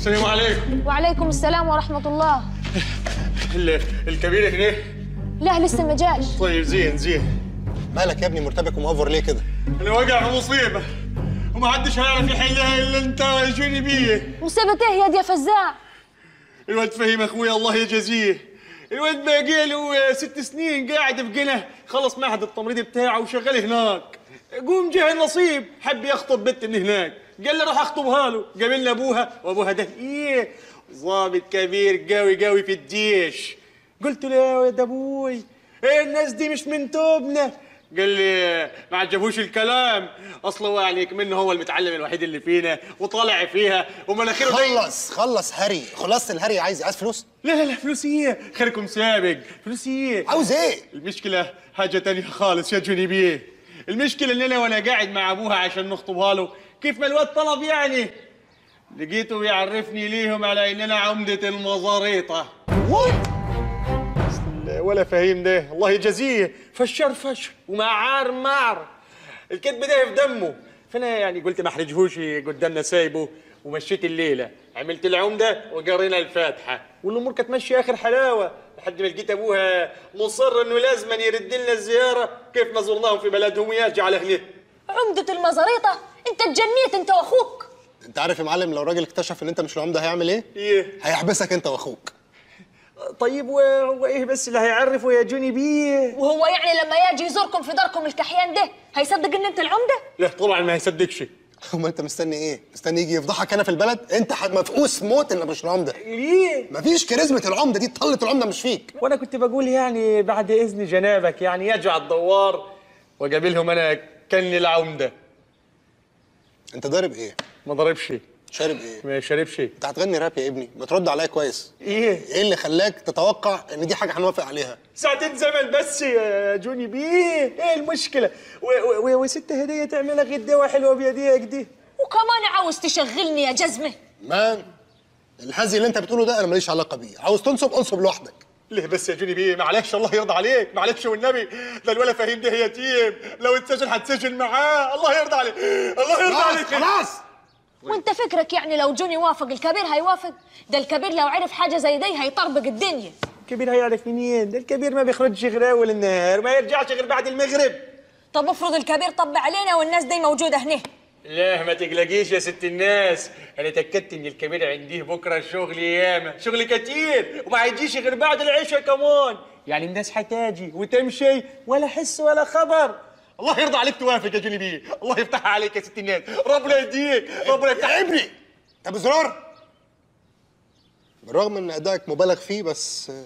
السلام عليكم وعليكم السلام ورحمة الله ال- الكبير هنا لا لسه ما جاش طيب زين زين مالك يا ابني مرتبك ومأفور ليه كده؟ انا واقع في مصيبه وما حدش هيعرف يحلها الا انت وجوني بيه مصيبة ايه يا دي يا فزاع الواد فهيم اخويا الله يجازيه الواد باقي له ست سنين قاعد في قنا خلص معهد التمريض بتاعه وشغال هناك قوم جه النصيب حب يخطب بنت من هناك قال لي روح اخطبها له قابلنا ابوها وابوها ده ايه ضابط كبير قوي قوي في الجيش قلت له يا ولد ابوي ايه الناس دي مش من توبنا قال لي ما عجبوش الكلام اصله هو يعني كمان هو المتعلم الوحيد اللي فينا وطالع فيها ومناخيره زي- خلص خلص هري خلصت الهري عايز عايز فلوس؟ لا لا لا فلوس ايه خيركم سابق فلوس ايه عاوز ايه؟ المشكلة حاجة تانية خالص يا جوني بيه المشكلة ان انا وانا قاعد مع ابوها عشان نخطبها له كيف ما الواد طلب يعني لقيته بيعرفني ليهم على ان انا عمدة المزاريطة أصل ولا فهيم ده الله يجازيه فشر فشر ومعار معر الكذب ده في دمه فانا يعني قلت ما احرجهوش قدامنا سايبه ومشيت الليله عملت العمده وقرينا الفاتحه والامور كانت ماشيه اخر حلاوه لحد ما لقيت ابوها مصر انه لازم يرد لنا الزياره كيف ما زرناهم في بلدهم ويرجع لاهله عمدة المزاريطة انت اتجنيت انت واخوك انت عارف يا معلم لو راجل اكتشف ان انت مش العمده هيعمل ايه؟ ايه هيحبسك انت واخوك طيب وهو ايه بس اللي هيعرفه يا جوني بيه وهو يعني لما يجي يزوركم في داركم الكحيان ده هيصدق ان انت العمدة لا طبعا ما هيصدقش امال انت مستني ايه؟ مستني يجي يفضحك هنا في البلد؟ انت ح- مفقوس موت انك مش العمده ليه مفيش كاريزمة العمده دي طلة العمده مش فيك وانا كنت بقول يعني بعد اذن جنابك يعني يرجع الدوار واقابلهم انا كني العمده انت ضارب ايه؟ ما ضربش شارب ايه؟ ما شربش انت هتغني راب يا ابني ما ترد عليا كويس ايه ايه اللي خلاك تتوقع ان دي حاجه هنوافق عليها؟ ساعتين زمن بس يا جوني بيه ايه المشكله و- و- و- وست هديه تعملها غداوه حلوه بيديك دي وكمان عاوز تشغلني يا جزمة مان الهزي اللي انت بتقوله ده انا ماليش علاقه بيه عاوز تنصب انصب لوحدك ليه بس يا جوني بيه معلش الله يرضى عليك معلش والنبي ده الولا فهيم ده يتيم لو اتسجن هتسجن معاه الله يرضى عليك الله يرضى خلاص عليك خلاص وانت فكرك يعني لو جوني وافق الكبير هيوافق ده الكبير لو عرف حاجة زي دي هيطربق الدنيا الكبير هيعرف منين ده الكبير ما بيخرجش غير اول النهار ما يرجعش غير بعد المغرب طب افرض الكبير طب علينا والناس دي موجودة هنا لا ما تقلقيش يا ست الناس انا تاكدت ان الكبير عنديه بكره شغل ياما شغل كتير وما هيجيش غير بعد العشاء كمان يعني الناس هتاجي وتمشي ولا حس ولا خبر الله يرضى عليك توافق يا جوني بيه الله يفتحها عليك يا ست الناس ربنا يهديك ربنا يفتح يا ابني طب زرار بالرغم ان ادائك مبالغ فيه بس آه،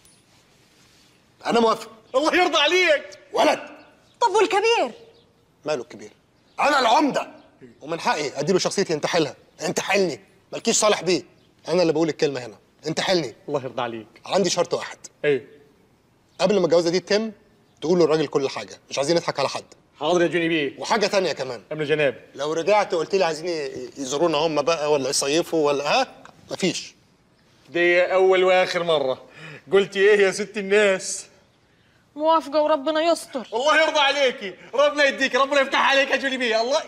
انا موافق الله يرضى عليك ولد طب والكبير ماله الكبير انا العمده ومن حقي اديله شخصيتي ينتحلها انتحلني مالكيش صالح بيه انا اللي بقول الكلمه هنا انتحلني الله يرضى عليك عندي شرط واحد ايه قبل ما الجوازه دي تتم تقول للراجل كل حاجه مش عايزين نضحك على حد حاضر يا جوني بيه وحاجه تانية كمان امن جناب لو رجعت وقلت لي عايزين ي- يزورونا هم بقى ولا يصيفوا ولا ها مفيش دي اول واخر مره قلتي ايه يا ست الناس موافقة وربنا يستر الله يرضى عليكي ربنا يديك ربنا يفتح عليك يا جولي بيه الله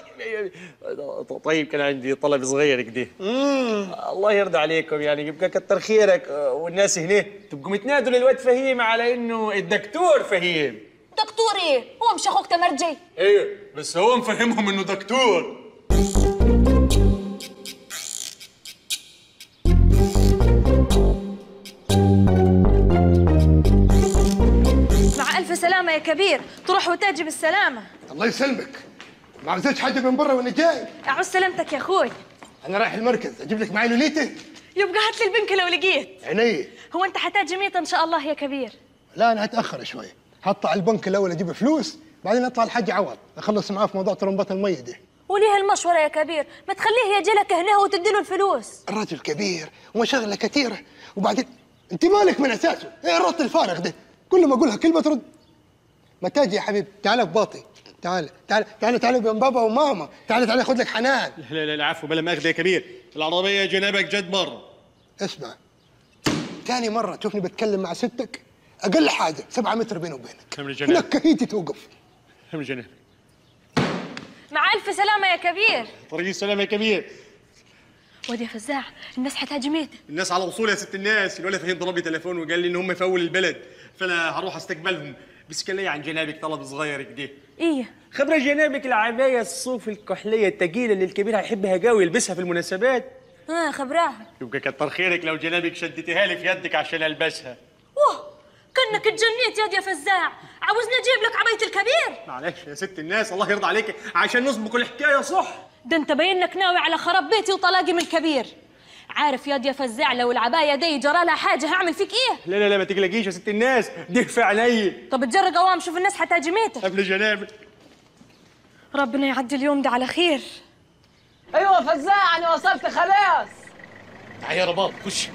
طيب كان عندي طلب صغير كده الله يرضى عليكم يعني يبقى كتر خيرك آه، والناس هنا تبقوا متنادوا للواد فهيم على انه الدكتور فهيم دكتور ايه هو مش اخوك تمرجي ايوه بس هو مفهمهم انه دكتور مع الف سلامة يا كبير تروح وتجي بالسلامة الله يسلمك ما عاوزاش حد من برا وانا جاي اعوز سلامتك يا اخوي انا رايح المركز اجيب لك معي لوليته يبقى هات لي البنك لو لقيت عيني هو انت حتاجي ميت ان شاء الله يا كبير لا انا هتاخر شوي هطلع البنك الاول اجيب فلوس بعدين اطلع الحاج عوض اخلص معاه في موضوع طرمبات الميه دي وليه المشورة يا كبير ما تخليه يجي لك هنا وتدي له الفلوس الراجل كبير ومشاغله كثيره وبعدين انت مالك من اساسه ايه الرد الفارغ ده كل ما اقولها كلمه ترد ما تاجي يا حبيبي تعال في باطي تعال تعال تعال تعال بين بابا وماما تعال تعال خذ لك حنان لا لا لا عفوا بلا ماخذ يا كبير العربيه جنابك جد بر اسمع تاني مرة تشوفني بتكلم مع ستك أقل حاجة سبعة متر بيني وبينك كم الجناب؟ هناك هيتي توقف هم جناب مع الف سلامة يا كبير طريق السلام يا كبير واد يا فزاع الناس حتهاجميته الناس على وصول يا ست الناس الولد فهيم ضرب لي تليفون وقال لي ان هم يفول البلد فانا هروح استقبلهم بس كان لي عن جنابك طلب صغير كده ايه خبرة جنابك العباية الصوف الكحلية التقيلة اللي الكبير هيحبها قوي يلبسها في المناسبات ها خبراها يبقى كتر خيرك لو جنابك شدتها لي في يدك عشان البسها واه كانك اتجنيت ياد يا فزاع عاوزني اجيب لك عباية الكبير معلش يا ست الناس الله يرضى عليك عشان نسبق الحكاية صح ده انت باين لك ناوي على خراب بيتي وطلاقي من الكبير عارف ياد يا فزاع لو العباية دي جرى لها حاجة هعمل فيك ايه لا لا لا ما تقلقيش يا ست الناس دي في عيني طب اتجرى قوام شوف الناس حتهاجميتك قبل جنابك ربنا يعدي اليوم ده على خير ايوه فزاع انا وصلت خلاص تعال يا رباب خش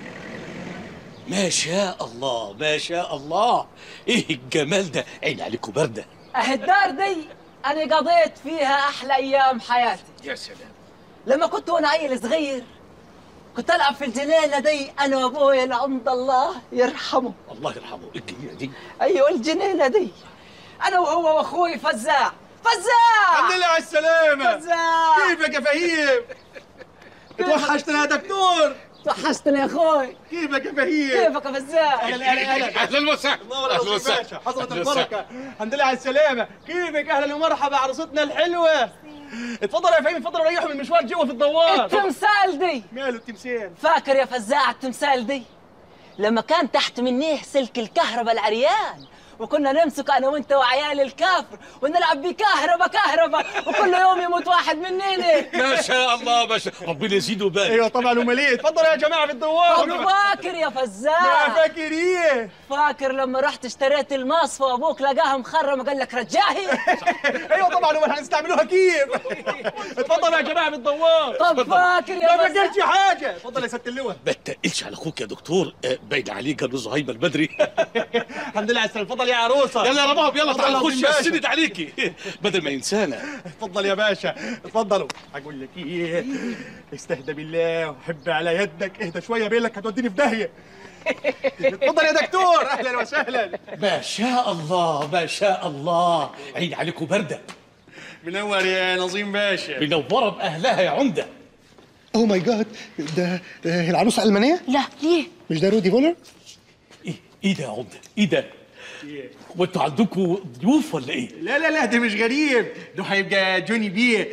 ما شاء الله ما شاء الله ايه الجمال ده عين عليكم برده اهي الدار دي انا قضيت فيها احلى ايام حياتي يا سلام لما كنت وانا عيل صغير كنت العب في الجنينه دي انا وابويا لعند الله يرحمه الله يرحمه الجميله دي ايوه الجنينه دي انا وهو واخوي فزاع فزاع الحمد لله على السلامة فزاع كيفك يا فهيم توحشتنا يا دكتور توحشتني يا اخوي كيفك يا فهيم كيفك يا فزاع اهلا اهلا اهلا اهلا وسهلا الله ولا يوصيك باشا حضرة البركة الحمد لله على السلامة كيفك أهلا ومرحبا عروستنا الحلوة اتفضل يا فهيم اتفضل ريحوا من المشوار جوا في الدوار التمثال دي ماله التمثال فاكر يا فزاع التمثال دي لما كان تحت منيه سلك الكهرباء العريان وكنا نمسك انا وانت وعيال الكافر ونلعب بيه كهرباء كهرباء وكل يوم يموت واحد مننا ما شاء الله ما شاء ربنا يزيده بالك ايوه طبعا ومليء اتفضل يا جماعة في طب الدوار فاكر يا يا فزاع فاكر ايه فاكر لما رحت اشتريت المصفى وابوك لقاها مخرم وقال لك رجاهي ايوه طبعا امال هنستعملوها كيف اتفضل يا جماعة في الدوار طب فاكر ما يا ما فزاع قلتش حاجة اتفضل يا ست اللواء ما تقلش على اخوك يا دكتور آه، باين عليه قال له زهايمه البدري الحمد لله على السلامة اتفضل يا عروسة يلا يا رباب يلا اتفضل تعال يا خش عظيم باشا. اسند عليكي بدل ما ينسانا اتفضل يا باشا اتفضلوا هقول لك ايه استهدى بالله وحب على يدك اهدى شويه بيلك هتوديني في داهيه اتفضل يا دكتور اهلا وسهلا ما شاء الله ما شاء الله عين عليكم برده منور يا نظيم باشا منوره باهلها يا عمده اوه ماي جاد ده ده العروسه المانيه لا ليه مش ده رودي فولر ايه ايه ده يا عمده ايه ده وانتوا عندكم ضيوف ولا ايه لا لا لا ده مش غريب ده هيبقى جوني بيه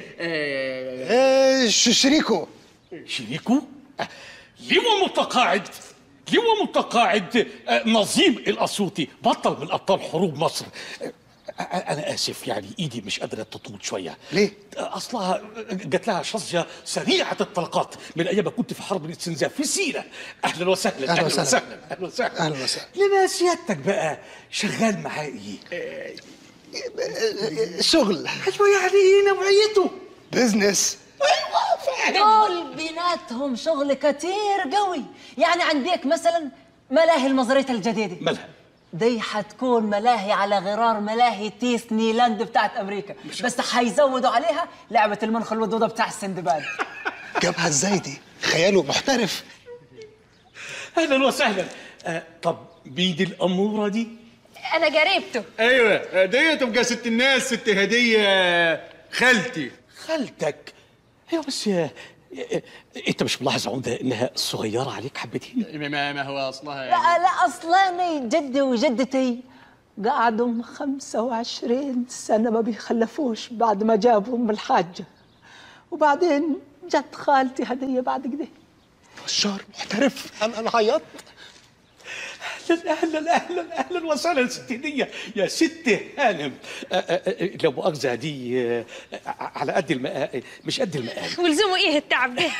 آه آه ش- شريكو شريكه آه، لواء متقاعد لواء متقاعد آه، نظيم الاسيوطي بطل من ابطال حروب مصر آه، آه، انا اسف يعني ايدي مش قادره تطول شويه ليه؟ آه، اصلها جات لها شظيه سريعه الطلقات من ايام ما كنت في حرب الاستنزاف في سينا اهلا وسهلا أهلا وسهلا. اهلا وسهلا أهلا وسهلا. لما سيادتك بقى شغال معاه ايه؟ شغل ايوه يعني ايه نوعيته؟ بزنس دول بيناتهم شغل كتير قوي يعني عندك مثلا ملاهي المزرية الجديدة مالها؟ دي حتكون ملاهي على غرار ملاهي تيس نيلاند بتاعت امريكا بس حيزودوا عليها لعبة المنخ الودودة بتاع السندباد جابها ازاي دي خياله محترف اهلا وسهلا آه طب مين الاموره دي؟ انا قريبته ايوه دي تبقى ست الناس ست هديه خالتي خالتك ايوه بس يا يا- انت مش ملاحظ يا عمده انها صغيره عليك حبتين ما, ما هو اصلها يعني. لا لا اصلاني جدي وجدتي قعدوا 25 سنة ما بيخلفوش بعد ما جابوا ام الحاجة وبعدين جت خالتي هدية بعد كده نجار محترف انا انا عيطت اهلا اهلا اهلا اهلا وسهلا ست هديه يا ست هانم آه، آه، آه، لو مؤاخذه دي آه، آه، على قد المقام مش قد المقام ولزموا ايه التعب ده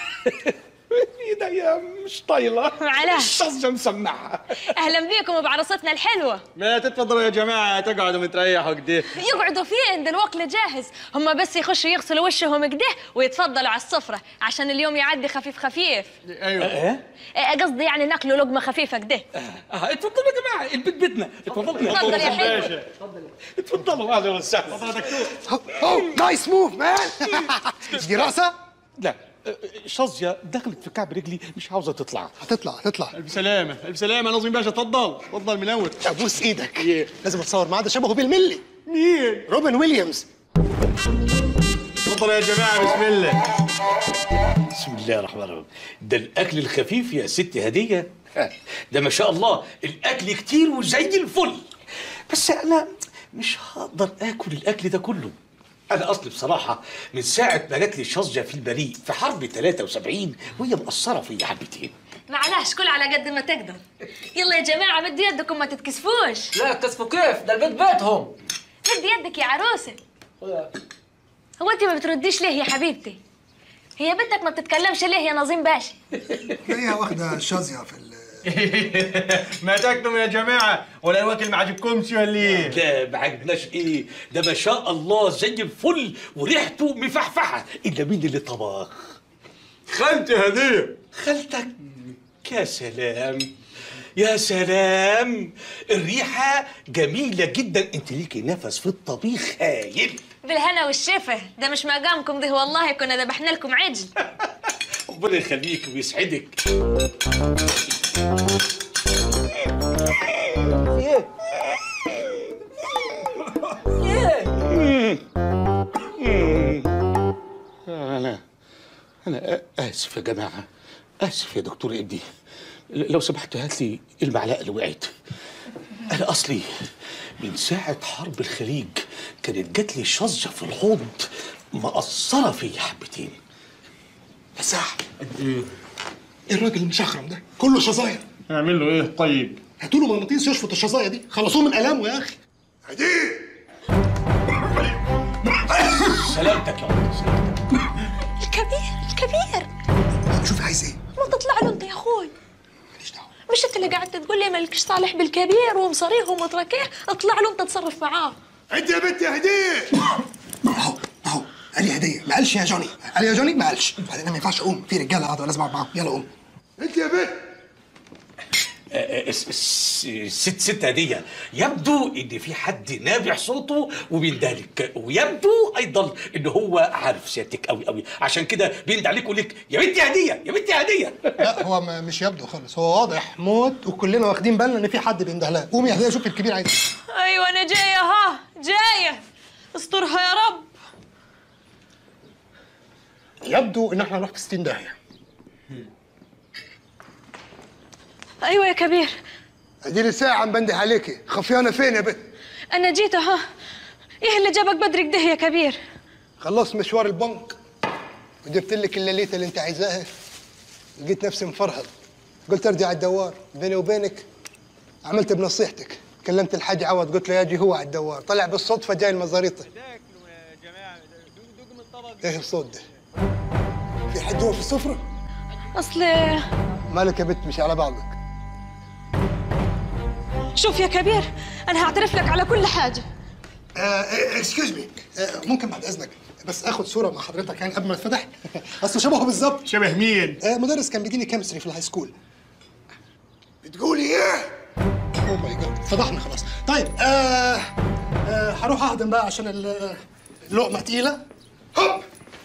ايديا مش طايله معلش. الشظه مسمعها اهلا بيكم وبعروستنا الحلوه ما تتفضلوا يا جماعه تقعدوا متريحوا كده يقعدوا فين ده الوكل جاهز هم بس يخشوا يغسلوا وشهم كده ويتفضلوا على السفره عشان اليوم يعدي خفيف خفيف ايوه ايه آه، قصدي يعني ناكلوا لقمه خفيفه كده اه اتفضلوا يا جماعه البيت بيتنا اتفضلوا اتفضل يا حلو باشا اتفضلوا اهلا وسهلا اوه نايس موف مان دي راسه لا آه، شظيه دخلت في كعب رجلي مش عاوزه تطلع هتطلع هتطلع الف سلامه الف سلامه نظيم باشا اتفضل اتفضل منور ابوس ايدك لازم اتصور معاه ده شبهه بالملي مين روبن ويليامز اتفضلوا يا جماعه بسم الله بسم الله الرحمن الرحيم ده الاكل الخفيف يا ست هديه ده ما شاء الله الاكل كتير وزي الفل بس انا مش هقدر اكل الاكل ده كله انا اصلي بصراحه من ساعه ما جات لي شظيه في البريء في حرب 73 وهي مقصره فيا حبتين معلش كل على قد ما تقدر يلا يا جماعة مد يدكم ما تتكسفوش لا كسفوا كيف ده البيت بيتهم مد يدك يا عروسة هو انت ما بترديش ليه يا حبيبتي هي بنتك ما بتتكلمش ليه يا نظيم باشا هي واخده شاذيه في ال- ما تاكلوا يا جماعه ولا الوكل ما عجبكمش ولا ايه لا ما عجبناش ايه ده ما شاء الله زي الفل وريحته مفحفحه الا مين اللي طبخ خالتي هديه خالتك يا سلام يا سلام الريحة جميلة جدا انت ليكي نفس في الطبيخ هايل بالهنا والشفا ده مش مقامكم ده والله كنا ذبحنا لكم عجل ربنا يخليك ويسعدك ايه ايه انا انا اسف يا جماعة اسف يا دكتور ابني لو سمحت هات لي المعلقة اللي وقعت انا اصلي من ساعة حرب الخليج كانت جات لي شظة في الحوض مقصرة فيا حبتين يا ساح ايه الراجل المشخرم ده كله شظايا اعمل له ايه طيب هاتوا له مغناطيس يشفط الشظايا دي خلصوه من الامه يا اخي هديه سلامتك يا عمر سلامتك الكبير الكبير شوف عايز ايه ما تطلع له انت يا اخوي ماليش دعوه مش انت اللي قاعد تقول لي مالكش صالح بالكبير ومصاريه ومتركيه اطلع له انت تصرف معاه انت يا بنت يا هديه اهو اهو قال لي هديه ما قالش يا جوني قال لي يا جوني ما قالش بعدين أنا ما ينفعش اقوم في رجاله قاعده لازم اقعد معاهم يلا قوم انت يا بنت آه، الس- الس- الست ست هدية يبدو ان في حد نابع صوته وبيندهلك ويبدو ايضا ان هو عارف سيادتك قوي قوي عشان كده بيند عليك ويقول لك يا بنتي هدية يا بنتي هدية لا هو ما مش يبدو خالص هو واضح موت وكلنا واخدين بالنا ان في حد بيندهلها قومي يا هديه شوف الكبير عايز إيه. ايوه انا جايه ها جايه استرها يا رب يبدو ان احنا نروح في 60 داهيه ايوه يا كبير ادي لي ساعه بنده عليكي خفيانه فين يا بنت انا جيت ها ايه اللي جابك بدري كده يا كبير خلصت مشوار البنك وجبت لك الليليته اللي انت عايزاها لقيت نفسي مفرهد قلت ارجع على الدوار بيني وبينك عملت بنصيحتك كلمت الحاج عوض قلت له ياجي هو على الدوار طلع بالصدفه جاي المزاريطه ايه الصوت ده في حد جوا في السفره اصل مالك يا بنت مش على بعضك شوف يا كبير انا هعترف لك على كل حاجه اكسكيوز مي ممكن بعد اذنك بس اخد صوره مع حضرتك يعني قبل ما اتفتح اصل شبهه بالظبط شبه مين آه، مدرس كان بيديني كيمستري في الهاي سكول بتقولي ايه؟ اوه ماي جاد فضحنا خلاص طيب آه آه هروح اهضم بقى عشان ال- اللقمه تقيله هوب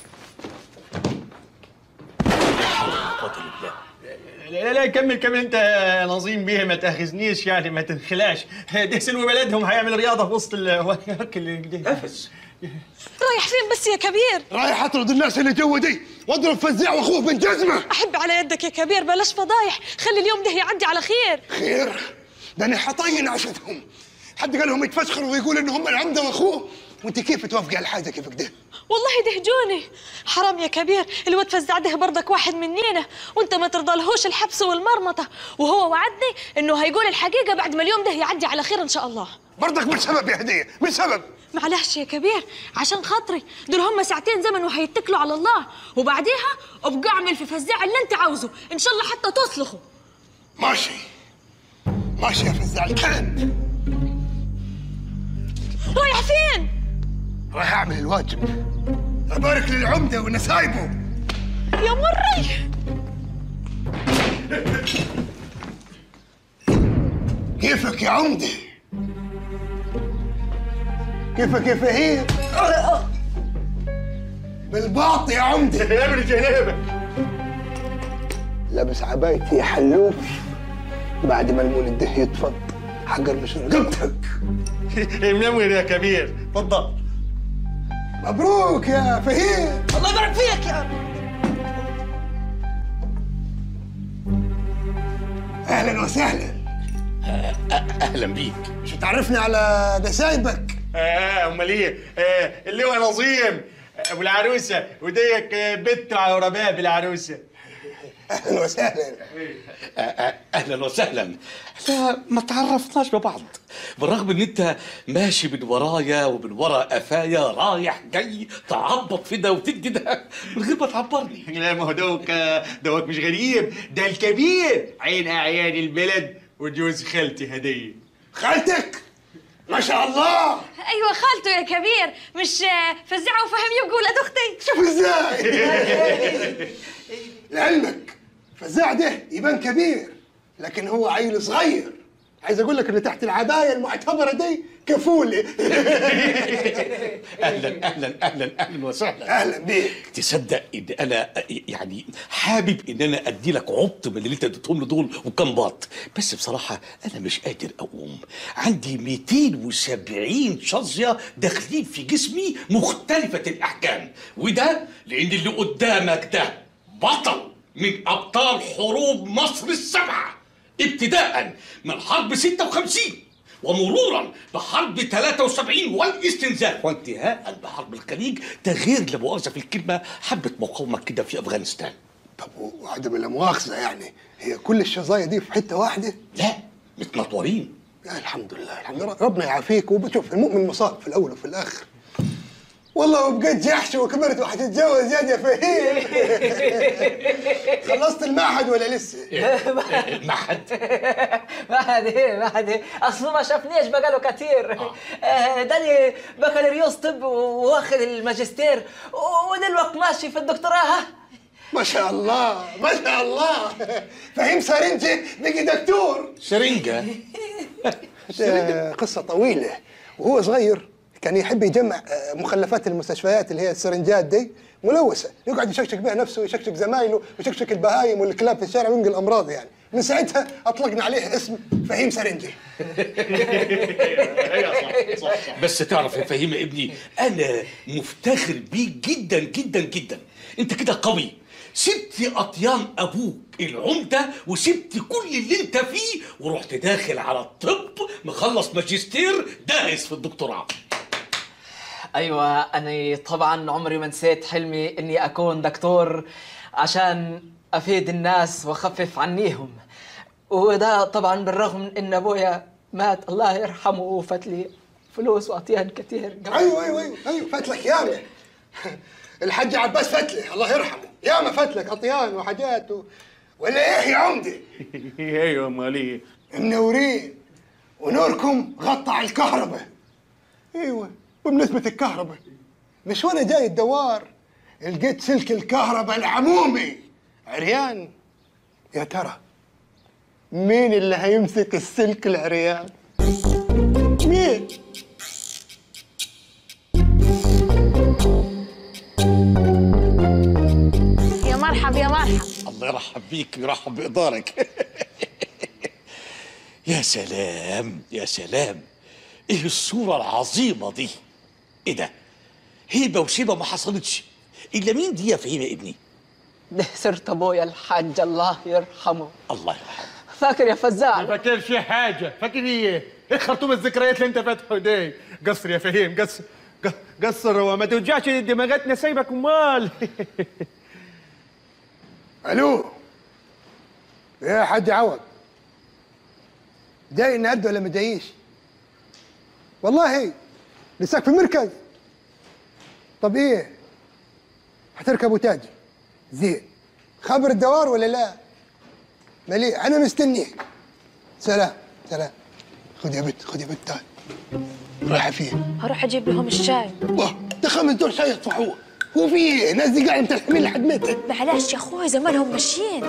لا لا كمل كمل انت يا نظيم بيه ما تاخذنيش يعني ما تنخلعش ده سلوى بلدهم هيعمل رياضه في وسط ال نفس رايح فين بس يا كبير رايح اطرد الناس اللي جوا دي واضرب فزاع واخوه بن جزمه احب على يدك يا كبير بلاش فضايح خلي اليوم ده يعدي على خير خير ده انا حطين عشتهم حد قال لهم يتفشخروا ويقول ان هم العمده واخوه وانت كيف توافقي على حاجه كيف كده؟ والله دهجوني حرام يا كبير الواد فزع ده برضك واحد منينا وانت ما ترضالهوش الحبس والمرمطه وهو وعدني انه هيقول الحقيقه بعد ما اليوم ده يعدي على خير ان شاء الله برضك من سبب يا هديه من سبب معلش يا كبير عشان خاطري دول هم ساعتين زمن وهيتكلوا على الله وبعديها ابقى اعمل في فزاع اللي انت عاوزه ان شاء الله حتى تصلخه ماشي ماشي يا فزاع الكلب رايح فين راح اعمل الواجب ابارك للعمده ونسايبه يا مري كيفك يا عمده كيفك يا فهيم بالباط يا عمده يا ابن جنابه لابس عبايتي حلوف بعد ما المولد ده يتفض حجر مش رقبتك منور يا كبير تفضل مبروك يا فهيم الله يبارك فيك يا اهلا وسهلا اهلا بيك مش تعرفني على نسايبك اه امال ايه آه اللي هو نظيم ابو العروسه وديك آه، بنت على رباب العروسه اهلا وسهلا آه، آه، اهلا وسهلا لا ما تعرفناش ببعض بالرغم ان انت ماشي من ورايا ومن ورا قفايا رايح جاي تعبط في ده وتدي ده من غير ما تعبرني لا ما هو دوك آه، دوك مش غريب ده الكبير عين اعيان البلد وجوز خالتي هديه خالتك ما شاء الله ايوه خالته يا كبير مش آه، فزعه وفهم يبقى ولاد اختي شوف ازاي لعلمك فزاع ده يبان كبير لكن هو عيل صغير عايز اقول لك ان تحت العبايه المعتبره دي كفوله اهلا اهلا اهلا اهلا وسهلا اهلا بيك تصدق ان انا يعني حابب ان انا ادي لك عبط من اللي انت اديتهم له دول وكم باط بس بصراحه انا مش قادر اقوم عندي 270 شظيه داخلين في جسمي مختلفه الاحكام وده لان اللي قدامك ده بطل من ابطال حروب مصر السبعه ابتداء من حرب 56 ومرورا بحرب 73 والاستنزاف وانتهاء بحرب الخليج تغيير لا مؤاخذه في الكلمه حبه مقاومه كده في افغانستان طب وعدم لا مؤاخذه يعني هي كل الشظايا دي في حته واحده لا متنطورين يا الحمد لله الحمد لله ربنا يعافيك وبشوف المؤمن مصاب في الاول وفي الاخر والله وبقيت جحش وكبرت وحتتجوز يا يا فهيم خلصت المعهد ولا لسه؟ المعهد بعد ايه بعد ايه اصله ما شافنيش بقاله كتير آه، داني بكالوريوس طب واخد الماجستير ودلوقتي ماشي في الدكتوراه ها؟ ما شاء الله ما شاء الله فهيم سارنجي بقي دكتور سرنجه آه، قصة طويلة وهو صغير كان يحب يجمع آه، مخلفات المستشفيات اللي هي السرنجات دي ملوثة يقعد يشكشك بها نفسه ويشكشك زمايله ويشكشك البهايم والكلاب في الشارع وينقل الأمراض يعني من ساعتها أطلقنا عليه اسم فهيم سرنجي بس تعرف يا فهيم ابني انا مفتخر بيك جدا جدا جدا انت كده قوي سبت اطيان ابوك العمده وسبت كل اللي انت فيه ورحت داخل على الطب مخلص ماجستير داهس في الدكتوراه ايوه انا طبعا عمري ما نسيت حلمي اني اكون دكتور عشان افيد الناس واخفف عنيهم وده طبعا بالرغم من ان ابويا مات الله يرحمه وفات لي فلوس واطيان كتير أيوه أيوه أيوه أيوه فاتلك ياما الحاج عباس فتلي الله يرحمه ياما فاتلك أطيان وحاجات و... ولا إيه يا عمدة ايوه امال ايه منورين ونوركم غطى على الكهرباء ايوه وبنسبة الكهرباء مش وانا جاي الدوار لقيت سلك الكهرباء العمومي عريان يا ترى مين اللي هيمسك السلك العريان مين يا مرحب يا مرحب الله يرحب بيك ويرحب بإقدارك يا سلام يا سلام ايه الصورة العظيمة دي ايه ده هيبة وشيبة ما حصلتش الا مين دي يا فهيم يا ابني ده سرت ابويا الحاج الله يرحمه الله يرحمه فاكر يا فزاع فاكر شي حاجه فاكر ايه ايه خرطوم الذكريات اللي انت فاتحه دي قصر يا فهيم قصر ق- قصر وما توجعش دماغتنا سايبك امال الو يا حاج عوض جاي النهارده ولا ما جايش والله لساك في المركز طب ايه هتركبوا تاج زين خبر الدوار ولا لا مليء انا مستنيك سلام سلام خذ يا بنت خذ يا بنت تعال رايحه فين هروح اجيب لهم الشاي الله ده خمس دور شاي يطفحوه هو في ايه الناس دي قاعده متلحمين لحد متى معلش يا اخوي زمانهم ماشيين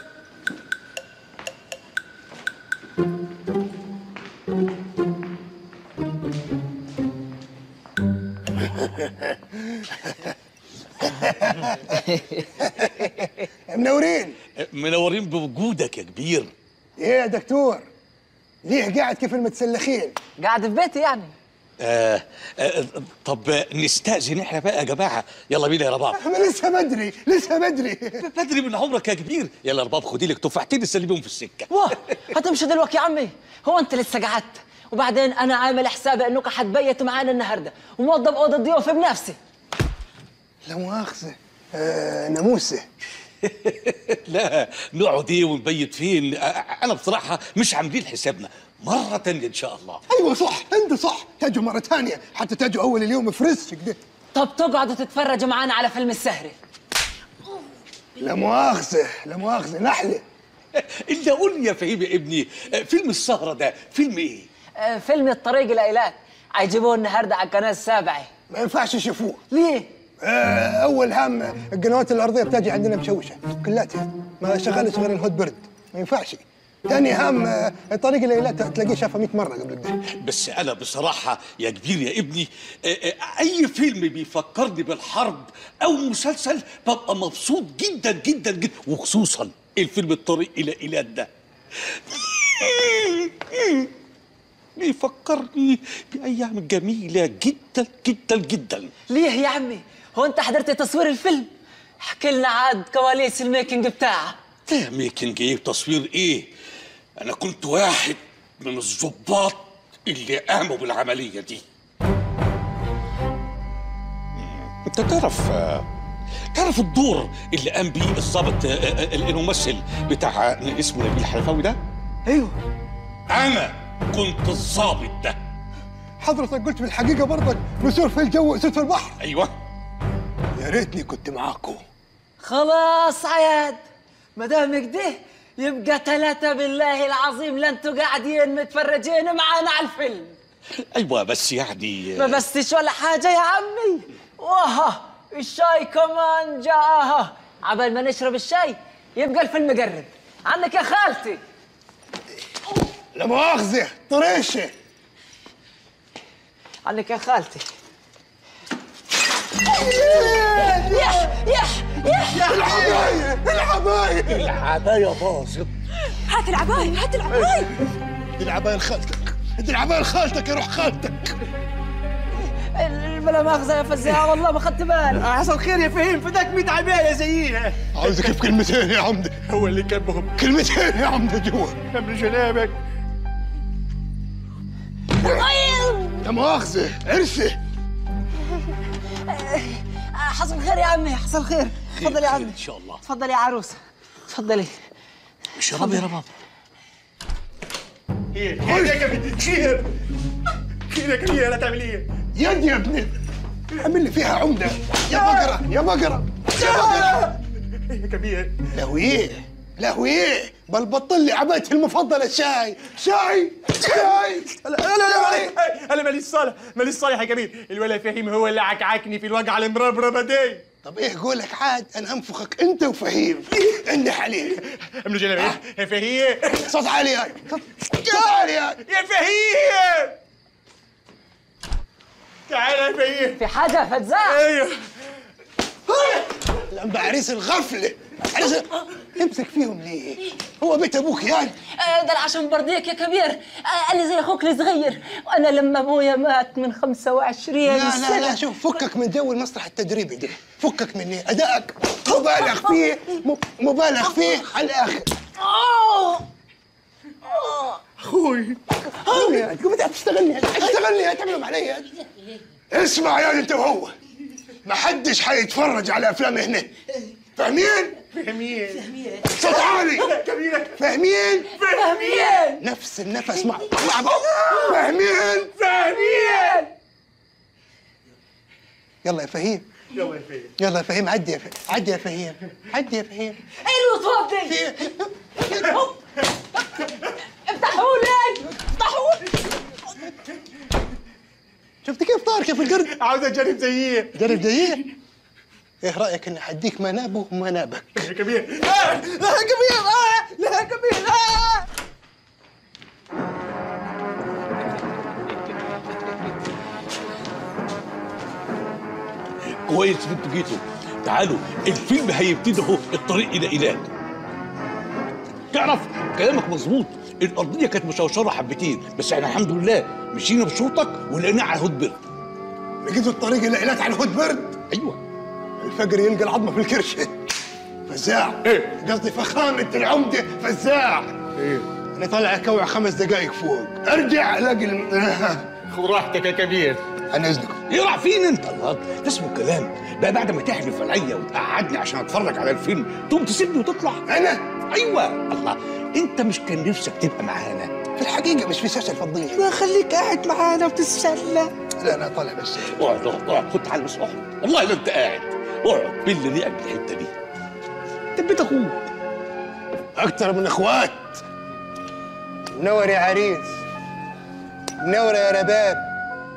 منورين منورين بوجودك يا كبير ايه يا دكتور ليه قاعد كيف المتسلخين قاعد في بيتي يعني آه آه طب نستأذن احنا بقى يا جماعة يلا بينا يا رباب ما لسه بدري لسه بدري بدري من عمرك يا كبير يلا يا رباب خدي لك تفاحتين تسلميهم في السكة واه هتمشي دلوقتي يا عمي هو انت لسه قعدت وبعدين انا عامل حسابي انك حتبيت معانا النهارده وموظف اوضه ضيوف بنفسي لا مؤاخذة آه ناموسة لا نقعد ايه ونبيت فين آه، انا بصراحة مش عاملين حسابنا مرة تانية ان شاء الله ايوه صح انت صح تجوا مرة ثانية حتى تجوا اول اليوم فريش كده طب تقعدوا تتفرجوا معانا على فيلم السهري لا مؤاخذة لا مؤاخذة نحلة الا قول لي يا فهيم يا ابني آه، فيلم السهرة ده فيلم ايه آه، فيلم الطريق الى ايلات هيجيبوه النهارده على القناه السابعه ما ينفعش يشوفوه ليه؟ آه اول هم القنوات الارضية بتجي عندنا مشوشة كلاتها ما شغالش غير الهوت برد ما ينفعش ثاني هم آه، الطريق اللي تلاقيه شافها 100 مرة قبل كده بس انا بصراحه يا كبير يا ابني آه، آه، اي فيلم بيفكرني بالحرب او مسلسل ببقى مبسوط جدا جدا جدا وخصوصا الفيلم الطريق الى ايلات ده بيفكرني بايام جميله جدا جدا جدا ليه يا عمي؟ هو انت حضرت تصوير الفيلم؟ احكي لنا عاد كواليس الميكنج بتاعه لا ميكنج ايه وتصوير ايه انا كنت واحد من الضباط اللي قاموا بالعمليه دي انت تعرف تعرف الدور اللي قام بيه الضابط آه، آه، الممثل بتاع اسمه نبيل حلفاوي ده ايوه انا كنت الضابط ده حضرتك قلت بالحقيقة برضك نسور في الجو وأسود في البحر ايوه يا ريتني كنت معاكم خلاص عياد ما دام كده يبقى ثلاثة بالله العظيم لا انتوا قاعدين متفرجين معانا على الفيلم ايوه بس يعني ما بستش ولا حاجة يا عمي واه الشاي كمان جاها عبال ما نشرب الشاي يبقى الفيلم قرب عنك يا خالتي لا مؤاخذة طريشة عنك يا خالتي يح يح يح العباية العباية العباية باظت هات العباية هات العباية دي العباية لخالتك دي العباية لخالتك يا روح خالتك بلا مؤاخذة يا فزاع والله ما خدت بالي حصل خير يا فهيم فداك 100 عباية زيها عاوزك في كلمتين يا عمدة هو اللي كبهم كلمتين يا عمدة جوا من جنابك لا مؤاخذة عرسة حصل خير يا عمي حصل خير تفضل يا عمي ان شاء الله تفضل يا عروسة تفضلي اشرب يا رباب خير خير يا كبير خير خير يا كبير لا تعمل ايه يد يا ابني عمل لي فيها عمدة يا بقرة يا بقرة يا بقرة يا كبير لهويه لهويه بل بطل لي عبايتي المفضلة شاي شاي شاي لا لا لا انا ماليش صالح ماليش صالح يا كبير الولا فهيم هو اللي عكعكني في الوجعه المربربه دي طب ايه قولك عاد انا انفخك انت وفهيم اني عليك من جنابك يا فهيم صوت عالي هاي صوت عالي هاي يا فهيم تعال يا فهيم في حاجة يا فزاع ايوه لما عريس الغفلة عريس امسك فيهم ليه؟ هو بيت ابوك يعني آه، ده عشان برضيك يا كبير آه، انا زي اخوك الصغير وانا لما ابويا مات من 25 لا لا سنة لا شوف فكك من جو المسرح التدريبي ده فكك مني ادائك مبالغ فيه م- مبالغ فيه على الاخر اخوي قوم يا قوم انت هتشتغلني هتشتغلني هتعملهم علي اسمع يا انت وهو ما حدش حيتفرج على افلام هنا فاهمين؟ فهمين صوت عالي كبيرة فاهمين؟ فهمين نفس النفس مع مع بعض فاهمين؟ فهمين يلا يا فهيم يلا يا فهيم يلا يا فهيم عدي يا فهيم عدي يا فهيم عدي يا فهيم حلو تفضل في افتحوا لي افتحوا شفت كيف طار كيف القرد عاوز اجرب زيه جرب زيه ايه رايك اني حديك منابه ومنابك يا كبير آه! لا يا كبير آه! لا يا كبير آه! كويس ان انتوا جيتوا تعالوا الفيلم هيبتدي اهو الطريق الى ايلات تعرف كلامك مظبوط الارضيه كانت مشوشره حبتين بس احنا الحمد لله مشينا بشوطك ولقيناه على هود بر لقيت الطريق اللي قلت على الهود برد ايوه الفقر يلقى العظمه في الكرشه فزاع إيه؟ قصدي فخامه العمده فزاع ايه انا طالع اكوع خمس دقائق فوق ارجع الاقي الم... خذ راحتك يا كبير عن اذنكم يقرع فين انت الله ده اسمه كلام بقى بعد ما تحلف عليا وتقعدني عشان اتفرج على الفيلم تقوم تسيبني وتطلع انا ايوه الله انت مش كان نفسك تبقى معانا في الحقيقه مش في سياسه الفضيه ما خليك قاعد معانا وتتسلى لا انا طالع بس اقعد اقعد اقعد خد تعال بس اقعد والله لا انت قاعد اقعد بل ريقك بالحته دي تبيت اخوك اكتر من اخوات منور يا عريس منور يا رباب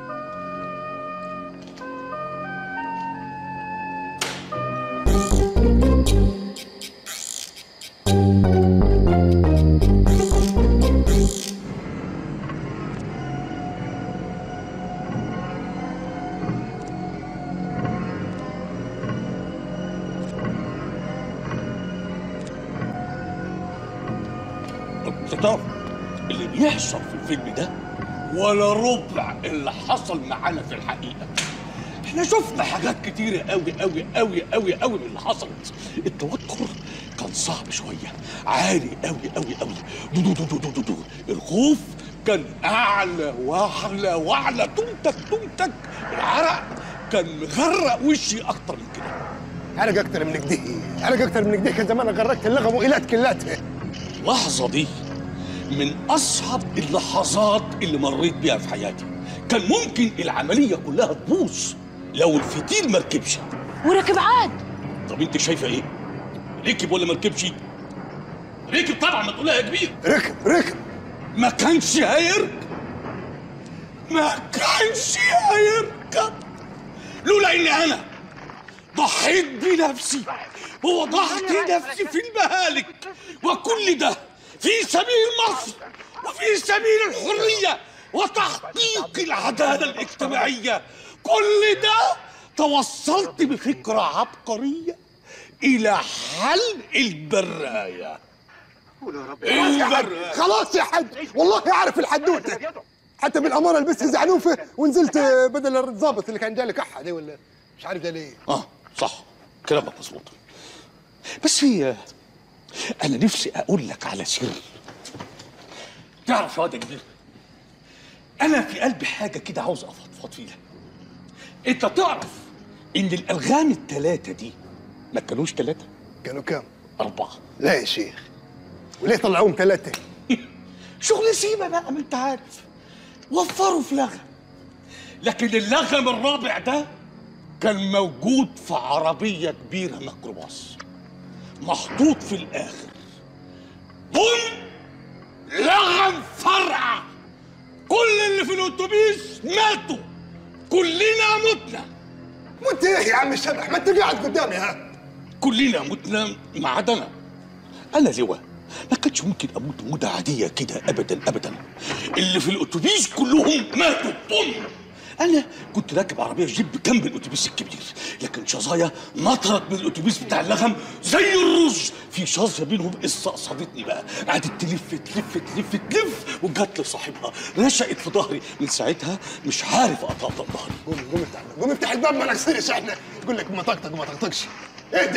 انت تعرف اللي بيحصل في الفيلم ده ولا ربع اللي حصل معانا في الحقيقه احنا شفنا حاجات كتيرة قوي قوي قوي قوي قوي من اللي حصلت التوتر كان صعب شوية عالي قوي قوي قوي دو دو دو دو دو دو دو. الخوف كان أعلى وأعلى وأعلى تمتك تمتك العرق كان مغرق وشي أكتر من كده حرق اكتر من كده حرق اكتر من كده كان زمان غرقت اللغم والات كلاتها اللحظة دي من أصعب اللحظات اللي مريت بيها في حياتي كان ممكن العملية كلها تبوظ لو الفتيل ما ركبش وركب عاد طب انت شايفه ايه؟ ركب ولا ما ركبش؟ ركب طبعا ما تقولها يا كبير ركب ركب ما كانش هيركب ما كانش هيركب لولا اني انا ضحيت بنفسي ووضعت نفسي في المهالك وكل ده في سبيل مصر وفي سبيل الحريه وتحقيق العداله الاجتماعيه كل ده توصلت بفكره عبقريه الى حل البرايه البرايه خلاص يا حاج والله اعرف الحدوته حتى بالاماره لبست زعنوفه ونزلت بدل الضابط اللي كان جالي كحه دي ولا مش عارف ده ليه اه صح كلامك مظبوط بس في انا نفسي اقول لك على سر تعرف يا واد يا كبير انا في قلبي حاجه كده عاوز افضفض فيها انت تعرف ان الالغام الثلاثه دي ما كانوش ثلاثه كانوا كام؟ اربعه لا يا شيخ وليه طلعوهم ثلاثه؟ شغل سيما بقى ما انت عارف وفروا في لغم لكن اللغم الرابع ده كان موجود في عربية كبيرة ميكروباص محطوط في الآخر بوم لغم فرقع كل اللي في الأتوبيس ماتوا كلنا متنا مت ايه يا عم الشبح ما انت قاعد قدامي ها كلنا متنا ما عدا انا انا لواء ما كانش ممكن اموت موتة عادية كده ابدا ابدا اللي في الاتوبيس كلهم ماتوا بوم انا كنت راكب عربيه جيب جنب الاتوبيس الكبير لكن شظايا نطرت من الاتوبيس بتاع اللغم زي الرز في شظيه بينهم استقصدتني بقى قعدت تلف تلف تلف تلف وجت لصاحبها رشقت في ظهري من ساعتها مش عارف اطقطق ظهري قوم قوم افتح قوم افتح الباب ما نكسرش احنا يقول لك ما طقطق وما طقطقش اهدى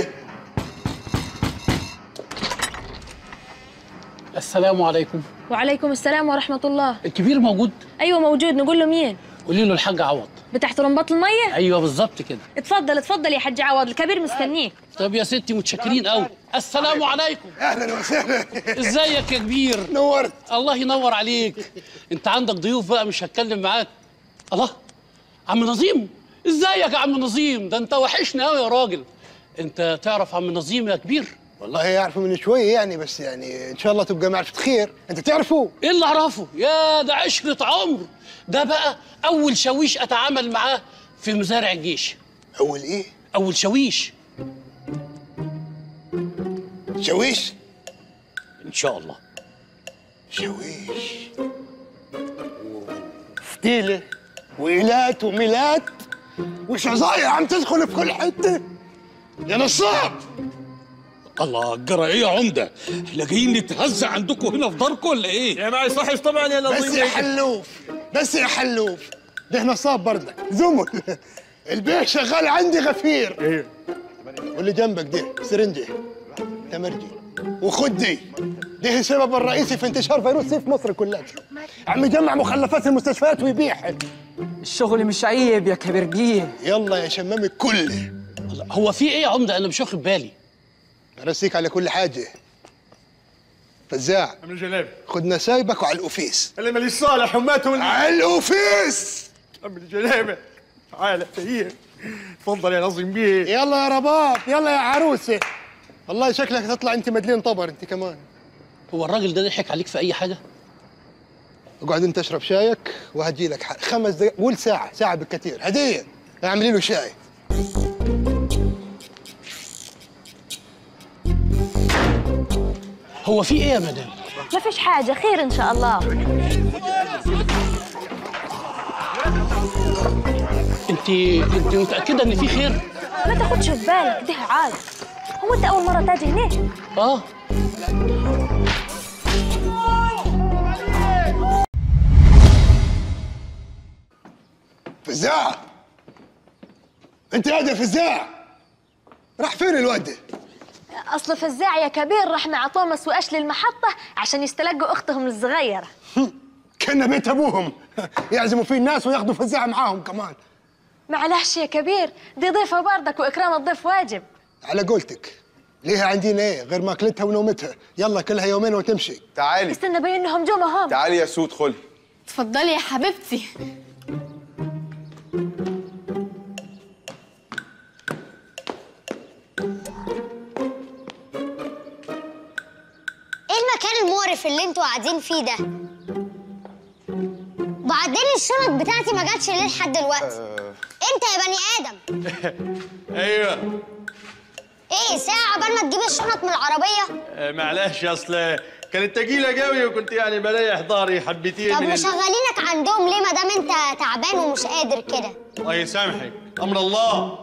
السلام عليكم وعليكم السلام ورحمة الله الكبير موجود أيوة موجود نقول له مين قولي له الحاج عوض بتاع طرمبات المية ايوه بالظبط كده اتفضل اتفضل يا حاج عوض الكبير مستنيك طب يا ستي متشكرين قوي السلام عليكم اهلا وسهلا ازيك يا كبير نورت الله ينور عليك انت عندك ضيوف بقى مش هتكلم معاك الله عم نظيم ازيك يا عم نظيم ده انت وحشنا قوي يا راجل انت تعرف عم نظيم يا كبير والله يعرفوا من شويه يعني بس يعني ان شاء الله تبقى معرفه خير انت تعرفه ايه اللي اعرفه يا ده عشرة عمر ده بقى اول شاويش اتعامل معاه في مزارع الجيش اول ايه اول شاويش شويش ان شاء الله شويش فتيلة وإيلات وميلات وشظايا عم تدخل في كل حتة يا نصاب الله جرى ايه يا عمده احنا جايين نتهزق عندكم هنا في داركم ولا ايه يا معي صحيح طبعا يا بس نظيم يا حلوف بس يا حلوف ده نصاب برضك زمل البيع شغال عندي غفير ايه واللي جنبك دي سرنجي تمرجي وخد دي ده السبب الرئيسي في انتشار فيروس سي في مصر كلها عم يجمع مخلفات المستشفيات ويبيعها الشغل مش عيب يا كبرجيه يلا يا شمامي كله الله، هو في ايه يا عمده انا مش واخد بالي ارسيك على كل حاجه فزاع عم جلابي خد نسايبك وعلى الأوفيس اللي ماليش صالح وماتوا على الأوفيس عم الجلابه تعال فهيم تفضل يا نظيم بيه يلا يا رباب يلا يا عروسه والله شكلك تطلع انت مدلين طبر انت كمان هو الراجل ده ضحك عليك في اي حاجه اقعد انت اشرب شايك وهجي لك ح- خمس دقائق قول ساعه ساعه بالكثير هديه اعملي له شاي هو في ايه يا مدام ما فيش حاجة خير إن شاء الله انت انت متاكده ان في خير ما تاخدش في بالك ده عاد هو أنت أول مرة تاجي هنا اه فزاع انت قاعد يا فزاع راح فين الواد ده؟ أصل فزاع يا كبير راح مع طومس وأشلي المحطة عشان يستلقوا أختهم الصغيرة كان بيت ابوهم يعزموا فيه الناس وياخذوا فزاع معاهم كمان معلش يا كبير دي ضيفة بردك وإكرام الضيف واجب على قولتك ليها عندنا ايه غير ماكلتها ونومتها يلا كلها يومين وتمشي تعالي استنى بين إنهم جم هم تعالي يا سود خلي اتفضلي يا حبيبتي ايه المكان المقرف اللي انتوا قاعدين فيه ده؟ بعدين الشنط بتاعتي ما جاتش ليه لحد دلوقتي؟ انت يا بني ادم ايوه ايه ساعة قبل ما تجيب الشنط من العربية؟ آه، معلش اصل كانت تقيلة قوي وكنت يعني بريح ضهري حبتين طب من ال- مشغلينك عندهم ليه ما دام انت تعبان ومش قادر كده؟ الله يسامحك امر الله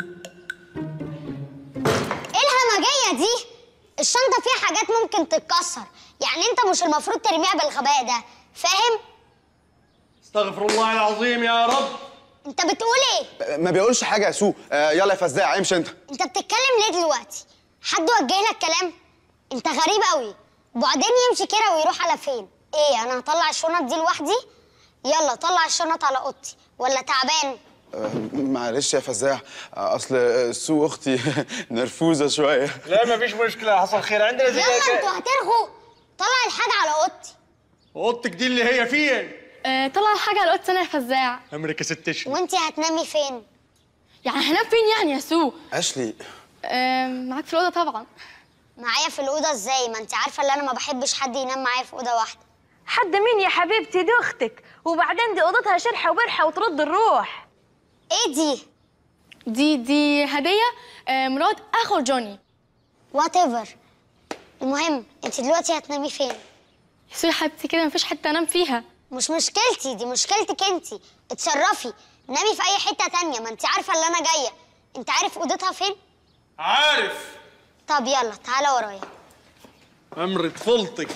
ايه الهمجية دي؟ الشنطة فيها حاجات ممكن تتكسر، يعني انت مش المفروض ترميها بالغباء ده، فاهم؟ استغفر الله العظيم يا رب انت بتقول ايه؟ ما بيقولش حاجه يا سو آه يلا يا فزاع امشي انت انت بتتكلم ليه دلوقتي؟ حد وجه لك كلام؟ انت غريب قوي وبعدين يمشي كده ويروح على فين؟ ايه انا هطلع الشنط دي لوحدي؟ يلا طلع الشنط على اوضتي ولا تعبان؟ آه معلش يا فزاع آه اصل آه، سو اختي نرفوزه شويه لا ما فيش مشكلة حصل خير عندنا زي يلا كده. انتوا هترغوا طلع الحاجة على اوضتي اوضتك دي اللي هي فين اه طلع الحاجة على الأوضة أنا يا فزاع امرك يا ست اشرف وانتي هتنامي فين؟ يعني هنام فين يعني يا سو اشلي اه معاك في الأوضة طبعا معايا في الأوضة ازاي؟ ما انت عارفة ان انا ما بحبش حد ينام معايا في أوضة واحدة حد مين يا حبيبتي دي أختك وبعدين دي أوضتها شرحة وبرحة وترد الروح ايه دي؟ دي دي هدية اه مرات أخو جوني وات ايفر المهم انت دلوقتي هتنامي فين؟ يا سو يا حبيبتي كده مفيش حتة أنام فيها مش مشكلتي دي مشكلتك انت اتصرفي نامي في اي حتة تانية ما انت عارفة اللي انا جاية انت عارف اوضتها فين؟ عارف طب يلا تعالى ورايا امر طفولتك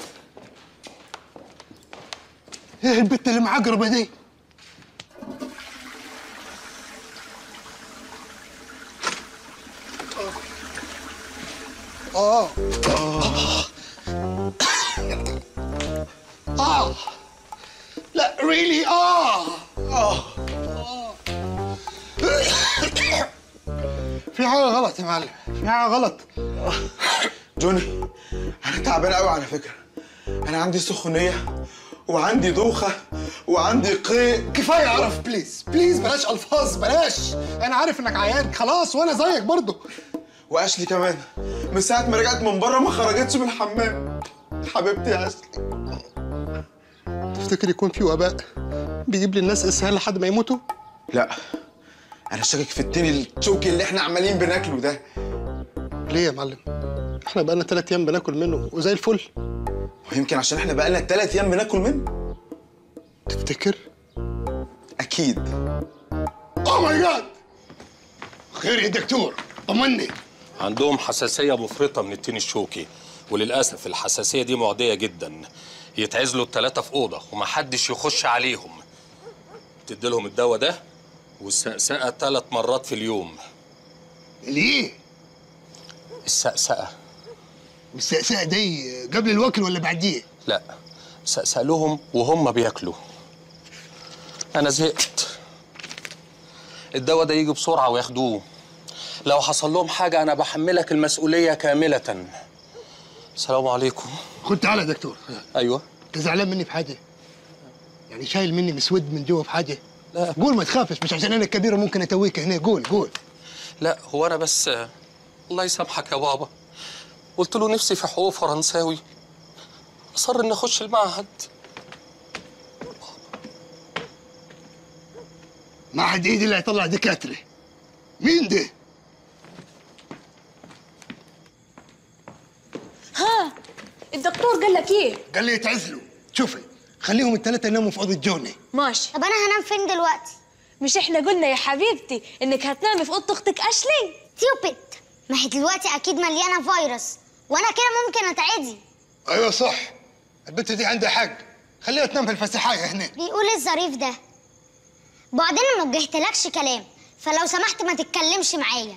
ايه البت اللي معقربه دي اه اه لا ريلي اه اه في حاجه غلط يا معلم في حاجه غلط جوني انا تعبان قوي على فكره انا عندي سخونيه وعندي دوخه وعندي قيء كفايه اعرف بليز بليز بلاش الفاظ بلاش انا عارف انك عيان خلاص وانا زيك برضه واشلي كمان من ساعه ما رجعت من بره ما خرجتش من الحمام حبيبتي يا اشلي تفتكر يكون في وباء بيجيب للناس اسهال لحد ما يموتوا لا انا شاكك في التين الشوكي اللي احنا عمالين بناكله ده ليه يا معلم احنا بقالنا ثلاث ايام بناكل منه وزي الفل ويمكن عشان احنا بقالنا ثلاث ايام بناكل منه تفتكر اكيد اوه ماي جاد خير يا دكتور طمني عندهم حساسية مفرطة من التين الشوكي وللأسف الحساسية دي معدية جدا يتعزلوا التلاتة في أوضة ومحدش يخش عليهم تدي لهم الدواء ده والسقسقة ثلاث مرات في اليوم ليه؟ السقسقة والسقسقة دي قبل الوكل ولا بعديه؟ لا سقسق لهم وهم بياكلوا أنا زهقت الدواء ده يجي بسرعة وياخدوه لو حصل لهم حاجة أنا بحملك المسؤولية كاملة السلام عليكم خد تعالى يا دكتور أيوه انت زعلان مني في حاجه؟ يعني شايل مني مسود من جوه في حاجه؟ لا قول ما تخافش مش عشان انا الكبيره ممكن اتويك هنا قول قول لا هو أنا بس الله يسامحك يا بابا قلت له نفسي في حقوق فرنساوي أصر إني أخش المعهد معهد ايدي اللي هيطلع دكاتره مين ده؟ ها الدكتور قال لك ايه قال لي يتعزلوا شوفي خليهم الثلاثه يناموا في اوضه جوني ماشي طب انا هنام فين دلوقتي مش احنا قلنا يا حبيبتي انك هتنامي في اوضه اختك اشلي تيوبت ما هي دلوقتي اكيد مليانه فيروس وانا كده ممكن اتعدي ايوه صح البنت دي عندها حق خليها تنام في الفسحايه هنا بيقول الظريف ده بعدين ما وجهتلكش كلام فلو سمحت ما تتكلمش معايا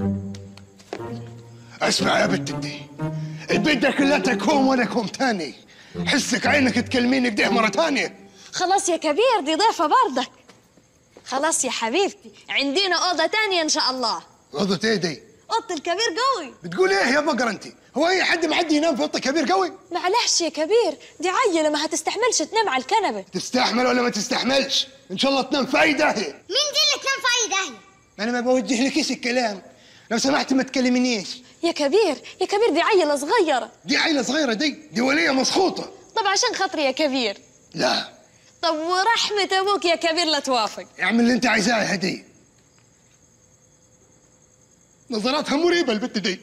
اسمع يا بنت دي البيت ده كلها كوم وانا كوم تاني حسك عينك تكلميني كده مره تانية خلاص يا كبير دي ضيفه برضك خلاص يا حبيبتي عندنا اوضه تانية ان شاء الله اوضه ايه دي؟ اوضه الكبير قوي بتقول ايه يا بقر انت؟ هو اي حد معدي ينام في اوضه كبير قوي؟ معلش يا كبير دي عيله ما هتستحملش تنام على الكنبه تستحمل ولا ما تستحملش؟ ان شاء الله تنام في اي داهيه مين دي اللي تنام في اي داهيه انا ما بوجه لكيش الكلام لو سمحت ما تكلمنيش يا كبير يا كبير دي عيله صغيره دي عيله صغيره دي دي وليه مسخوطه طب عشان خاطري يا كبير لا طب ورحمه ابوك يا كبير لا توافق اعمل اللي انت عايزاه يا هديه نظراتها مريبه البت دي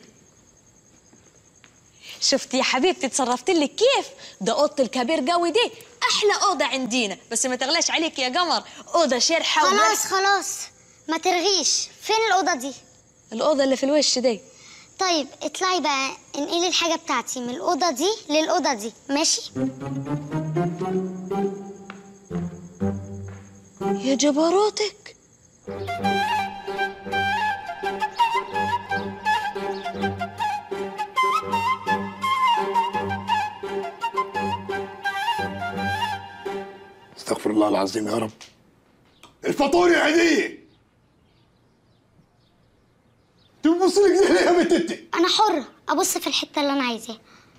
شفتي يا حبيبتي تصرفت لك كيف ده اوضه الكبير قوي دي احلى اوضه عندينا بس ما تغلاش عليك يا قمر اوضه شرحه خلاص خلاص ما ترغيش فين الاوضه دي الاوضه اللي في الوش دي طيب اطلعي بقى انقلي الحاجه بتاعتي من الاوضه دي للاوضه دي ماشي يا جبروتك استغفر الله العظيم يا رب الفطور يا هديه تبص لك زي يا بنت انت انا حره ابص في الحته اللي انا عايزاها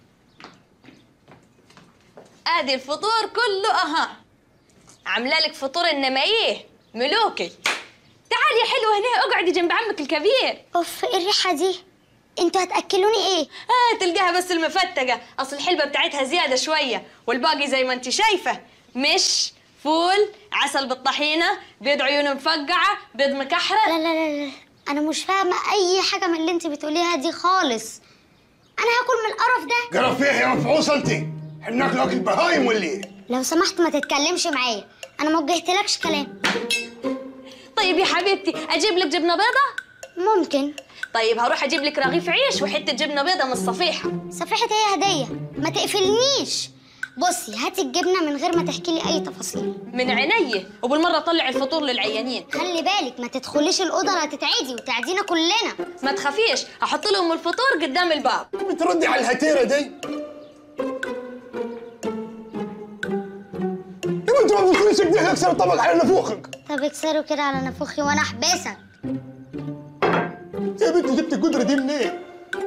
ادي الفطور كله اها عامله لك فطور انما ايه ملوكي تعالي يا حلوه هنا اقعدي جنب عمك الكبير اوف ايه الريحه دي انتوا هتاكلوني ايه اه تلقاها بس المفتقه اصل الحلبه بتاعتها زياده شويه والباقي زي ما انت شايفه مش فول عسل بالطحينه بيض عيون مفقعه بيض مكحرت لا لا لا لا انا مش فاهمه اي حاجه من اللي انت بتقوليها دي خالص انا هاكل من القرف ده قرف فيه يا مفعوصه انت احنا ناكل اكل بهايم ولا ايه لو سمحت ما تتكلمش معايا انا ما وجهتلكش كلام طيب يا حبيبتي اجيب لك جبنه بيضه ممكن طيب هروح اجيب لك رغيف عيش وحته جبنه بيضه من الصفيحه صفيحه ايه هديه ما تقفلنيش بصي هاتي الجبنه من غير ما تحكي لي اي تفاصيل من عيني وبالمره طلع الفطور للعيانين خلي بالك ما تدخليش الاوضه لا تتعدي وتعدينا كلنا ما تخافيش هحط لهم الفطور قدام الباب بتردي على الهتيره دي يبقى انت ما بتقوليش كده اكسر الطبق على نفوخك طب اكسروا كده على نافوخي وانا احبسك يا بنت جبت القدره دي منين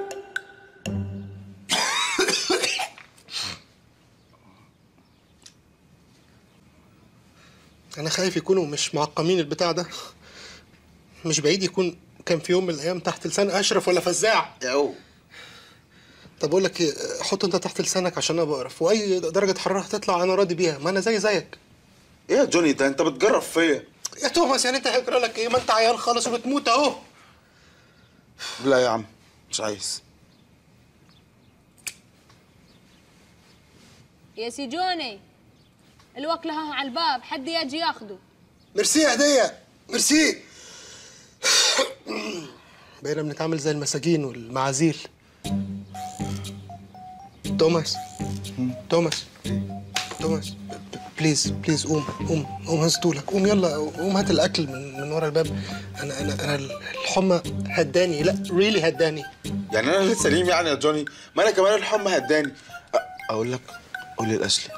انا خايف يكونوا مش معقمين البتاع ده مش بعيد يكون كان في يوم من الايام تحت لسان اشرف ولا فزاع ياو طب اقول لك ايه حط انت تحت لسانك عشان انا بقرف واي درجه حراره هتطلع انا راضي بيها ما انا زي زيك ايه يا جوني ده انت بتجرب فيا يا توماس يعني انت هيجرى لك ايه ما انت عيان خالص وبتموت اهو لا يا عم مش عايز يا سيجوني الوكلة ها على الباب حد يجي ياخده ميرسي يا هديه ميرسي بقينا بنتعامل زي المساجين والمعازيل توماس توماس توماس بليز بليز قوم قوم قوم هزتولك قوم يلا قوم هات الاكل من من ورا الباب انا انا انا الحمى هداني لا ريلي هداني يعني انا لسه سليم يعني يا جوني ما انا كمان الحمى هداني أ- اقول لك قول لي لاشلي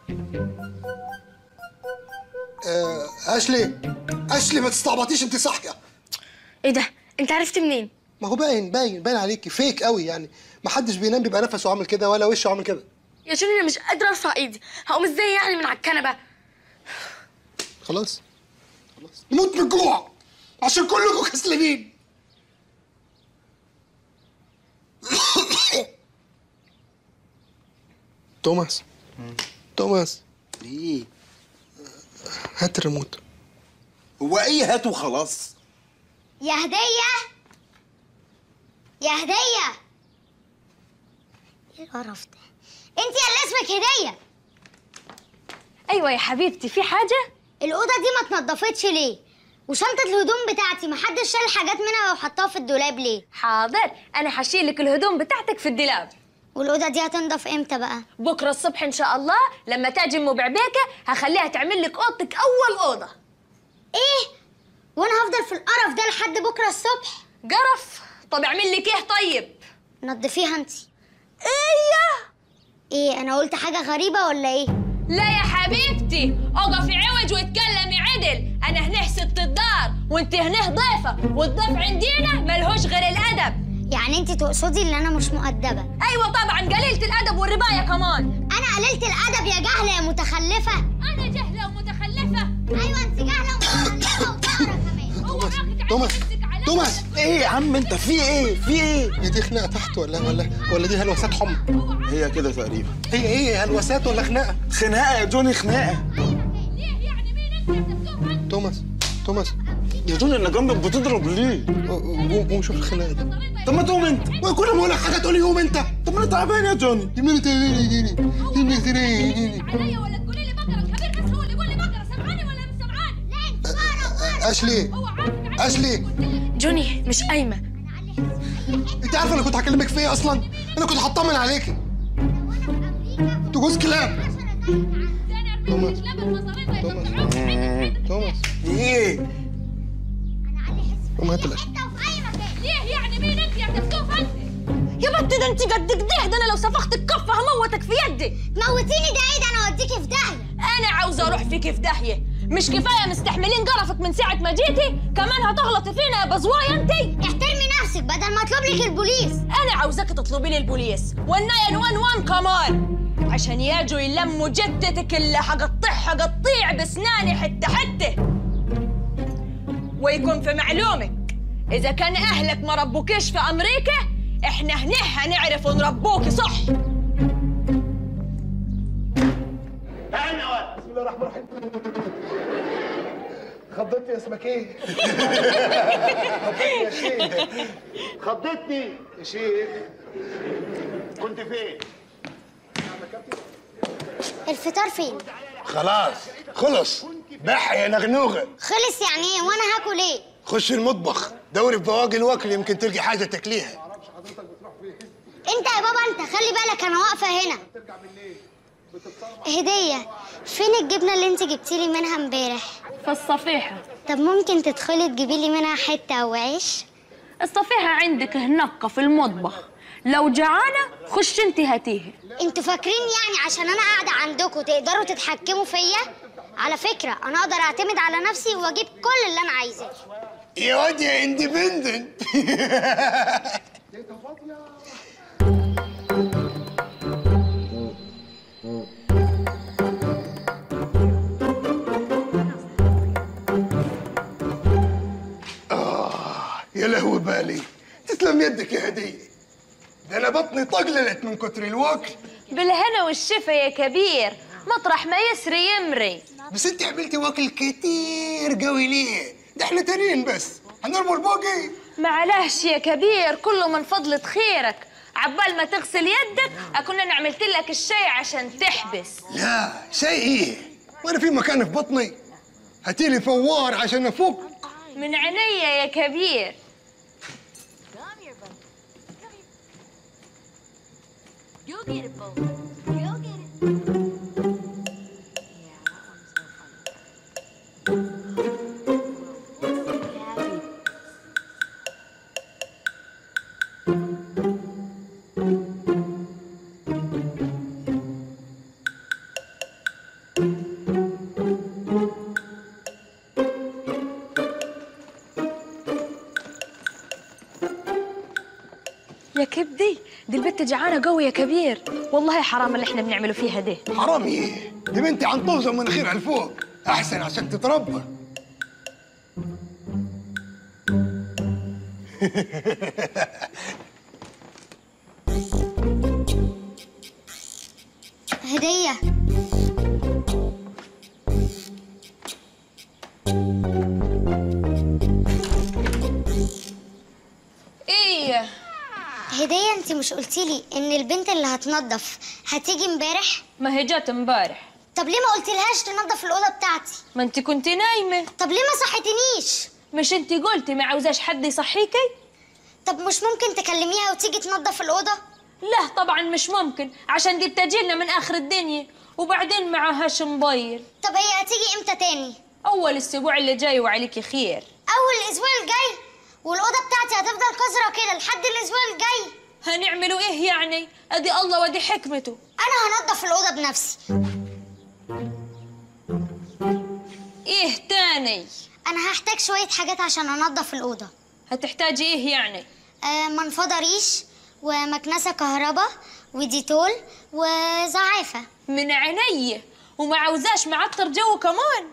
آه اشلي اشلي ما تستعبطيش انت صاحيه ايه ده انت عرفت منين ما هو باين باين باين عليكي فيك قوي يعني ما حدش بينام بيبقى نفسه عامل كده ولا وشه عامل كده يا جوني انا مش قادره ارفع ايدي هقوم ازاي يعني من على الكنبه خلاص خلاص نموت من الجوع عشان كلكم كسلانين توماس توماس ايه هات الريموت هو ايه هات وخلاص يا هدية يا هدية ايه القرف ده انت اللي اسمك هدية ايوه يا حبيبتي في حاجه الأوضة دي ما اتنضفتش ليه وشنطة الهدوم بتاعتي محدش شال حاجات منها وحطها في الدولاب ليه حاضر انا هشيلك الهدوم بتاعتك في الدولاب والأوضة دي هتنضف امتى بقى بكره الصبح ان شاء الله لما تاجي ام بعبيكه هخليها تعمل لك اوضتك اول اوضه ايه وانا هفضل في القرف ده لحد بكرة الصبح قرف طب اعمل لك ايه طيب نضفيها انت ايه ايه انا قلت حاجة غريبة ولا ايه لا يا حبيبتي اقفي عوج واتكلمي عدل انا هنا ست الدار وانت هنا ضيفه والضيف عندنا ملهوش غير الادب يعني انت تقصدي ان انا مش مؤدبة ايوه طبعا قليله الادب والربايه كمان انا قللت الادب يا جهلة يا متخلفة انا جهله ومتخلفه ايوه انت جهلة ومتخلفة وطارة كمان توماس توماس توماس ايه يا عم انت في ايه في ايه هي دي خناقه تحت ولا ولا ولا دي هلوسات حمى هي كده تقريبا هي ايه هلوسات ولا خناقه خناقه يا جوني خناقه توماس توماس يا جوني اللي جنبك بتضرب ليه قوم قوم شوف الخناقه دي طب ما تقوم انت وكل ما اقول لك حاجه تقولي قوم انت طب ما انا تعبان يا جوني يمين تاني يجيني يمين تاني يجيني عليا ولا تقولي لي بقره الكبير بس هو اللي يقول لي بقره سمعاني ولا مش سمعاني اشلي اشلي جوني مش قايمه انت عارفه انا كنت هكلمك في ايه اصلا انا كنت هطمن عليكي انتوا جوز كلاب توماس توماس ايه قوم هات الاشياء ليه يعني مين انت يا تفتوف انت يا بنت ده انت قد كده ده انا لو سفختك كفه هموتك في يدي موتيني ده ايه ده انا اوديكي في داهية انا عاوزه اروح فيكي في داهيه مش كفايه مستحملين قرفك من ساعه ما جيتي كمان هتغلطي فينا يا بزوايه انت احترمي نفسك بدل ما اطلب لك البوليس انا عاوزاك تطلبي لي البوليس والناين وان وان كمان عشان يجوا يلموا جدتك اللي حقطعها قطيع بسناني حته حته ويكون في معلومك اذا كان اهلك ما ربوكيش في امريكا احنا هنا هنعرف نربوكي صح بسم الله الرحمن الرحيم خضتني يا اسمك ايه؟ خضتني يا شيخ خضتني يا شيخ كنت فين؟ الفطار فين خلاص خلص بح يا نغنوغه خلص يعني ايه وانا هاكل ايه خش المطبخ دوري في بواقي الوكل يمكن تلقي حاجه تاكليها انت يا بابا انت خلي بالك انا واقفه هنا هديه فين الجبنه اللي انت جبتي لي منها امبارح في الصفيحه طب ممكن تدخلي تجيبي لي منها حته او عيش الصفيحه عندك هناك في المطبخ لو جعانه خش انت هاتيها انتوا فاكرين يعني عشان انا قاعده عندكم تقدروا تتحكموا فيا على فكره انا اقدر اعتمد على نفسي واجيب كل اللي انا عايزاه يا واد يا اندبندنت آه يا لهوي بالي تسلم يدك يا هدية ده أنا بطني طقللت من كتر الوكل بالهنا والشفا يا كبير مطرح ما يسري يمري بس أنت عملتي وكل كتير قوي ليه؟ ده إحنا تانيين بس هنرموا الباقي معلش يا كبير كله من فضلة خيرك عبال ما تغسل يدك أكون أنا عملت لك الشاي عشان تحبس لا شيء إيه؟ وأنا في مكان في بطني هاتيلي فوار عشان أفك من عينيا يا كبير Go get it, Bo. Go get it. يا كبدي دي البت جعانه قوي يا كبير والله حرام اللي احنا بنعمله فيها ده حرام ايه دي بنتي عنطوزه ومناخيرها لفوق احسن عشان تتربى هدية ايه هدية انت مش قلتيلي ان البنت اللي هتنظف هتيجي امبارح ما هي جات امبارح طب ليه ما قلتلهاش تنظف الأوضة بتاعتي ما انت كنت نايمه طب ليه ما صحتنيش مش انت قلتي ما عاوزاش حد يصحيكي طب مش ممكن تكلميها وتيجي تنظف الأوضة لا طبعا مش ممكن عشان دي بتجيلنا من اخر الدنيا وبعدين معهاش موبايل طب هي هتيجي امتى تاني اول الاسبوع اللي جاي وعليكي خير اول الاسبوع الجاي والأوضة بتاعتي هتفضل قذرة كده لحد الاسبوع الجاي هنعملوا ايه يعني ادي الله ودي حكمته انا هنظف الأوضة بنفسي ايه تاني انا هحتاج شوية حاجات عشان انظف الأوضة هتحتاجي ايه يعني آه منفضة ريش ومكنسة كهرباء وديتول وزعافة من عيني وما عاوزاش معطر جو كمان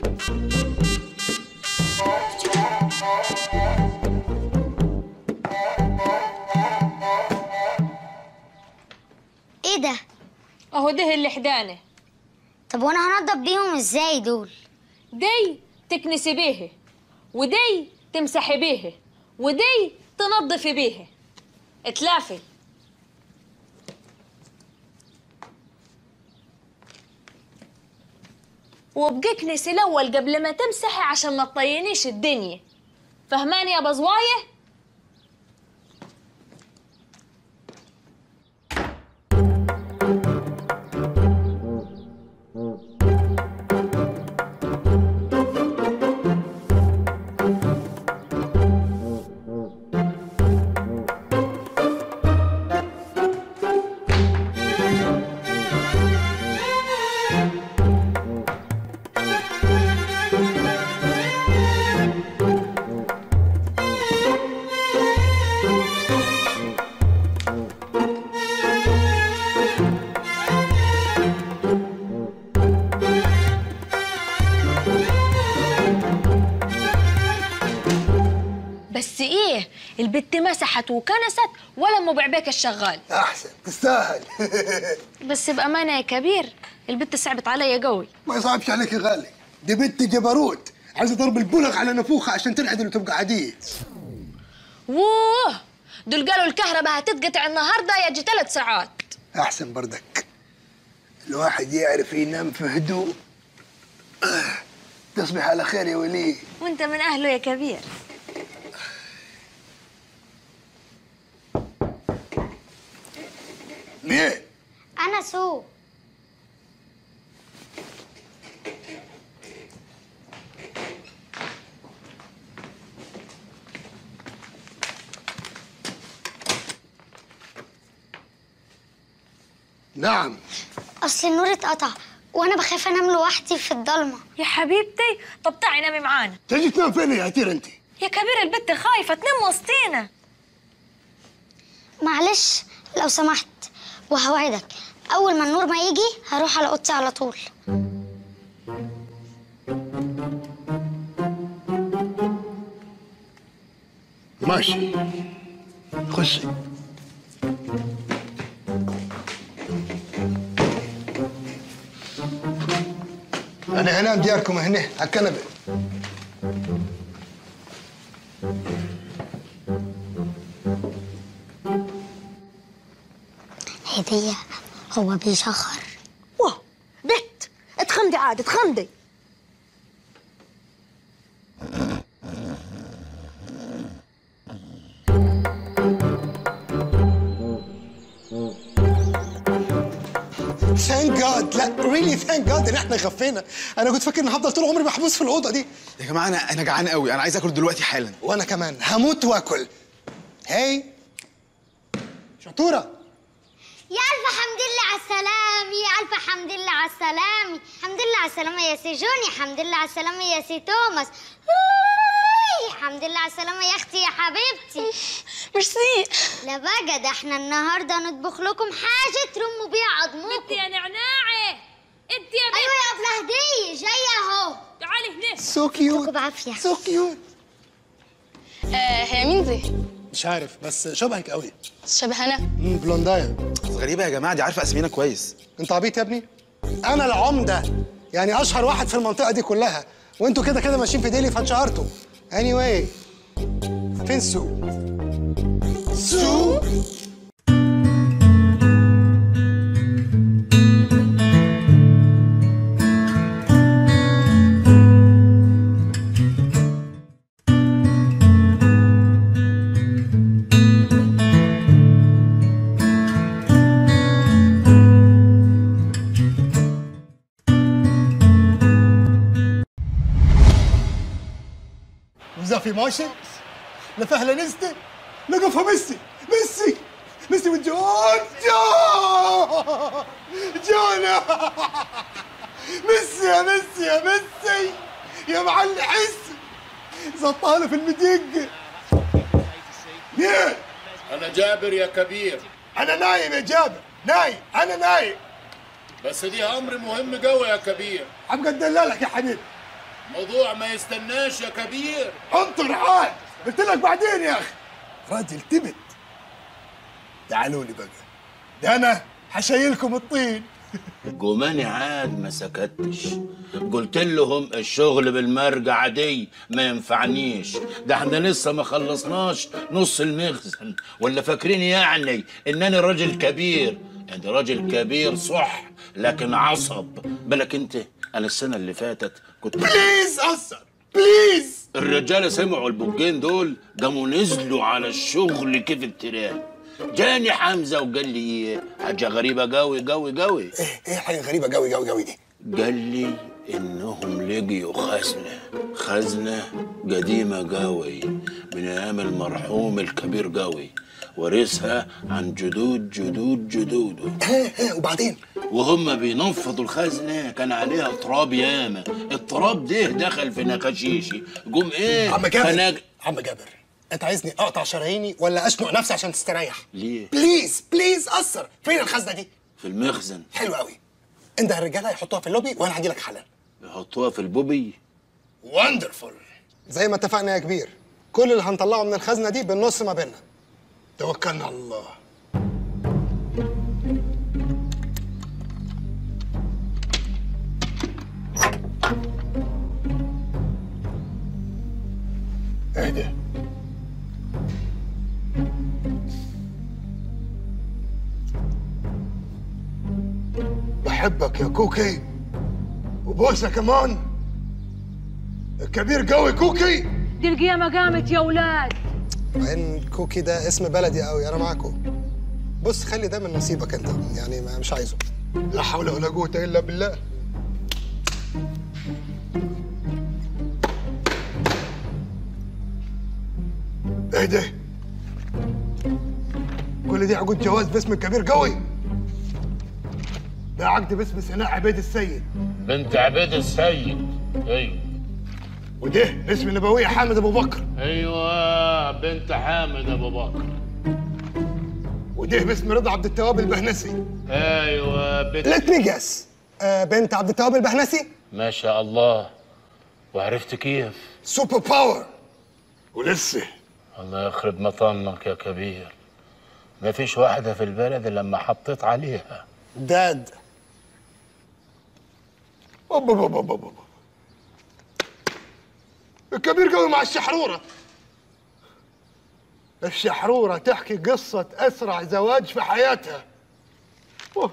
ايه ده اهو ده اللي حدانه طب وانا هنضف بيهم ازاي دول دي تكنسي بيه ودي تمسحي بيه ودي تنظفي بيه اتلافي وابقي اكنسي الاول قبل ما تمسحي عشان ما تطينيش الدنيا فهماني يا بزوايه بس ايه البت مسحت وكنست ولا ام بعبيك الشغال احسن تستاهل بس بامانه يا كبير البت صعبت عليا قوي ما يصعبش عليك يا غالي دي بنت جبروت عايزه ضرب البلغ على نفوخها عشان تنعدل وتبقى عاديه ووه دول قالوا الكهرباء هتتقطع النهارده يجي ثلاث ساعات احسن بردك الواحد يعرف ينام في هدوء آه، تصبح على خير يا ولي وانت من اهله يا كبير مين انا سو نعم اصل النور اتقطع وانا بخاف انام لوحدي في الضلمه يا حبيبتي طب تعي نامي معانا تجي تنام فين يا عتير انت يا كبير البت خايفه تنام وسطينا معلش لو سمحت وهوعدك اول ما النور ما يجي هروح على اوضتي على طول ماشي خشي انا هنام دياركم هنا على الكنبه هديه هو بيشخر واه بت اتخمدي عاد اتخمدي ثانك جاد لا ريلي ثانك جاد ان احنا خفينا انا كنت فاكر ان هفضل طول عمري محبوس في الاوضه دي يا جماعه انا انا جعان قوي انا عايز اكل دلوقتي حالا وانا كمان هموت واكل هاي شطوره يا الف حمد لله على السلام يا الف حمد لله على السلام الحمد لله على السلامه يا سي جوني الحمد لله على السلامه يا سي توماس أوي، الحمد لله على السلامه يا اختي يا حبيبتي ميرسي لا بقى ده احنا النهارده نطبخ لكم حاجه ترموا بيها عضمكم انت يا نعناعه انت يا ايوه يا ابله هديه جايه اهو تعالي هنا سو كيوت بعافيه سو كيوت آه هي مين دي؟ مش عارف بس شبهك قوي شبه انا مم، بلوندايه غريبه يا جماعه دي عارفه اسمينا كويس انت عبيط يا ابني انا العمده يعني اشهر واحد في المنطقه دي كلها وانتوا كده كده ماشيين في ديلي فاتشهرتوا اني anyway. فين سو سو وإذا في ماشي لفهلة نزته لقفها ميسي ميسي ميسي والجون جون جون ميسي يا ميسي يا ميسي يا معلم حس زطاله في المدق مين؟ أنا جابر يا كبير أنا نايم يا جابر نايم أنا نايم بس دي أمر مهم قوي يا كبير أبقى أدللك يا حبيبي موضوع ما يستناش يا كبير انطر عاد قلت لك بعدين يا اخي راجل تبت تعالوا لي بقى ده انا حشيلكم الطين جماني عاد ما سكتش قلت لهم الشغل بالمرجع دي ما ينفعنيش ده احنا لسه ما خلصناش نص المخزن ولا فاكرين يعني انني راجل كبير انا راجل كبير صح لكن عصب بالك انت انا السنه اللي فاتت كنت بليز اثر بليز الرجاله سمعوا البوجين دول قاموا نزلوا على الشغل كيف التراب جاني حمزه وقال لي ايه حاجه غريبه قوي قوي قوي ايه حاجه غريبه قوي قوي قوي دي قال لي انهم لقيوا خزنه خزنه قديمه قوي من ايام المرحوم الكبير قوي ورثها عن جدود جدود جدوده وبعدين وهم بينفضوا الخزنه كان عليها تراب ياما التراب ده دخل في نقاشيشي قوم ايه عم جابر فنج- عم جابر انت عايزني اقطع شراييني ولا اشنق نفسي عشان تستريح ليه بليز بليز اثر فين الخزنه دي في المخزن حلو قوي انت الرجاله يحطوها في اللوبي وانا هجي لك حالا يحطوها في البوبي وندرفول زي ما اتفقنا يا كبير كل اللي هنطلعه من الخزنه دي بالنص ما بيننا توكلنا على الله اهدى بحبك يا كوكي وبوسه كمان الكبير قوي كوكي دي القيامة قامت يا ولاد بعدين كوكي ده اسم بلدي قوي انا معاكم بص خلي ده من نصيبك انت يعني ما مش عايزه لا حول ولا قوه الا بالله ايه ده كل دي عقود جواز باسم الكبير قوي ده عقد باسم سناء عبيد السيد بنت عبيد السيد ايوه وده باسم النبوية حامد ابو بكر ايوه بنت حامد ابو بكر وده باسم رضا عبد التواب البهنسي ايوه بنت ليت مي جس بنت عبد التواب البهنسي ما شاء الله وعرفت كيف سوبر باور ولسه الله يخرب مطنك يا كبير ما فيش واحدة في البلد إلا لما حطيت عليها داد أوبا أوبا أوبا أوبا. الكبير قوي مع الشحرورة الشحرورة تحكي قصة أسرع زواج في حياتها أوه.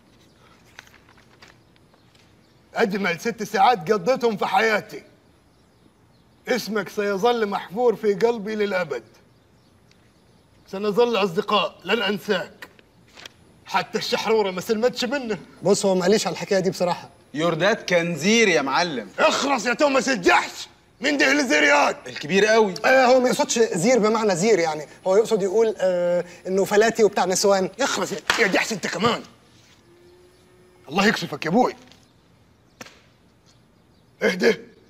أجمل ست ساعات قضيتهم في حياتي اسمك سيظل محفور في قلبي للأبد سنظل أصدقاء لن أنساك حتى الشحروره ما سلمتش منه بص هو معليش على الحكايه دي بصراحه يوردات كان زير يا معلم اخرس يا توماس الجحش مين ده الزيريات الكبير قوي آه هو ما يقصدش زير بمعنى زير يعني هو يقصد يقول آه انه فلاتي وبتاع نسوان اخرس يا- يا جحش انت كمان الله يكشفك يا ابوي اهدى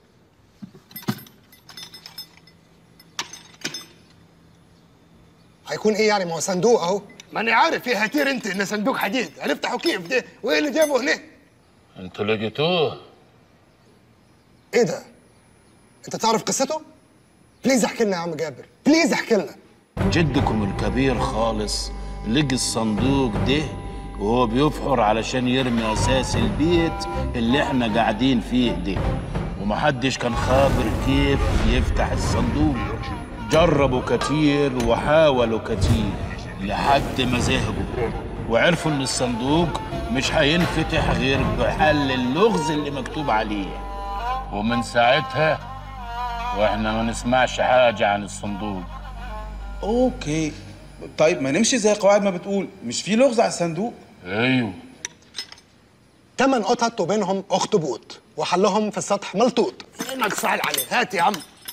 هيكون ايه يعني ما هو صندوق اهو ما انا عارف ايه هتير انت ان صندوق حديد هنفتحه كيف ده وايه اللي جابه هنا انتوا لقيتوه ايه ده انت تعرف قصته بليز احكي لنا يا عم جابر بليز احكي لنا جدكم الكبير خالص لقي الصندوق ده وهو بيفحر علشان يرمي اساس البيت اللي احنا قاعدين فيه ده ومحدش كان خابر كيف يفتح الصندوق جربوا كتير وحاولوا كتير لحد ما زهقوا وعرفوا ان الصندوق مش هينفتح غير بحل اللغز اللي مكتوب عليه ومن ساعتها واحنا ما نسمعش حاجة عن الصندوق اوكي طيب ما نمشي زي قواعد ما بتقول مش في لغز على الصندوق ايوه تمن قطط وبينهم اخطبوط وحلهم في السطح ملطوط انك صعب عليه هات يا عم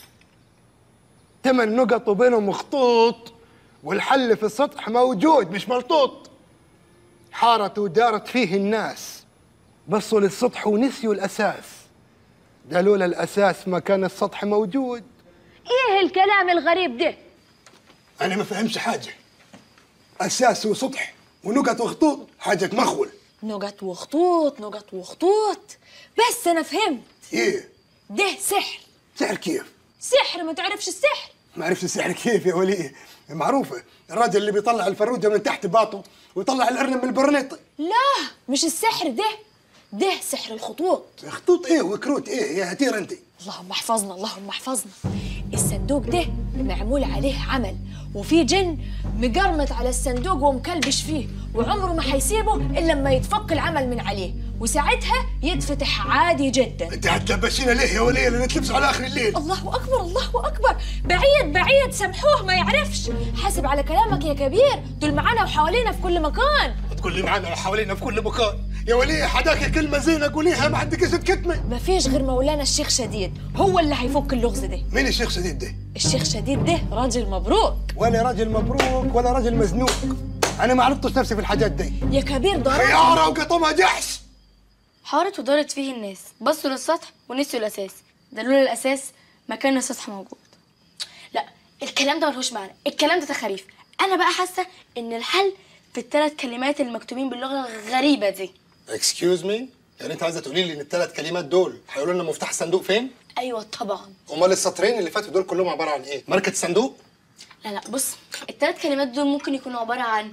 تمن نقط وبينهم خطوط والحل في السطح موجود مش ملطوط حارت ودارت فيه الناس بصوا للسطح ونسيوا الاساس ده لولا الاساس ما كان السطح موجود ايه الكلام الغريب ده انا ما فهمش حاجه اساس وسطح ونقط وخطوط حاجه مخول نقط وخطوط نقط وخطوط بس انا فهمت ايه ده سحر سحر كيف سحر ما تعرفش السحر ما عرفت السحر كيف يا ولي معروفه الراجل اللي بيطلع الفروجه من تحت باطه ويطلع الارنب من البرنيطه لا مش السحر ده ده سحر الخطوط خطوط ايه وكروت ايه يا هتير انت اللهم احفظنا اللهم احفظنا الصندوق ده معمول عليه عمل وفي جن مقرمط على الصندوق ومكلبش فيه وعمره ما حيسيبه الا لما يتفك العمل من عليه وساعتها يتفتح عادي جدا انت هتلبسينا ليه يا ولي اللي نتلبس على اخر الليل الله اكبر الله اكبر بعيد بعيد سامحوه ما يعرفش حاسب على كلامك يا كبير دول معانا وحوالينا في كل مكان تقول لي معانا وحوالينا في كل مكان يا ولي حداك كلمه زينه قوليها ما عندك اسم كتمه ما فيش غير مولانا الشيخ شديد هو اللي هيفك اللغز ده مين الشيخ شديد ده الشيخ شديد ده راجل مبروك ولا راجل مبروك ولا راجل مزنوق انا ما عرفتش نفسي في الحاجات دي يا كبير ضرب خياره وقطمها جحش حارت ودارت فيه الناس بصوا للسطح ونسيوا الاساس ده لولا الاساس ما كان السطح موجود لا الكلام ده ملهوش معنى الكلام ده تخاريف انا بقى حاسه ان الحل في الثلاث كلمات المكتوبين باللغه الغريبه دي اكسكيوز مي يعني انت عايزه تقولي لي ان الثلاث كلمات دول هيقولوا لنا مفتاح الصندوق فين ايوه طبعا امال السطرين اللي فاتوا دول كلهم عباره عن ايه ماركه الصندوق لا لا بص الثلاث كلمات دول ممكن يكونوا عباره عن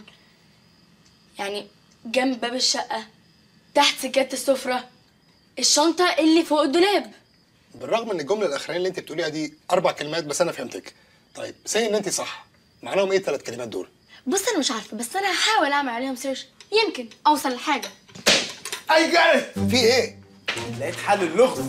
يعني جنب باب الشقه تحت سجاده السفره الشنطه اللي فوق الدولاب بالرغم ان الجمله الاخرانيه اللي انت بتقوليها دي اربع كلمات بس انا فهمتك طيب سي ان انت صح معناهم ايه الثلاث كلمات دول بص انا مش عارفه بس انا هحاول اعمل عليهم سيرش يمكن اوصل لحاجه اي جاري في ايه لقيت حل اللغز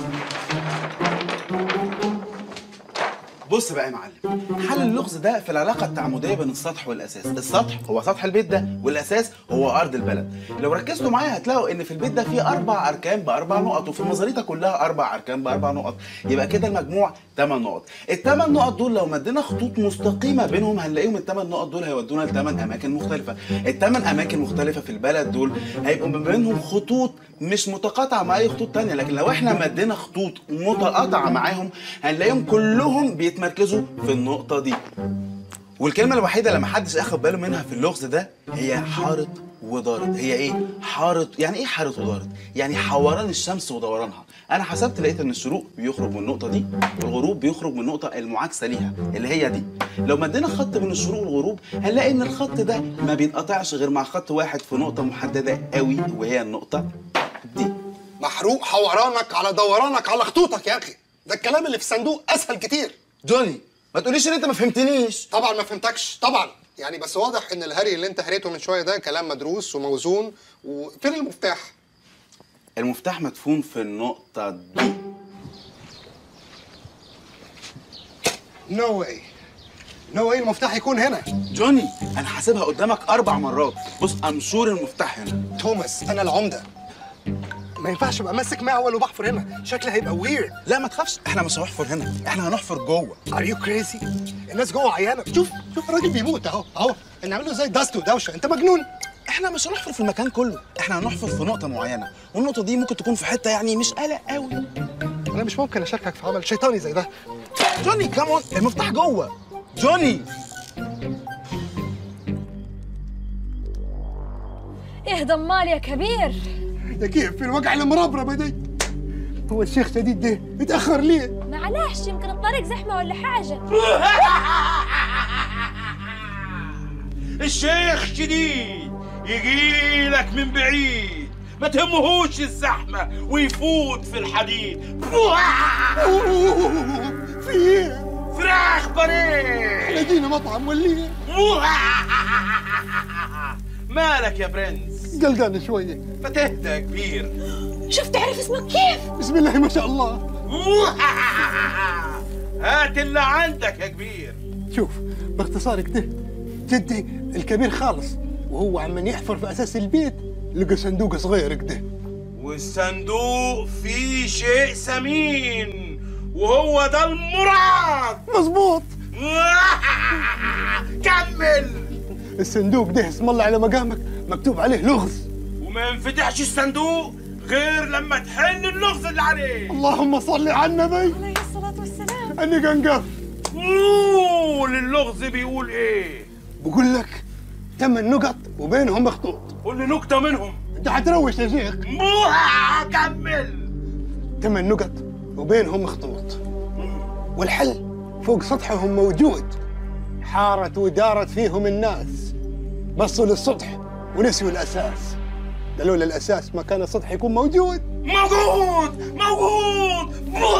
بص بقى يا معلم حل اللغز ده في العلاقه التعامديه بين السطح والاساس السطح هو سطح البيت ده والاساس هو ارض البلد لو ركزتوا معايا هتلاقوا ان في البيت ده فيه اربع اركان باربع نقط وفي المزاريطه كلها اربع اركان باربع نقط يبقى كده المجموع 8 نقط الثمان نقط دول لو مدينا خطوط مستقيمه بينهم هنلاقيهم الثمان نقط دول هيودونا لثمان اماكن مختلفه الثمان اماكن مختلفه في البلد دول هيبقوا ما بينهم خطوط مش متقاطعه مع اي خطوط تانية لكن لو احنا مدينا خطوط متقاطعه معاهم هنلاقيهم كلهم بيتمركزوا في النقطه دي والكلمة الوحيدة اللي محدش اخد باله منها في اللغز ده هي حارت ودارت هي ايه؟ حارت يعني ايه حارت ودارت؟ يعني حوران الشمس ودورانها انا حسبت لقيت ان الشروق بيخرج من النقطة دي والغروب بيخرج من النقطة المعاكسة ليها اللي هي دي لو مدينا خط بين الشروق والغروب هنلاقي ان الخط ده ما بينقطعش غير مع خط واحد في نقطة محددة قوي وهي النقطة دي محروق حورانك على دورانك على خطوطك يا اخي ده الكلام اللي في الصندوق اسهل كتير جوني ما تقوليش ان انت ما فهمتنيش طبعا ما فهمتكش طبعا يعني بس واضح ان الهري اللي انت هريته من شويه ده كلام مدروس وموزون وفين المفتاح المفتاح مدفون في النقطة دي نو واي نو ايه المفتاح يكون هنا جوني انا حاسبها قدامك اربع مرات بص امشور المفتاح هنا توماس انا العمده ما ينفعش ابقى ماسك معول وبحفر هنا شكلي هيبقى ويرد لا ما تخافش احنا مش هنحفر هنا احنا هنحفر جوه ار يو كريزي الناس جوه عيانه شوف شوف الراجل بيموت اهو اهو نعمله زي دست ودوشه انت مجنون احنا مش هنحفر في المكان كله احنا هنحفر في نقطه معينه والنقطه دي ممكن تكون في حته يعني مش قلق قوي انا مش ممكن اشاركك في عمل شيطاني زي ده جوني كامون المفتاح جوه جوني اهدى امال يا كبير ده كيف في الوجع المربربه دي هو الشيخ شديد ده اتاخر ليه معلش يمكن الطريق زحمه ولا حاجه الشيخ شديد يجي لك من بعيد ما تهمهوش الزحمة ويفوت في الحديد في ايه فراخ بانيه احنا جينا مطعم ولا ايه مالك يا برنس قلقان شويه فتهدى يا كبير شوف تعرف اسمك كيف بسم الله ما شاء الله هات اللي عندك يا كبير شوف باختصار كده جدي الكبير خالص وهو عمال يحفر في اساس البيت لقى صندوق صغير كده والصندوق فيه شيء ثمين وهو ده المراد مظبوط كمل الصندوق ده اسم الله على مقامك مكتوب عليه لغز وما ينفتحش الصندوق غير لما تحل اللغز اللي عليه اللهم صل على النبي عليه الصلاه والسلام اني قنقف قول اللغز بيقول ايه بقول لك ثمان نقط وبينهم خطوط قول لي نكته منهم انت هتروش يا شيخ موها كمل ثمان نقط وبينهم خطوط والحل فوق سطحهم موجود حارت ودارت فيهم الناس بصوا للسطح ونسيوا الاساس ده لولا الاساس ما كان السطح يكون موجود موجود موجود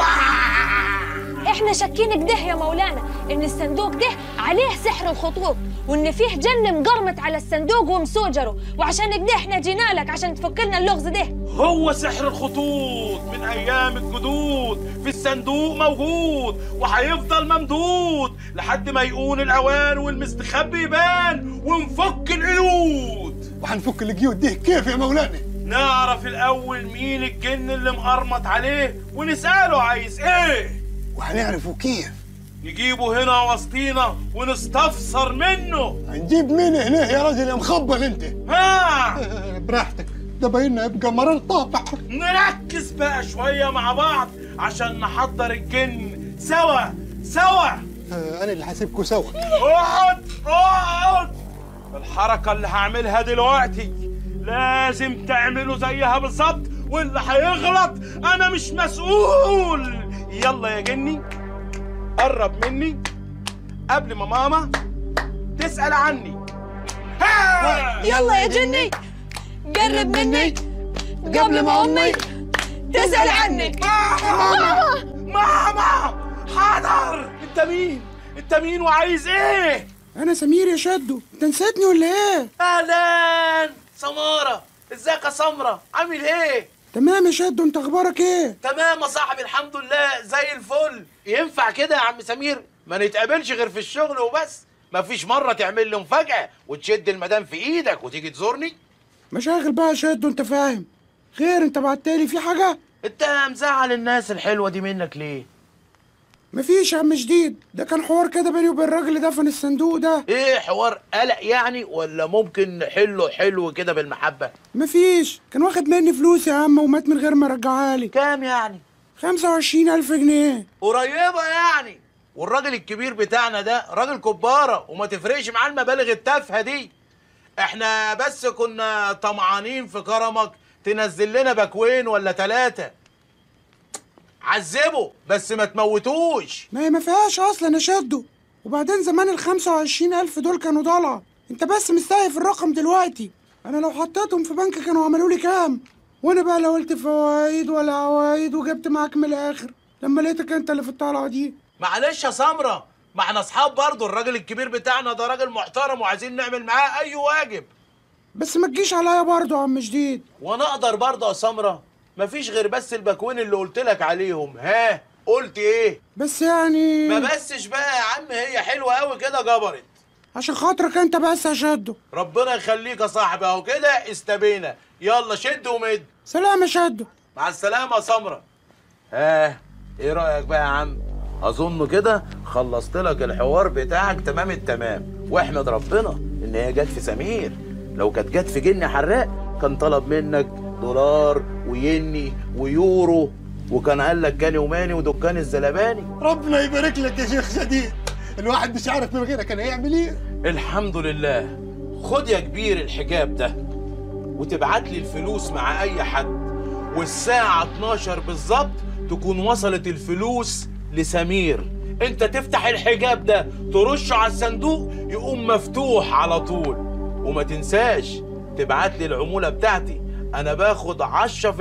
احنا شاكين كده يا مولانا ان الصندوق ده عليه سحر الخطوط وان فيه جن مقرمت على الصندوق ومسوجره وعشان كده احنا جينا لك عشان تفك لنا اللغز ده هو سحر الخطوط من ايام الجدود في الصندوق موجود وهيفضل ممدود لحد ما يقول الاوان والمستخبي يبان ونفك القيود وهنفك القيود دي كيف يا مولانا نعرف الاول مين الجن اللي مقرمط عليه ونساله عايز ايه وهنعرفوا كيف نجيبه هنا وسطينا ونستفسر منه هنجيب مين هنا يا راجل يا مخبل انت ها براحتك ده بايننا يبقى مرار طافح نركز بقى شوية مع بعض عشان نحضر الجن سوا سوا آه، انا اللي هسيبكوا سوا اقعد اقعد الحركة اللي هعملها دلوقتي لازم تعملوا زيها بالظبط واللي هيغلط انا مش مسؤول يلا يا جني قرب مني قبل ما ماما تسأل عني ها! يلا يا جني قرب مني قبل ما امي تسال عنك ماما ماما حاضر انت مين انت مين وعايز ايه انا سمير يا شدو انت نسيتني ولا ايه اهلا سمارة ازيك يا سمرة عامل ايه تمام يا شدو انت اخبارك ايه تمام يا صاحبي الحمد لله زي الفل ينفع كده يا عم سمير ما نتقابلش غير في الشغل وبس مفيش مرة تعمل لي مفاجأة وتشد المدام في ايدك وتيجي تزورني مشاغل بقى يا شدو انت فاهم خير انت بعتلي في حاجه انت مزعل الناس الحلوة دي منك ليه مفيش يا عم جديد ده كان حوار كده بيني وبين الراجل اللي دفن الصندوق ده ايه حوار قلق يعني ولا ممكن نحله حلو كده بالمحبة مفيش كان واخد مني فلوس يا عم ومات من غير ما رجعها لي كام يعني خمسة وعشرين ألف جنيه قريبة يعني والراجل الكبير بتاعنا ده راجل كبارة وما تفرقش معاه المبالغ التافهة دي احنا بس كنا طمعانين في كرمك تنزل لنا باكوين ولا ثلاثة عذبه بس ما تموتوش ما هي ما فيهاش أصلا يا شدو وبعدين زمان ال 25 ألف دول كانوا ضلع أنت بس مستهيف الرقم دلوقتي أنا لو حطيتهم في بنك كانوا عملوا لي كام وأنا بقى لا قلت فوايد ولا عوايد وجبت معاك من الآخر لما لقيتك أنت اللي في الطلعة دي معلش يا سمرة ما احنا اصحاب برضه الراجل الكبير بتاعنا ده راجل محترم وعايزين نعمل معاه اي واجب بس ما تجيش عليا برضه يا عم جديد وانا اقدر برضه يا سمرة مفيش غير بس الباكوين اللي قلت لك عليهم ها قلت ايه بس يعني ما بسش بقى يا عم هي حلوه قوي كده جبرت عشان خاطرك انت بس يا شدو ربنا يخليك يا صاحبي اهو كده استبينا يلا شد ومد سلام يا شدو مع السلامه يا سمره ها ايه رايك بقى يا عم اظن كده خلصت لك الحوار بتاعك تمام التمام واحمد ربنا ان هي جت في سمير لو كانت جت في جني حراق كان طلب منك دولار ويني ويورو وكان قال لك كاني وماني ودكان الزلباني ربنا يبارك لك يا شيخ شديد الواحد مش عارف من غيرك كان هيعمل ايه الحمد لله خد يا كبير الحجاب ده وتبعت لي الفلوس مع اي حد والساعة 12 بالظبط تكون وصلت الفلوس لسمير انت تفتح الحجاب ده ترشه على الصندوق يقوم مفتوح على طول وما تنساش تبعت لي العمولة بتاعتي انا باخد 10%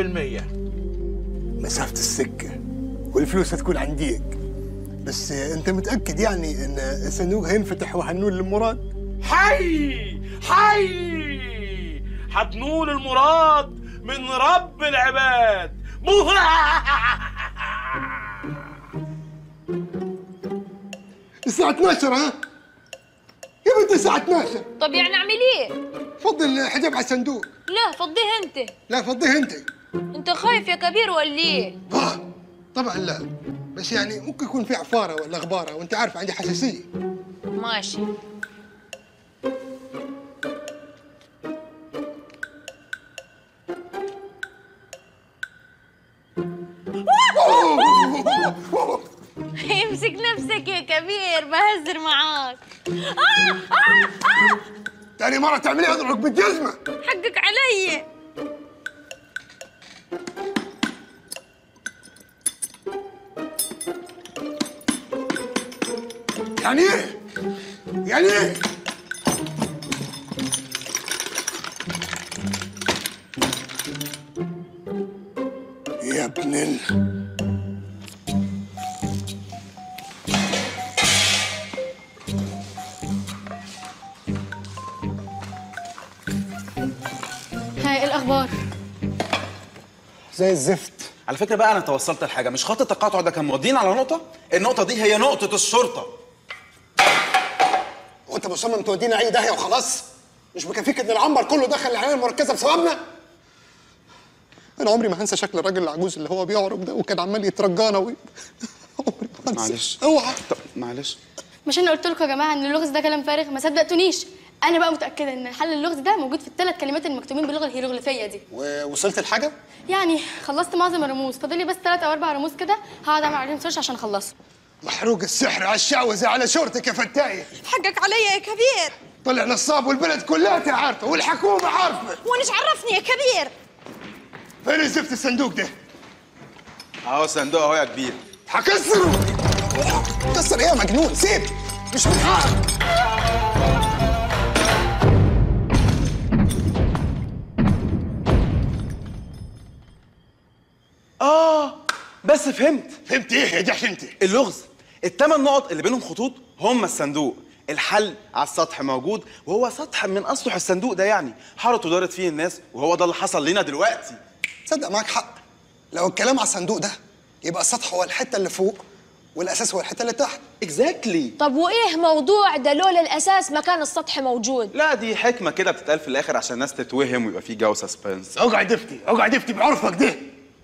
مسافة السكة والفلوس هتكون عنديك بس انت متأكد يعني ان الصندوق هينفتح وهنقول لمراد حي حي هتنول المراد من رب العباد الساعة 12 ها؟ يا بنت الساعة 12 طب يعني اعمل ايه فضل الحجاب على الصندوق لا فضيه انت لا فضيه انت انت خايف يا كبير ولا ايه طبعا لا بس يعني ممكن يكون في عفارة ولا غبارة وانت عارف عندي حساسية ماشي امسك نفسك يا كبير بهزر معاك آه آه آه تاني مرة تعمليها اضربك بالجزمة حقك علي يعني ايه؟ يعني ايه؟ يا ابن ال هاي ايه الاخبار زي الزفت على فكره بقى انا توصلت لحاجه مش خط التقاطع ده كان مودينا على نقطه النقطه دي هي نقطه الشرطه وانت مصمم تودينا اي داهيه وخلاص مش مكفيك ان العنبر كله دخل العنايه المركزه بسببنا انا عمري ما هنسى شكل الراجل العجوز اللي هو بيعرج ده وكان عمال يترجانا و... معلش اوعى طب معلش مش انا قلت لكم يا جماعه ان اللغز ده كلام فارغ ما صدقتونيش انا بقى متاكده ان حل اللغز ده موجود في الثلاث كلمات المكتوبين باللغه الهيروغليفيه دي ووصلت لحاجه يعني خلصت معظم الرموز فاضل لي بس ثلاث او اربع رموز كده هقعد اعمل عليهم سيرش عشان اخلصه محروق السحر على الشعوذه على شورتك يا فتايه حقك عليا يا كبير طلع نصاب والبلد كلها عارفه والحكومه عارفه ونش عرفني يا كبير فين زفت الصندوق ده؟ اهو صندوق اهو يا كبير هكسره كسر ايه يا مجنون سيب مش من حقك اه بس فهمت فهمت ايه يا جحش انت اللغز الثمان نقط اللي بينهم خطوط هم الصندوق الحل على السطح موجود وهو سطح من اسطح الصندوق ده يعني حارت ودارت فيه الناس وهو ده اللي حصل لنا دلوقتي تصدق معاك حق لو الكلام على الصندوق ده يبقى السطح هو الحته اللي فوق والاساس هو الحته اللي تحت اكزاكتلي طب وايه موضوع ده لولا الاساس ما كان السطح موجود لا دي حكمه كده بتتقال في الاخر عشان الناس تتوهم ويبقى في جو سسبنس اقعد افتي اقعد افتي بعرفك ده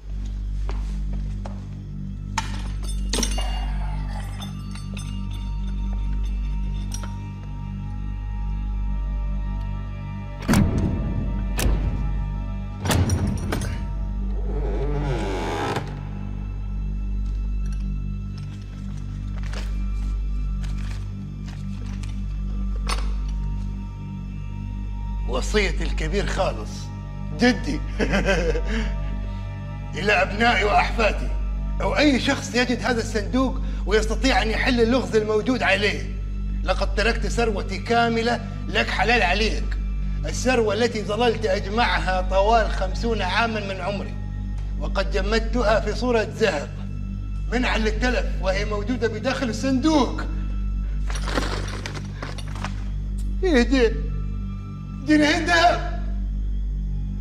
وصية الكبير خالص جدي إلى أبنائي وأحفادي أو أي شخص يجد هذا الصندوق ويستطيع أن يحل اللغز الموجود عليه لقد تركت ثروتي كاملة لك حلال عليك الثروة التي ظللت أجمعها طوال خمسون عاما من عمري وقد جمدتها في صورة ذهب منعا للتلف وهي موجودة بداخل الصندوق ايه ده؟ جنيه ذهب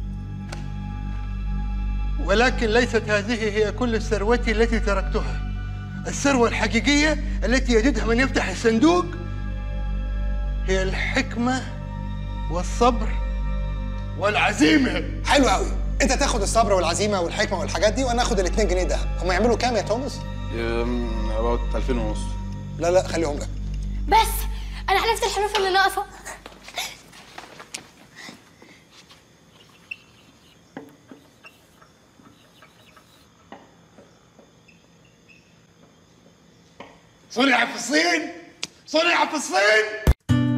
ولكن ليست هذه هي كل ثروتي التي تركتها الثروة الحقيقية التي يجدها من يفتح الصندوق هي الحكمة والصبر والعزيمة حلو قوي انت تاخد الصبر والعزيمه والحكمه والحاجات دي وانا اخد الاثنين جنيه دهب هم يعملوا كام يا توماس اباوت 2000 ونص لا لا خليهم لك بس انا عرفت الحروف اللي ناقصه صنع في الصين صنع في الصين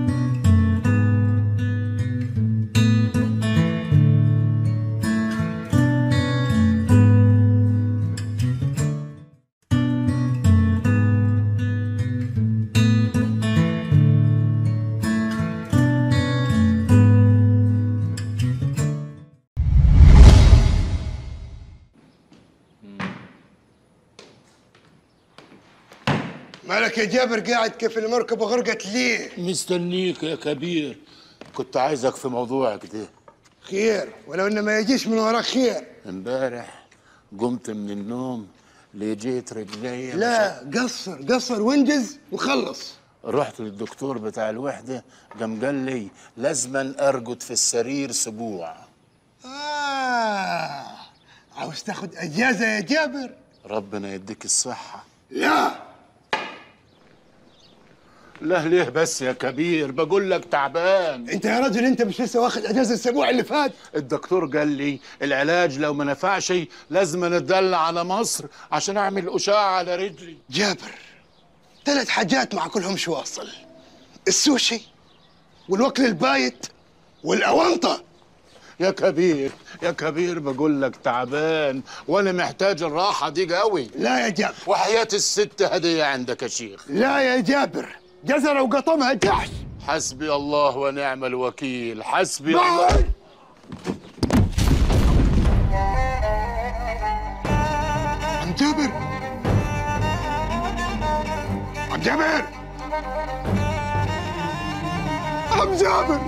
مالك يا جابر قاعد كيف المركبة غرقت ليه؟ مستنيك يا كبير كنت عايزك في موضوع كده خير ولو انه ما يجيش من وراك خير امبارح قمت من النوم لجيت رجلي لا قصر قصر وانجز وخلص رحت للدكتور بتاع الوحدة قام قال لي لازما ارقد في السرير اسبوع آه عاوز تاخد اجازة يا جابر؟ ربنا يديك الصحة لا لا ليه بس يا كبير بقول لك تعبان انت يا راجل انت مش لسه واخد اجازة الاسبوع اللي فات؟ الدكتور قال لي العلاج لو ما نفعش لازم اتدلع على مصر عشان اعمل اشعه على رجلي جابر ثلاث حاجات مع كلهم شو واصل السوشي والوكل البايت والاونطه يا كبير يا كبير بقول لك تعبان وانا محتاج الراحه دي قوي لا يا جابر وحياه الست هديه عندك يا شيخ لا يا جابر جزرة وقطمها جحش حسبي الله ونعم الوكيل حسبي الله عم جابر عم جابر عم جابر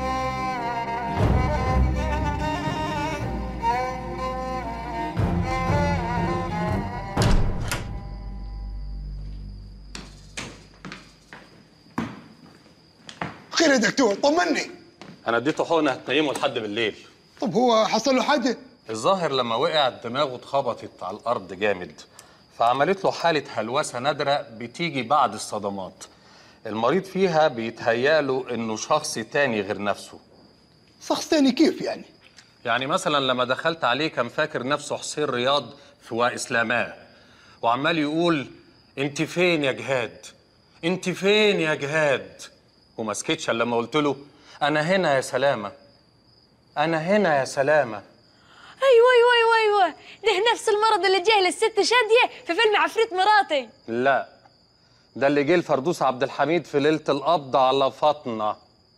خير يا دكتور طمني انا اديته حقنه هتنيمه لحد بالليل طب هو حصل له حاجه الظاهر لما وقع دماغه اتخبطت على الارض جامد فعملت له حاله هلوسه نادره بتيجي بعد الصدمات المريض فيها بيتهيأ له انه شخص تاني غير نفسه شخص تاني كيف يعني يعني مثلا لما دخلت عليه كان فاكر نفسه حسين رياض في واسلاماه وعمال يقول انت فين يا جهاد انت فين يا جهاد وما سكتش الا لما قلت له انا هنا يا سلامه انا هنا يا سلامه ايوه ايوه ايوه ايوه ده نفس المرض اللي جه للست شاديه في فيلم عفريت مراتي لا ده اللي جه لفردوس عبد الحميد في ليله القبض على فاطمه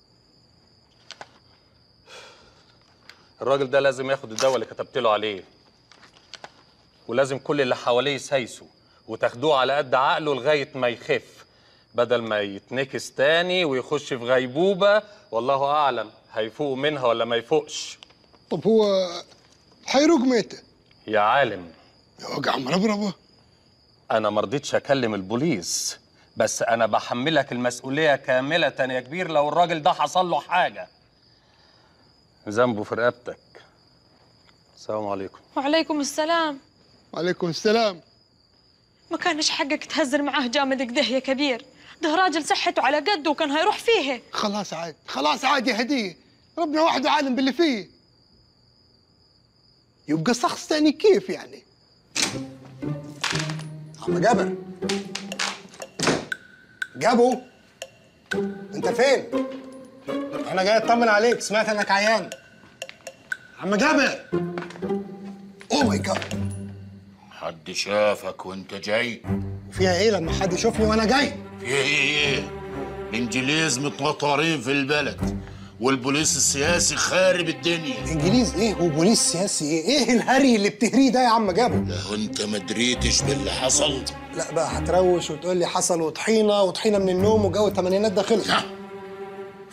الراجل ده لازم ياخد الدواء اللي كتبت له عليه ولازم كل اللي حواليه يسايسوا وتاخدوه على قد عقله لغايه ما يخف بدل ما يتنكس تاني ويخش في غيبوبه والله اعلم هيفوق منها ولا ما يفوقش طب هو حيروق ميته يا عالم يا وجع مربربه انا ما رضيتش اكلم البوليس بس انا بحملك المسؤوليه كامله يا كبير لو الراجل ده حصل له حاجه ذنبه في رقبتك السلام عليكم وعليكم السلام وعليكم السلام ما كانش حقك تهزر معاه جامد كده يا كبير ده راجل صحته على قده وكان هيروح فيه خلاص عاد خلاص عاد يا هديه ربنا وحده عالم باللي فيه يبقى شخص تاني كيف يعني عم جابر جابو انت فين؟ انا جاي اطمن عليك سمعت انك عيان عم جابر اوه ماي جاد حد شافك وانت جاي فيها ايه لما حد يشوفني وانا جاي؟ في ايه ايه الانجليز متنطرين في البلد والبوليس السياسي خارب الدنيا انجليز ايه وبوليس سياسي ايه؟ ايه الهري اللي بتهريه ده يا عم جابر؟ لو انت ما دريتش باللي حصل لا بقى هتروش وتقول لي حصل وطحينه وطحينه من النوم وجو الثمانينات ده خلص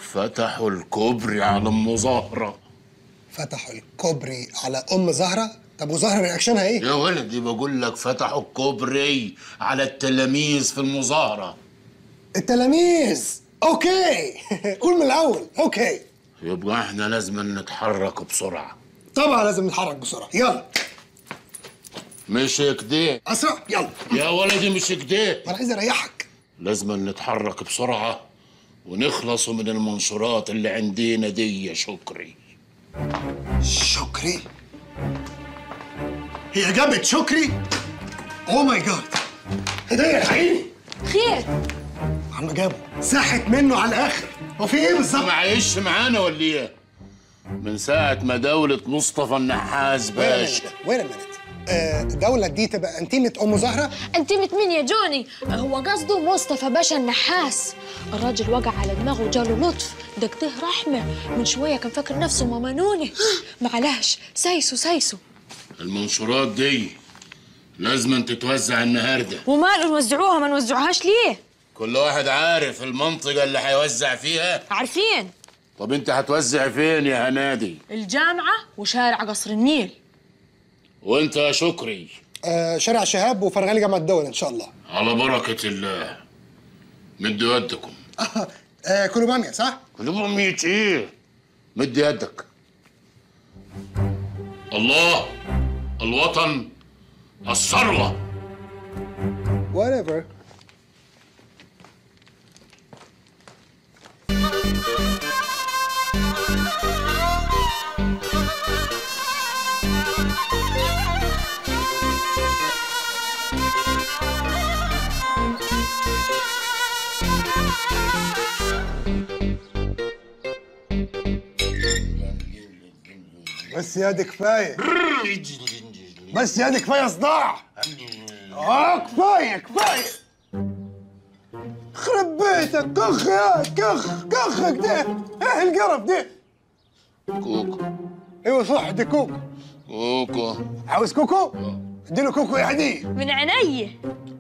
فتحوا الكوبري على المظاهرة فتحوا الكوبري على ام زهره طب وزهره رياكشنها ايه؟ يا ولدي بقول لك فتحوا الكوبري على التلاميذ في المظاهرة التلاميذ اوكي قول من الاول اوكي يبقى احنا لازم نتحرك بسرعة طبعا لازم نتحرك بسرعه يلا مش كده اسرع يلا يا ولدي مش كده انا عايز اريحك لازم نتحرك بسرعة ونخلص من المنشورات اللي عندنا دي يا شكري شكري هي جابت شكري اوه ماي جاد هديه يا عيني خير عم جابه ساحت منه على الاخر هو في ايه بالظبط؟ معيش معانا ولا ايه؟ من ساعة ما دولة مصطفى النحاس باشا وين منت الدولة دي تبقى انتيمة ام زهرة انتيمة مين يا جوني؟ هو قصده مصطفى باشا النحاس الراجل وقع على دماغه وجاله لطف ده كده رحمة من شوية كان فاكر نفسه ماما نوني معلش سايسو سايسو المنشورات دي لازم تتوزع النهارده وماله نوزعوها ما نوزعوهاش ليه؟ كل واحد عارف المنطقة اللي هيوزع فيها عارفين طب انت هتوزع فين يا هنادي الجامعة وشارع قصر النيل وانت يا شكري آه شارع شهاب وفرغالي جامعة الدولة ان شاء الله على بركة الله مد يدكم آه كله بامية صح؟ كله بامية ايه مد يدك الله الوطن الثروة whatever بس يا دي كفايه بس يا دي كفايه صداع اه كفايه كفايه خرب بيتك كخ يا كخ كخك ده ايه القرف ده كوكو ايوه صح دي كوكو كوكو عاوز كوكو اديله كوكو يا هديه من عيني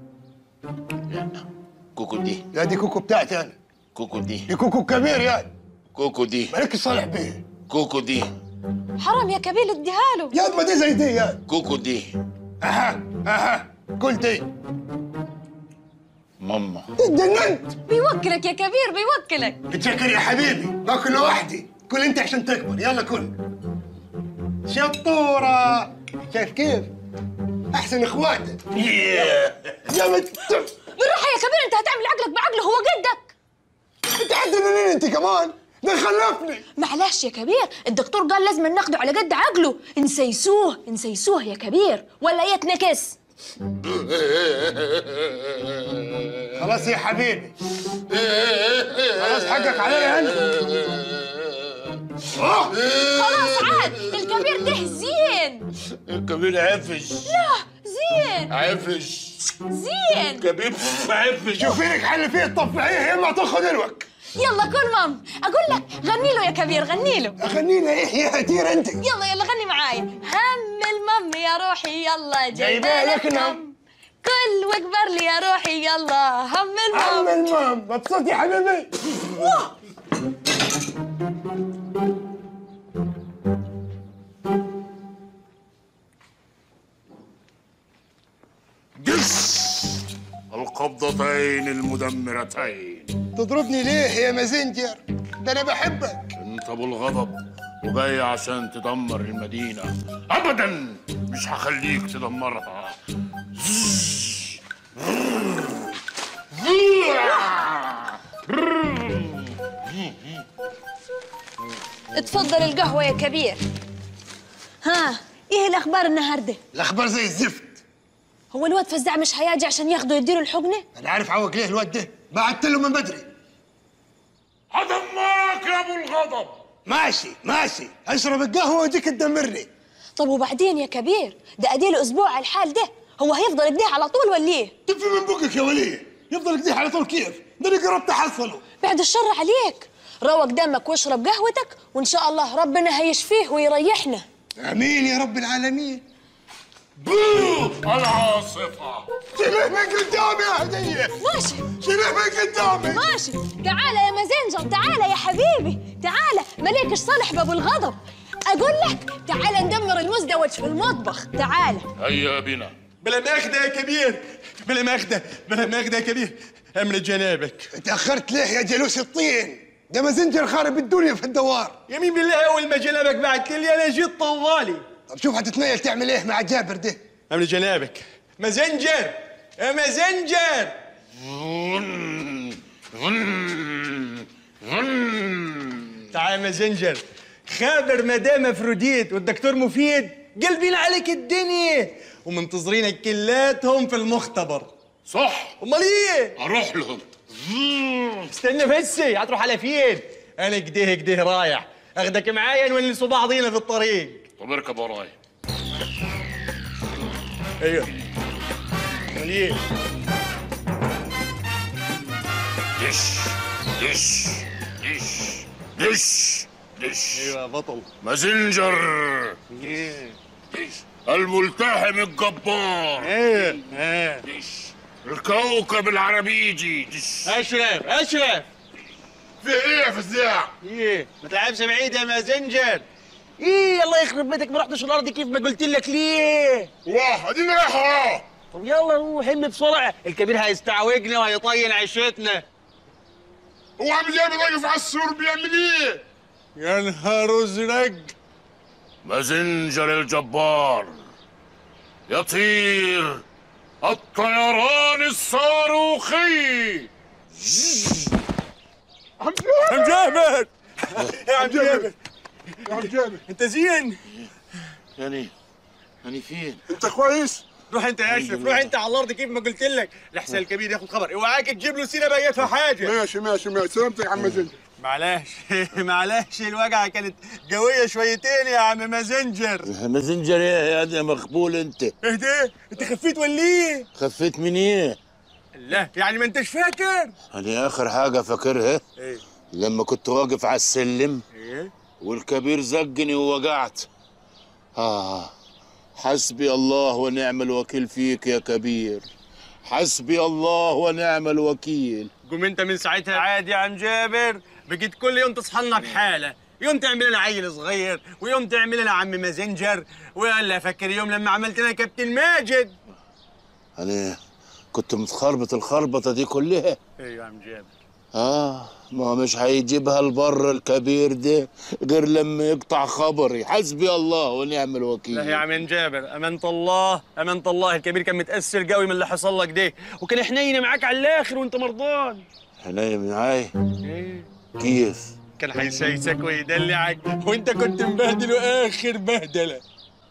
كوكو دي يا دي كوكو بتاعتي انا كوكو دي دي كوكو كبير يا كوكو دي مالك صالح بيه كوكو دي حرام يا كبير اديها له يا ما دي زي دي يا كوكو دي اها اها كل دي ماما اتجننت بيوكلك يا كبير بيوكلك بتفكر يا حبيبي باكل لوحدي كل انت عشان تكبر يلا كل شطورة شايف كيف؟ احسن اخواتك يا مت بالراحة يا كبير انت هتعمل عقلك بعقله هو جدك انت حتجنني انت كمان ده خلفني معلش يا كبير الدكتور قال لازم ناخده على قد عقله نسيسوه نسيسوه يا كبير ولا يتنكس خلاص يا حبيبي خلاص حقك عليا انت خلاص عاد الكبير ده زين الكبير عفش لا زين عفش زين كبير عفش شوفي لك حل فيه تطفعيه يا اما تاخذ الوك يلا كل مام اقول لك غني له يا كبير غني له اغني له ايه يا هدير انت يلا يلا غني معايا هم المم يا روحي يلا جايبه جايبه لك لك نم. نم كل واكبر لي يا روحي يلا هم عم المم المام مبسوط يا حبيبي دش القبضتين المدمرتين تضربني ليه يا مازنجر ده انا بحبك انت ابو الغضب وجاي عشان تدمر المدينة ابدا مش هخليك تدمرها اتفضل القهوة يا كبير ها ايه الاخبار النهارده الاخبار زي الزفت هو الواد فزاع مش هيجي عشان ياخده يديله الحقنه انا عارف عوق ليه الواد ده بعت له من بدري هدمرك يا ابو الغضب ماشي ماشي اشرب القهوه وديك تدمرني طب وبعدين يا كبير ده اديله اسبوع على الحال ده هو هيفضل كده على طول ولا ايه تفي من بقك يا وليه يفضل كده على طول كيف ده انا قربت احصله بعد الشر عليك روق دمك واشرب قهوتك وان شاء الله ربنا هيشفيه ويريحنا امين يا رب العالمين بو العاصفة شيله من قدامي يا هديه ماشي شيله من قدامي ماشي تعال يا مازنجر تعال يا حبيبي تعال مليكش صالح بابو الغضب اقول لك تعال ندمر المزدوج في المطبخ تعال هيا بنا بلا ماخدة يا كبير بلا ماخدة بلا ماخدة يا كبير امل جنابك تاخرت ليه يا جلوس الطين ده مازنجر خارب الدنيا في الدوار يمين بالله اول ما جنابك بعت لي انا جيت طوالي طب شوف هتتنيل تعمل ايه مع جابر ده امل جنابك مازنجر يا مازنجر تعال يا مازنجر خابر مدام افروديت والدكتور مفيد قلبين عليك الدنيا ومنتظرينك كلاتهم في المختبر صح امال ايه اروح لهم استنى بس هتروح على فين انا كده كده رايح اخدك معايا نونسوا بعضينا في الطريق طب اركب وراي ايوه امال ايه دش دش دش دش دش ايوه بطل مازنجر الملتحم الجبار ايه ايه الكوكب العربيجي دش اشرف اشرف في ايه يا فزاع؟ ايه ما تلعبش بعيد يا مازنجر ايه الله يخرب بيتك ما رحتش الارض كيف ما قلت لك ليه واه اديني رايح وراه طب يلا روح هم بسرعه الكبير هيستعوجنا وهيطين عيشتنا هو عامل ايه واقف على السور بيعمل ايه؟ يا نهار ازرق مازنجر الجبار يطير الطيران الصاروخي عم جابر يا عم جابر يا عم جابر انت زين يعني يعني فين؟ انت كويس روح انت يا اشرف روح انت على الارض كيف ما قلت لك لحسن الكبير ياخد خبر اوعاك تجيب له سيره بيتها حاجه ماشي ماشي ماشي سلامتك يا عم مازنجر معلش معلش الوجعه كانت قويه شويتين يا عم مازنجر مازنجر ايه يا ده مخبول انت اهدى انت خفيت ولا ايه؟ خفيت من ايه؟ لا يعني ما انتش فاكر انا اخر حاجه فاكرها ايه لما كنت واقف على السلم ايه والكبير زقني ووقعت آه حسبي الله ونعم الوكيل فيك يا كبير حسبي الله ونعم الوكيل قوم انت من ساعتها عادي يا عم جابر بقيت كل يوم تصحى لنا بحاله يوم تعمل لنا عيل صغير ويوم تعمل لنا عم مازنجر ولا فاكر يوم لما عملت لنا كابتن ماجد أنا كنت متخربط الخربطة دي كلها ايوه يا عم جابر آه ما هو مش هيجيبها البر الكبير ده غير لما يقطع خبري حسبي الله ونعم الوكيل لا يا عم جابر امانه الله امانه الله الكبير كان متاثر قوي من اللي حصل لك ده وكان حنين معاك على الاخر وانت مرضان حنين معاي ايه كيف كان هيسيسك ويدلعك وانت كنت مبهدل واخر بهدله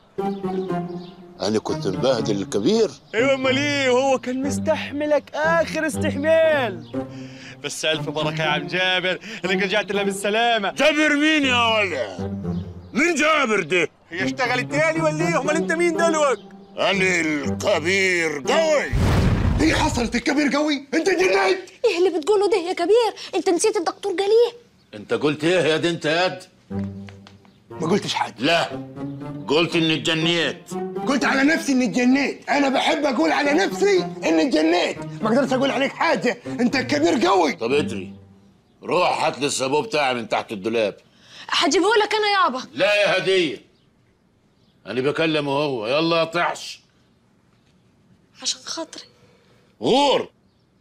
أنا كنت مبهدل الكبير ايوه امال ايه وهو كان مستحملك اخر استحمال بس الف بركه يا عم جابر انك رجعت لنا بالسلامه جابر مين يا ولا مين جابر ده هي اشتغلت تاني ولا ايه امال انت مين دلوك أنا الكبير قوي هي حصلت الكبير قوي انت جنيت ايه اللي بتقوله ده يا كبير انت نسيت الدكتور قال ايه انت قلت ايه يا دي انت ياد ما قلتش حاجه لا قلت اني اتجنيت قلت على نفسي اني اتجنيت انا بحب اقول على نفسي اني اتجنيت ما اقدرش اقول عليك حاجه انت الكبير قوي طب ادري روح هات لي الصابون بتاعي من تحت الدولاب هجيبه لك انا يابا لا يا هديه انا بكلمه هو يلا يا طحش عشان خاطري غور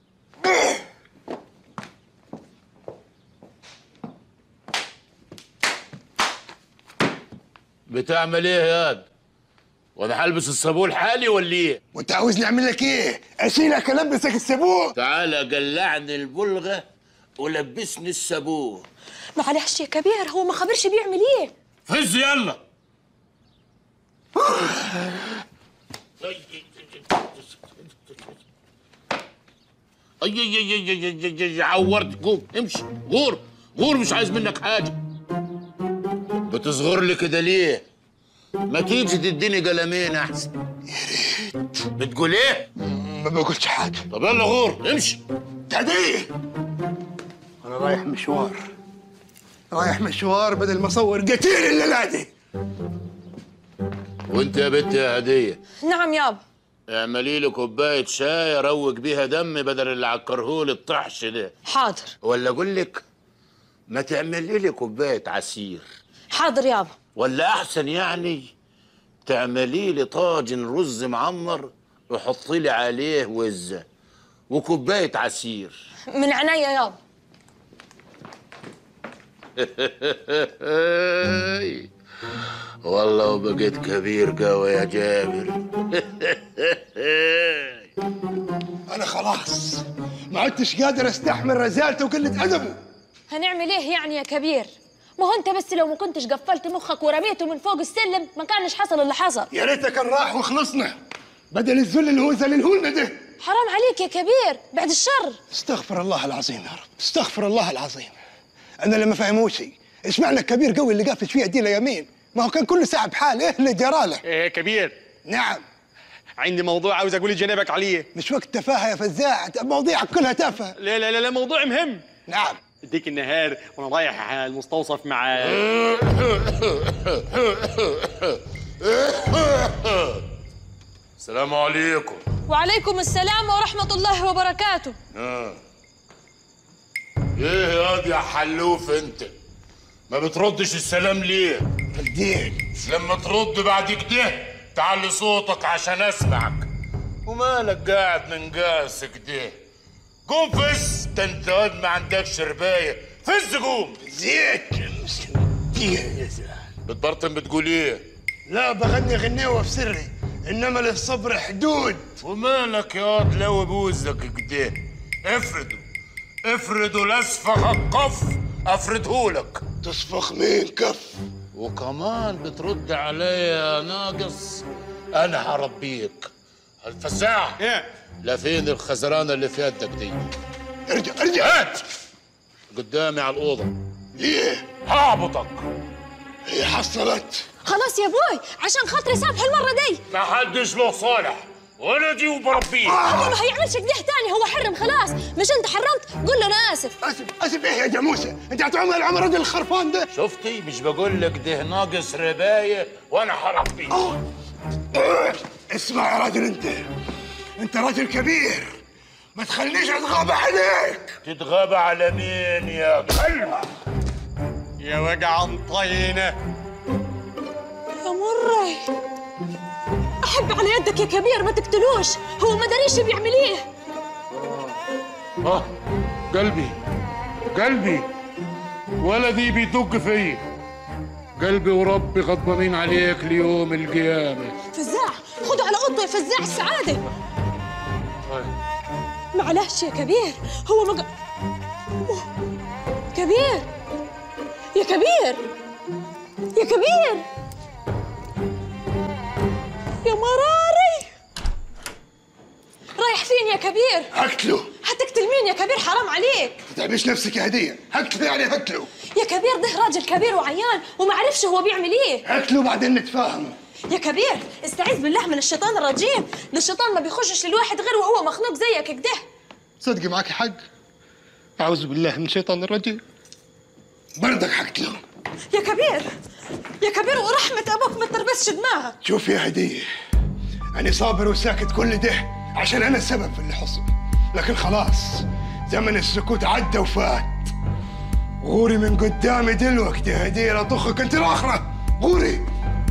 بتعمل ايه يا واد؟ وانا هلبس الصابون حالي ولا ايه؟ وانت عاوزني اعمل لك ايه اشيلك البسك الصابون تعالى قلعني البلغه ولبسني الصابون معلش يا كبير هو ما خبرش بيعمل ايه فز يلا اي اي اي اي اي اي اي عورت قوم امشي غور غور مش عايز منك حاجه بتصغر لي كده ليه ما تيجي تديني قلمين احسن يا ريت بتقول ايه ما بقولش حاجه طب يلا غور امشي تعديه انا رايح مشوار رايح مشوار بدل ما اصور قتيل الليله دي وانت يا بنت يا هديه نعم يابا اعملي لي كوبايه شاي اروق بيها دمي بدل اللي عكرهولي الطحش ده حاضر ولا اقول لك ما تعملي لي كوبايه عصير حاضر يابا ولا احسن يعني تعملي لي طاجن رز معمر وحطي لي عليه وزه وكوبايه عصير من عينيا يابا والله وبقيت كبير قوي يا جابر انا خلاص ما عدتش قادر استحمل رزالته وقله ادبه هنعمل ايه يعني يا كبير ما هو انت بس لو ما كنتش قفلت مخك ورميته من فوق السلم ما كانش حصل اللي حصل يا ريته كان راح وخلصنا بدل الذل اللي هو ذلله لنا ده حرام عليك يا كبير بعد الشر استغفر الله العظيم يا رب استغفر الله العظيم انا اللي ما فهموش ايش معنى الكبير قوي اللي قافش فيها دي يمين ما هو كان كل ساعه بحال ايه اللي جراله ايه كبير نعم عندي موضوع عاوز اقول لجنابك عليه مش وقت تفاهه يا فزاع مواضيعك كلها تافهه لا لا لا, لا موضوع مهم نعم اديك النهار وانا رايح المستوصف مع السلام عليكم وعليكم السلام ورحمة الله وبركاته آه. ايه ياض يا حلوف انت ما بتردش السلام ليه رديت لما ترد بعد كده تعلي صوتك عشان اسمعك ومالك قاعد من قاس كده قوم فز ده انت واد ما عندكش ربايه فز قوم زيت بتبرطم بتقول ايه لا بغني غنيوه في سري انما للصبر حدود ومالك يا واد لو بوزك كده افرده افرده لاسفخ القف افردهولك تصفخ مين كف وكمان بترد عليا يا ناقص انا هربيك الفزاع ايه لا فين الخزرانه اللي في يدك دي ارجع ارجع هات قدامي على الاوضه ليه هعبطك هي حصلت خلاص يا بوي عشان خاطري سامح المرة دي ما حدش له صالح ولدي وبربيه هو ما هيعملش كده تاني هو حرم خلاص مش انت حرمت قول له انا اسف اسف اسف ايه يا جاموسه انت هتعمل العمر الراجل الخرفان ده شفتي مش بقول لك ده ناقص ربايه وانا هربيه اسمع يا راجل انت انت راجل كبير ما تخليش اتغاب عليك تتغاب على مين يا كلب يا وجع طينه يا مري احب على يدك يا كبير ما تقتلوش هو ما داريش بيعمل ايه اه قلبي قلبي ولدي بيدق فيا قلبي وربي غضبانين عليك ليوم القيامه فزاع خده على اوضته يا فزاع السعاده معلش يا كبير هو مج... كبير يا كبير يا كبير يا مراري رايح فين يا كبير هقتله هتقتل مين يا كبير حرام عليك تتعبيش نفسك يا هديه هقتله يعني هقتله يا كبير ده راجل كبير وعيان وما عرفش هو بيعمل ايه هقتله بعدين نتفاهم يا كبير استعيذ بالله من الشيطان الرجيم ده الشيطان ما بيخشش للواحد غير وهو مخنوق زيك كده صدقي معك حق اعوذ بالله من الشيطان الرجيم بردك هقتله يا كبير يا كبير ورحمة أبوك ما تربسش دماغك شوف يا هديه أنا صابر وساكت كل ده عشان أنا السبب في اللي حصل لكن خلاص زمن السكوت عدى وفات غوري من قدامي دلوقتي يا هديه لا طخك انت الاخره غوري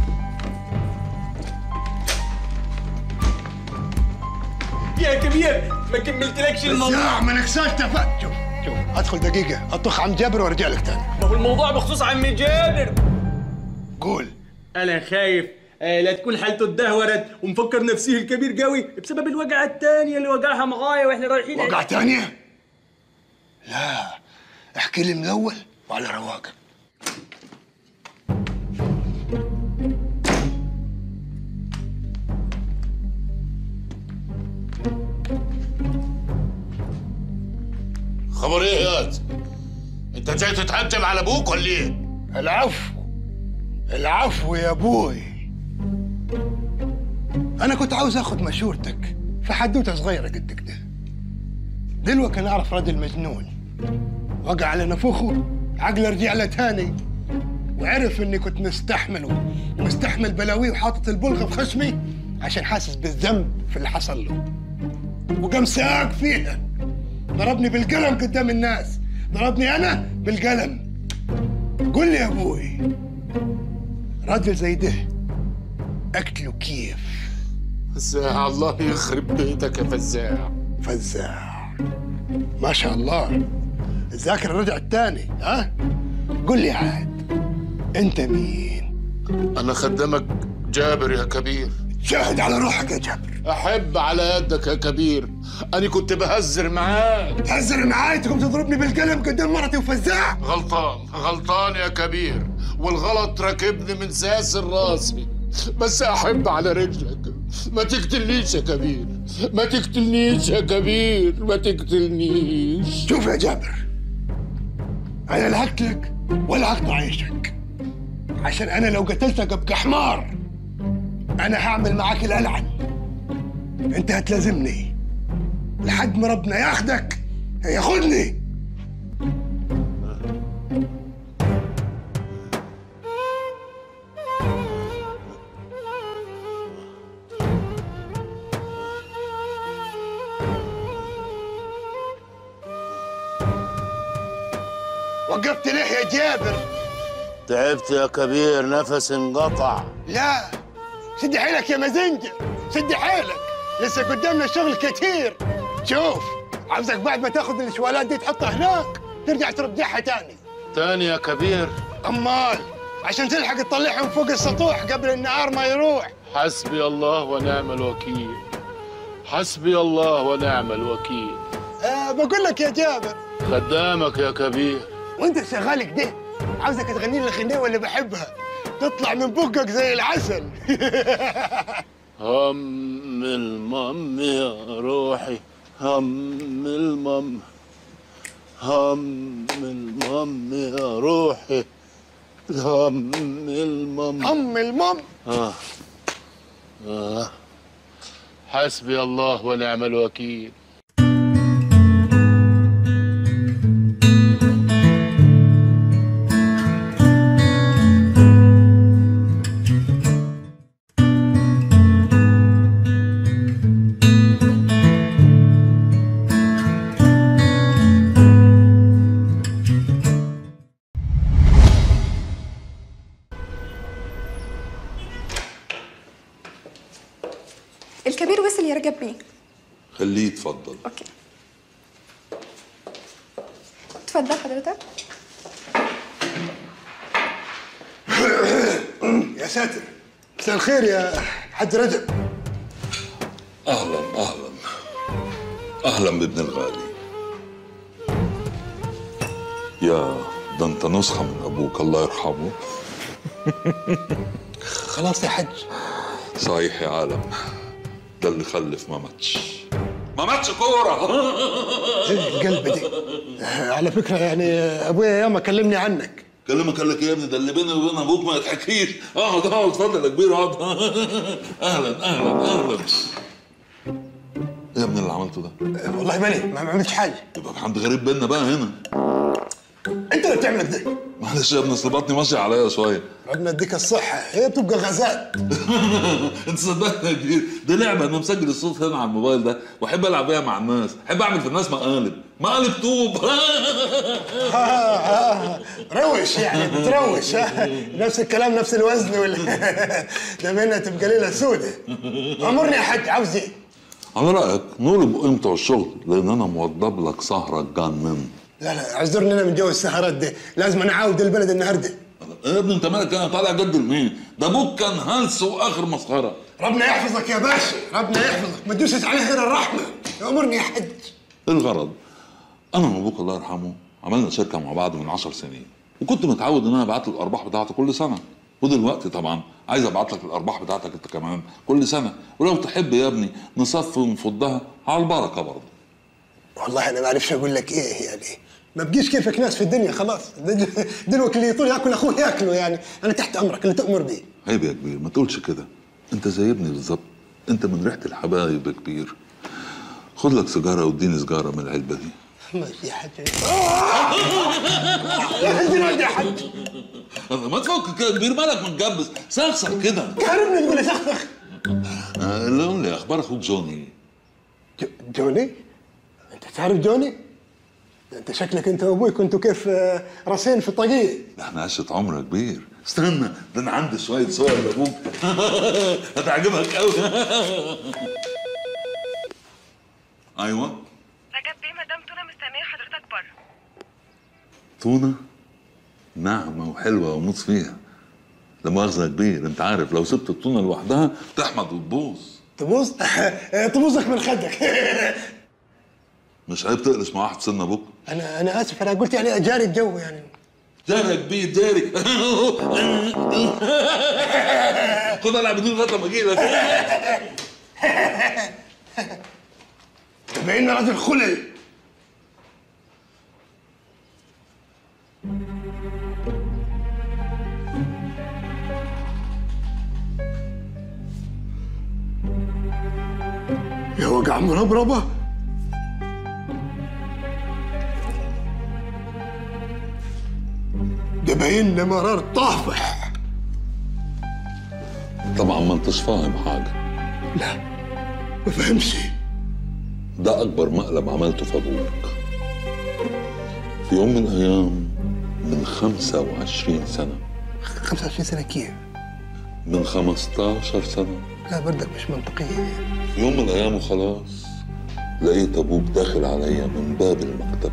يا كبير ما كملتلكش الموضوع لا ما نكساش تفات شوف شوف ادخل دقيقه اطخ عم جابر وارجع لك تاني ما هو الموضوع بخصوص عمي جابر قول انا خايف آه لا تكون حالته اتدهورت ومفكر نفسيه الكبير قوي بسبب الوقعه الثانيه اللي وقعها معايا واحنا رايحين وقعة تانية؟ لا احكي لي من الاول وعلى رواقه خبر ايه يا انت جاي تتهجم على ابوك ولا ايه العفو العفو يا ابوي انا كنت عاوز اخد مشورتك في حدوته صغيره قد كده دلوقتي انا اعرف راجل مجنون وقع على نفوخه عقله رجع له تاني وعرف اني كنت مستحمله ومستحمل بلاويه وحاطط البلغه في خشمي عشان حاسس بالذنب في اللي حصل له وقام ساق فيها ضربني بالقلم قدام الناس ضربني انا بالقلم قول لي يا ابوي راجل زي ده اقتله كيف فزاع الله يخرب بيتك يا فزاع فزاع ما شاء الله الذاكرة رجعت تاني ها قل لي عاد انت مين انا خدامك جابر يا كبير شاهد على روحك يا جابر احب على يدك يا كبير انا كنت بهزر معاك تهزر معاي تقوم تضربني بالقلم قدام مرتي وفزاع غلطان غلطان يا كبير والغلط راكبني من ساسر راسي بس احب على رجلك ما تقتلنيش يا كبير ما تقتلنيش يا كبير ما تقتلنيش شوف يا جابر انا لا هقتلك ولا هقطع عيشك عشان انا لو قتلتك ابقى حمار انا هعمل معاك الالعن انت هتلازمني لحد ما ربنا ياخدك ياخدني وقفت ليه يا جابر تعبت يا كبير نفس انقطع لا سد حيلك يا مازنجر سد حيلك لسه قدامنا شغل كتير شوف عاوزك بعد ما تاخذ الشوالات دي تحطها هناك ترجع ترجعها تاني تاني يا كبير امال عشان تلحق تطلعهم فوق السطوح قبل النهار ما يروح حسبي الله ونعم الوكيل حسبي الله ونعم الوكيل آه بقول لك يا جابر خدامك يا كبير وانت شغال كده عاوزك تغني لي الغنيوه اللي بحبها تطلع من بقك زي العسل هم المم يا روحي هم المم هم المم يا روحي هم المم هم المم آه. آه. حسبي الله ونعم الوكيل الكبير وصل يا رجب بيه خليه يتفضل اوكي اتفضل حضرتك يا ساتر مساء الخير يا حاج رجب اهلا اهلا اهلا بابن الغالي يا ده انت نسخه من ابوك الله يرحمه خلاص يا حج صحيح يا عالم ده اللي خلف ما ماتش ما ماتش كوره القلب دي على فكره يعني ابويا ياما كلمني عنك كلمك قال لك إيه يا ابني ده اللي بيني وبين ابوك ما يتحكيش اقعد اقعد اتفضل يا كبير اقعد اهلا اهلا اهلا ايه يا ابني اللي عملته ده؟ والله ماني ما ما عملتش حاجه يبقى في حد غريب بينا بقى هنا انت اللي بتعمل ده معلش يا ابني اصل بطني ماشي عليا شويه ربنا يديك الصحه هي بتبقى غازات انت صدقني يا كبير دي لعبه انا مسجل الصوت هنا على الموبايل ده واحب العب بيها مع الناس احب اعمل في الناس مقالب مقالب طوب روش يعني بتروش ها؟ نفس الكلام نفس الوزن وال ده منها تبقى ليله سودة امرني يا حاج عاوز ايه؟ على رايك نقول بقيمته الشغل لان انا موضب لك سهره تجنن لا لا اعذرني انا من جو السهرات دي لازم انا اعاود البلد النهارده ايه يا ابني انت مالك انا طالع جد لمين؟ ده ابوك كان هلس واخر مسخره ربنا يحفظك يا باشا ربنا يحفظك ما تدوسش عليه غير الرحمه امرني يا حج ايه الغرض؟ انا وابوك الله يرحمه عملنا شركه مع بعض من 10 سنين وكنت متعود ان انا ابعت له الارباح بتاعتي كل سنه ودلوقتي طبعا عايز ابعت لك الارباح بتاعتك انت كمان كل سنه ولو تحب يا ابني نصفي ونفضها على البركه برضه والله انا ما اعرفش اقول لك ايه يعني ما بقيش كيفك ناس في الدنيا خلاص دل- دلوقتي اللي يطول ياكل اخوه ياكله يعني انا تحت امرك اللي تامر بيه عيب يا كبير ما تقولش كده انت زي ابني بالظبط انت من ريحه الحبايب يا كبير خد لك سيجاره واديني سيجاره من العلبه دي ماشي يا حاج يا حزين يا حاج ما تفك كده كبير مالك متجبس سخسخ كده كهربني تقول لي سخسخ آه، اللي قول لي اخبار اخوك جوني جوني انت تعرف جوني انت شكلك انت وابوي كنتوا كيف آه، راسين في طاقيه ده احنا عشرة عمر كبير استنى ده انا عندي شويه صور لابوك هتعجبك قوي ايوه رجب بيه مدام تونه مستنيه حضرتك بره تونه ناعمه وحلوه واموت فيها لا مؤاخذه كبير انت عارف لو سبت التونه لوحدها تحمض وتبوظ تبوظ تبوظك من خدك مش عيب تقلش مع واحد سن ابوك انا انا اسف انا قلت يعني اجاري الجو يعني جاري يا كبير جاري خد العب بدون لغايه لما اجي لك بما راجل خلل يا وجع مربربة ده باين لي مرار طافح طبعا ما انتش فاهم حاجه لا ما فهمش ده اكبر مقلب عملته في ابوك في يوم من الايام من 25 سنه 25 سنة كيف؟ من 15 سنه لا بردك مش منطقية في يوم من الايام وخلاص لقيت ابوك داخل عليا من باب المكتب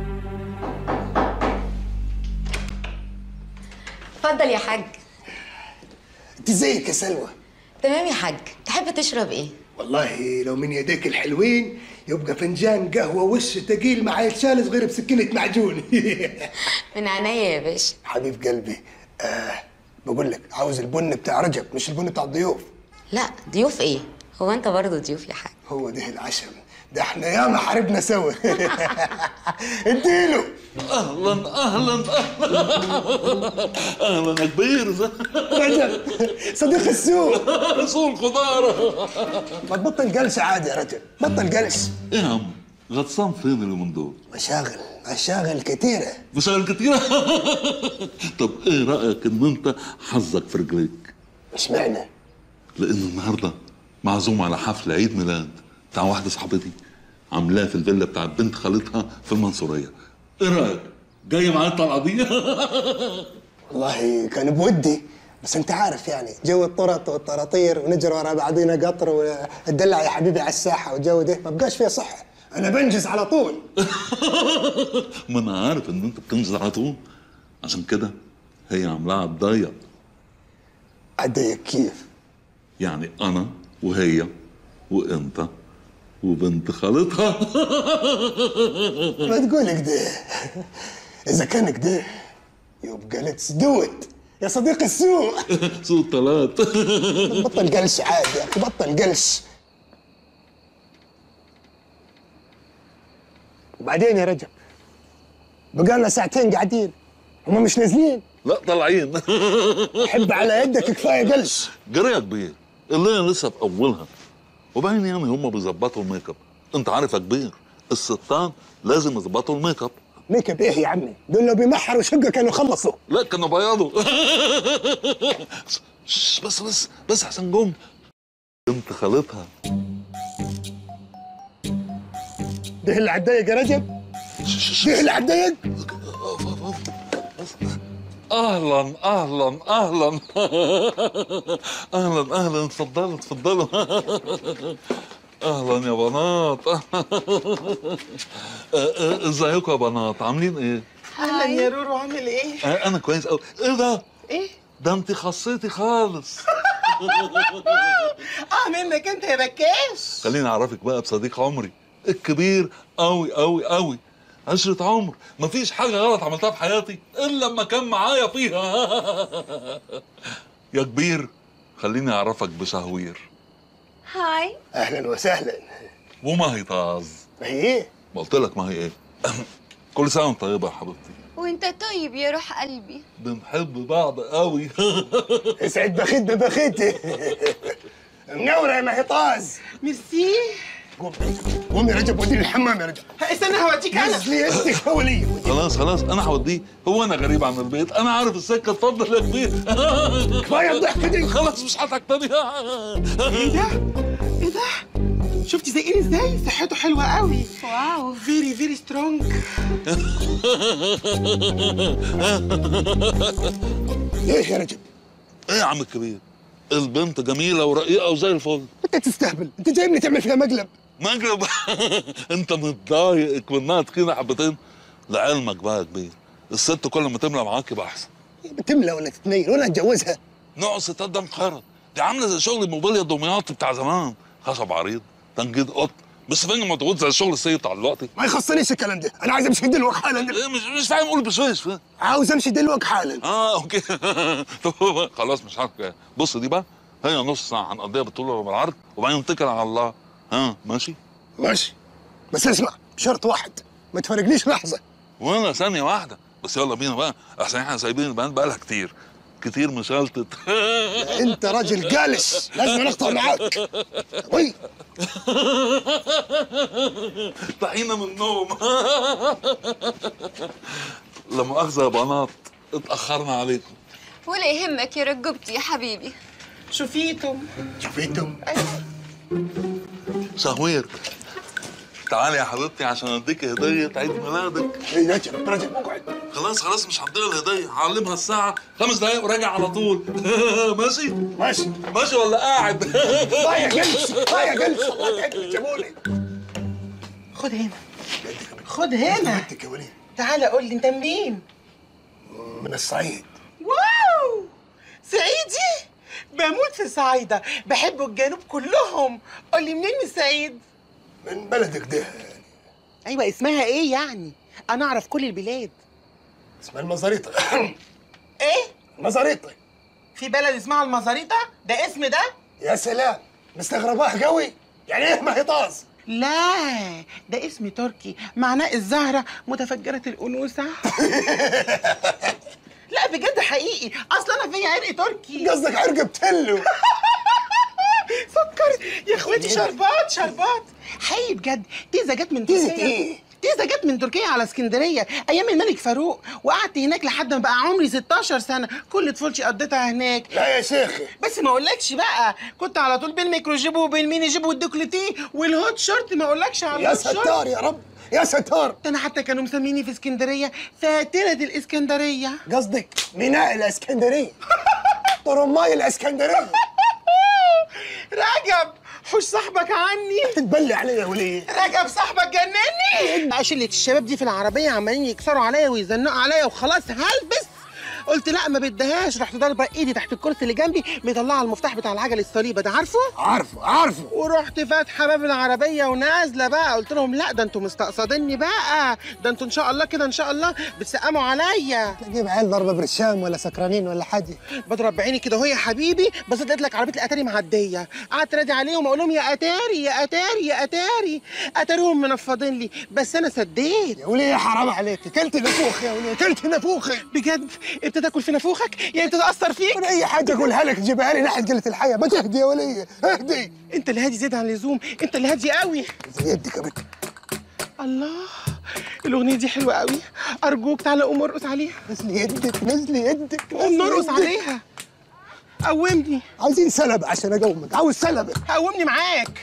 اتفضل يا حاج انت ازيك يا سلوى؟ تمام يا حاج تحب تشرب ايه والله لو من يديك الحلوين يبقى فنجان قهوة وش تقيل مع يتشال صغير بسكينة معجون من عينيا يا باشا حبيب قلبي آه بقول لك عاوز البن بتاع رجب مش البن بتاع الضيوف لا ضيوف ايه هو انت برضه ضيوف يا حاج هو ده العشم ده احنا ياما حاربنا سوا اديله اهلا اهلا اهلا اهلا يا كبير رجب صديق السوق سوق الخضار ما تبطل جلسة عادي يا رجل بطل جلس ايه يا عم غطسان فين اليومين دول؟ مشاغل مشاغل كتيرة مشاغل كتيرة طب ايه رأيك ان انت حظك في رجليك؟ اشمعنى؟ لان النهارده معزوم على حفل عيد ميلاد بتاع واحدة صاحبتي عاملاه في الفيلا بتاعت بنت خالتها في المنصورية ايه رأيك؟ جاي معايا الطلعة دي؟ والله كان بودي بس انت عارف يعني جو الطرط والطراطير ونجري ورا بعضينا قطر وتدلع يا حبيبي على الساحه والجو ده ما بقاش فيها صحه انا بنجز على طول ما انا عارف ان انت بتنزل على طول عشان كده هي عاملاها تضيق اتضيق كيف؟ يعني انا وهي وانت وبنت خالتها ما تقول كده اذا كان كده يبقى ليتس دو ات يا صديق السوق سوق ثلاث بطل قلش عادي يا اخي بطل قلش وبعدين يا رجب بقالنا ساعتين قاعدين هم مش نازلين لا طالعين حب على يدك كفايه قلش جري يا كبير الليله لسه في اولها وبعدين يعني هم بيظبطوا الميك اب انت عارف يا كبير الستان لازم يظبطوا الميك اب ميك اب ايه يا عمي دول لو بيمحروا شقه كانوا خلصوا لا كانوا بياضوا شش، بس بس بس احسن جم بنت خالتها ده اللي هتضايق يا رجب ده اللي هتضايق اهلا اهلا اهلا اهلا اهلا اتفضلوا اتفضلوا اهلا يا بنات آه، آه، ازيكم يا بنات عاملين ايه؟ اهلا يا رورو عامل ايه؟ آه، انا كويس قوي ايه ده؟ ايه؟ ده انت خصيتي خالص اه منك انت يا بكاش خليني اعرفك بقى بصديق عمري الكبير قوي قوي قوي عشرة عمر مفيش حاجة غلط عملتها في حياتي إلا لما كان معايا فيها يا كبير خليني أعرفك بشهوير هاي اهلا وسهلا وما هي طاز ما هي ايه؟ ما قلت لك ما هي إيه كل سنة وأنت طيبة يا حبيبتي وانت طيب يا روح قلبي بنحب بعض قوي اسعد بخيتنا بخيتي منورة يا محيطاز ميرسي قوم قوم يا رجب وديني الحمام يا رجب استنى هوديك انا نزلي انت حولي خلاص خلاص أنا هوديه هو أنا غريب عن البيت أنا عارف السكة اتفضل يا كبير كفاية الضحكة دي خلاص مش هضحك تاني ايه ده؟ ايه ده؟ شفتي زقين ازاي صحته حلوه قوي واو فيري فيري سترونج ايه يا رجب ايه يا عم الكبير البنت جميله ورقيقه وزي الفل انت تستهبل انت جايبني تعمل فيها مقلب مقلب انت متضايق منها تخينه حبتين لعلمك بقى يا كبير الست كل ما تملى معاك يبقى احسن بتملى ولا تتنيل ولا اتجوزها نوع ستات ده انقرض دي عامله زي شغل موبيليا دمياط بتاع زمان خشب عريض تنجيد قط بس فين مضغوط زي الشغل السيء بتاع دلوقتي ما يخصنيش الكلام ده انا عايز امشي دلوقتي حالا إيه مش مش فاهم قول بشويش فاهم عاوز امشي دلوقتي حالا اه اوكي طب خلاص مش عارف إيه. بص دي بقى هي نص ساعه هنقضيها بالطول وبالعرض وبعدين نتكل على الله ها ماشي ماشي بس اسمع بشرط واحد ما تفارقنيش لحظه ولا ثانيه واحده بس يلا بينا بقى احسن احنا سايبين البنات بقى لها كتير كتير مشلتت انت راجل جالس لازم نقطع معاك وي طحينه من النوم لا مؤاخذه يا بنات اتاخرنا عليكم ولا يهمك يا رجبتي يا حبيبي شوفيتم شوفيتم شهوير تعالي يا حبيبتي عشان اديك هديه عيد ميلادك ايه رجب رجب اقعد خلاص خلاص مش هديها الهديه هعلمها الساعه خمس دقايق وراجع على طول ماشي ماشي ماشي ولا قاعد ضايع جلس ضايع جلس الله يعينك جابولي خد هنا خد هنا يا وليد تعالى قول لي انت منين من الصعيد واو صعيدي بموت في الصعايدة بحبوا الجنوب كلهم قول لي منين من الصعيد من بلدك ده ايوه اسمها ايه يعني انا اعرف كل البلاد اسمها المزاريطه ايه مزاريطه في بلد اسمها المزاريطة ده اسم ده يا سلام مستغرباه قوي يعني ايه مهيطاز لا ده اسم تركي معناه الزهرة متفجرة الأنوثة لا بجد حقيقي اصل انا فيا عرق تركي قصدك عرق بتلو سكر يا اخواتي شربات شربات حقيقي بجد تيزا جت من تيزا تركيا إيه؟ تيزا جت من تركيا على اسكندريه ايام الملك فاروق وقعدت هناك لحد ما بقى عمري 16 سنه كل طفولتي قضيتها هناك لا يا شيخي بس ما اقولكش بقى كنت على طول بين ميكرو جيب وبين ميني جيب والدوكليتي والهوت شورت ما اقولكش على يا الهوت شورت. ستار يا رب يا ستار ده انا حتى كانوا مسميني في اسكندريه فاتنه الاسكندريه قصدك ميناء الاسكندريه طرماي الاسكندريه رجب حوش صاحبك عني تتبلي علي يا وليه رجب صاحبك جنني بقى شلة الشباب دي في العربية عمالين يكسروا عليا ويزنقوا عليا وخلاص هلبس قلت لا ما بدهاش رحت ضاربه ايدي تحت الكرسي اللي جنبي مطلعه المفتاح بتاع العجل الصليبه ده عارفه؟ عارفه عارفه ورحت فاتحه باب العربيه ونازله بقى قلت لهم لا ده انتوا مستقصديني بقى ده انتوا ان شاء الله كده ان شاء الله بتسقموا عليا تجيب عيال ضربه برشام ولا سكرانين ولا حاجه بضرب بعيني كده اهو يا حبيبي بس لقيت لك عربيه الاتاري معديه قعدت انادي عليهم اقول لهم يا اتاري يا اتاري يا اتاري اتاريهم منفضين لي بس انا سديت يا وليه حرام عليك كلت نافوخ يا وليه كلت نافوخي بجد ابتدى تاكل في نافوخك يعني ابتدى اثر فيك انا اي حاجه اقولها لك تجيبها لي ناحيه قله الحياه ما تهدي يا وليه اهدي انت اللي هادي زياده عن اللزوم انت اللي هادي قوي زي يدك يا بنت الله الاغنيه دي حلوه قوي ارجوك تعالى قوم ارقص عليها نزلي يدك نزلي يدك قوم نزلي نرقص يدك. عليها قومني عايزين سلب عشان اقومك عاوز سلب قومني معاك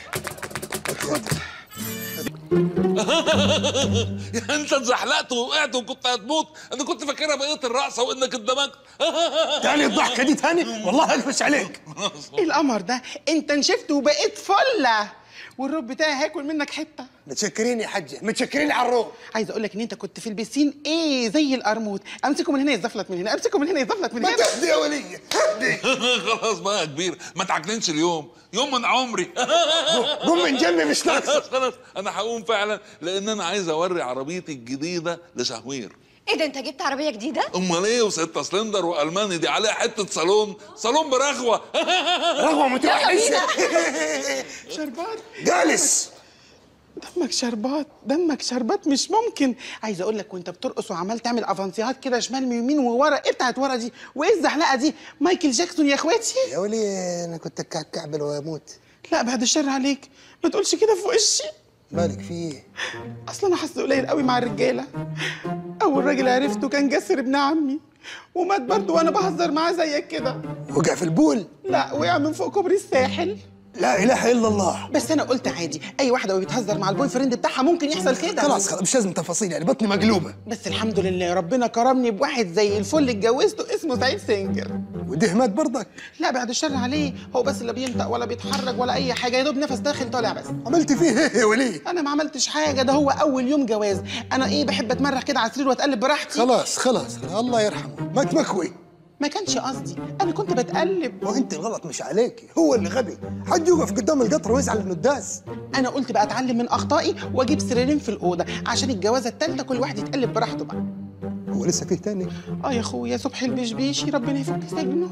يا انت اتزحلقت ووقعت وكنت هتموت انا كنت فاكرها بقيه الرقصه وانك اندمجت تاني الضحكه دي تاني والله اكبس عليك ايه القمر ده انت نشفت وبقيت فله والروب بتاعي هاكل منك حته متشكرين يا حجه متشكرين على الروح عايز اقول لك ان انت كنت في البسين ايه زي القرموط امسكه من هنا يزفلت من هنا امسكه من هنا يزفلت من ما هنا تهدي يا وليه اهدي خلاص بقى يا كبير ما تعكننش اليوم يوم من عمري قوم من جنبي مش خلاص ناقص خلاص انا هقوم فعلا لان انا عايز اوري عربيتي الجديده لشهوير ايه ده انت جبت عربيه جديده امال ايه وستة سلندر والماني دي عليها حته صالون صالون برغوه رغوه متوحشه شربات جالس دمك شربات دمك شربات مش ممكن عايز اقول لك وانت بترقص وعمال تعمل افانسيات كده شمال من يمين وورا ايه بتاعت ورا دي وايه الزحلقه دي مايكل جاكسون يا اخواتي يا وليه انا كنت كعبل واموت لا بعد الشر عليك ما تقولش كده في وشي مالك في ايه اصلا انا حاسه قليل قوي مع الرجاله اول راجل عرفته كان جاسر ابن عمي ومات برضه وانا بهزر معاه زيك كده وقع في البول لا وقع من فوق كوبري الساحل لا اله الا الله بس انا قلت عادي اي واحده وهي بتهزر مع البوي فريند بتاعها ممكن يحصل كده خلاص خلاص مش لازم تفاصيل يعني بطني مقلوبه بس الحمد لله ربنا كرمني بواحد زي الفل اتجوزته اسمه سعيد سنجر وده مات برضك لا بعد الشر عليه هو بس لا بينطق ولا بيتحرك ولا اي حاجه يا دوب نفس داخل طالع بس عملت فيه ايه يا وليه انا ما عملتش حاجه ده هو اول يوم جواز انا ايه بحب اتمرح كده على السرير واتقلب براحتي خلاص خلاص الله يرحمه مات مكوي ما كانش قصدي انا كنت بتقلب وانت الغلط مش عليكي هو اللي غبي حد يوقف قدام القطر ويزعل انه داس انا قلت بقى اتعلم من اخطائي واجيب سريرين في الاوضه عشان الجوازه الثالثه كل واحد يتقلب براحته بقى هو لسه فيه تاني اه يا اخويا صبحي البشبيشي ربنا يفك سجنه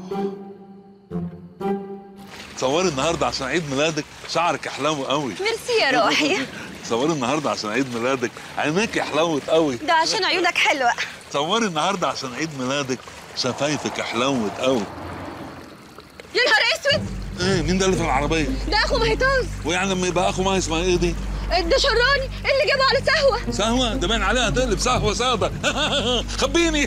تصوري النهارده عشان عيد ميلادك شعرك احلامه قوي ميرسي يا روحي تصوري النهارده عشان عيد ميلادك عينيك احلوت قوي ده عشان عيونك حلوة تصوري النهارده عشان عيد ميلادك شفايفك احلوت قوي يا نهار اسود ايه مين ده اللي في العربيه ده اخو مهيتوز ويعني لما يبقى اخو ما اسمها ايه دي ده شراني اللي جابه على سهوة سهوة ده باين عليها تقلب سهوة سادة خبيني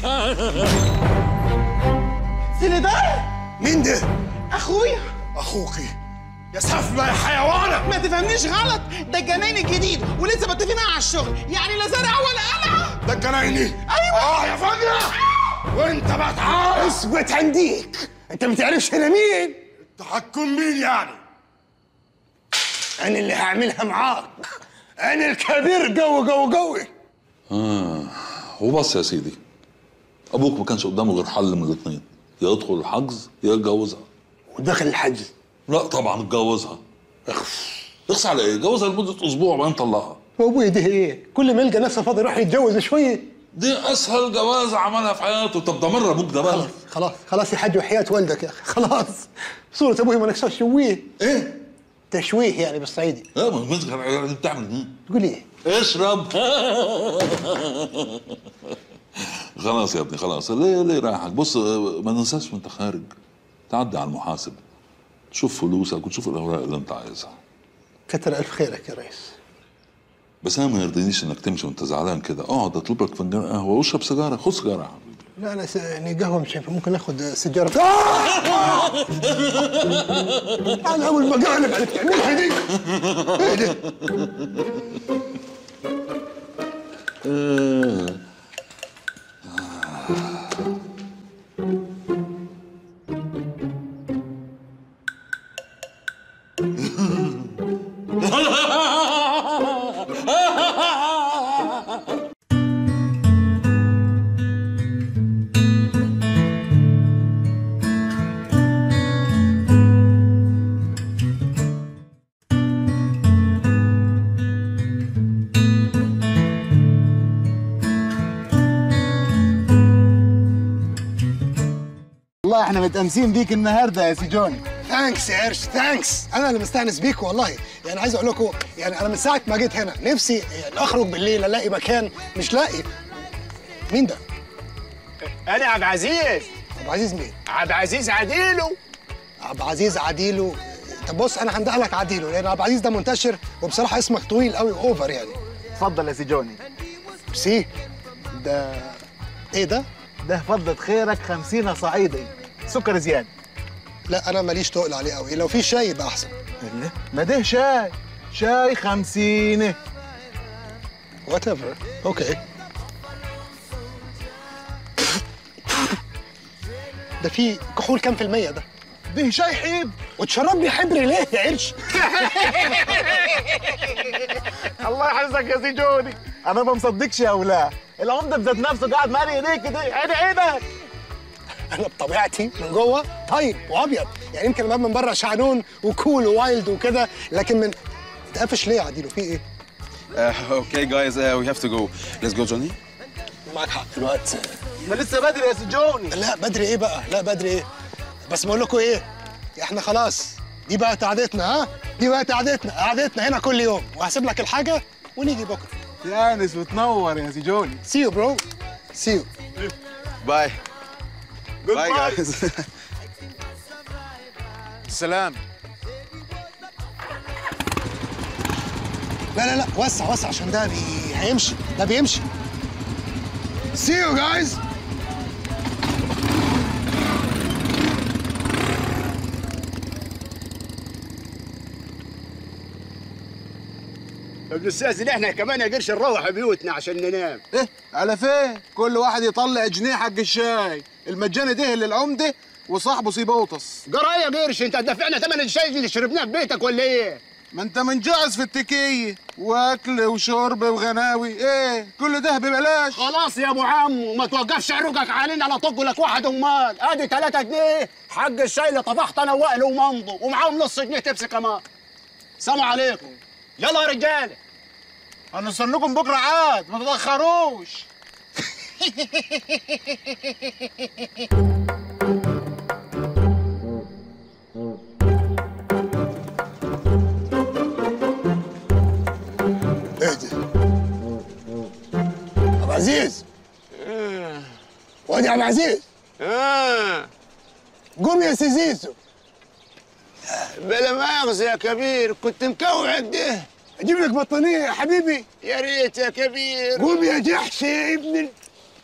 سيليدار مين ده اخويا اخوكي يا صفمة يا حيوانة ما تفهمنيش غلط ده الجناين الجديد ولسه متفقين على الشغل يعني لا زرع ولا قلع ده الجنايني ايوه اه يا فجرة وانت بتعرف اثبت عنديك انت ما تعرفش انا مين تحكم مين يعني انا اللي هعملها معاك انا الكبير قوي قوي قوي آه وبص يا سيدي ابوك ما كانش قدامه غير حل من الاثنين يا يدخل الحجز يا يتجوزها ودخل الحجز لا طبعا اتجوزها اخس على ايه جوزها لمده اسبوع وبعدين طلقها وابوي ده ايه كل ما يلقى نفسه فاضي يروح يتجوز شويه دي اسهل جوازه عملها في حياته طب ده مره ابوك ده بقى خلاص خلاص خلاص يا حاج وحياة والدك يا اخي خلاص صورة ابوي ما نكسرش شويه ايه تشويه يعني بالصعيدي لا ما المسك دي بتعمل ايه تقول ايه اشرب خلاص يا ابني خلاص ليه ليه رايحك بص ما ننساش وانت خارج تعدي على المحاسب تشوف فلوسك وتشوف الاوراق اللي انت عايزها كتر الف خيرك يا ريس بس انا ما يرضينيش انك تمشي وانت زعلان كده اقعد اطلب لك فنجان قهوه واشرب سيجاره خد سيجاره يا حبيبي لا انا س... يعني قهوه مش هينفع ممكن اخد سيجاره انا اول ما قالب عليك تعملها دي ايه ده والله احنا متأنسين بيك النهارده يا سي جوني ثانكس يا قرش ثانكس انا اللي مستانس بيكم والله يعني عايز اقول لكم يعني انا من ساعه ما جيت هنا نفسي يعني اخرج بالليل الاقي مكان مش لاقي مين ده؟ انا عبد العزيز عبد العزيز مين؟ عبد العزيز عديلو عبد العزيز عديلو طب بص انا هندق لك عديلو لان عبد العزيز ده منتشر وبصراحه اسمك طويل قوي اوفر يعني اتفضل يا سي جوني ميرسي ده ايه ده؟ ده فضلة خيرك خمسين صعيدي سكر زيادة لا انا ماليش تقل عليه قوي لو في شاي يبقى احسن ما ده شاي شاي خمسين وات ايفر اوكي ده في كحول كام في المية ده؟ ده شاي حيب وتشربني حبر ليه يا قرش؟ الله يحفظك يا سي جوني انا ما مصدقش يا ولا العمده بذات نفسه قاعد مالي ايديك كده عين عينك انا بطبيعتي من جوه طيب وابيض يعني يمكن الباب من بره شعنون وكول ووايلد وكده لكن من تقفش ليه يا عديلو في ايه؟ اوكي جايز وي هاف تو جو ليتس جو جوني معاك حق الوقت ما لسه بدري يا سي جوني لا بدري ايه بقى؟ لا بدري ايه؟ بس بقول لكم ايه؟ احنا خلاص دي بقت قعدتنا ها؟ دي بقت قعدتنا قعدتنا هنا كل يوم وهسيب لك الحاجه ونيجي بكره يانس وتنور يا سي جوني سي يو برو سي يو باي باي Goodbye. جايز سلام لا لا لا وسع وسع عشان ده بي... هيمشي ده بيمشي سي يو جايز بنستاذن احنا كمان يا قرش نروح بيوتنا عشان ننام ايه على فين كل واحد يطلع جنيه حق الشاي المجاني ده للعمده وصاحبه سيبوطس قرا يا قرش انت هتدفعنا ثمن الشاي اللي شربناه في بيتك ولا ايه؟ ما انت منجعز في التكيه واكل وشرب وغناوي ايه كل ده ببلاش خلاص يا ابو عم ما توقفش عروقك علينا على طق لك واحد امال ادي 3 جنيه حق الشاي اللي طفحت انا وائل ومنضو ومعاهم نص جنيه تبسي كمان سلام عليكم يلا يا رجاله هنستناكم بكره عاد ما تتاخروش اهدى ابو عزيز وادي ابو عزيز قوم يا سيزيزو بلا مؤاخذة يا كبير كنت مكوعد ده اجيب لك بطانيه يا حبيبي يا ريت يا كبير قوم يا جحش يا ابن ال...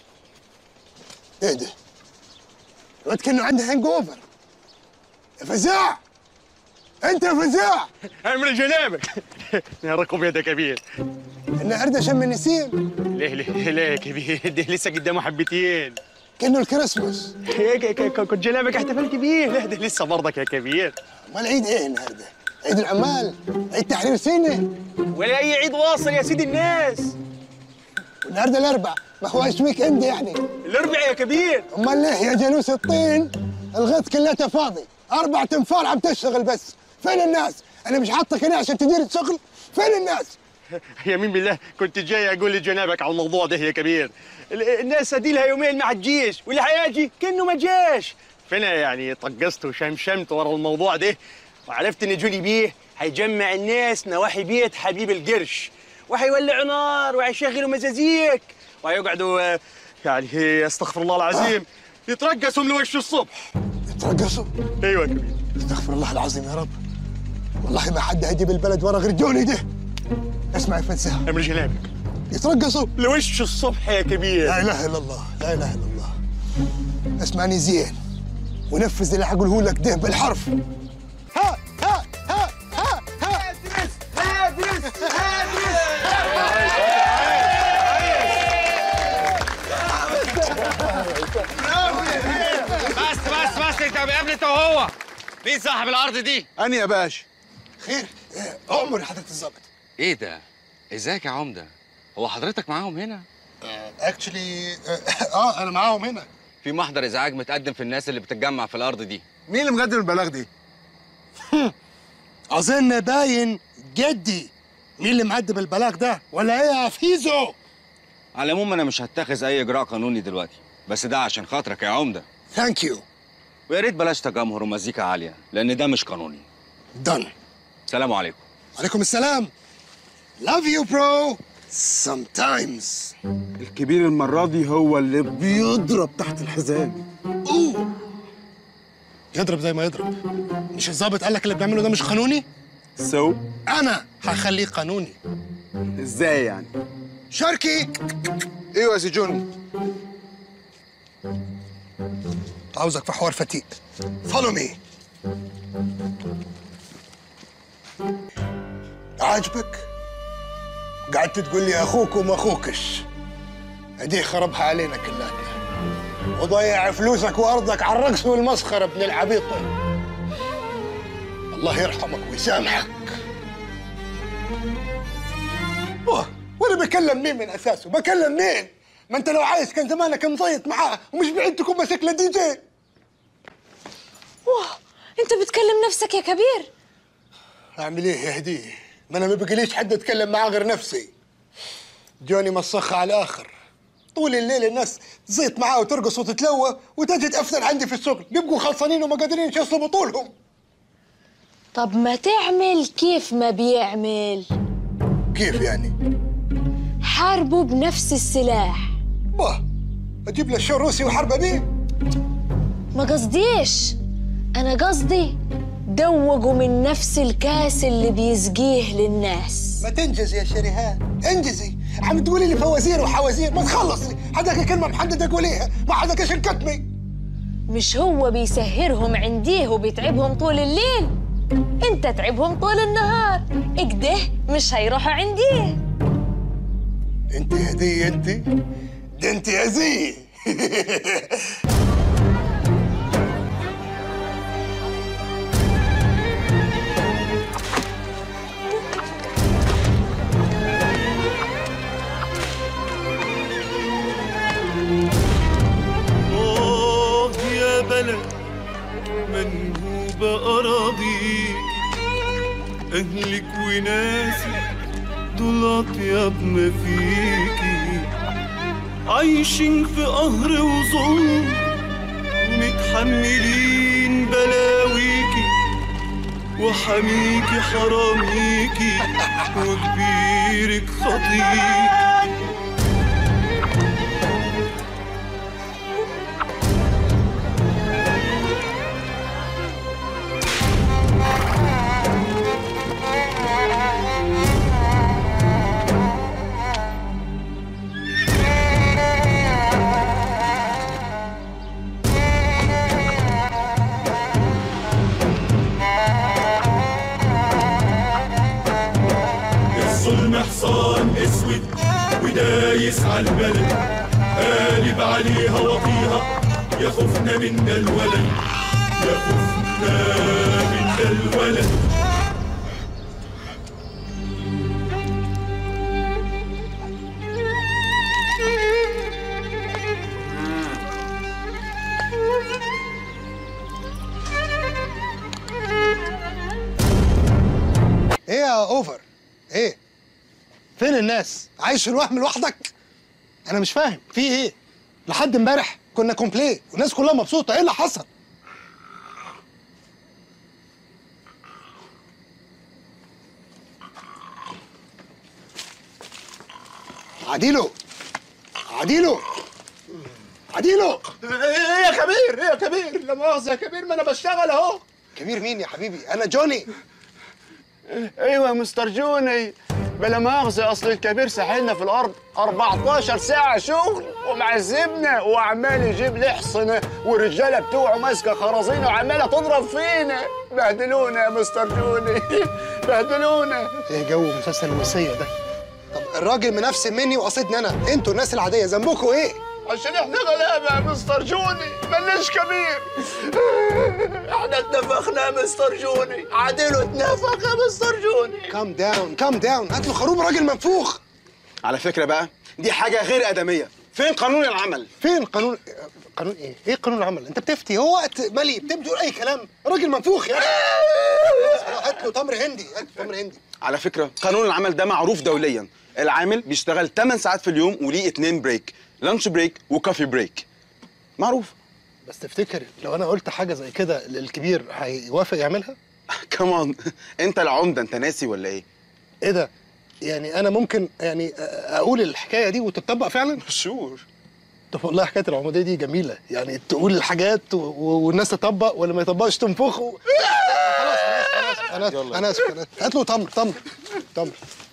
اهدى الواد كانه عنده هانج اوفر يا فزاع انت يا فزاع امر جنابك يا ركب يا كبير النهارده شم النسيم ليه ليه ليه يا كبير ده لسه قدامه حبتين كانه الكريسماس هيك ك- ك- كنت جنابك احتفلت بيه لا ده لسه برضك يا كبير امال عيد ايه النهارده؟ عيد العمال عيد تحرير سينا ولا اي عيد واصل يا سيدي الناس النهارده الاربع ما هواش ويك اند يعني الاربع يا كبير امال ليه يا جلوس الطين الغيط كلها فاضي اربع تنفار عم تشتغل بس فين الناس؟ انا مش حاطك هنا عشان تدير الشغل فين الناس؟ يمين بالله كنت جاي اقول لجنابك على الموضوع ده يا كبير ال- الناس ادي لها يومين مع الجيش واللي هيجي كانه ما جاش فانا يعني طقست وشمشمت ورا الموضوع ده وعرفت ان جوني بيه هيجمع الناس نواحي بيت حبيب القرش وهيولعوا نار وهيشغلوا مزازيك وهيقعدوا آه، يعني استغفر الله العظيم يترقصوا من وش الصبح يترقصوا؟ ايوه يا كبير استغفر الله العظيم يا رب والله ما حد هيجيب البلد ورا غير جوني ده اسمع يا فنسان امر جنابك يترقصوا لوش الصبح يا كبير لا اله الا الله لا اله الا الله اسمعني زين ونفذ اللي هقوله لك ده بالحرف ها ها ها ها ها هادرس بس بس بس انت قبل انت وهو مين صاحب الارض دي؟ انا يا باشا خير اؤمر حضرة الظابط ايه ده؟ ازيك يا عمده؟ هو حضرتك معاهم هنا؟ اكشلي اه انا معاهم هنا في محضر ازعاج متقدم في الناس اللي بتتجمع في الارض دي مين اللي مقدم البلاغ دي؟ اظن باين جدي مين اللي معدي بالبلاغ ده ولا ايه يا فيزو على العموم انا مش هتخذ اي اجراء قانوني دلوقتي بس ده عشان خاطرك يا عمده ثانك يو ويا ريت بلاش تجمهر ومزيكا عاليه لان ده مش قانوني دن سلام عليكم عليكم السلام love you bro sometimes الكبير المره دي هو اللي بيضرب تحت الحزام اوه يضرب زي ما يضرب مش الظابط قال لك اللي بيعمله ده مش قانوني سو انا هخليه قانوني ازاي يعني شاركي ايوه يا سي جوني عاوزك في حوار فتيق فولو مي عاجبك قعدت تقول لي اخوك وما اخوكش اديه خربها علينا كلاتنا وضيع فلوسك وارضك على الرقص والمسخره ابن العبيط ده. الله يرحمك ويسامحك أوه، وانا بكلم مين من اساسه بكلم مين ما انت لو عايز كان زمانك مزيط معاه ومش بعيد تكون ماسك له دي جي واه انت بتكلم نفسك يا كبير اعمل ايه يا هديه ما انا ما بقليش حد اتكلم معاه غير نفسي جوني مسخة على الاخر طول الليل الناس تزيط معاه وترقص وتتلوى وتجي تأفثر عندي في الشغل بيبقوا خلصانين وما قادرين يشصوا بطولهم طب ما تعمل كيف ما بيعمل كيف يعني؟ حاربوا بنفس السلاح واه اجيب له الشو روسي وحربه بيه ما قصديش انا قصدي دوقوا من نفس الكاس اللي بيسقيه للناس ما تنجز يا شريهان انجزي عم تقولي لي فوازير وحوازير ما تخلصي حدك كلمه محدده قوليها ما حدك ايش الكتمي مش هو بيسهرهم عنديه وبيتعبهم طول الليل انت تعبهم طول النهار اكده مش هيروحوا عندي انت يا دي انت ده انت يا زي آه يا بلد منهوبة أراضيك أهلك وناسك دول أطيب ما فيكي عايشين في قهر وظلم ومتحملين بلاويكي وحميكي حراميكي وكبيرك خطيك الظلم حصان اسود ودايس على البلد قالب عليها وطيها يا خوفنا من الولد يا خوفنا من الولد ايه يا اوفر ايه فين الناس عايش في الوهم لوحدك انا مش فاهم في ايه لحد امبارح كنا كومبلي والناس كلها مبسوطه ايه اللي حصل عديلو عديلو عديلو ايه يا كبير ايه يا كبير لا مؤاخذه يا كبير ما انا بشتغل اهو كبير مين يا حبيبي انا جوني ايوه يا مستر جوني بلا مؤاخذه اصل الكبير ساحلنا في الارض 14 ساعه شغل ومعذبنا وعمال يجيب لي حصنه والرجاله بتوعه ماسكه خرازينه وعماله تضرب فينا بهدلونا يا مستر جوني بهدلونا ايه جو مسلسل الوصيه ده طب الراجل منفسن مني وقصدني انا انتوا الناس العاديه ذنبكم ايه عشان احنا غلابه يا مستر جوني ملناش كبير احنا اتنفخنا يا مستر جوني عادله اتنفخ يا مستر جوني كام داون كام داون هات له خروب راجل منفوخ على فكره بقى دي حاجه غير ادميه فين قانون العمل فين قانون قانون ايه؟ ايه قانون العمل؟ انت بتفتي هو وقت مالي بتبدي تقول اي كلام راجل منفوخ يا اخي خلاص، هات له تمر هندي هات له تمر هندي على فكره قانون العمل ده معروف دوليا العامل بيشتغل 8 ساعات في اليوم وليه 2 بريك لانش بريك وكافي بريك معروف بس تفتكر لو انا قلت حاجه زي كده للكبير هيوافق يعملها؟ كمان انت العمده انت ناسي ولا ايه ايه ده؟ يعني انا ممكن يعني اقول الحكايه دي وتطبق فعلا؟ شور طب والله حكايه العموديه دي جميله يعني تقول الحاجات و- و- والناس تطبق واللي ما يطبقش تنفخ و... خلاص انا اسف انا اسف انا اسف انا اسف هات له تمر تمر تمر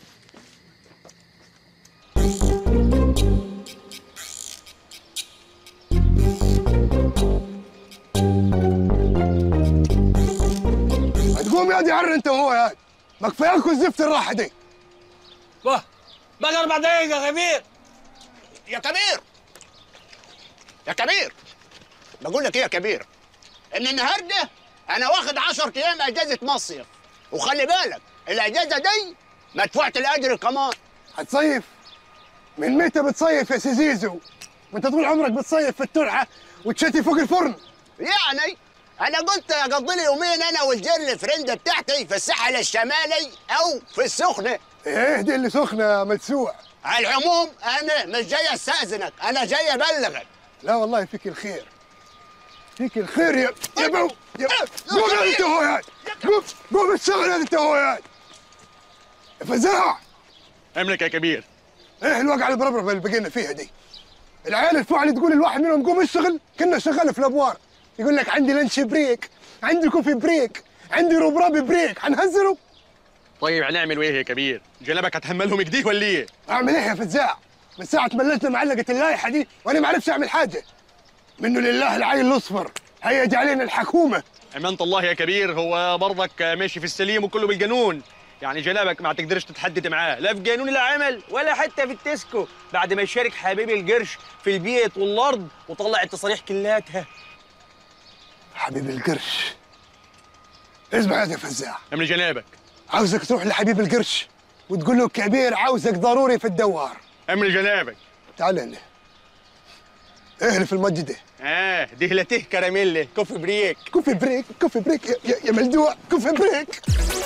هتقوم يا دي عر انت وهو يا ما كفاياكوا الزفت الراحه دي واه بقى اربع دقايق يا كبير يا كبير يا كبير بقول لك ايه يا كبير ان النهارده انا واخد 10 ايام اجازه مصيف وخلي بالك الاجازه دي مدفوعه الاجر كمان هتصيف من متى بتصيف يا سيزيزو ما انت طول عمرك بتصيف في الترعه وتشتي فوق الفرن يعني انا قلت اقضي لي يومين انا والجيرل فريند بتاعتي في الساحل الشمالي او في السخنه ايه دي اللي سخنه يا مدسوع على العموم انا مش جاي استاذنك انا جاي ابلغك لا والله فيك الخير فيك الخير يا يا بو يا قوم يا انت هو يا قوم قوم اشتغل يا انت هو يا فزاع املك يا كبير ايه الوقعه البربره اللي بقينا فيها دي العيال الفعل تقول الواحد منهم قوم اشتغل كنا شغال في الابوار يقول لك عندي لانش بريك عندي كوفي بريك عندي روبرابي بريك هنهزروا طيب هنعمل ايه يا كبير جلبك هتحملهم كده ولا ايه اعمل ايه يا فزاع من ساعه ما ليتنا معلقه اللائحه دي وانا ما عرفش اعمل حاجه منه لله العين الاصفر هيج علينا الحكومه امانه الله يا كبير هو برضك ماشي في السليم وكله بالجنون يعني جنابك ما تقدرش تتحدد معاه لا في جنون العمل ولا حتى في التسكو بعد ما يشارك حبيبي القرش في البيت والارض وطلع التصاريح كلاتها حبيب القرش اسمع يا فزاع امر جنابك عاوزك تروح لحبيب القرش وتقول له كبير عاوزك ضروري في الدوار امر جنابك تعال هنا اهلف المجده اه دهلته كراميل كوفي بريك كوفي بريك كوفي بريك يا, يا, يا ملدوع كوفي بريك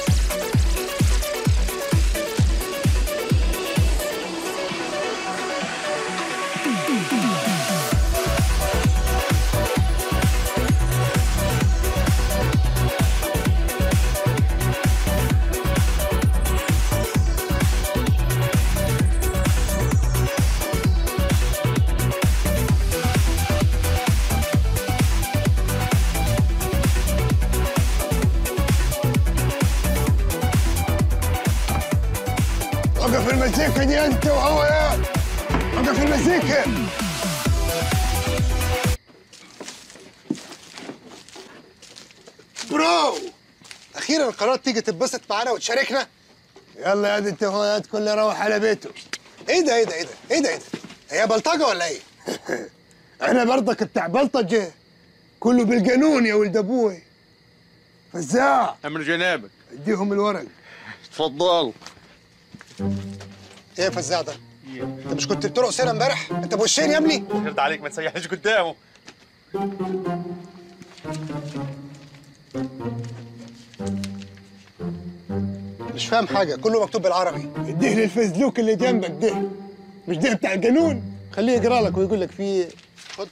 وقف المزيكا دي انت وهو يا وقف المزيكا برو اخيرا قررت تيجي تتبسط معانا وتشاركنا يلا يا دي انت وهو كل روح على بيته ايه ده ايه ده ايه ده ايه ده ايه ده هي بلطجه ولا ايه انا برضك بتاع بلطجه كله بالجنون يا ولد ابوي فزاع امر جنابك اديهم الورق اتفضل ايه يا فزاع ده انت مش كنت بترقص هنا امبارح انت بوشين يا ابني شرط عليك ما تسيحش قدامه مش فاهم حاجه كله مكتوب بالعربي اديه للفزلوك اللي جنبك ده مش ده بتاع الجنون خليه يقرا لك ويقول لك في خد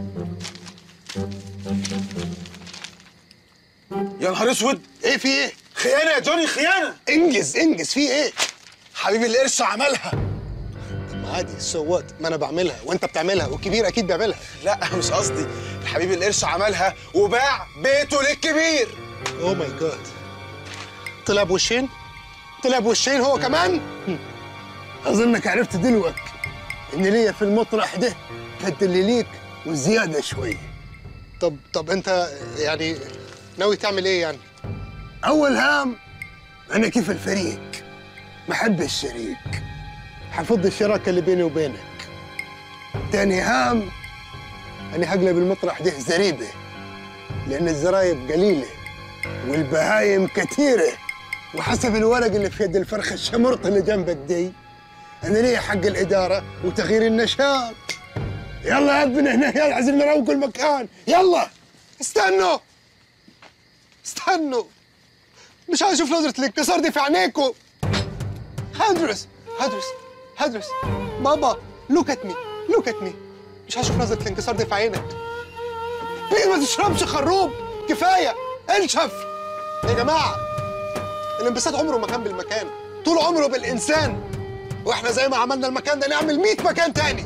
يا نهار اسود ايه في ايه خيانه يا جوني خيانه انجز انجز في ايه حبيبي القرش عملها طب ما عادي سوات ما انا بعملها وانت بتعملها والكبير اكيد بيعملها لا مش قصدي الحبيب القرش عملها وباع بيته للكبير اوه ماي جاد طلع بوشين طلع بوشين هو كمان اظنك عرفت دلوقتي ان ليا في المطرح ده قد اللي ليك وزياده شويه طب طب انت يعني ناوي تعمل ايه يعني اول هام انا كيف الفريق بحب الشريك حفظ الشراكه اللي بيني وبينك تاني هام انا هقلب المطرح ده زريبه لان الزرايب قليله والبهايم كثيره وحسب الورق اللي في يد الفرخه الشمرط اللي جنبك دي انا لي حق الاداره وتغيير النشاط يلا يا ابن هنا يلا عايزين نروق المكان يلا استنوا استنوا مش عايز اشوف نظره الانكسار دي في عينيكم هدرس هدرس هدرس بابا لوك ات مي لوك ات مي مش عايز اشوف نظره الانكسار دي في عينك ليه ما تشربش خروب كفايه انشف يا جماعه الانبساط عمره ما كان بالمكان طول عمره بالانسان واحنا زي ما عملنا المكان ده نعمل 100 مكان تاني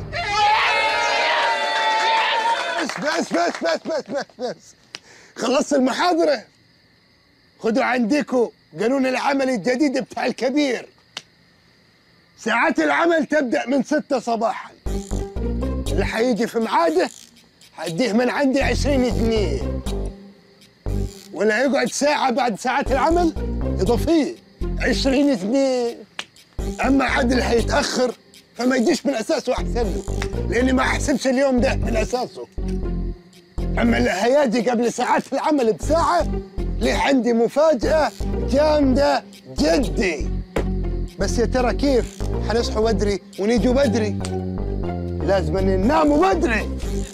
بس بس بس بس بس بس بس خلصت المحاضرة خدوا عندكم قانون العمل الجديد بتاع الكبير ساعات العمل تبدأ من ستة صباحا اللي حيجي في ميعاده هديه من عندي 20 جنيه واللي هيقعد ساعة بعد ساعات العمل إضافية 20 جنيه أما حد اللي هيتأخر فما يجيش من أساسه أحسن له لأني ما أحسبش اليوم ده من أساسه أما اللي هيجي قبل ساعات العمل بساعة ليه عندي مفاجأة جامدة جدي بس يا ترى كيف حنصحوا بدري ونيجوا بدري لازم نناموا بدري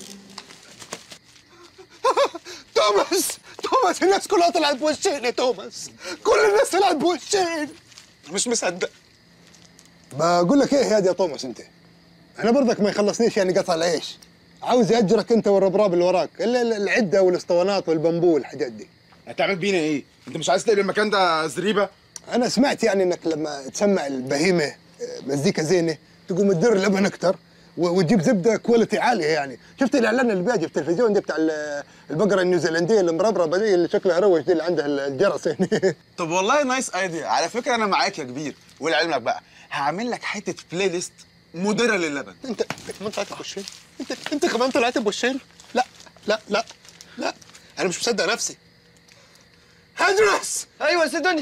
توماس توماس الناس كلها طلعت بوشين يا توماس كل الناس طلعت بوشين مش مصدق بقول لك ايه يا يا توماس انت انا برضك ما يخلصنيش يعني قطع العيش عاوز ياجرك انت والربراب اللي وراك الا ال- العده والاسطوانات والبامبو والحاجات دي هتعمل بينا ايه انت مش عايز تقلب المكان ده زريبه انا سمعت يعني انك لما تسمع البهيمه آه، مزيكا زينه تقوم تدر اللبن اكتر و- وتجيب زبده كواليتي عاليه يعني شفت الاعلان اللي بيجي في التلفزيون ده بتاع ال- البقره النيوزيلنديه المربربه دي اللي شكلها روش دي اللي عندها الجرس هنا طب والله نايس ايديا على فكره انا معاك يا كبير ولعلمك بقى هعمل لك حته بلاي ليست مديره للبن انت كمان طلعت بوشين انت انت كمان طلعت بوشين لا لا لا لا انا مش مصدق نفسي هدرس ايوه يا سيدوني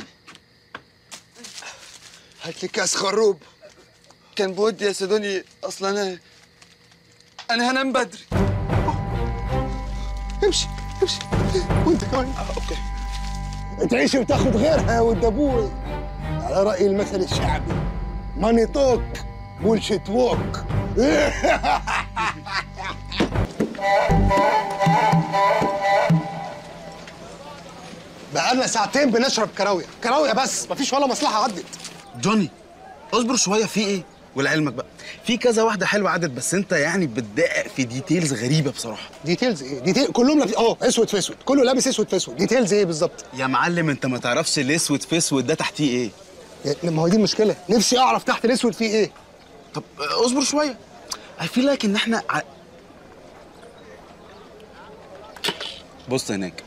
هات لي كاس خروب كان بودي يا سيدوني اصلا انا انا هنام بدري امشي امشي وانت كمان اوكي تعيش وتاخد غيرها يا ولد ابوي على راي المثل الشعبي ماني توك بولشيت ووك بقالنا ساعتين بنشرب كراويه كراويه بس مفيش ولا مصلحه عدت جوني اصبر شويه في ايه ولعلمك بقى في كذا واحده حلوه عدت بس انت يعني بتدقق في ديتيلز غريبه بصراحه ديتيلز ايه ديتيل كلهم لابس اه اسود في اسود كله لابس اسود في اسود ديتيلز ايه بالظبط يا معلم انت ما تعرفش الاسود في اسود ده تحتيه ايه يا- ما هو دي المشكله نفسي اعرف تحت الاسود فيه ايه طب اصبر شويه I feel like ان احنا ع... بص هناك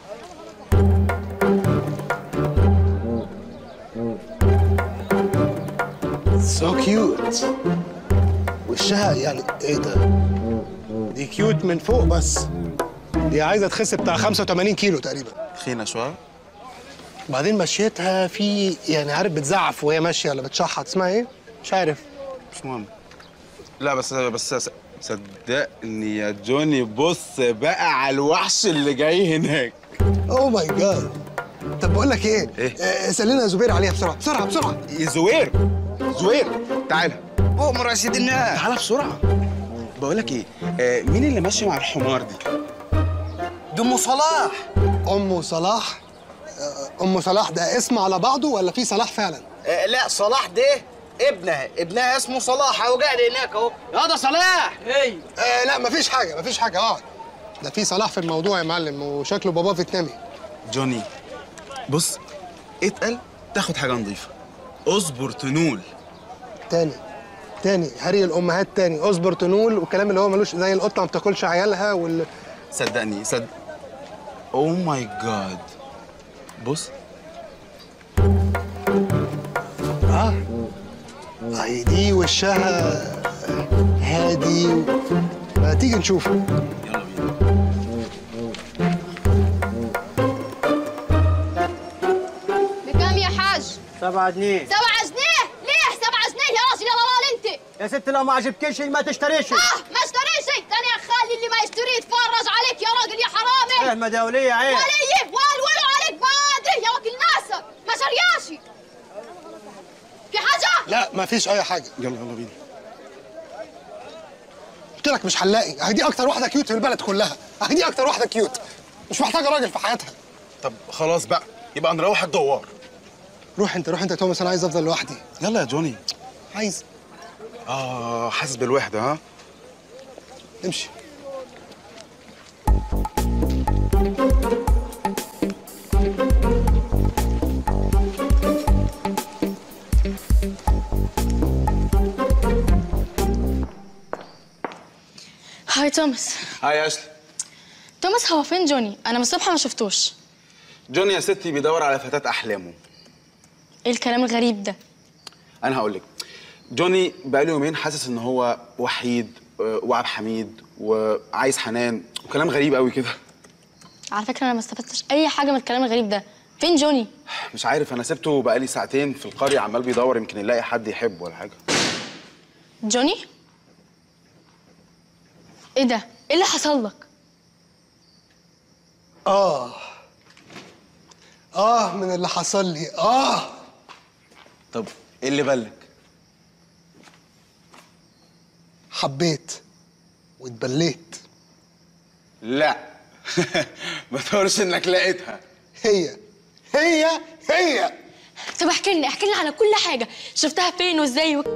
سو كيوت وشها يعني ايه ده دي كيوت من فوق بس دي عايزه تخس بتاع 85 كيلو تقريبا تخينه شويه بعدين مشيتها في يعني عارف بتزعف وهي ماشيه ولا بتشحط اسمها ايه مش عارف مش مهم لا بس بس س- صدقني يا جوني بص بقى على الوحش اللي جاي هناك اوه ماي جاد طب بقول لك ايه ايه سلينا يا زبير عليها بسرعه بسرعه بسرعه يا زوير زوير تعالى امر يا سيد الناس تعالى بسرعه بقول لك ايه آه مين اللي ماشي مع الحمار دي دي ام صلاح ام صلاح آه، ام صلاح ده اسم على بعضه ولا في صلاح فعلا آه لا صلاح ده ابنها ابنها اسمه صلاح اهو قاعد هناك اهو يا ده صلاح ايه آه لا مفيش حاجه مفيش حاجه اقعد ده في صلاح في الموضوع يا معلم وشكله باباه فيتنامي جوني بص اتقل تاخد حاجه نظيفه اصبر تنول تاني تاني هري الامهات تاني اصبر تنول والكلام اللي هو ملوش زي القطه ما بتاكلش عيالها وال صدقني صدق او ماي جاد بص اه اهي دي وشها هادي و... ما تيجي نشوف بكام يا حاج؟ سبعة جنيه سبعة جنيه؟ ليه سبعة جنيه يا راجل يا ضلال انت؟ يا ست لو ما عجبكش ما تشتريش اه ما اشتريش انا يا خالي اللي ما يشتري يتفرج عليك يا راجل يا حرامي فهمة دولية عيب وليه والولو عليك بادري يا وكيل ناسك ما شرياشي في حاجة؟ لا مفيش اي حاجه يلا يلا بينا قلت لك مش هنلاقي اهي دي اكتر واحده كيوت في البلد كلها اهي دي اكتر واحده كيوت مش محتاجه راجل في حياتها طب خلاص بقى يبقى نروح الدوار روح انت روح انت يا توماس انا عايز افضل لوحدي يلا يا جوني عايز اه حاسس بالوحده ها امشي هاي توماس هاي يا اشلي توماس هو فين جوني انا من الصبح ما شفتوش جوني يا ستي بيدور على فتاة احلامه ايه الكلام الغريب ده انا هقول لك جوني بقاله يومين حاسس ان هو وحيد آه، وعب حميد وعايز حنان وكلام غريب قوي كده على فكره انا ما استفدتش اي حاجه من الكلام الغريب ده فين جوني مش عارف انا سبته بقالي ساعتين في القريه عمال بيدور يمكن يلاقي حد يحبه ولا حاجه جوني ايه ده ايه اللي حصل لك اه اه من اللي حصل لي اه طب ايه اللي بالك حبيت واتبليت لا ما تقولش انك لقيتها هي هي هي طب احكي لنا احكي لنا على كل حاجه شفتها فين وازاي و...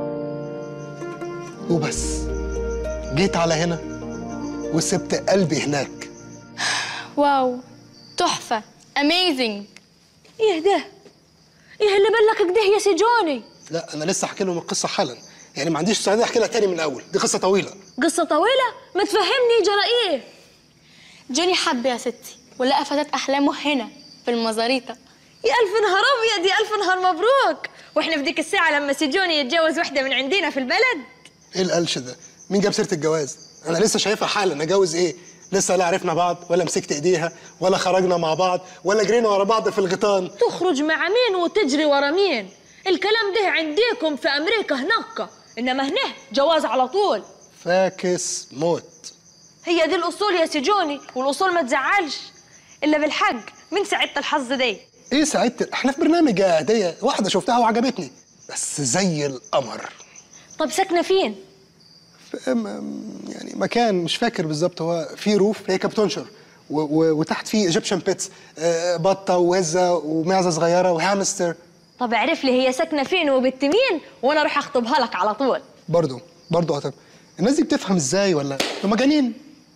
وبس جيت على هنا وسبت قلبي هناك واو تحفه اميزنج ايه ده؟ ايه اللي بلك كده يا سي جوني؟ لا انا لسه احكي لهم القصه حالا يعني ما عنديش استعداد احكي لها تاني من الاول دي قصه طويله قصة طويلة؟ ما تفهمني جرى ايه؟ جوني حب يا ستي ولقى فتاة احلامه هنا في المزاريطه يا ألف نهار أبيض يا ألف نهار مبروك وإحنا في ديك الساعة لما سجوني يتجوز واحدة من عندنا في البلد ايه القلش ده مين جاب سيره الجواز انا لسه شايفها حالا اجوز ايه لسه لا عرفنا بعض ولا مسكت ايديها ولا خرجنا مع بعض ولا جرينا ورا بعض في الغيطان تخرج مع مين وتجري ورا مين الكلام ده عنديكم في امريكا هناك انما هنا جواز على طول فاكس موت هي دي الاصول يا سجوني والاصول ما تزعلش الا بالحق من سعدت الحظ دي ايه سعدت احنا في برنامج يا هديه واحده شفتها وعجبتني بس زي القمر طب ساكنه فين في م- يعني مكان مش فاكر بالظبط هو في روف هي كانت بتنشر و- و- وتحت فيه ايجيبشن بيتس بطه وهزه ومعزه صغيره وهامستر طب اعرف لي هي ساكنه فين وبنت مين وانا اروح اخطبها لك على طول برضه برضه هتم الناس دي بتفهم ازاي ولا هم مجانين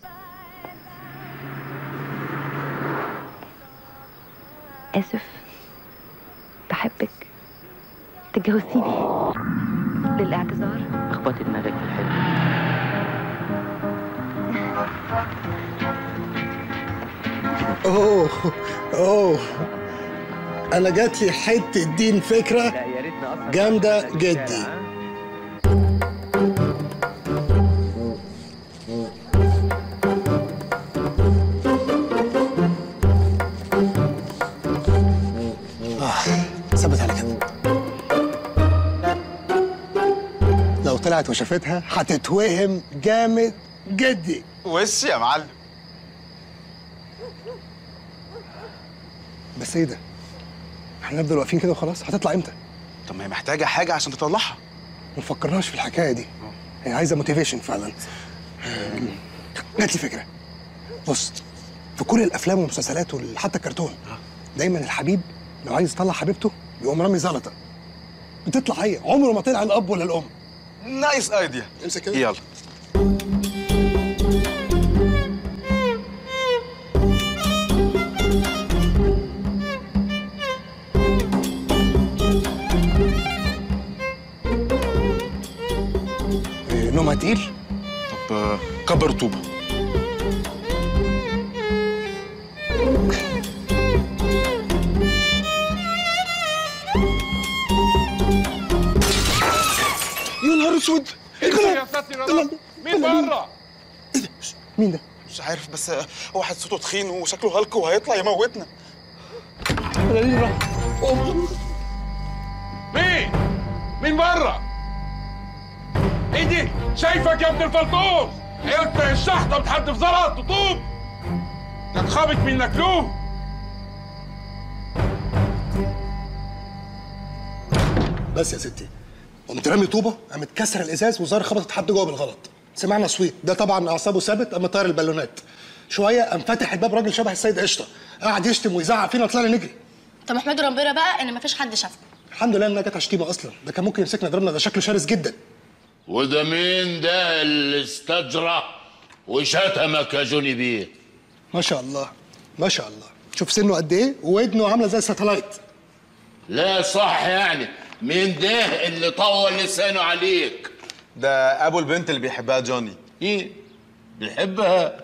آسف بحبك تجوزيني للاعتذار اخبطي دماغك في الحلم اوه اوه انا جات لي حته دين فكره جامده جدي آه، ثبت على كده لو طلعت وشافتها هتتوهم جامد جدي وش يا معلم بس ايه ده؟ احنا نفضل واقفين كده وخلاص هتطلع امتى؟ طب ما هي محتاجه حاجه عشان تطلعها ما فكرناش في الحكايه دي هي عايزه موتيفيشن فعلا جات لي فكره بص في كل الافلام والمسلسلات وحتى الكرتون دايما الحبيب لو عايز يطلع حبيبته بيقوم رامي زلطه بتطلع هي عمره ما طلع الاب ولا الام نايس ايديا امسك كده يلا إيه، نومها تقيل طب آه، كبر طوبه يا نهار اسود يا ساتر يا رب مين بره مين ده؟ مش عارف بس آه، واحد صوته تخين وشكله هلك وهيطلع يموتنا مين مين بره ايه دي شايفك يا ابن الفلطوس انت الشحطه بتحدف زلط وطوب تتخابط منك له بس يا ستي قمت رامي طوبه قامت كسر الازاز وزار خبطت حد جوه بالغلط سمعنا صويت ده طبعا اعصابه ثابت قام طاير البالونات شويه قام فاتح الباب راجل شبه السيد قشطه قعد يشتم ويزعق فينا وطلعنا نجري طب احمدوا ربنا بقى ان مفيش حد شافه الحمد لله انها جت شتيمه اصلا ده كان ممكن يمسكنا يضربنا ده شكله شرس جدا وده مين ده اللي استجرى وشتمك يا جوني بيه ما شاء الله ما شاء الله شوف سنه قد ايه ودنه عامله زي الساتلايت لا صح يعني مين ده اللي طول لسانه عليك ده ابو البنت اللي بيحبها جوني ايه بيحبها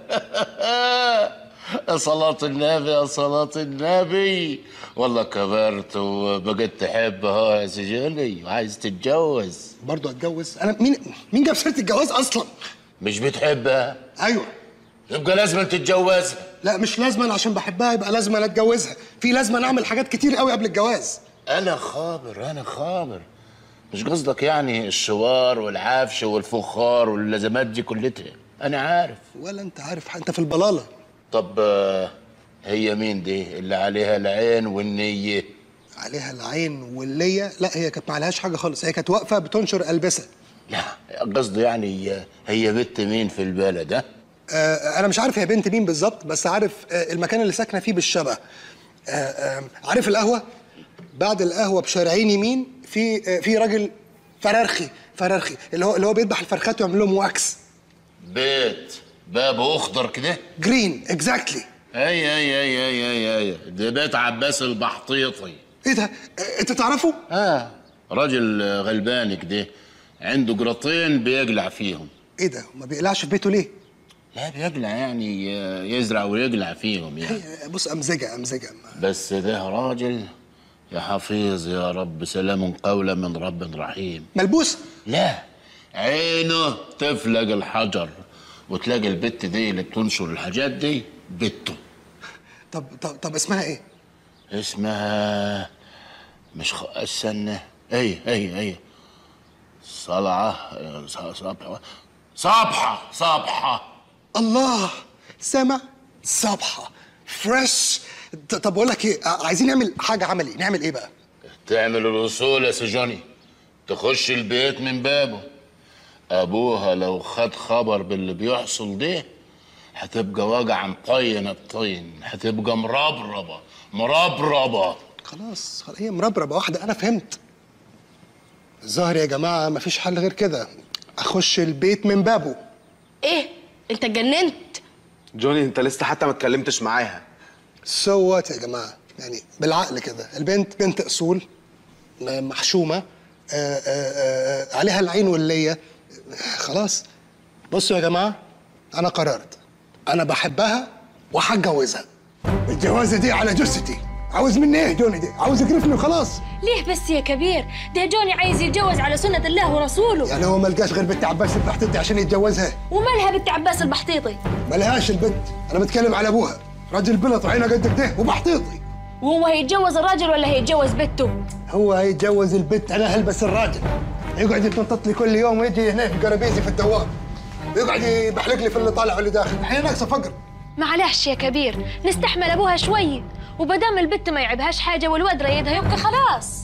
يا صلاة النبي يا صلاة النبي والله كبرت وبقيت تحبها يا سجوني وعايز تتجوز برضه اتجوز انا مين مين جاب سيره الجواز اصلا مش بتحبها ايوه يبقى لازم تتجوزها لا مش لازما عشان بحبها يبقى لازما اتجوزها في لازما اعمل حاجات كتير قوي قبل الجواز انا خابر انا خابر مش قصدك يعني الشوار والعفش والفخار واللازمات دي كلها انا عارف ولا انت عارف انت في البلاله طب آه، هي مين دي اللي عليها العين والنية عليها العين واللية لا هي كانت معلهاش حاجه خالص هي كانت واقفه بتنشر البسه لا قصدي يعني آه، هي بنت مين في البلد ها آه انا مش عارف هي بنت مين بالظبط بس عارف آه المكان اللي ساكنه فيه بالشبه آه آه عارف القهوه بعد القهوه بشارعين يمين في آه في راجل فرارخي فرارخي اللي هو اللي هو بيذبح الفرخات ويعمل لهم واكس بيت بابه اخضر كده جرين اكزاكتلي اي اي اي اي اي اي ده بيت عباس البحطيطي ايه ده آه انت تعرفه اه راجل آه، غلبان كده عنده قراطين بيقلع فيهم ايه ده ما بيقلعش في بيته ليه لا بيقلع يعني آه، يزرع ويقلع فيهم يعني آه، بص امزجه امزجه بس ده راجل يا حفيظ يا رب سلام قولا من رب رحيم ملبوس لا عينه تفلق الحجر وتلاقي البت دي اللي بتنشر الحاجات دي بته طب طب طب اسمها ايه؟ اسمها مش خ... استنى اي اي اي صلعة صبحة صبحة صبحة الله سامع صبحة فريش ط- طب اقول لك ايه ع- عايزين نعمل حاجه عملي نعمل ايه بقى؟ تعمل الوصول يا سجوني تخش البيت من بابه ابوها لو خد خبر باللي بيحصل ده هتبقى وجع مطينة بطين هتبقى مربربة مربربة خلاص خلاص، هي مربربه واحده انا فهمت الظاهر يا جماعه مفيش حل غير كده اخش البيت من بابه ايه انت اتجننت جوني انت لسه حتى ما اتكلمتش معاها سو وات يا جماعه يعني بالعقل كده البنت بنت اصول م- محشومه آآ آآ آآ عليها العين والليه خلاص بصوا يا جماعه انا قررت انا بحبها وهتجوزها الجوازه دي على جثتي عاوز مني ايه جوني دي عاوز يقرفني وخلاص ليه بس يا كبير ده جوني عايز يتجوز على سنة الله ورسوله يعني هو ما لقاش غير بنت عباس البحتيتي عشان يتجوزها ومالها بنت عباس البحطيطي ملهاش البنت انا بتكلم على ابوها راجل بلط وعينه قد كده وبحطيطي وهو هيتجوز الراجل ولا هيتجوز بنته هو هيتجوز البنت انا هلبس الراجل يقعد يتنطط لي كل يوم ويجي هنا في قرابيزي في الدوام ويقعد يبحلق لي في اللي طالع واللي داخل احنا ناقصه فقر معلش يا كبير نستحمل ابوها شوي وبدام البت ما يعبهاش حاجه والواد رايدها يبقى خلاص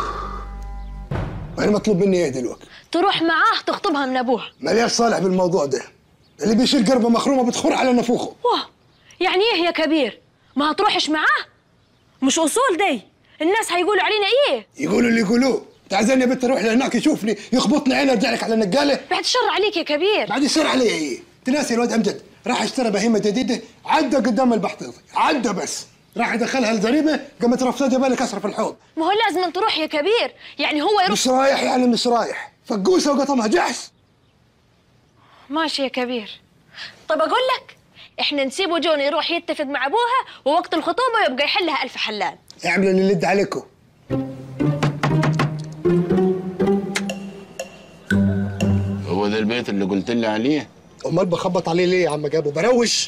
وانا مطلوب مني ايه دلوقتي تروح معاه تخطبها من ابوها ملياش صالح بالموضوع ده اللي بيشيل قربه مخرومه بتخور على نفوخه واه يعني ايه يا كبير ما هتروحش معاه مش اصول دي الناس هيقولوا علينا ايه يقولوا اللي يقولوه انت عايزني يا بنت اروح لهناك يشوفني يخبطني عيني ارجع لك على النقاله بعد الشر عليك يا كبير بعد الشر علي ايه تناسي الواد امجد راح اشترى بهيمه جديده عدى قدام البحطيطي عدى بس راح يدخلها الزريبه قامت رفضتها بالي كسر في الحوض ما هو لازم تروح يا كبير يعني هو يروح مش رايح يعني مش رايح فقوسه وقطمها جحش ماشي يا كبير طب اقول لك احنا نسيبه جون يروح يتفق مع ابوها ووقت الخطوبه يبقى يحلها الف حلال اعملوا اللي يد عليكم هو ده البيت اللي قلت لي عليه امال بخبط عليه ليه يا عم جابو بروش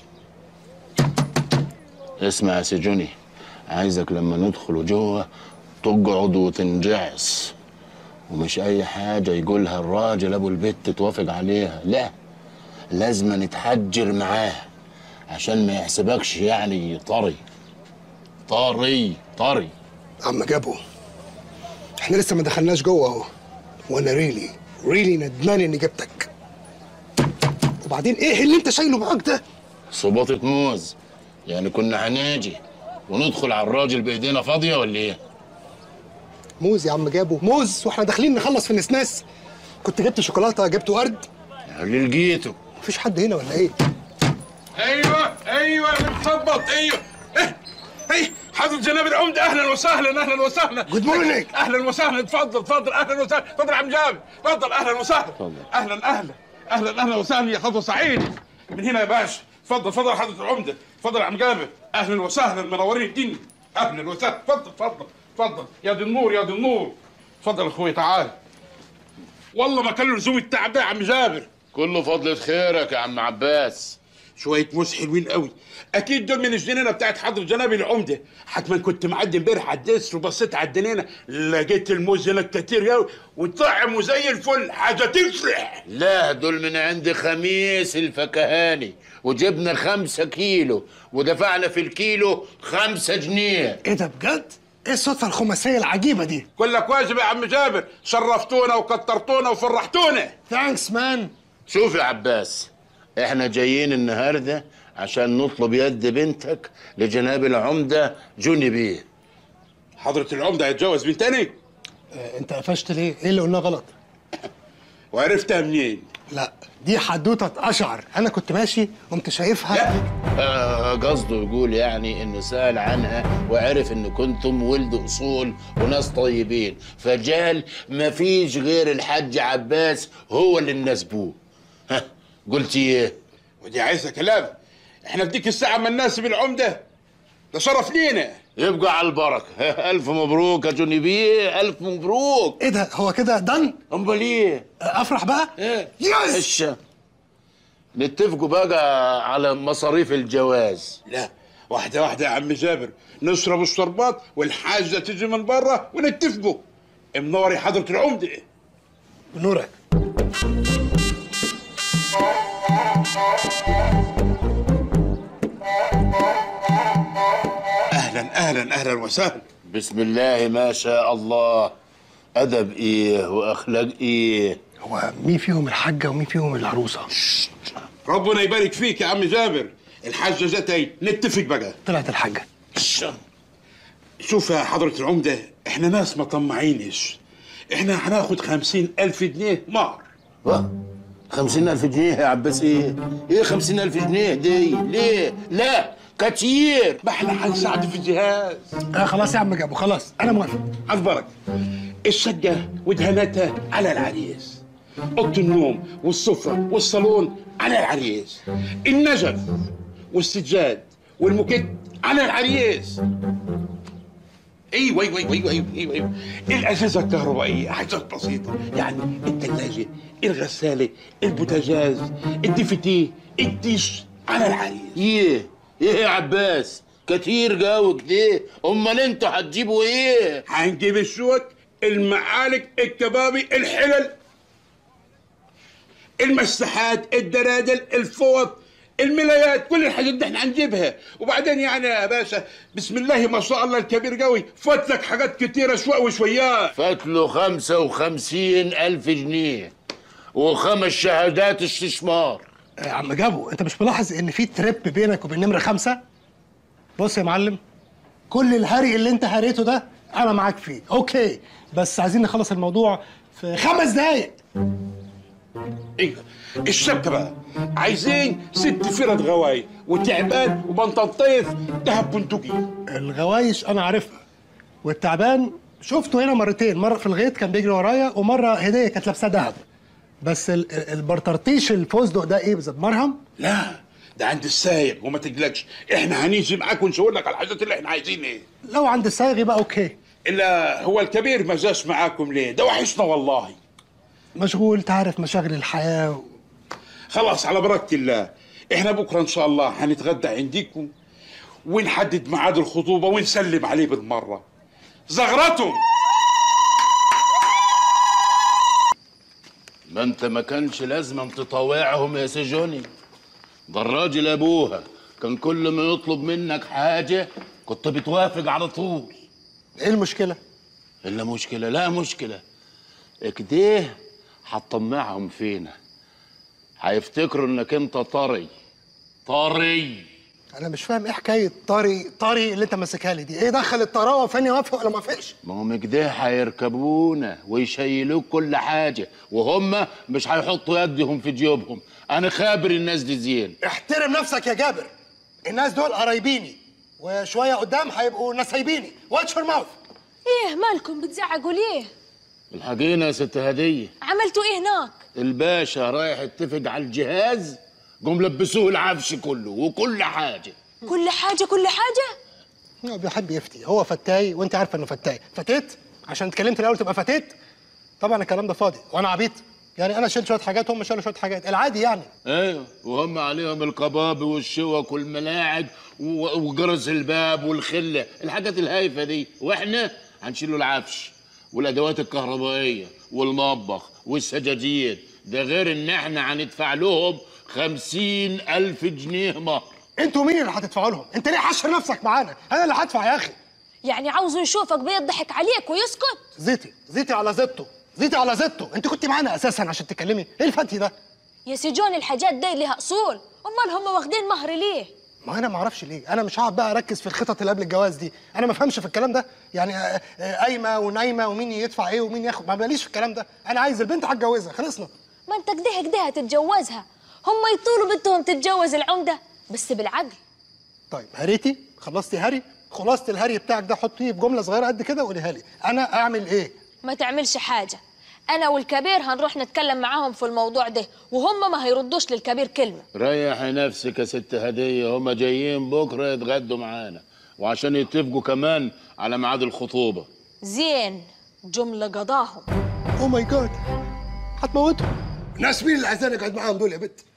اسمع يا سجوني عايزك لما ندخل جوه تقعد وتنجعص ومش اي حاجه يقولها الراجل ابو البت توافق عليها لا لازم نتحجر معاه عشان ما يحسبكش يعني طري طري طري عم جابو احنا لسه ما دخلناش جوه اهو وانا ريلي ريلي ندمان اني جبتك وبعدين ايه اللي انت شايله معاك ده صباطة موز يعني كنا هنيجي وندخل على الراجل بايدينا فاضيه ولا ايه؟ موز يا عم جابو موز واحنا داخلين نخلص في النسناس كنت جبت شوكولاته جبت ورد اللي لقيته مفيش حد هنا ولا ايه ايوه ايوه بتخبط ايوه إيه، ايه حضرة جناب العمدة اهلا وسهلا اهلا وسهلا جود مورنينج اهلا وسهلا اتفضل اتفضل اهلا وسهلا اتفضل يا عم جابر اتفضل اهلا وسهلا اهلا اهلا اهلا اهلا وسهلا يا خطوه سعيد من هنا يا باشا اتفضل اتفضل يا حضرة العمدة اتفضل يا عم جابر اهلا وسهلا منورين الدنيا اهلا وسهلا اتفضل اتفضل اتفضل يا دي النور يا دي النور اتفضل يا اخوي تعال والله ما كان له لزوم التعب ده يا عم جابر كله فضلة خيرك يا عم عباس شويه موز حلوين قوي اكيد دول من الجنينه بتاعت حضر جناب العمده حتما كنت معدي امبارح على الدس وبصيت على الجنينه لقيت الموز هناك كتير قوي وطعم وزي الفل حاجه تفرح لا دول من عند خميس الفكهاني وجبنا خمسة كيلو ودفعنا في الكيلو خمسة جنيه ايه ده بجد ايه الصدفه الخماسيه العجيبه دي كلك واجب يا عم جابر شرفتونا وكترتونا وفرحتونا ثانكس مان شوف يا عباس احنا جايين النهارده عشان نطلب يد بنتك لجناب العمده جوني بيه حضرة العمدة هيتجوز بنت تاني؟ اه انت قفشت ليه ايه اللي قلناه غلط وعرفتها منين؟ لا دي حدوته اشعر انا كنت ماشي قمت شايفها آه، قصده يقول يعني انه سال عنها وعرف ان كنتم ولد اصول وناس طيبين فجال ما فيش غير الحاج عباس هو اللي نسبوه ها قلت ايه ودي عايزة كلام احنا في ديك الساعة ما الناس بالعمدة ده شرف لينا يبقى على البركه الف مبروك يا جوني بيه الف مبروك ايه ده هو كده دن امال ايه افرح بقى ايه يس الشا نتفقوا بقى على مصاريف الجواز لا واحدة واحدة يا عم جابر نشرب الشربات والحاجة تيجي من برا ونتفقوا منوري حضرة العمدة نورك اهلا اهلا اهلا وسهلا بسم الله ما شاء الله ادب ايه واخلاق ايه هو مين فيهم الحاجه ومين فيهم العروسه ربنا يبارك فيك يا عم جابر الحاجة جت نتفق بقى طلعت الحاجه شوف يا حضرة العمدة احنا ناس ما طمعينش احنا هناخد خمسين ألف جنيه مهر خمسين ألف جنيه يا عباس ايه؟ ايه خمسين ألف جنيه دي؟ ليه؟ لا كتير ما احنا هنساعد في الجهاز آه خلاص يا عم جابو خلاص انا موافق عذبرك الشقة ودهانتها على العريس أوضة النوم والسفرة والصالون على العريس النجف والسجاد والموكيت على العريس ايوه ايوه ايوه ايوه ايوه ايوه, أيوة. الاجهزه الكهربائيه حاجات بسيطه يعني الثلاجه الغساله البوتاجاز الديفتي الديش على العريس ايه؟ ايه يا عباس؟ كتير جو كده امال انتوا هتجيبوا ايه؟ هنجيب الشوك المعالق الكبابي الحلل المساحات الدرادل الفوط الملايات كل الحاجات دي احنا هنجيبها وبعدين يعني يا باشا بسم الله ما شاء الله الكبير قوي فات لك حاجات كتيره شوي وشويات فات له خمسة وخمسين ألف جنيه وخمس شهادات استثمار يا عم جابو انت مش ملاحظ ان في تريب بينك وبين نمره خمسة بص يا معلم كل الهري اللي انت هريته ده انا معاك فيه اوكي بس عايزين نخلص الموضوع في خمس دقايق ايه الشبكه بقى عايزين ست فرد غواي وتعبان وبنطلطيف دهب بندقي الغوايش انا عارفها والتعبان شفته هنا مرتين مره في الغيط كان بيجري ورايا ومره هديه كانت لابسه ذهب بس ال- ال- البرطرطيش الفستق ده ايه بالظبط مرهم لا ده عند السايق وما تقلقش احنا هنيجي معاك ونشاور لك على الحاجات اللي احنا عايزين ايه لو عند الصايغ يبقى اوكي الا هو الكبير ما جاش معاكم ليه ده وحشنا والله مشغول تعرف مشاغل الحياه و... خلاص على بركة الله احنا بكره ان شاء الله هنتغدى عندكم ونحدد ميعاد الخطوبه ونسلم عليه بالمره زغرتهم ما انت ما كانش لازم تطاوعهم يا سجوني ده الراجل ابوها كان كل ما يطلب منك حاجه كنت بتوافق على طول ايه المشكله الا مشكله لا مشكله كده هتطمعهم فينا هيفتكروا انك انت طري طري انا مش فاهم ايه حكايه طري طري اللي انت ماسكها لي دي ايه دخل الطراوه فين يوافق ولا ما وافقش ما هم كده هيركبونا ويشيلوك كل حاجه وهم مش هيحطوا يدهم في جيوبهم انا خابر الناس دي زين احترم نفسك يا جابر الناس دول قرايبيني وشويه قدام هيبقوا نسايبيني واتش يور ماوث ايه مالكم بتزعقوا ليه الحقينا يا ست هديه عملتوا ايه هناك الباشا رايح يتفق على الجهاز قوم لبسوه العفش كله وكل حاجه كل حاجه كل حاجه هو بيحب يفتي هو فتاي وانت عارفه انه فتاي فتيت عشان اتكلمت الاول تبقى فتيت طبعا الكلام ده فاضي وانا عبيط يعني انا شلت شويه حاجات هم شالوا شويه حاجات العادي يعني ايوه وهم عليهم القباب والشوك والملاعق و- وجرس الباب والخله الحاجات الهايفه دي واحنا هنشيلوا العفش والادوات الكهربائيه والمطبخ والسجاجيد ده غير ان احنا هندفع لهم خمسين الف جنيه مهر انتوا مين اللي هتدفعوا لهم انت ليه حشر نفسك معانا انا اللي هدفع يا اخي يعني عاوزه يشوفك بيضحك عليك ويسكت زيتي زيتي على زيته زيتي على زيته انت كنت معانا اساسا عشان تتكلمي ايه الفتي ده يا سجون الحاجات دي لها اصول امال هم واخدين مهر ليه ما انا ما اعرفش ليه انا مش هقعد بقى اركز في الخطط اللي قبل الجواز دي انا ما افهمش في الكلام ده يعني آه، آه، قايمه ونايمه ومين يدفع ايه ومين ياخد ما باليش في الكلام ده انا عايز البنت هتجوزها خلصنا ما انت كده كده هتتجوزها هم يطولوا بدهم تتجوز العمده بس بالعقل طيب هريتي خلصتي هري خلاصه الهري بتاعك ده حطيه بجمله صغيره قد كده وقوليها لي انا اعمل ايه ما تعملش حاجه انا والكبير هنروح نتكلم معاهم في الموضوع ده وهم ما هيردوش للكبير كلمه ريحي نفسك يا ست هديه هم جايين بكره يتغدوا معانا وعشان يتفقوا كمان على ميعاد الخطوبه زين جمله قضاهم او ماي جاد هتموتهم ناس مين اللي عايزاني اقعد معاهم دول يا بت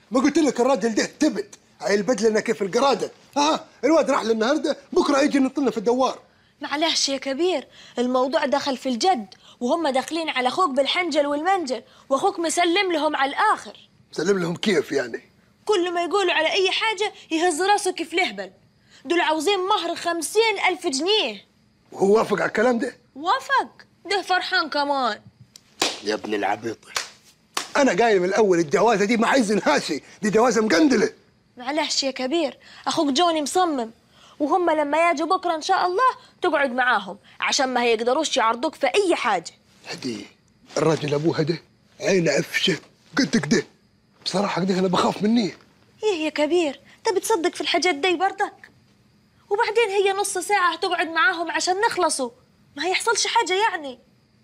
ما قلت لك الراجل ده تبت عيل بدلنا كيف القراده ها الواد راح النهارده بكره يجي نطلنا في الدوار معلش يا كبير الموضوع دخل في الجد وهم داخلين على اخوك بالحنجل والمنجل واخوك مسلم لهم على الاخر سلم لهم كيف يعني كل ما يقولوا على اي حاجه يهز راسه كيف لهبل دول عاوزين مهر خمسين الف جنيه وهو وافق على الكلام ده وافق ده فرحان كمان يا ابن العبيط انا قايل من الاول الجوازه دي ما عايز نهاشي دي جوازه مقندله معلش يا كبير اخوك جوني مصمم وهم لما يجوا بكره ان شاء الله تقعد معاهم عشان ما هيقدروش يعرضوك في اي حاجه هدي الراجل ابوها ده عينه عفشه قد كده بصراحه كده انا بخاف منيه ايه يا كبير انت بتصدق في الحاجات دي برضك وبعدين هي نص ساعه هتقعد معاهم عشان نخلصوا ما هيحصلش حاجه يعني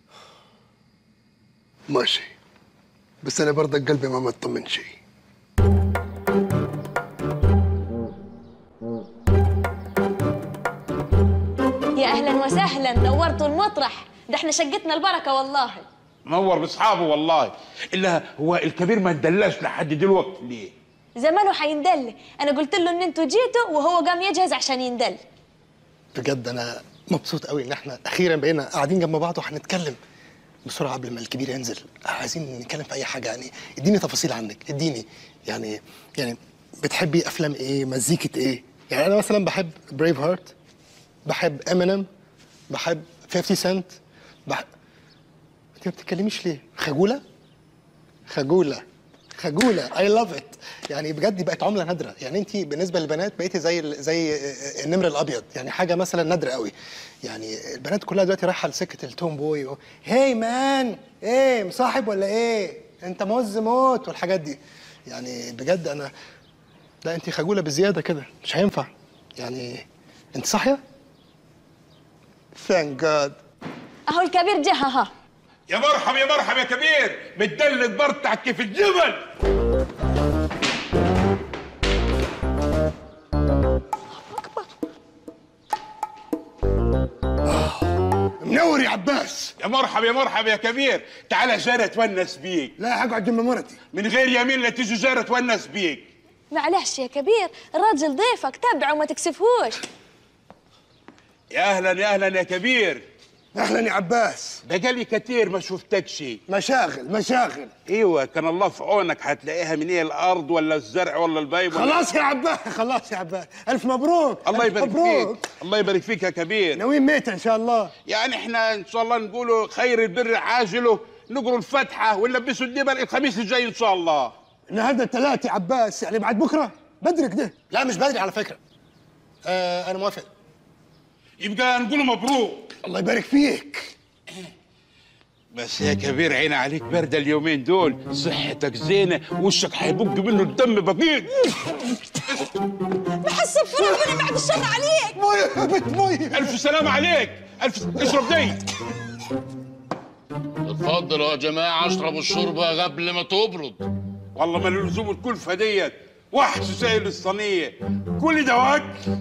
ماشي بس انا برضك قلبي ما مطمن شيء يا اهلا وسهلا نورتوا المطرح ده احنا شقتنا البركه والله نور باصحابه والله الا هو الكبير ما ندلاش لحد دلوقتي ليه زمانه حيندل انا قلت له ان انتوا جيتوا وهو قام يجهز عشان يندل بجد انا مبسوط قوي ان احنا اخيرا بقينا قاعدين جنب بعض وهنتكلم بسرعه قبل ما الكبير ينزل عايزين نتكلم في اي حاجه يعني اديني تفاصيل عنك اديني يعني يعني بتحبي افلام ايه مزيكه ايه يعني انا مثلا بحب بريف هارت بحب امينيم بحب 50 سنت بحب انت ما بتتكلميش ليه خجوله خجوله خجوله اي لاف ات يعني بجد دي بقت عمله نادره يعني انت بالنسبه للبنات بقيتي زي ال- زي النمر الابيض يعني حاجه مثلا نادره قوي يعني البنات كلها دلوقتي رايحه لسكه التوم بوي و... هاي مان ايه مصاحب ولا ايه انت موز موت والحاجات دي يعني بجد انا لا انت خجوله بزياده كده مش هينفع يعني انت صاحيه ثانك جاد اهو الكبير جه ها يا مرحب يا مرحب يا كبير متدلك برتعك كيف الجبل منور يا عباس يا مرحب يا مرحب يا كبير تعال جارة تونس بيك لا هقعد جنب مرتي من غير يمين لا تيجي جارة تونس بيك معلش يا كبير الراجل ضيفك تبعه وما تكسفهوش يا اهلا يا اهلا يا كبير اهلا يا عباس بقالي كتير ما شفتكش مشاغل مشاغل ايوه كان الله في عونك هتلاقيها من ايه الارض ولا الزرع ولا البيض ولا- خلاص يا عباس خلاص يا عباس الف مبروك الله ألف يبارك مبروك فيك الله يبارك فيك يا كبير ناويين ميتة ان شاء الله يعني احنا ان شاء الله نقولوا خير البر عاجله نقروا الفاتحه ونلبسوا الدبل الخميس الجاي ان شاء الله النهارده الثلاث يا عباس يعني بعد بكره بدري كده لا مش بدري على فكره آه انا موافق يبقى نقولوا مبروك الله يبارك فيك بس يا كبير عين عليك باردة اليومين دول صحتك زينة وشك هيبق منه الدم بقيت محسب في ربنا بعد الشر عليك مويه يا بنت مويه ألف سلام عليك ألف اشرب دي اتفضلوا يا جماعة اشربوا الشوربة قبل ما تبرد والله ما لزوم الكلفة ديت وحش سائل الصينية كل ده وكل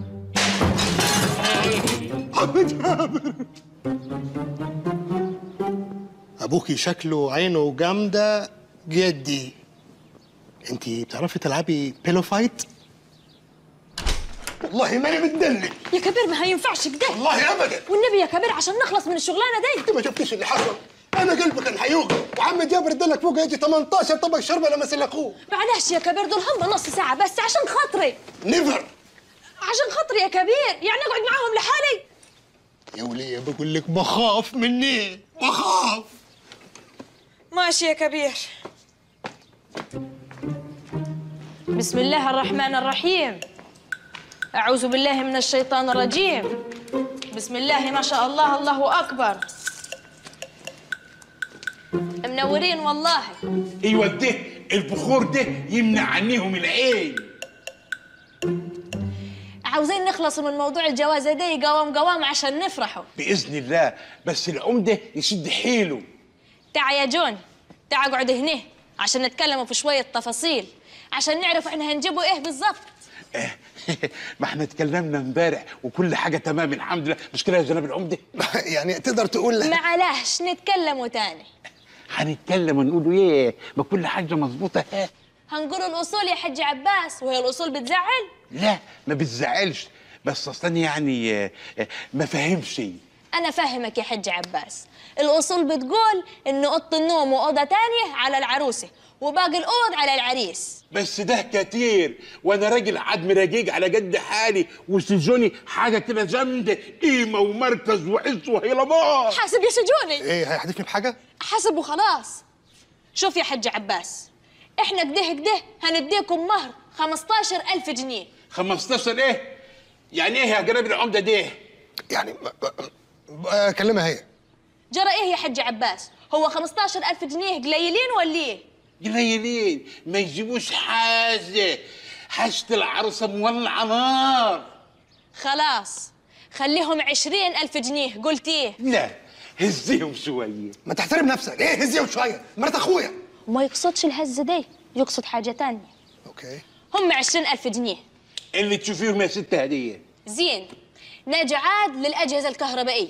ابوكي شكله عينه جامده جدي انت بتعرفي تلعبي بيلو فايت والله ماني متدلك يا كبير ما هينفعش كده والله ابدا والنبي يا كبير عشان نخلص من الشغلانه دي انت ما شفتيش اللي حصل انا قلبي كان حيوقف وعم جابر ادلك فوق يجي 18 طبق شربه لما سلقوه معلش يا كبير دول هم نص ساعه بس عشان خاطري نيفر عشان خاطري يا كبير يعني اقعد معاهم لحالي يا وليه بقول لك بخاف مني بخاف ماشي يا كبير بسم الله الرحمن الرحيم أعوذ بالله من الشيطان الرجيم بسم الله ما شاء الله الله أكبر منورين والله ايوه ده البخور ده يمنع عنيهم العين عاوزين نخلصوا من موضوع الجوازة دي قوام قوام عشان نفرحوا باذن الله بس العمده يشد حيله تعا يا جون تعا اقعد هنا عشان نتكلموا في شوية تفاصيل عشان نعرف احنا هنجيبوا ايه بالظبط ما احنا اتكلمنا امبارح وكل حاجه تمام الحمد لله مش كده يا جناب العمده يعني تقدر تقول معلش نتكلموا تاني هنتكلم ونقول ايه ما كل حاجه مظبوطه ها هنقول الاصول يا حج عباس وهي الاصول بتزعل لا ما بتزعلش بس اصلا يعني آه، آه، ما فهمش انا فاهمك يا حج عباس الاصول بتقول ان اوضه النوم واوضه تانية على العروسه وباقي الاوض على العريس بس ده كتير وانا راجل عدم رقيق على قد حالي وسجوني حاجه كده جامده قيمه ومركز وعز وهيلمان حاسب يا سجوني ايه هيحدفني بحاجه حسب وخلاص شوف يا حج عباس احنا كده كده هنديكم مهر 15000 جنيه 15 ايه يعني ايه يا جناب العمده دي يعني آه، كلمها هي جرى ايه يا حج عباس هو 15000 جنيه قليلين ولا ايه قليلين ما يجيبوش حاجه حاجه العروسه مولعه نار خلاص خليهم 20000 جنيه قلت ايه لا هزيهم شويه ما تحترم نفسك ايه هزيهم شويه مرات اخويا وما يقصدش الهزة دي يقصد حاجة تانية اوكي هم 20000 جنيه اللي تشوفيهم يا ست هديه زين ناجي عاد للأجهزة الكهربائية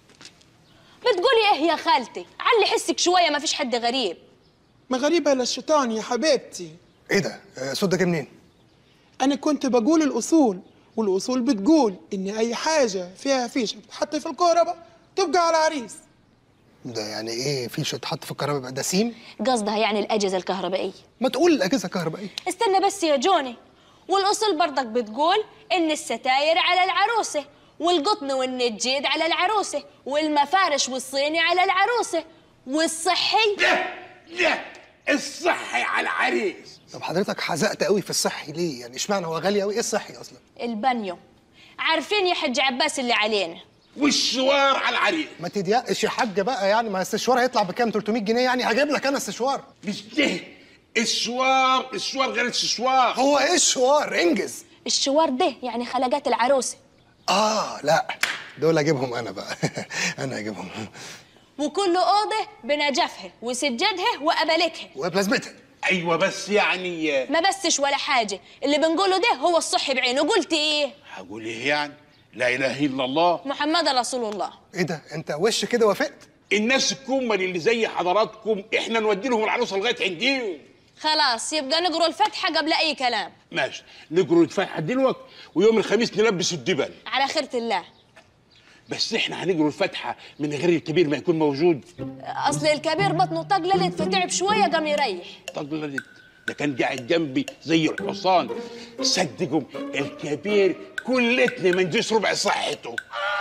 بتقولي ايه يا خالتي علي حسك شوية ما فيش حد غريب ما غريبة للشيطان يا حبيبتي ايه ده آه، صوت ده جه منين أنا كنت بقول الأصول والأصول بتقول إن أي حاجة فيها فيشة بتحط في الكهرباء تبقى على العريس ده يعني ايه فيشه تحط في الكهرباء يبقى ده سيم قصدها يعني الأجهزة الكهربائية ما تقول الاجهزه الكهربائيه استنى بس يا جوني والأصول برضك بتقول إن الستاير على العروسة والقطن والنجيد على العروسة والمفارش والصيني على العروسة والصحي لا الصحي على العريس طب حضرتك حزقت قوي في الصحي ليه يعني اشمعنى هو غالي قوي ايه الصحي اصلا البانيو عارفين يا حج عباس اللي علينا والشوار على العريس ما تضيقش يا حاج بقى يعني ما السشوار هيطلع بكام 300 جنيه يعني هجيب لك انا السشوار مش ده الشوار الشوار غير الشوار هو ايه الشوار انجز الشوار ده يعني خلقات العروسة اه لا دول اجيبهم انا بقى انا اجيبهم وكل أوضة بنجفها وسجادها وأبلكها وبلازمتها ايوه بس يعني ما بسش ولا حاجة اللي بنقوله ده هو الصح بعينه قلت إيه هقول ايه يعني لا اله الا الله محمد رسول الله ايه ده انت وش كده وافقت الناس الكمل اللي زي حضراتكم احنا نودي لهم العروسه لغايه عنديهم خلاص يبقى نقروا الفاتحة قبل أي كلام ماشي نقروا الفاتحه دلوقتي ويوم الخميس نلبس الدبل على خيرة الله بس احنا هنقروا الفاتحه من غير الكبير ما يكون موجود أصل الكبير بطنه طقللت فتعب شوية قام يريح طلعت ده كان قاعد جنبي زي الحصان صدقوا الكبير كلتنا ما نجيش ربع صحته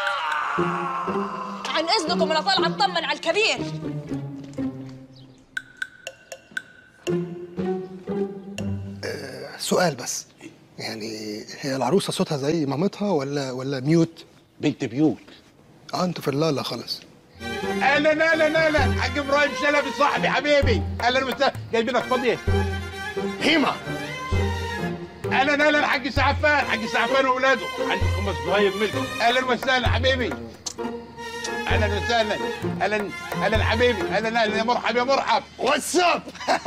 عن إذنكم أنا طالعة أطمن على الكبير سؤال بس يعني هي العروسه صوتها زي مامتها ولا ولا ميوت بنت بيوت اه انتوا في اللالا خالص اهلا اهلا اهلا حاج ابراهيم شلبي صاحبي حبيبي اهلا وسهلا جايبينك فاضيه هيما اهلا اهلا حاج سعفان حاج سعفان واولاده عنده خمس صهيب ملك اهلا وسهلا حبيبي اهلا وسهلا اهلا اهلا حبيبي اهلا اهلا يا مرحب يا مرحب واتساب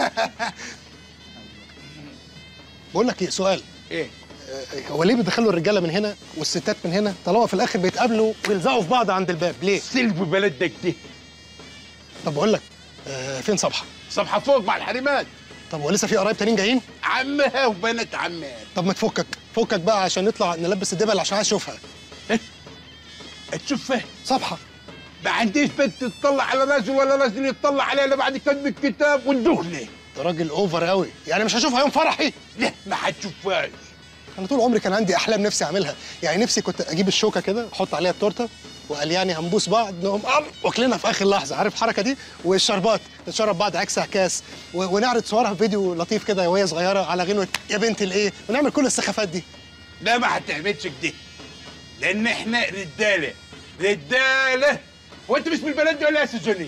بقول لك ايه سؤال ايه آه، هو ليه بيدخلوا الرجاله من هنا والستات من هنا طالما في الاخر بيتقابلوا ويلزقوا في بعض عند الباب ليه سلب بلدك دي طب بقول لك آه، فين صبحه صبحه فوق مع الحريمات طب هو لسه في قرايب تانيين جايين عمها وبنات عمها طب ما تفكك فكك بقى عشان نطلع نلبس الدبل عشان عايز اشوفها تشوفها صبحه ما عنديش بنت تطلع على راجل ولا راجل يطلع عليها الا بعد كتب الكتاب والدخله ده راجل اوفر قوي يعني مش هشوفها يوم فرحي لا ما هتشوفهاش انا طول عمري كان عندي احلام نفسي اعملها يعني نفسي كنت اجيب الشوكه كده احط عليها التورته وقال يعني هنبوس بعض نقوم أم واكلنا في اخر لحظه عارف الحركه دي والشربات نشرب بعض عكس عكاس و- ونعرض صورها في فيديو لطيف كده وهي صغيره على غنوه يا بنت الايه ونعمل كل السخافات دي لا ما هتعملش كده لان احنا رجاله رجاله وانت مش من البلد دي ولا يا سجوني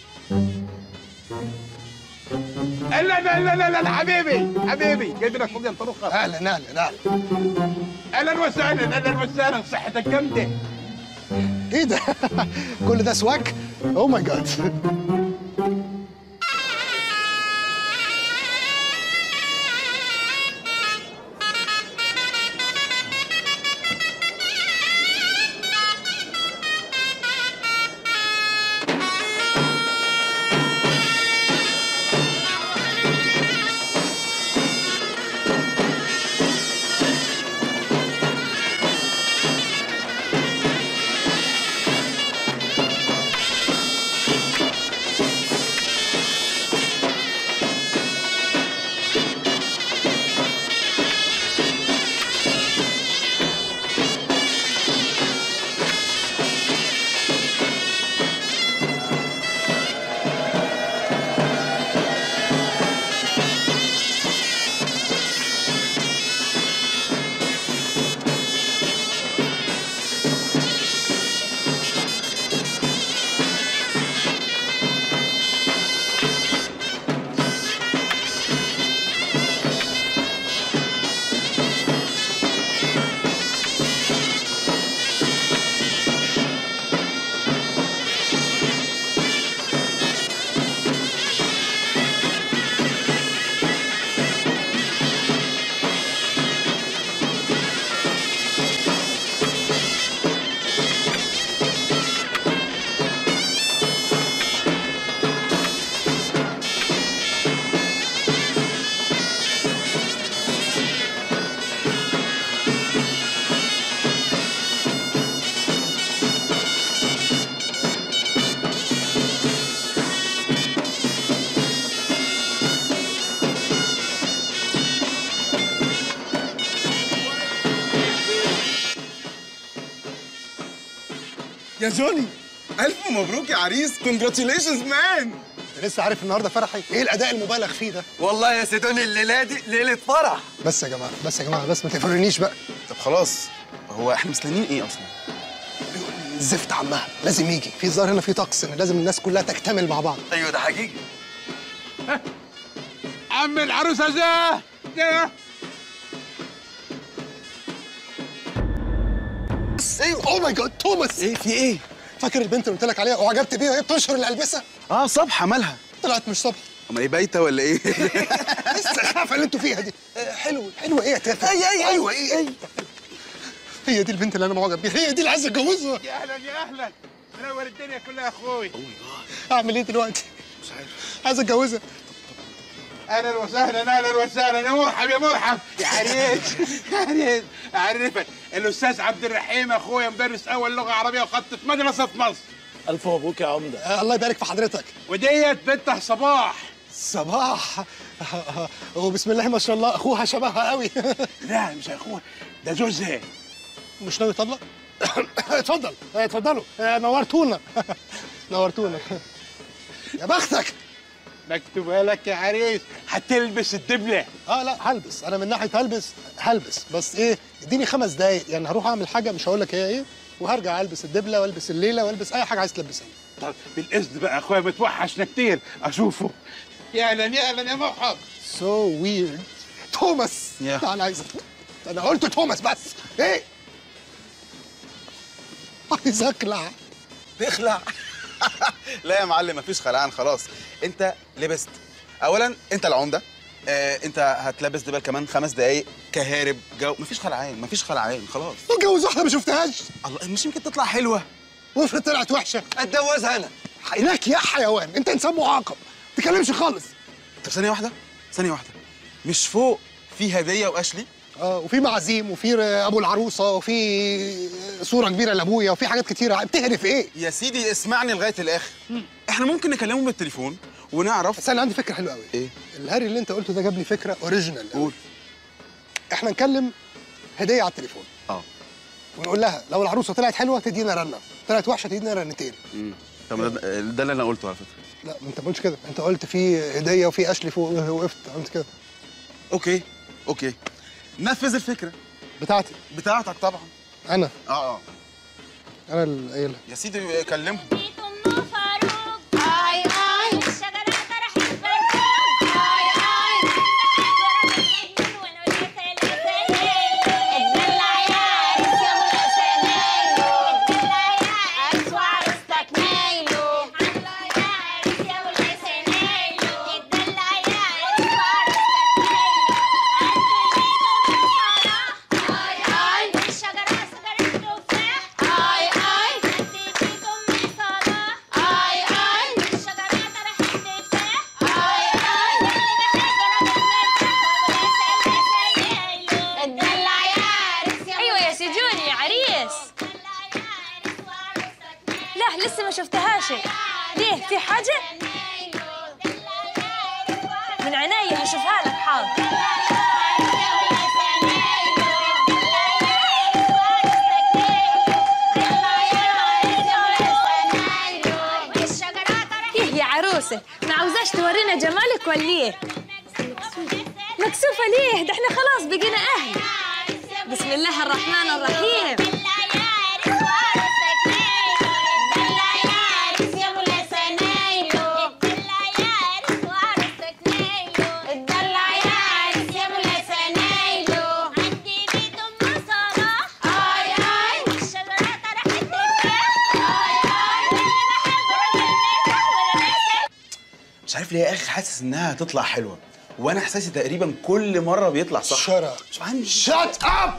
لا لا لا لا لا حبيبي حبيبي جايبينك فوق انت رخص اهلا اهلا اهلا اهلا وسهلا اهلا وسهلا صحتك جامده ايه ده كل ده سواك او ماي جاد يا جوني الف مبروك يا عريس كونجراتيليشنز مان لسه عارف النهارده فرحي ايه الاداء المبالغ فيه ده والله يا سيدوني الليله دي ليله فرح بس يا جماعه بس يا جماعه بس ما تفرنيش بقى طب خلاص هو احنا مستنيين ايه اصلا الزفت عمها لازم يجي في ظاهر هنا في طقس ان لازم الناس كلها تكتمل مع بعض ايوه ده حقيقي عم العروسه جه جه ايه اوه ماي جاد توماس ايه في ايه فاكر البنت اللي قلت لك عليها وعجبت بيها وهي بتنشر اللي البسها اه صبحه مالها طلعت مش صبح اما ايه بايته ولا ايه السخافه اللي انتوا فيها دي آه، حلو حلوه ايه يا تافه أي- أي- حلوه ايه ايه هي دي البنت اللي انا معجب بيها هي دي اللي عايز اتجوزها يا اهلا يا اهلا منور الدنيا كلها يا اخوي اعمل ايه دلوقتي مش عارف عايز اتجوزها اهلا وسهلا اهلا وسهلا يا مرحب يا مرحب يا عريس يا عريس اعرفك الاستاذ عبد الرحيم اخويا مدرس اول لغه عربيه وخط في مدرسه في مصر الف مبروك يا عمده آه، الله يبارك في حضرتك وديت بنته صباح صباح وبسم الله ما شاء الله اخوها شبهها قوي لا مش اخوها ده جوزها مش ناوي يطلق اتفضل آه، اتفضلوا آه، نورتونا نورتونا يا بختك مكتوبه لك يا عريس هتلبس الدبله اه لا هلبس انا من ناحيه هلبس هلبس بس ايه اديني خمس دقايق يعني هروح اعمل حاجه مش هقول لك هي ايه وهرجع البس الدبله والبس الليله والبس اي حاجه عايز تلبسها طب بالاذن بقى اخويا متوحشنا كتير اشوفه يا اهلا يا اهلا يا مرحب سو ويرد توماس يا. انا عايز انا قلت توماس بس ايه عايز اقلع تخلع لا يا معلم مفيش خلعان خلاص انت لبست اولا انت العمده آه انت هتلبس دبل كمان خمس دقايق كهارب جو مفيش خلعان مفيش خلعان خلاص اتجوز واحده ما شفتهاش الله مش يمكن تطلع حلوه وافرض طلعت وحشه اتجوزها انا هناك يا حيوان انت انسان معاقب ما تتكلمش خالص طب ثانيه واحده ثانيه واحده مش فوق في هديه واشلي اه وفي معازيم وفي ابو العروسه وفي صوره كبيره لابويا وفي حاجات كتيره بتهري في ايه يا سيدي اسمعني لغايه الاخر احنا ممكن نكلمهم بالتليفون ونعرف بس انا عندي فكره حلوه قوي ايه الهري اللي انت قلته ده جاب لي فكره اوريجينال قول احنا نكلم هديه على التليفون اه ونقول لها لو العروسه طلعت حلوه تدينا رنه طلعت وحشه تدينا رنتين امم طب ده, ده اللي انا قلته على فكره لا ما انت ما قلتش كده انت قلت في هديه وفي اشلي فوق وقفت عملت كده اوكي اوكي نفذ الفكره بتاعتي بتاعتك طبعا انا اه اه انا اللي قايلها يا سيدي كلمهم اي اي الشجرة طرحت برفان اي اي اتدلع يا عريس يا ابو الاسنان اتدلع يا عريس وعروستك نايلو اتدلع يا عريس يا ابو الاسنان اتدلع يا عريس وعروستك نايلو اي اي الشجرة شجرة تفاح اي اي اديتكم صلاح اي اي الشجرة طرحت تفاح اي اي اتدلع يا عريس يا ايوه يا سجوني يا عريس لا لسه ما شفتهاش ليه في حاجه من عيني هشوفها لك حاضر ايه يا عروسه ما عاوزاش تورينا جمالك ولا ايه مكسوفه ليه ده احنا خلاص بقينا اهل بسم الله الرحمن الرحيم مش عارف ليه يا اخي حاسس انها هتطلع حلوه وانا احساسي تقريبا كل مره بيطلع صح شرع مش عندي شات اب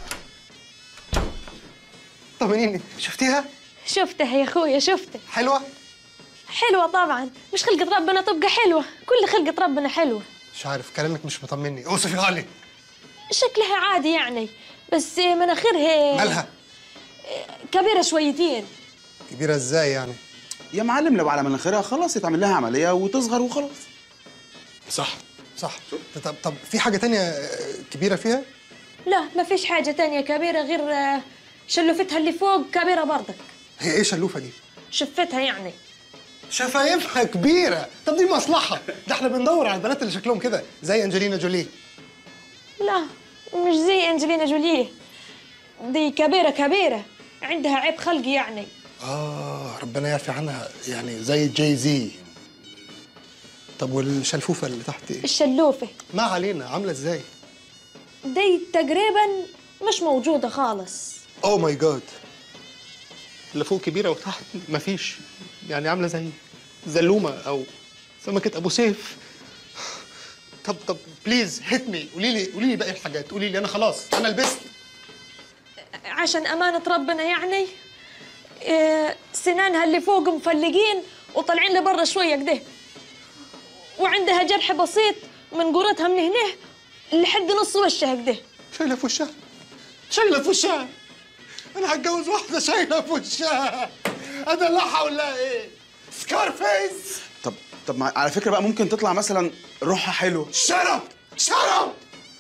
طمنيني شفتيها شفتها يا اخويا شفتها حلوه حلوه طبعا مش خلقه ربنا تبقى حلوه كل خلقه ربنا حلوه مش عارف كلامك مش مطمني اوصفيها لي شكلها عادي يعني بس مناخيرها مالها كبيره شويتين كبيره ازاي يعني يا معلم لو على مناخيرها خلاص يتعمل لها عمليه وتصغر وخلاص صح صح طب طب في حاجه تانية آه، كبيره فيها لا ما فيش حاجه تانية كبيره غير آه، شلفتها اللي فوق كبيره برضك هي ايه شلوفه دي شفتها يعني شفايفها كبيره طب دي مصلحه ده احنا بندور على البنات اللي شكلهم كده زي انجلينا جولي لا مش زي انجلينا جوليه دي كبيرة كبيرة عندها عيب خلقي يعني اه ربنا يعفي عنها يعني زي جاي زي طب والشلفوفه اللي تحت ايه الشلوفة ما علينا عامله ازاي دي تقريبا مش موجودة خالص اوه ماي جاد اللي فوق كبيره وتحت مفيش يعني عامله زي زلومه او سمكه ابو سيف طب طب بليز هيت مي قولي لي قولي لي باقي الحاجات قولي لي انا خلاص انا لبست عشان أمانة ربنا يعني إيه، سنانها اللي فوق مفلقين وطالعين لبرا شوية كده وعندها جرح بسيط من قرتها من هنا لحد نص وشها كده شايله في وشها شايله في وشها انا هتجوز واحده شايله في وشها ادلعها ولا ايه سكار فيس طب طب ما على فكره بقى ممكن تطلع مثلا روحها حلو شرب شرب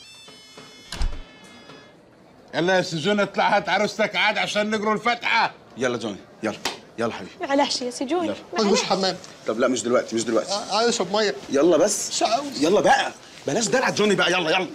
يلا يا سجون اطلع هات عروستك عاد عشان نقروا الفاتحه يلا جوني يلا يلا حبيبي معلش يا سجوني مش حمام طب لا مش دلوقتي مش دلوقتي عايز اشرب ميه يلا بس يلا بقى بلاش دلع جوني بقى يلا يلا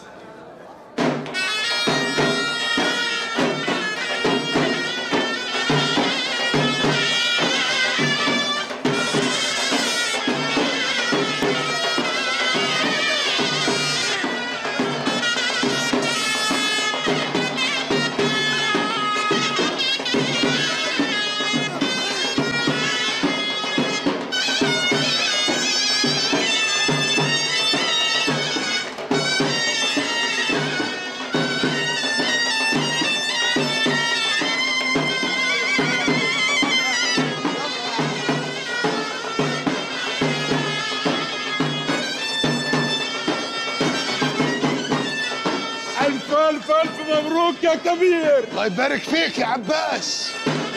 الف الف الف مبروك يا كبير الله يبارك فيك يا عباس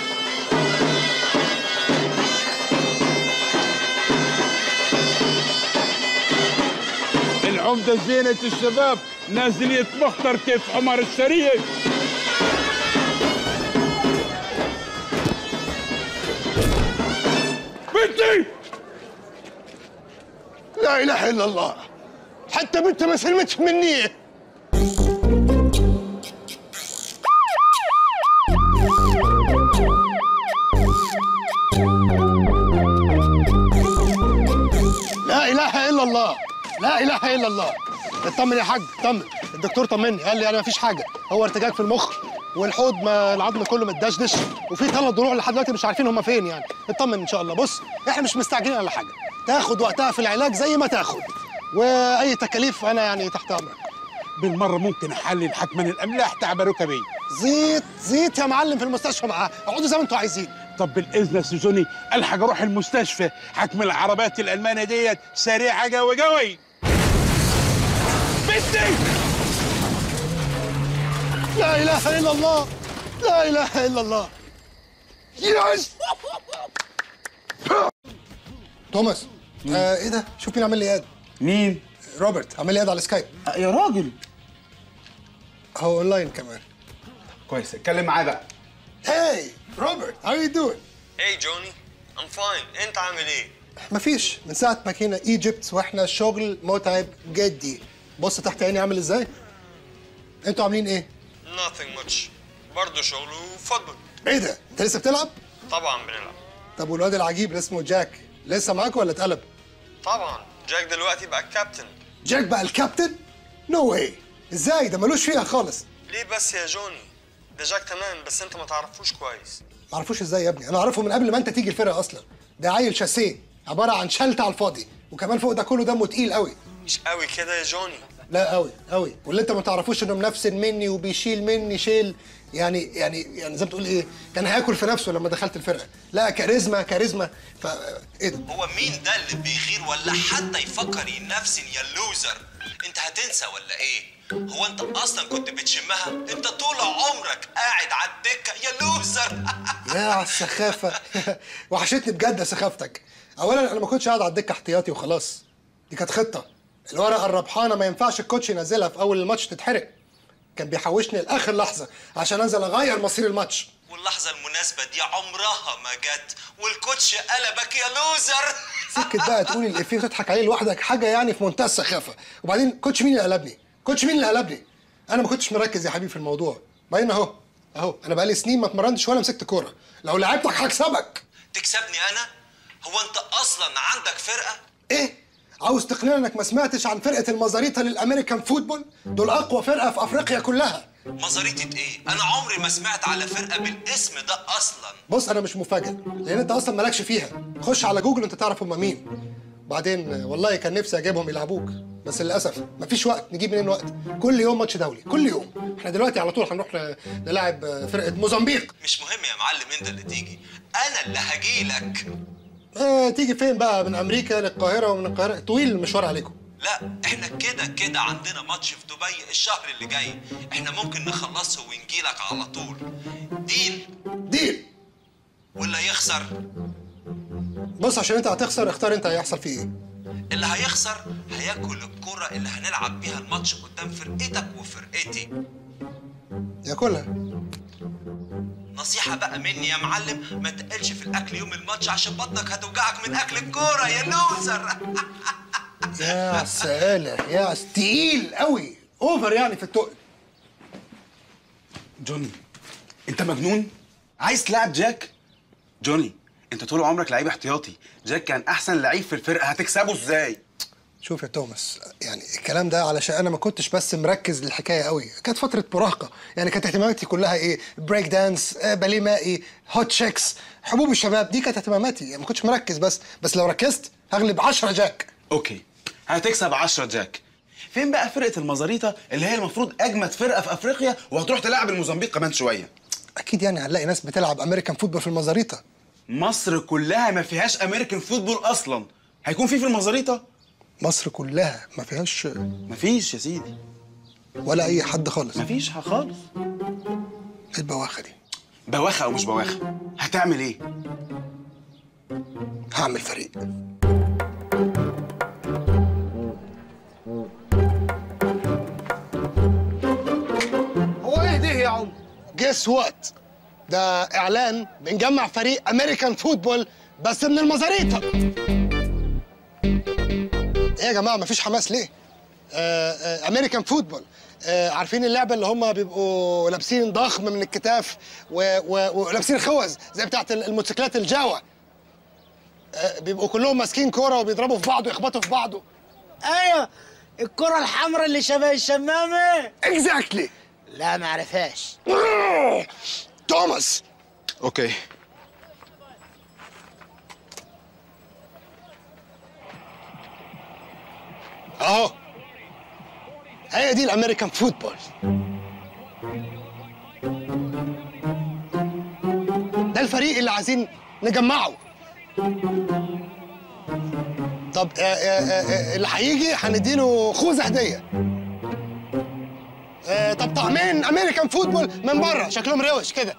العمدة زينة الشباب نازل يتبختر كيف عمر الشريف بنتي لا اله الا الله حتى بنت ما سلمتش مني لا اله الا الله لا اله الا الله اطمن يا حاج اطمن الدكتور طمني قال لي انا مفيش حاجه هو ارتجاج في المخ والحوض ما العظم كله متدشدش وفي ثلاث ضلوع لحد دلوقتي مش عارفين هم فين يعني اطمن ان شاء الله بص احنا مش مستعجلين على حاجه تاخد وقتها في العلاج زي ما تاخد واي تكاليف انا يعني تحت امرك بالمرة ممكن أحلل حتما الأملاح تاع باروكا بيه زيت زيت يا معلم في المستشفى معاه اقعدوا زي ما انتوا عايزين طب بالإذن يا سجوني ألحق أروح المستشفى حكم العربات الألمانية ديت سريعة قوي قوي بنتي لا اله الا الله لا اله الا الله يس توماس آه ايه ده شوف مين عامل لي اد مين روبرت عامل لي اد على السكايب يا راجل هو اونلاين كمان كويس اتكلم معاه بقى هاي روبرت هاو يو دوينج اي جوني ام فاين انت عامل ايه مفيش من ساعه ما جينا ايجيبت واحنا شغل متعب جدي بص تحت عيني عامل ازاي انتوا عاملين ايه nothing much برضه شغل وفضل ايه ده انت لسه بتلعب طبعا بنلعب طب والواد العجيب اللي اسمه جاك لسه معاك ولا اتقلب طبعا جاك دلوقتي بقى الكابتن جاك بقى الكابتن نو واي ازاي ده ملوش فيها خالص ليه بس يا جوني ده جاك تمام بس انت ما تعرفوش كويس معرفوش ازاي يا ابني انا اعرفه من قبل ما انت تيجي الفرقه اصلا ده عيل شاسيه عباره عن شلت على الفاضي وكمان فوق ده كله دمه تقيل قوي مش قوي كده يا جوني لا قوي قوي واللي انت ما تعرفوش انه منفسن مني وبيشيل مني شيل يعني يعني يعني زي ما تقول ايه كان هياكل في نفسه لما دخلت الفرقه لا كاريزما كاريزما ف ايه ده هو مين ده اللي بيغير ولا حتى يفكر ينفسن يا لوزر انت هتنسى ولا ايه هو انت اصلا كنت بتشمها انت طول عمرك قاعد على الدكه يا لوزر يا على السخافه وحشتني بجد سخافتك اولا انا ما كنتش قاعد على الدكه احتياطي وخلاص دي كانت خطه الورقه الربحانه ما ينفعش الكوتش ينزلها في اول الماتش تتحرق كان بيحوشني لاخر لحظه عشان انزل اغير مصير الماتش واللحظة المناسبة دي عمرها ما جت والكوتش قلبك يا لوزر سكت بقى تقولي الافيه وتضحك عليه لوحدك حاجه يعني في منتهى السخافه وبعدين كوتش مين اللي قلبني كوتش مين اللي قلبني انا ما كنتش مركز يا حبيبي في الموضوع بعدين اهو اهو انا بقالي سنين ما اتمرنتش ولا مسكت كوره لو لعبتك هكسبك تكسبني أنا؟ هو أنت أصلا عندك فرقة؟ ايه عاوز تقنعني انك ما سمعتش عن فرقه المزاريطه للامريكان فوتبول دول اقوى فرقه في افريقيا كلها مزاريطة إيه؟ أنا عمري ما سمعت على فرقة بالاسم ده أصلا بص انا مش مفاجئ لان انت اصلا مالكش فيها خش على جوجل انت تعرف هم مين بعدين آه، والله كان نفسي اجيبهم يلعبوك بس للاسف مفيش وقت نجيب منين وقت كل يوم ماتش دولي كل يوم احنا دلوقتي على طول هنروح ن- نلاعب آه، فرقه موزمبيق مش مهم يا معلم أنت اللي تيجي أنا اللي هجيلك آه تيجي فين بقى من امريكا للقاهره ومن القاهره طويل المشوار عليكم لا احنا كده كده عندنا ماتش في دبي الشهر اللي جاي احنا ممكن نخلصه ونجيلك على طول ديل ديل واللي هيخسر بص عشان انت هتخسر اختار انت هيحصل فيه ايه اللي هيخسر هياكل الكرة اللي هنلعب بيها الماتش قدام فرقتك وفرقتي ياكلها نصيحة بقى مني يا معلم ما تقلش في الأكل يوم الماتش عشان بطنك هتوجعك من أكل الكورة يا لوزر يا سالة يا تقيل قوي اوفر يعني في التقل جوني انت مجنون عايز تلعب جاك جوني انت طول عمرك لعيب احتياطي جاك كان احسن لعيب في الفرقه هتكسبه ازاي شوف يا توماس يعني الكلام ده علشان انا ما كنتش بس مركز للحكايه قوي كانت فتره مراهقه يعني كانت اهتماماتي كلها ايه بريك دانس آه، باليه مائي هوت شيكس حبوب الشباب دي كانت اهتماماتي يعني ما كنتش مركز بس بس لو ركزت هغلب 10 جاك اوكي هتكسب 10 جاك فين بقى فرقه المزاريطه اللي هي المفروض اجمد فرقه في افريقيا وهتروح تلعب الموزمبيق كمان شويه اكيد يعني هنلاقي ناس بتلعب امريكان فوتبول في المزاريطه مصر كلها ما فيهاش امريكان فوتبول اصلا هيكون في في المزاريطه مصر كلها ما فيهاش مفيش يا سيدي ولا اي حد خالص مفيش خالص ايه البواخه دي بواخه او مش بواخه هتعمل ايه هعمل فريق هو ايه ده يا عم جيس وات ده اعلان بنجمع فريق امريكان فوتبول بس من المزاريطه ايه يا جماعه مفيش حماس ليه آه آه امريكان فوتبول آه عارفين اللعبه اللي هم بيبقوا لابسين ضخم من الكتاف و- و- ولابسين خوذ زي بتاعت الموتوسيكلات الجاوا آه بيبقوا كلهم ماسكين كوره وبيضربوا في بعض ويخبطوا في بعض ايوه الكرة الحمراء اللي شبه الشمامة اكزاكتلي لا ما عرفهاش توماس اوكي اهو هي دي الامريكان فوتبول ده الفريق اللي عايزين نجمعه طب آه، آه، آه، اللي هيجي هنديله خوذه هديه آه، طب طعمين امريكان فوتبول من بره شكلهم روش كده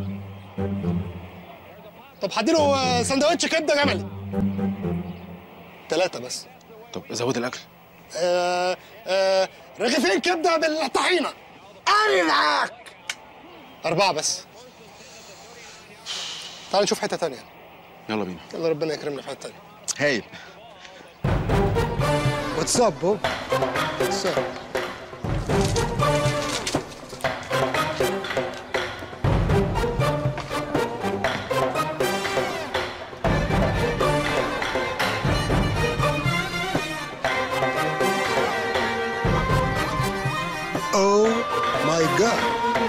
طب هديله آه، سندوتش كبده جملي ثلاثه بس طب زود الاكل آه، آه، رغيفين كبده بالطحينه انا معاك اربعه بس تعال نشوف حته تانية يلا بينا يلا ربنا يكرمنا في حته تانية هايل واتس اب بو واتس اب اوه ماي جاد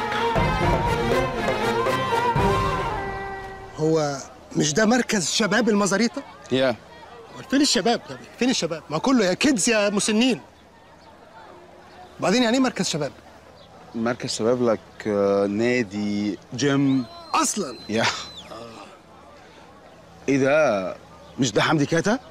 هو مش ده مركز شباب المزاريطه؟ يا فين الشباب طب فين الشباب؟ ما كله يا كيدز يا مسنين بعدين يعني ايه مركز شباب؟ مركز شباب لك آه، نادي جيم اصلا يا ايه ده مش ده حمدي كاتا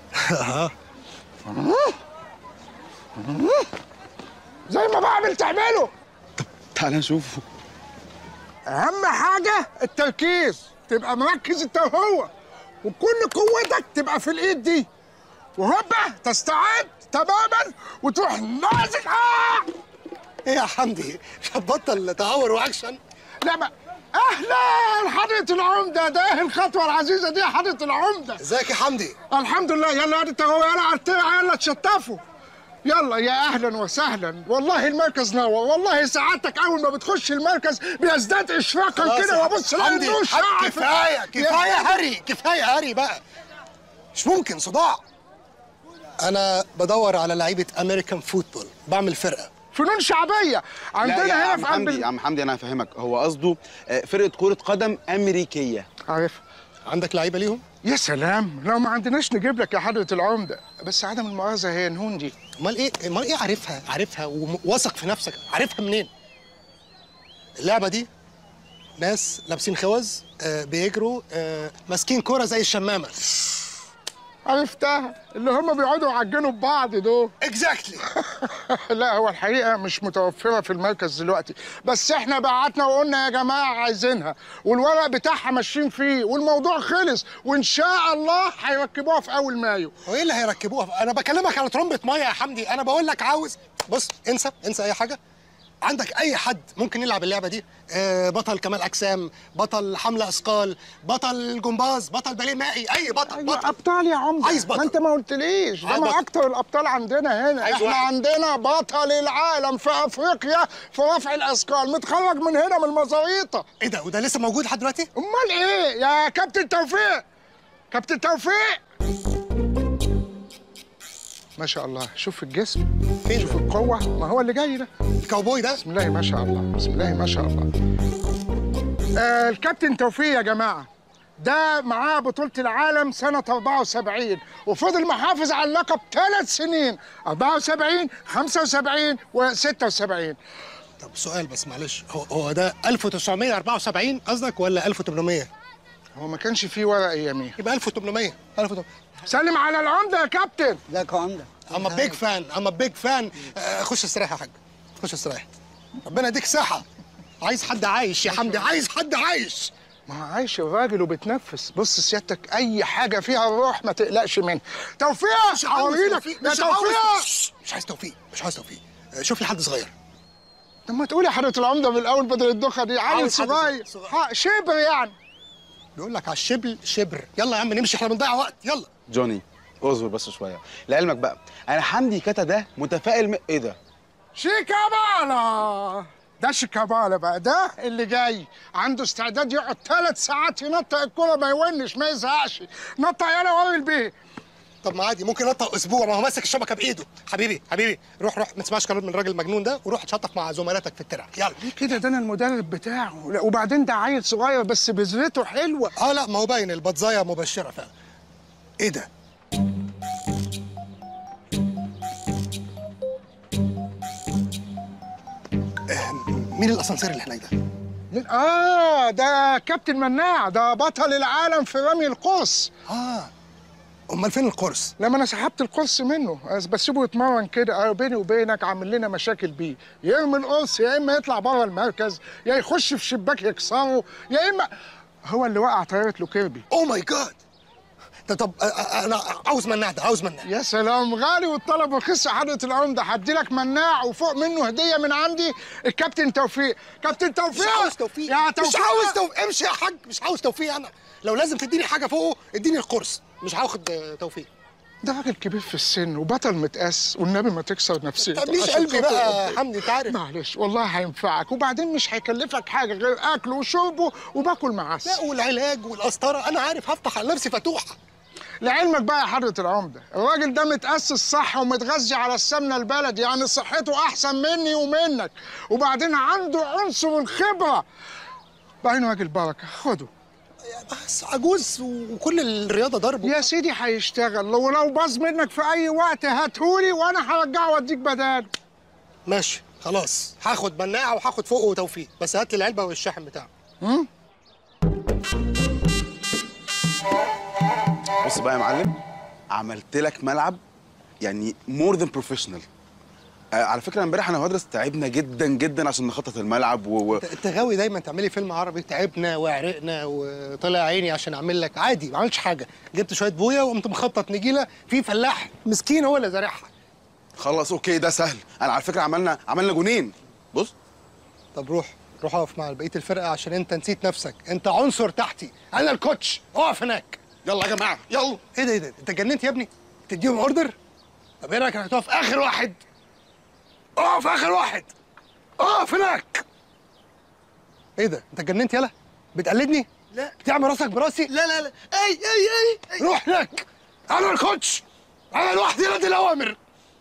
زي ما بعمل تعمله تعال نشوفه اهم حاجه التركيز تبقى مركز انت وهو وكل قوتك تبقى في الايد دي وهوبا تستعد تماما وتروح نازل آه! ايه يا حمدي بطل تهور واكشن لا ما اهلا حضرة العمدة ده إيه الخطوة العزيزة دي يا حضرة العمدة ازيك يا حمدي الحمد لله يلا يا انت هو يلا عالترع يلا تشطفوا يلا يا اهلا وسهلا والله المركز نور والله سعادتك اول ما بتخش المركز بيزداد اشراقا خلاص كده يا وابص حمدي، الاقي النور حمدي، شعر في- كفايه يا كفايه حبيبي. هري كفايه هري بقى مش ممكن صداع انا بدور على لعيبه امريكان فوتبول بعمل فرقه فنون شعبيه لا يا عم حمدي يا عم حمدي انا هفهمك هو قصده آه، فرقه كره قدم امريكيه عارف عندك لعيبه ليهم يا سلام لو ما عندناش نجيب لك يا حضرة العمدة بس عدم المؤاخذة هي نهون دي امال ايه امال ايه عارفها عارفها وواثق في نفسك عارفها منين اللعبه دي ناس لابسين خوذ آه بيجروا آه ماسكين كوره زي الشمامه عرفتها اللي هم بيقعدوا يعجنوا ببعض دول اكزاكتلي لا هو الحقيقه مش متوفره في المركز دلوقتي بس احنا بعتنا وقلنا يا جماعه عايزينها والورق بتاعها ماشيين فيه والموضوع خلص وان شاء الله هيركبوها في اول مايو هو ايه اللي هيركبوها انا بكلمك على ترمبه ميه يا حمدي انا بقول لك عاوز بص انسى انسى اي حاجه عندك اي حد ممكن يلعب اللعبه دي آه بطل كمال اجسام بطل حمله اثقال بطل جمباز بطل باليه مائي اي بطل بطل ابطال يا عمده عايز بطل ما انت ما قلتليش ده عايز ما بطل. اكتر الابطال عندنا هنا عايز احنا واحد. عندنا بطل العالم في افريقيا في رفع الاثقال متخرج من هنا من المزاريطه ايه ده وده لسه موجود لحد دلوقتي امال ايه يا كابتن توفيق كابتن توفيق ما شاء الله شوف الجسم فين شوف القوه ما هو اللي جاي ده الكاوبوي ده بسم الله ما شاء الله بسم الله ما شاء الله آه الكابتن توفيق يا جماعه ده معاه بطولة العالم سنة 74 وفضل محافظ على اللقب ثلاث سنين 74 75 و76 طب سؤال بس معلش هو هو ده 1974 قصدك ولا 1800 هو ما كانش فيه ورق اياميها يبقى 1800 1800 سلم على العمدة يا كابتن ازيك يا عمده اما بيج فان اما بيج فان خش استريح يا حاج خش استريح ربنا يديك صحه عايز حد عايش يا حمدي عايز حد عايش ما هو عايش الراجل وبتنفس بص سيادتك اي حاجه فيها الروح ما تقلقش منها توفيق مش عاوز هوريلك توفيق يا مش عاوز توفيق شش، مش عايز توفيق مش عايز توفيق آه، شوف لي حد صغير طب ما تقول يا حضره العمده من الاول بدل الدخه دي عيل عاوز حد صغير صغير. ها، شبر يعني بيقول لك على الشبل شبر يلا يا عم نمشي احنا بنضيع وقت يلا جوني اصبر بس شويه لعلمك بقى انا حمدي كتا ده متفائل م... ايه ده شيكابالا ده شيكابالا بقى ده اللي جاي عنده استعداد يقعد ثلاث ساعات ينطق الكرة ما يونش ما يزهقش نطق يالا ورا البيه طب ما عادي ممكن نطق اسبوع ما هو ماسك الشبكه بايده حبيبي حبيبي روح روح ما تسمعش كلام من الراجل المجنون ده وروح اتشطف مع زملاتك في الترع يلا ليه كده ده انا المدرب بتاعه لا وبعدين ده عيل صغير بس بذرته حلوه اه لا ما هو باين البطزايه مبشره فعلا ايه ده آه، مين الاسانسير اللي هناك ده مين- اه ده كابتن مناع ده بطل العالم في رمي القوس اه امال فين القرص لما انا سحبت القرص منه بس بسيبه يتمرن كده آه، بيني وبينك عامل لنا مشاكل بيه يرمي القرص يا اما يطلع بره المركز يا يخش في شباك يكسره يا اما هو اللي وقع طياره له كيربي اوه ماي جاد طب طب آه، آه، انا عاوز مناع ده عاوز مناع يا سلام غالي والطلب رخيص يا حضرة العمدة هدي لك مناع وفوق منه هدية من عندي الكابتن توفيق كابتن توفيق مش عاوز توفيق يا مش توفيق عاوز توفيق امشي يا حاج مش عاوز توفيق انا لو لازم تديني حاجه فوقه اديني القرص مش هاخد آه، توفيق ده راجل كبير في السن وبطل متقاس والنبي ما تكسر نفسيته طب ليش عشان قلبي خاطر بقى يا ربنا. حمدي انت عارف معلش والله هينفعك وبعدين مش هيكلفك حاجة غير أكله وشربه وباكل معسل لا والعلاج والقسطره انا عارف هفتح على نفسي فتوحه لعلمك بقى يا حضرة العمدة الراجل ده متأسس صح ومتغذي على السمنة البلدي يعني صحته أحسن مني ومنك وبعدين عنده عنصر الخبرة بعدين راجل بركة خده بس عجوز وكل الرياضه ضربه يا سيدي هيشتغل لو لو باظ منك في أي وقت هاتهولي وأنا هرجعه وأديك بداله ماشي خلاص هاخد مناعه وهاخد فوقه توفيق بس هات لي العلبه والشاحن بتاعه هم؟ بص بقى يا معلم عملت لك ملعب يعني مور ذان بروفيشنال على فكره امبارح انا وهدرس تعبنا جدا جدا عشان نخطط الملعب و... و... انت غاوي دايما تعملي فيلم عربي تعبنا وعرقنا وطلع عيني عشان اعمل لك عادي ما عملتش حاجه جبت شويه بويه وقمت مخطط نجيله في فلاح مسكين هو اللي زارعها خلاص اوكي ده سهل انا على فكره عملنا عملنا جونين بص طب روح روح اقف مع بقيه الفرقه عشان انت نسيت نفسك انت عنصر تحتي انا الكوتش اقف هناك يلا يا جماعه يلا ايه ده ايه ده انت اتجننت يا ابني تديهم اوردر طب ايه رايك انك تقف اخر واحد اقف اخر واحد اقف هناك ايه ده انت اتجننت يلا بتقلدني لا بتعمل راسك براسي لا لا لا اي اي اي روح هناك انا الكوتش انا لوحدي اللي ادي الاوامر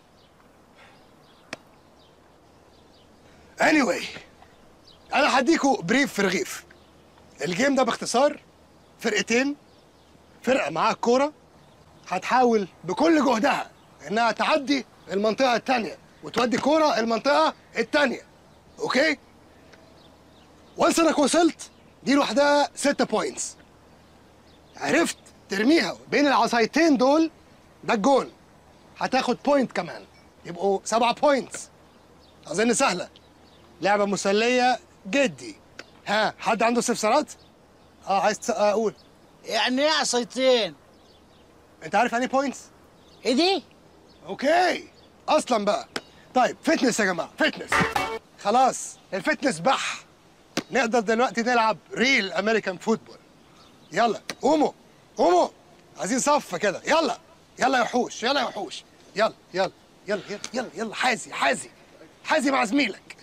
anyway انا هديكوا بريف في رغيف الجيم ده باختصار فرقتين فرقه معاها الكوره هتحاول بكل جهدها انها تعدي المنطقه الثانيه وتودي كوره المنطقه الثانيه اوكي وانس انك وصلت دي لوحدها 6 بوينتس عرفت ترميها بين العصايتين دول ده الجول هتاخد بوينت كمان يبقوا سبعة بوينتس اظن سهله لعبه مسليه جدي ها حد عنده استفسارات اه عايز تس- آه، اقول يعني ايه عصايتين انت عارف يعني بوينتس ايه دي اوكي اصلا بقى طيب فتنس يا جماعه فتنس خلاص الفتنس بح نقدر دلوقتي نلعب ريل امريكان فوتبول يلا قوموا قوموا عايزين صف كده يلا يلا يا وحوش يلا يا وحوش يلا يلا يلا يلا يلا, يلا حازي حازي حازي مع زميلك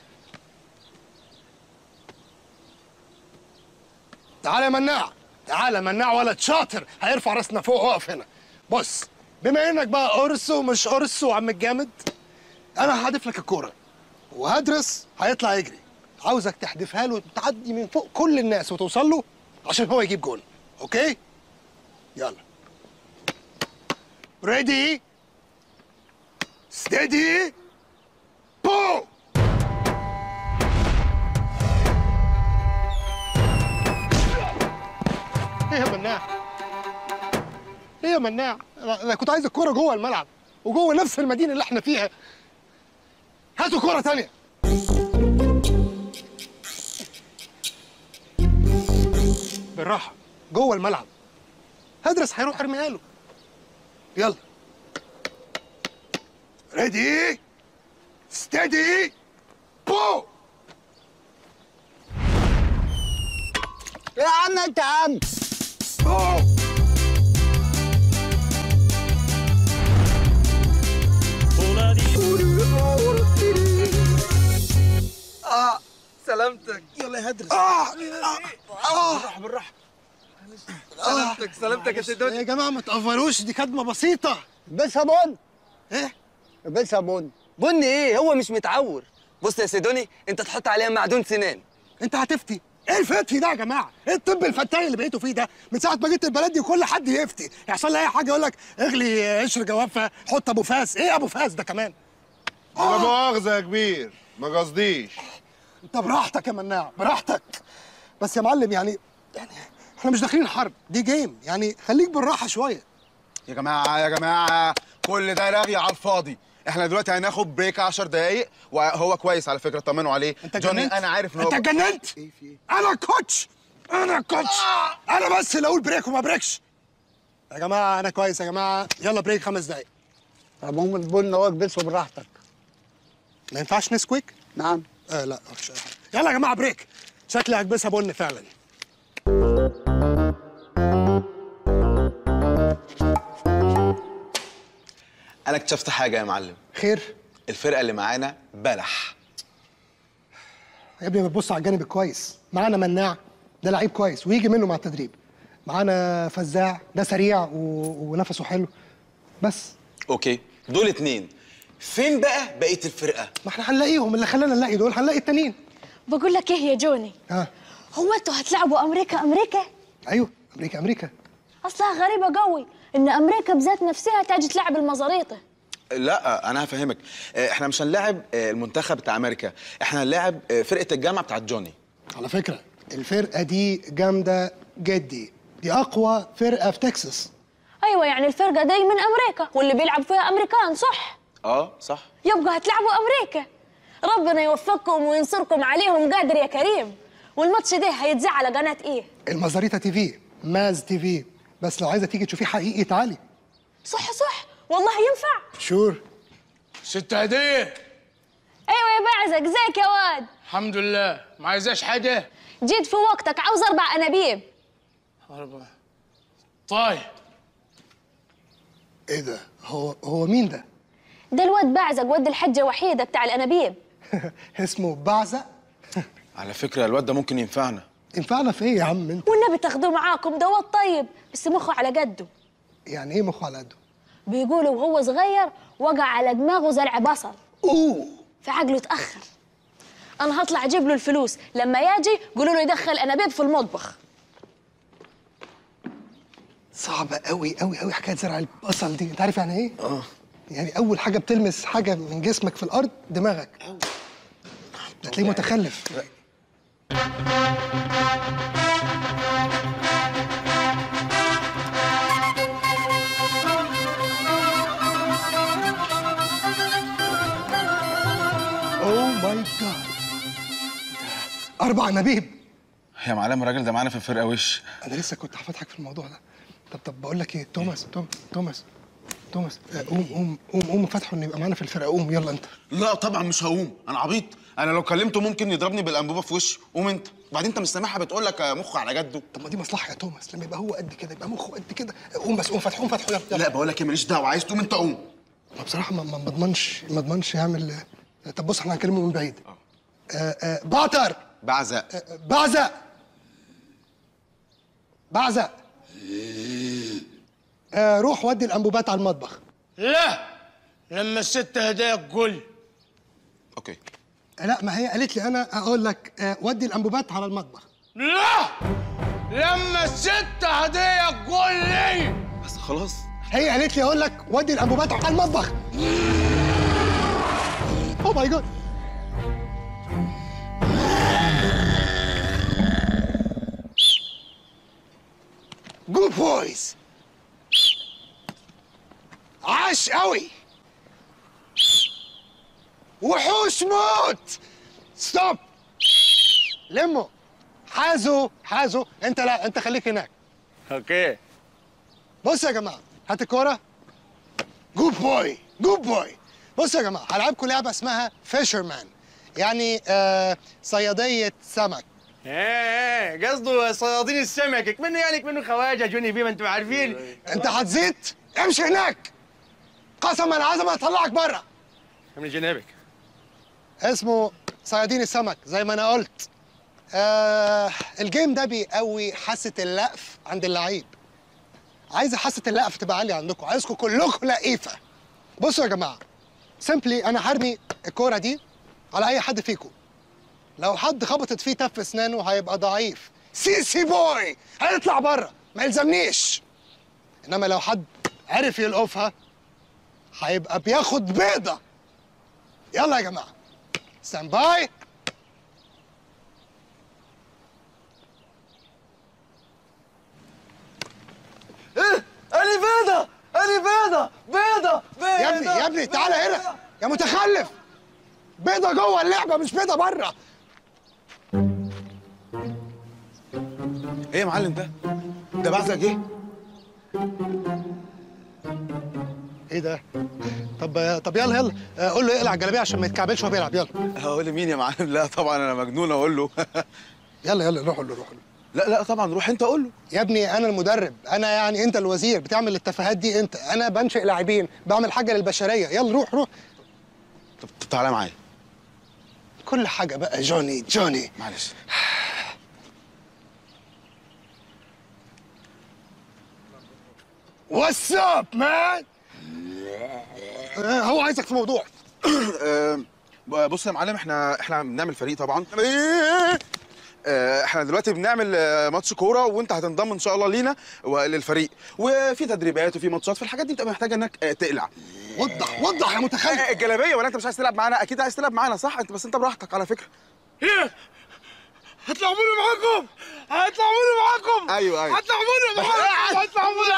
تعالى يا مناع تعالى مناع ولد شاطر هيرفع راسنا فوق اقف هنا بص بما انك بقى قرص ومش قرص وعم الجامد انا هحدف لك الكوره وهدرس هيطلع يجري عاوزك تحدفها له تعدي من فوق كل الناس وتوصل له عشان هو يجيب جول اوكي يلا ريدي ستيدي بو ايه يا مناع ايه يا مناع انا أنا كنت عايز الكوره جوه الملعب وجوه نفس المدينه اللي احنا فيها هاتوا كوره تانية بالراحه جوه الملعب هدرس هيروح ارميها له يلا ريدي ستيدي بو يا عم انت يا عم اه سلامتك يلا يا هدرس اه بالراحه بالراحه سلامتك سلامتك يا سيدوني يا جماعه ما تقفلوش دي كدمه بسيطه بس يا بن ايه بس يا بن بني ايه هو مش متعور بص يا سيدوني انت تحط عليها معدون سنان انت هتفتي ايه الفتي ده يا جماعه ايه الطب الفتاي اللي بقيتوا فيه ده من ساعه ما جيت البلد دي كل حد يفتي يحصل لي اي حاجه يقول لك اغلي قشر جوافه حط ابو فاس ايه ابو فاس ده كمان لا مؤاخذة يا كبير ما قصديش انت براحتك يا مناع براحتك بس يا معلم يعني يعني احنا مش داخلين حرب دي جيم يعني خليك بالراحه شويه يا جماعه يا جماعه كل ده رغي على الفاضي احنا دلوقتي هناخد بريك 10 دقايق وهو كويس على فكره طمنوا عليه انت جوني جننت انا عارف ان هو انت اتجننت انا كوتش انا كوتش انا بس اللي اقول بريك وما بريكش يا جماعه انا كويس يا جماعه يلا بريك خمس دقايق طب هم البن اهو اكبسه براحتك ما ينفعش نسكويك نعم آه لا مش يلا يا جماعه بريك شكلي هكبسها بن فعلا انا اكتشفت حاجه يا معلم خير الفرقه اللي معانا بلح يا ابني بتبص على الجانب الكويس معانا مناع ده لعيب كويس ويجي منه مع التدريب معانا فزاع ده سريع و... ونفسه حلو بس اوكي دول اتنين فين بقى بقيه الفرقه ما احنا هنلاقيهم اللي خلانا نلاقي دول هنلاقي التانيين بقول لك ايه يا جوني ها هو انتوا هتلعبوا امريكا امريكا ايوه امريكا امريكا اصلها غريبه قوي ان امريكا بذات نفسها تاجي تلعب المزاريطه لا انا هفهمك آه، احنا مش هنلاعب آه، المنتخب بتاع امريكا احنا هنلاعب آه، فرقه الجامعه بتاعت جوني على فكره الفرقه دي جامده جدي دي اقوى فرقه في تكساس ايوه يعني الفرقه دي من امريكا واللي بيلعب فيها امريكان صح اه صح يبقى هتلعبوا امريكا ربنا يوفقكم وينصركم عليهم قادر يا كريم والماتش ده هيتذاع على قناه ايه المزاريطه تي في ماز تي في بس لو عايزه تيجي تشوفيه حقيقي تعالي صح صح والله ينفع شور ست هديه ايوه يا بعزك ازيك يا واد الحمد لله ما عايزاش حاجه جيت في وقتك عاوز اربع انابيب أربعة طيب ايه ده هو هو مين ده ده الواد بعزك ود الحجه وحيده بتاع الانابيب اسمه بعزق على فكره الواد ده ممكن ينفعنا ينفعنا في ايه يا عم انت والنبي تاخدوه معاكم ده واد طيب بس مخه على قده يعني ايه مخه على قده بيقولوا وهو صغير وقع على دماغه زرع بصل اوه فعقله اتاخر انا هطلع اجيب له الفلوس لما يجي قولوا له يدخل انابيب في المطبخ صعبة قوي قوي قوي حكاية زرع البصل دي انت عارف يعني ايه؟ اه يعني أول حاجة بتلمس حاجة من جسمك في الأرض دماغك ده تلاقيه متخلف اوه ماي جاد أربع أنابيب يا معلم الراجل ده معانا في الفرقه وش أنا لسه كنت هفتحك في الموضوع ده طب طب بقول لك إيه توماس توم توماس توماس آه، قوم قوم قوم قوم فتحه إنه يبقى معانا في الفرقة قوم يلا أنت لا طبعا مش هقوم انا عبيط انا لو كلمته ممكن يضربني بالانبوبه في وشه قوم انت بعدين انت مش سامعها بتقول لك مخه على جده طب ما دي مصلحة يا توماس لما يبقى هو قد كده يبقى مخه قد كده قوم بس قوم فتحه قوم فتحه يلا يلا لا بقول لك ايه ماليش دعوه عايز تقوم انت قوم ما بصراحة ما ما ما اضمنش ما اضمنش يعمل آه، طب بص احنا هنكلمه من بعيد آه، آه، بعتر بعزق آه، بعزق بعزق آه، روح ودي الأنبوبات على المطبخ لا لما الست هدايا تقول اوكي لا ما هي قالت لي انا اقول لك آه، ودي الانبوبات على المطبخ لا لما الست هدايا تقول لي بس خلاص هي قالت لي اقول لك ودي الانبوبات على المطبخ اوه ماي جاد جود بويز عاش قوي وحوش موت ستوب لموا حازو حازو انت لا انت خليك هناك اوكي بص يا جماعه هات الكوره جود بوي جود بوي بص يا جماعه هلعبكم لعبه اسمها فيشرمان يعني آه صياديه سمك ايه ايه قصده صيادين السمك منه يعني منه خواجه جوني بيه ما انتم عارفين انت هتزيد امشي هناك قسما العظمه هطلعك بره من جنابك اسمه صيادين السمك زي ما انا قلت آه الجيم ده بيقوي حاسه اللقف عند اللعيب عايز حاسه اللقف تبقى عاليه عندكم عايزكم كلكم لقيفه بصوا يا جماعه سيمبلي انا هرمي الكوره دي على اي حد فيكم لو حد خبطت فيه تف اسنانه هيبقى ضعيف سي سي بوي هيطلع بره ما يلزمنيش انما لو حد عرف يلقفها هيبقى بياخد بيضه يلا يا جماعه ستاند باي ايه اني بيضه اني بيضه بيضه بيضه يا ابني يا ابني تعالى هنا يا متخلف بيضه جوه اللعبه مش بيضه بره ايه يا معلم ده ده بعزق ايه ايه ده طب طب يلا يلا آه، قول له يقلع الجلابيه عشان ما يتكعبلش وهو بيلعب يلا هقول لمين يا معلم لا طبعا انا مجنون اقول له يلا يلا روح له روح له لا لا طبعا روح انت قول له يا ابني انا المدرب انا يعني انت الوزير بتعمل التفاهات دي انت انا بنشئ لاعبين بعمل حاجه للبشريه يلا روح روح طب تعالى معايا كل حاجه بقى جوني جوني معلش واتس اب مان هو عايزك في موضوع آه، بص يا معلم احنا احنا بنعمل فريق طبعا آه، احنا دلوقتي بنعمل آه، ماتش كوره وانت هتنضم ان شاء الله لينا وللفريق وفي تدريبات وفي ماتشات في الحاجات دي بتبقى محتاجه انك آه، تقلع وضح وضح يا متخلف آه، الجلابيه ولا انت مش عايز تلعب معانا اكيد عايز تلعب معانا صح انت بس انت براحتك على فكره ايه هتلعبوني معاكم هتلعبوني معاكم ايوه ايوه هتلعبوني معاكم هتلعبوني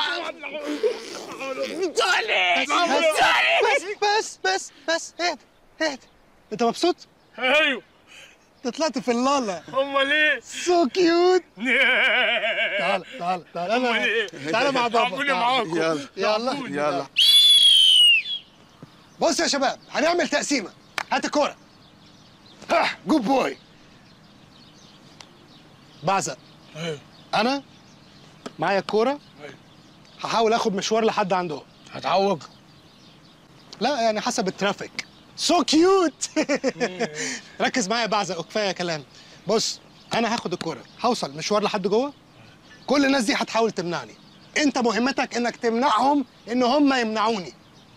بس بس بس بس اهدى اهدى انت مبسوط؟ ايوه انت طلعت في اللالا امال ايه سو كيوت تعال تعال تعال أمال انا إيه؟ تعال مع بابا تعبوني تعال. معاكم. يلا يلا يلا بص يا شباب هنعمل تقسيمه هات الكوره جود بوي بعزق انا معايا الكوره هحاول اخد مشوار لحد عندهم هتعوج لا يعني حسب الترافيك سو كيوت ركز معايا بعزق وكفايه كلام بص انا هاخد الكوره هوصل مشوار لحد جوه كل الناس دي هتحاول تمنعني انت مهمتك انك تمنعهم ان هم يمنعوني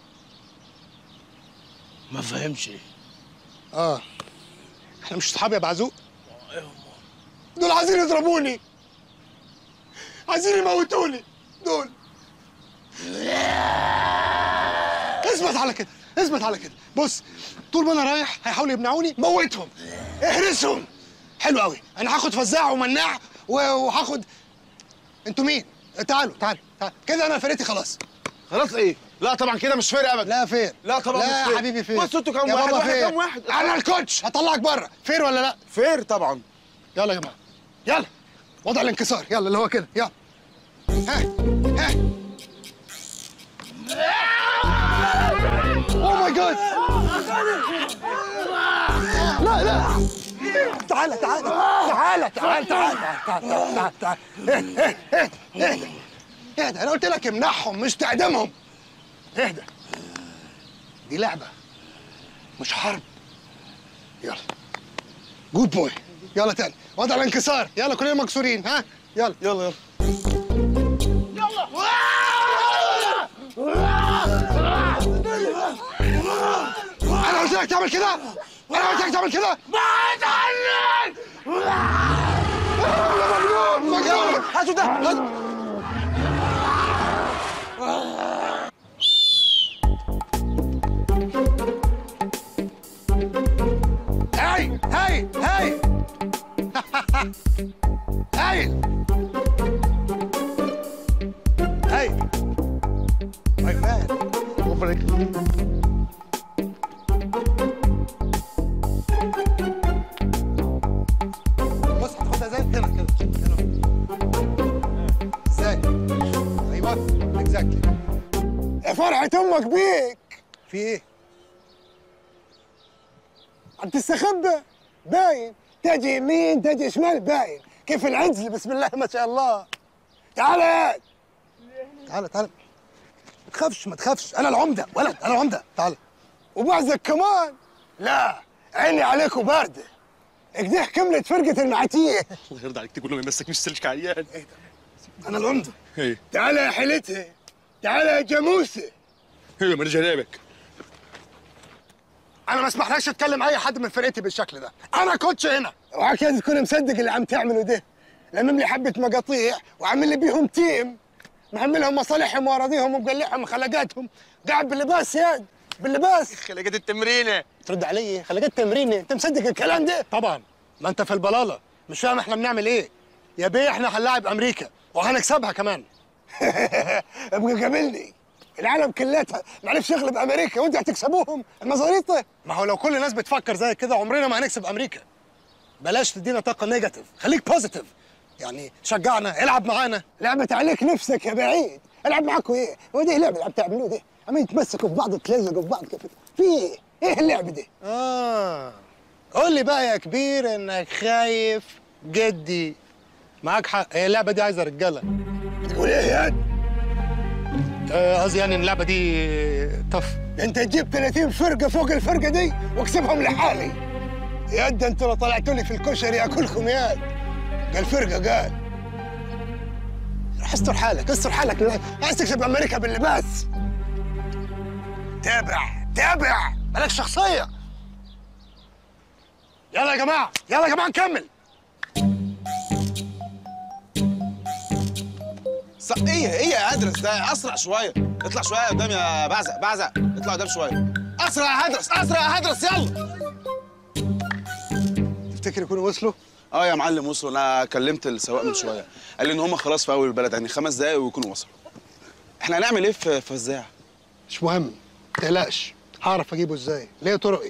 ما فهمش اه احنا مش صحاب يا بعزوق دول عايزين يضربوني عايزين يموتوني دول اثبت على كده اثبت على كده بص طول ما انا رايح هيحاولوا يمنعوني موتهم اهرسهم حلو قوي انا هاخد فزاع ومناع و- وهاخد انتوا مين تعالوا تعالوا تعالوا كده انا فرقتي خلاص خلاص ايه؟ لا طبعا كده مش فير ابدا لا فير لا طبعا لا مش فير يا حبيبي فير بص انتوا كام يا واحد بابا واحد فير. كام واحد انا الكوتش هطلعك بره فير ولا لا فير طبعا يلا يا جماعه يلا وضع الانكسار يلا اللي هو كده يلا ها ها اوه ماي جاد لا لا تعال تعال تعال تعال تعال تعال تعال تعال اهدى اهدى اهدى اهدى انا قلت لك امنعهم مش تعدمهم اهدى دي لعبه مش حرب يلا جود بوي يلا تاني وضع الانكسار يلا كلنا مكسورين ها يلا يلا يلا انا قلت لك تعمل كده انا قلت لك تعمل كده بعد عنك مجنون مجنون هاتوا ده هاتوا هاي هاي هاي هاي هاي ماي مان ربنا يكرمك بص هتاخدها زي هنا كده هنا ازاي ايوه اكزاكتلي يا فرحة امك بيك في ايه؟ عم تستخبى باين تجي يمين تجي شمال باين كيف العنزل بسم الله ما شاء الله تعال يا واد. تعال تعال ما تخافش ما تخافش انا العمده ولد انا العمده تعال وبعزك كمان لا عيني عليك وبارده كده كملت فرقه المعاتيه الله يرضى عليك تقول له ما يمسك مش سلك عيان انا العمده ايه تعال يا حيلتها تعال يا جاموسه ايوه ما انا جنابك انا ما اسمحلكش تكلم اي حد من فرقتي بالشكل ده انا كوتش هنا اوعى كده تكون مصدق اللي عم تعمله ده لمم لي حبه مقاطيع وعامل لي بيهم تيم محملهم مصالحهم واراضيهم ومقلعهم خلقاتهم قاعد باللباس ياد باللباس خلقت التمرينه ترد علي خلقات تمرينه انت مصدق الكلام ده طبعا ما انت في البلاله مش فاهم احنا بنعمل ايه يا بيه احنا هنلاعب امريكا وهنكسبها كمان ابقى قابلني العالم كلها معرفش يغلب امريكا وانت هتكسبوهم المزاريطه ما هو لو كل الناس بتفكر زي كده عمرنا ما هنكسب امريكا بلاش تدينا طاقه نيجاتيف خليك بوزيتيف يعني شجعنا العب معانا لعبت عليك نفسك يا بعيد العب معاكم ايه هو دي اللعبه اللي عم تعملوه ده عمالين يتمسكوا في بعض تلزقوا في بعض كيف في ايه ايه اللعبه دي اه قول لي بقى يا كبير انك خايف جدي معاك حق هي اللعبه دي عايزه رجاله تقول ايه يا آه، قصدي يعني اللعبه دي طف انت تجيب 30 فرقه فوق الفرقه دي واكسبهم لحالي يا ده انتوا لو طلعتوا لي في الكشري اكلكم يا قال فرقه قال استر حالك استر حالك عايز تكسب امريكا باللباس تابع تابع مالك شخصيه يلا يا جماعه يلا يا جماعه نكمل ص... ايه ايه يا ادرس ده اسرع شويه اطلع شويه قدام يا بعزق بعزق اطلع قدام شويه اسرع يا هدرس اسرع يا هدرس يلا تفتكر يكونوا وصلوا اه يا معلم وصلوا انا كلمت السواق من شويه قال لي ان هم خلاص في اول البلد يعني خمس دقايق ويكونوا وصلوا احنا هنعمل ايه في في فزاع مش مهم ما تقلقش هعرف اجيبه ازاي ليه طرقي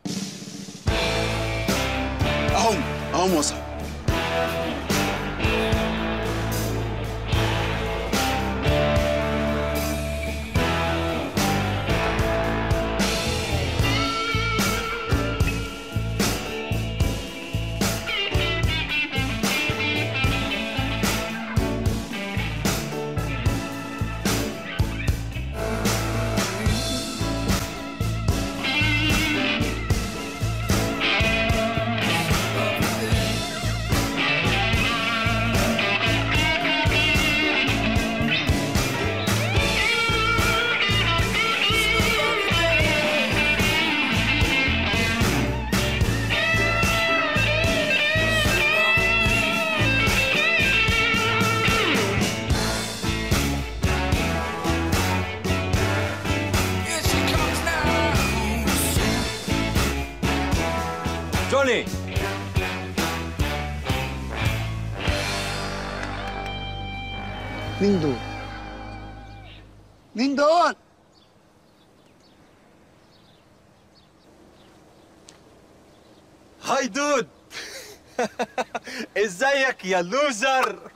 اهم اهم وصلوا جوني مين دول؟ مين دول؟ هاي دود ازيك يا لوزر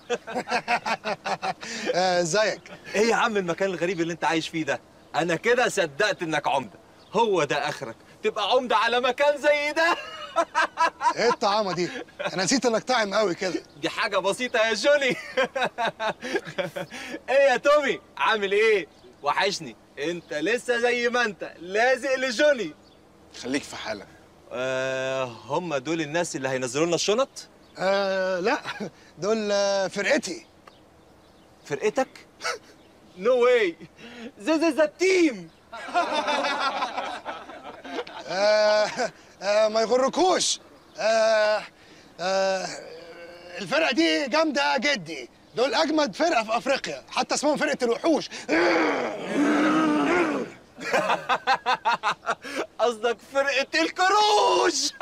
ازيك ايه يا عم المكان الغريب اللي انت عايش فيه ده انا كده صدقت انك عمده هو ده اخرك تبقى عمده على مكان زي ده ايه الطعامه دي؟ انا نسيت انك طاعم قوي كده دي حاجه بسيطه يا جوني ايه يا تومي عامل ايه وحشني انت لسه زي ما انت لازق لجوني خليك في حالك آه هم دول الناس اللي هينزلوا لنا الشنط آه لا دول آه، فرقتي فرقتك نو واي ذيس از تيم آه آه ما يغركوش آه آه الفرقه دي جامده جدي دول اجمد فرقه في افريقيا حتى اسمهم فرقه الوحوش قصدك فرقه الكروش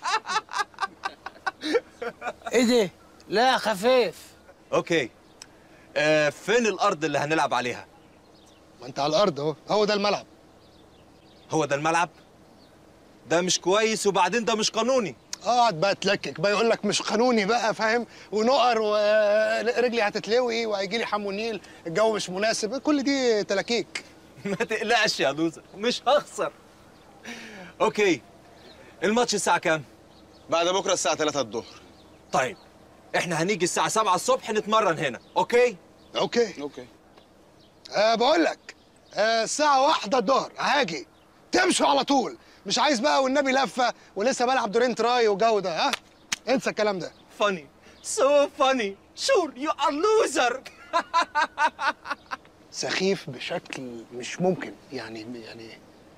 ايه ده؟ لا خفيف اوكي آه فين الارض اللي هنلعب عليها ما انت على الارض اهو هو ده الملعب هو ده الملعب ده مش كويس وبعدين ده مش قانوني اقعد بقى تلكك بقى يقول لك مش قانوني بقى فاهم ونقر ورجلي هتتلوي وهيجي لي حمونيل الجو مش مناسب كل دي تلاكيك ما تقلقش يا لوزر مش هخسر اوكي الماتش الساعه كام بعد بكره الساعه 3 الظهر طيب احنا هنيجي الساعه 7 الصبح نتمرن هنا اوكي اوكي اوكي أه بقول لك أه الساعة واحدة الظهر هاجي تمشوا على طول مش عايز بقى والنبي لفة ولسه بلعب دورين تراي وجو ده ها انسى الكلام ده فاني سو فاني شور يو ار لوزر سخيف بشكل مش ممكن يعني يعني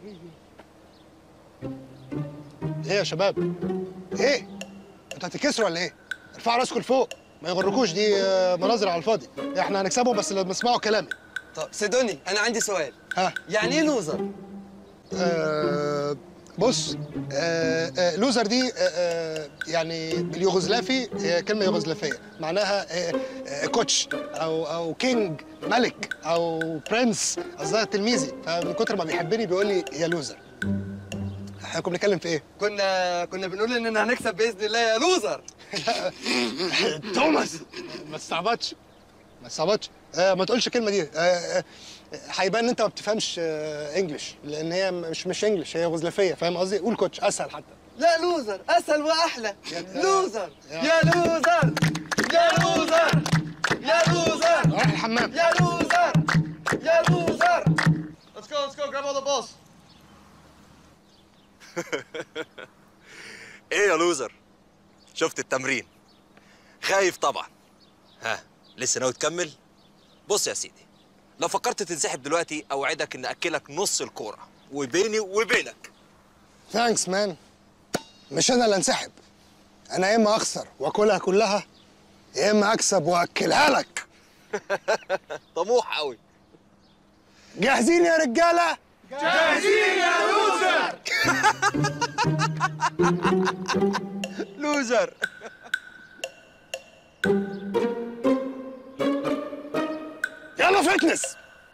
ايه يا شباب ايه انتوا هتتكسروا ولا ايه ارفعوا راسكم لفوق ما يغركوش دي آه، مناظر على الفاضي احنا هنكسبهم بس لما يسمعوا كلامي طب سيدوني انا عندي سؤال ها يعني ايه لوزر آه بص آه آه لوزر دي آه آه يعني باليوغوسلافي هي كلمه يوغوسلافيه معناها آه آه كوتش او او كينج ملك او برنس قصدها تلميذي فمن كتر ما بيحبني بيقول لي يا لوزر احنا كنا بنتكلم في ايه؟ كنا كنا بنقول اننا هنكسب باذن الله يا لوزر توماس ما تستعبطش ما تستعبطش آه ما تقولش الكلمه دي آه آه هيبان ان انت ما بتفهمش آه انجلش لان هي مش مش انجلش هي يوغوسلافيه فاهم قصدي؟ قول كوتش اسهل حتى لا لوزر اسهل واحلى لوزر يا لوزر يا لوزر يا لوزر روح الحمام يا لوزر يا لوزر Let's go, let's go, grab all the balls. ايه يا لوزر شفت التمرين خايف طبعا ها لسه ناوي تكمل بص يا سيدي لو فكرت تنسحب دلوقتي اوعدك ان اكلك نص الكوره وبيني وبينك ثانكس مان مش انا اللي انسحب انا يا اما اخسر واكلها كلها يا اما اكسب واكلها لك طموح قوي جاهزين يا رجاله جاهزين يا لوزر لوزر يلا فتنس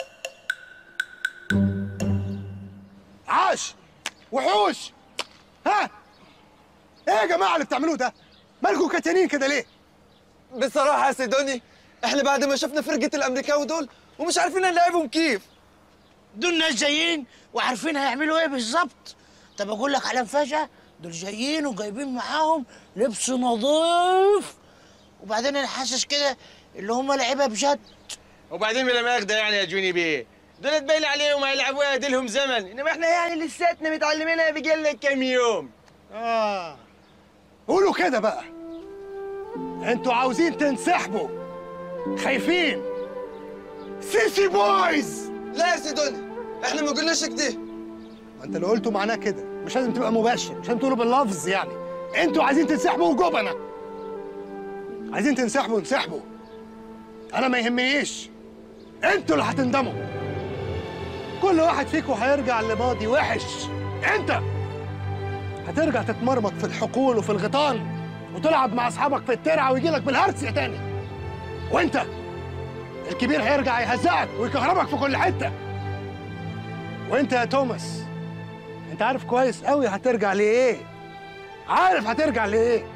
عاش وحوش ها ايه يا جماعه اللي بتعملوه ده مالكوا كتانين كده ليه بصراحه يا سيدوني احنا بعد ما شفنا فرقه الامريكاوي دول ومش عارفين نلعبهم كيف دول ناس جايين وعارفين هيعملوا ايه بالظبط طب اقول لك على مفاجاه دول جايين وجايبين معاهم لبس نظيف وبعدين انا حاسس كده اللي هم لعيبه بجد وبعدين بلا ماخده يعني يا جوني بيه دول تبين عليهم هيلعبوها ديلهم زمن انما احنا يعني لساتنا متعلمينها بقالنا كام يوم اه قولوا كده بقى انتوا عاوزين تنسحبوا خايفين سيسي بويز لا يا سيدوني احنا ما قلناش كده ما انت اللي قلته معناه كده مش لازم تبقى مباشر مش لازم تقوله باللفظ يعني انتوا عايزين تنسحبوا جبنة عايزين تنسحبوا انسحبوا انا ما يهمنيش انتوا اللي هتندموا كل واحد فيكم هيرجع لماضي وحش انت هترجع تتمرمط في الحقول وفي الغيطان وتلعب مع اصحابك في الترعه ويجي لك بالهرس يا تاني وانت الكبير هيرجع يهزقك ويكهربك في كل حته وانت يا توماس انت عارف كويس قوي هترجع لايه عارف هترجع لايه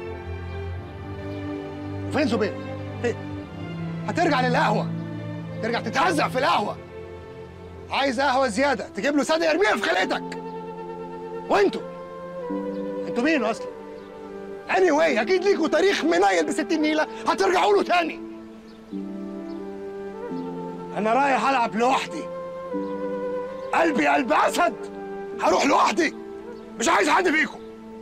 وفين زبير فين هترجع للقهوه ترجع تتهزق في القهوه عايز قهوه زياده تجيب له ساده يرميها في خلقتك وانتوا انتوا مين اصلا اني واي اكيد ليكوا تاريخ منيل ب 60 نيله هترجعوا له تاني انا رايح العب لوحدي قلبي قلب اسد هروح لوحدي مش عايز حد فيكم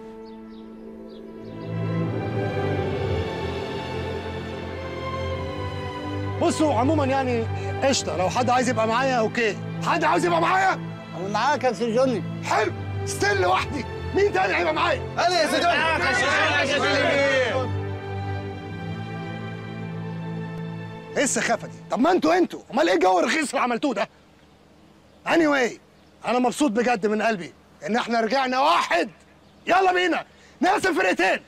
بصوا عموما يعني قشطه لو حد عايز يبقى معايا اوكي حد عاوز يبقى معايا انا معاك يا سي جوني حلو ستيل لوحدي مين تاني هيبقى معايا انا يا سي جوني معاك يا سي جوني، يا سي جوني. ايه السخافه دي طب ما انتوا انتوا امال ايه الجو الرخيص اللي عملتوه ده اني anyway, انا مبسوط بجد من قلبي ان احنا رجعنا واحد يلا بينا نقسم فرقتين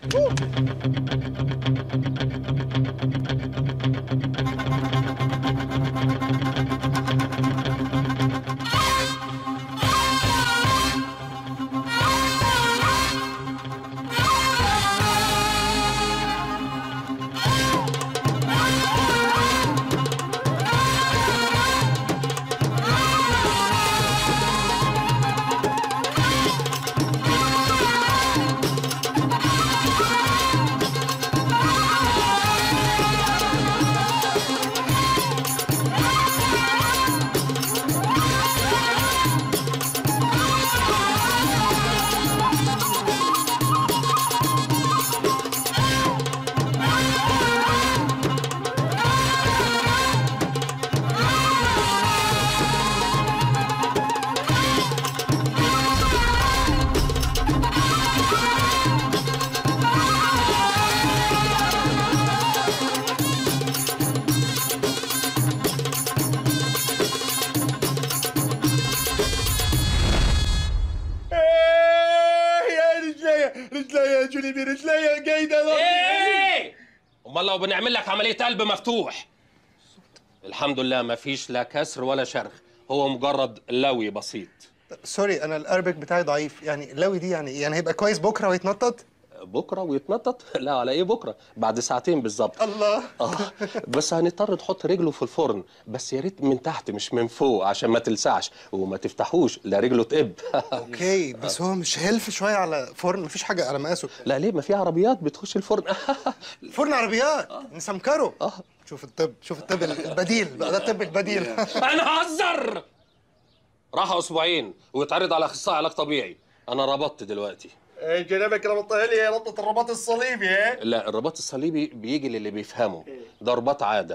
يا رجليا رجليا يا جونيبي رجليا قايده ايه امال لو بنعمل لك عمليه قلب مفتوح الحمد لله ما فيش لا كسر ولا شرخ هو مجرد لوي بسيط سوري انا الاربك بتاعي ضعيف يعني اللوي دي يعني يعني هيبقى كويس بكره ويتنطط بكره ويتنطط لا على ايه بكره بعد ساعتين بالظبط الله اه بس هنضطر نحط رجله في الفرن بس يا ريت من تحت مش من فوق عشان ما تلسعش وما تفتحوش لا رجله تقب اوكي بس هو مش هيلف شويه على فرن مفيش حاجه على مقاسه لا ليه ما في عربيات بتخش الفرن فرن عربيات نسمكره اه شوف الطب شوف الطب البديل بقى ده الطب البديل انا هزر راح اسبوعين ويتعرض على اخصائي علاج طبيعي انا ربطت دلوقتي جنابك ربطها لي ربطه الرباط الصليبي ها لا الرباط الصليبي بيجي للي بيفهمه ده رباط عاده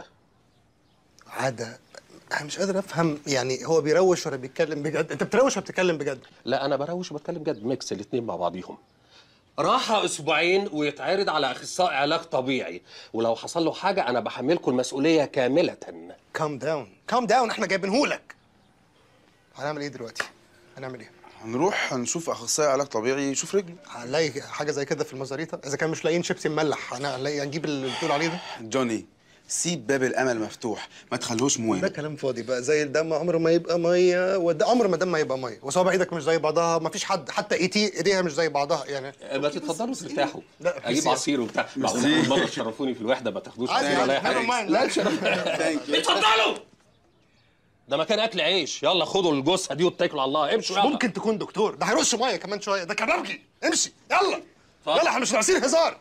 عاده انا مش قادر افهم يعني هو بيروش ولا بيتكلم بجد انت بتروش ولا بتتكلم بجد لا انا بروش وبتكلم جد ميكس الاتنين مع بعضيهم راحة اسبوعين ويتعرض على اخصائي علاج طبيعي ولو حصل له حاجه انا بحملكم المسؤوليه كامله كام داون كام داون احنا جايبينهولك هنعمل ايه دلوقتي هنعمل ايه هنروح هنشوف اخصائي علاج طبيعي يشوف رجله هنلاقي حاجه زي كده في المزاريطه اذا كان مش لاقيين شيبسي مملح هنلاقي هنجيب اللي بتقول عليه ده جوني سيب باب الامل مفتوح ما تخلوش مويه ده كلام فاضي بقى زي الدم عمره ما يبقى ميه وده عمر ما دم ما يبقى ميه وصوابع ايدك مش زي بعضها ما فيش حد حتى ايتي ايديها مش زي بعضها يعني ما تتفضلوا ترتاحوا لا اجيب ميرسي. عصير وبتاع ميرسي. معقول مره تشرفوني في الوحده ما تاخدوش عادي، عصير ولا اي عادي. حاجه never mind. لا تشرف اتفضلوا ده مكان اكل عيش يلا خدوا الجثه دي واتكلوا على الله امشوا يلا ممكن تكون دكتور ده هيرش ميه كمان شويه ده كبابجي امشي يلا يلا احنا مش ناقصين هزار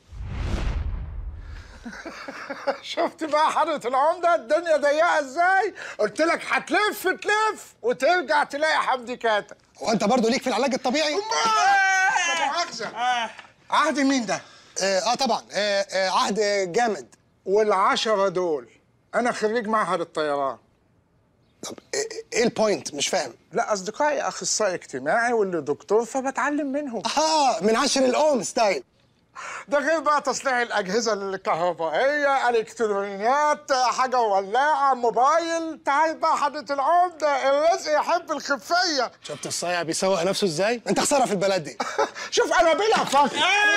شفت بقى حضرة العمدة الدنيا ضيقة ازاي؟ قلت لك هتلف تلف وترجع تلاقي حمدي كاتب هو انت برضه ليك في العلاج الطبيعي؟ لا مؤاخذة عهد مين ده؟ اه, آه طبعا آه آه عهد جامد والعشرة دول أنا خريج معهد الطيران ايه البوينت مش فاهم لا أصدقائي أخصائي اجتماعي واللي دكتور فبتعلم منهم اه من عشر الأم ستايل ده غير بقى تصليح الاجهزه الكهربائيه الكترونيات حاجه ولاعه موبايل تعال بقى حضره العمده الرزق يحب الخفيه شفت الصايع بيسوق نفسه ازاي؟ انت خساره في البلد دي شوف انا بلا فخر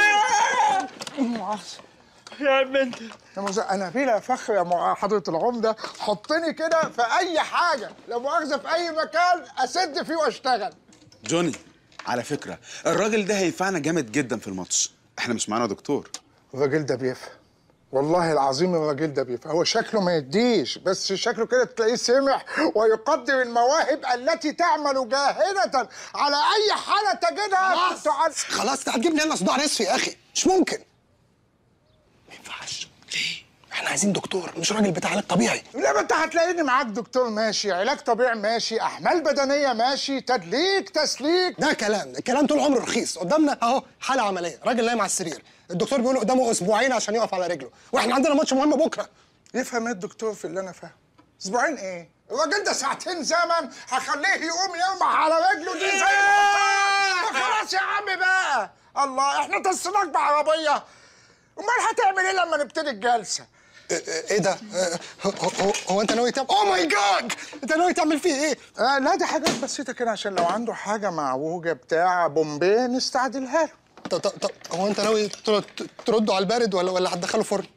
يا عم انت يا مز... انا بلا فخر يا مع- حضره العمده حطني كده في اي حاجه لا مؤاخذه في اي مكان اسد فيه واشتغل جوني على فكره الراجل ده هينفعنا جامد جدا في الماتش احنا مش معانا دكتور الراجل ده بيفهم والله العظيم الراجل ده بيفهم هو شكله ما يديش بس شكله كده تلاقيه سمح ويقدر المواهب التي تعمل جاهدة على أي حالة تجدها خلاص تعال... خلاص انت هتجيب لنا صداع نصفي يا اخي مش ممكن ما ينفعش ليه؟ احنا عايزين دكتور مش راجل بتاع علاج طبيعي لا ما انت هتلاقيني معاك دكتور ماشي علاج طبيعي ماشي احمال بدنيه ماشي تدليك تسليك ده كلام الكلام طول عمره رخيص قدامنا اهو حاله عمليه راجل نايم على السرير الدكتور بيقول قدامه اسبوعين عشان يقف على رجله واحنا عندنا ماتش مهم بكره يفهم ايه الدكتور في اللي انا فاهمه اسبوعين ايه الراجل ده ساعتين زمن هخليه يقوم يرمح على رجله دي زي الحصان ما خلاص يا عم بقى الله احنا تصلك بعربيه امال هتعمل ايه لما نبتدي الجلسه ايه ده؟ اه، هو, هو, هو انت ناوي تعمل اوه ماي جاد انت ناوي تعمل فيه ايه؟ آه لا دي حاجات بسيطه كده عشان لو عنده حاجه معوجه بتاع بومبيه نستعدلها له طب طب طب هو انت ناوي تر- ترده على البارد ولا ولا هتدخله فرن؟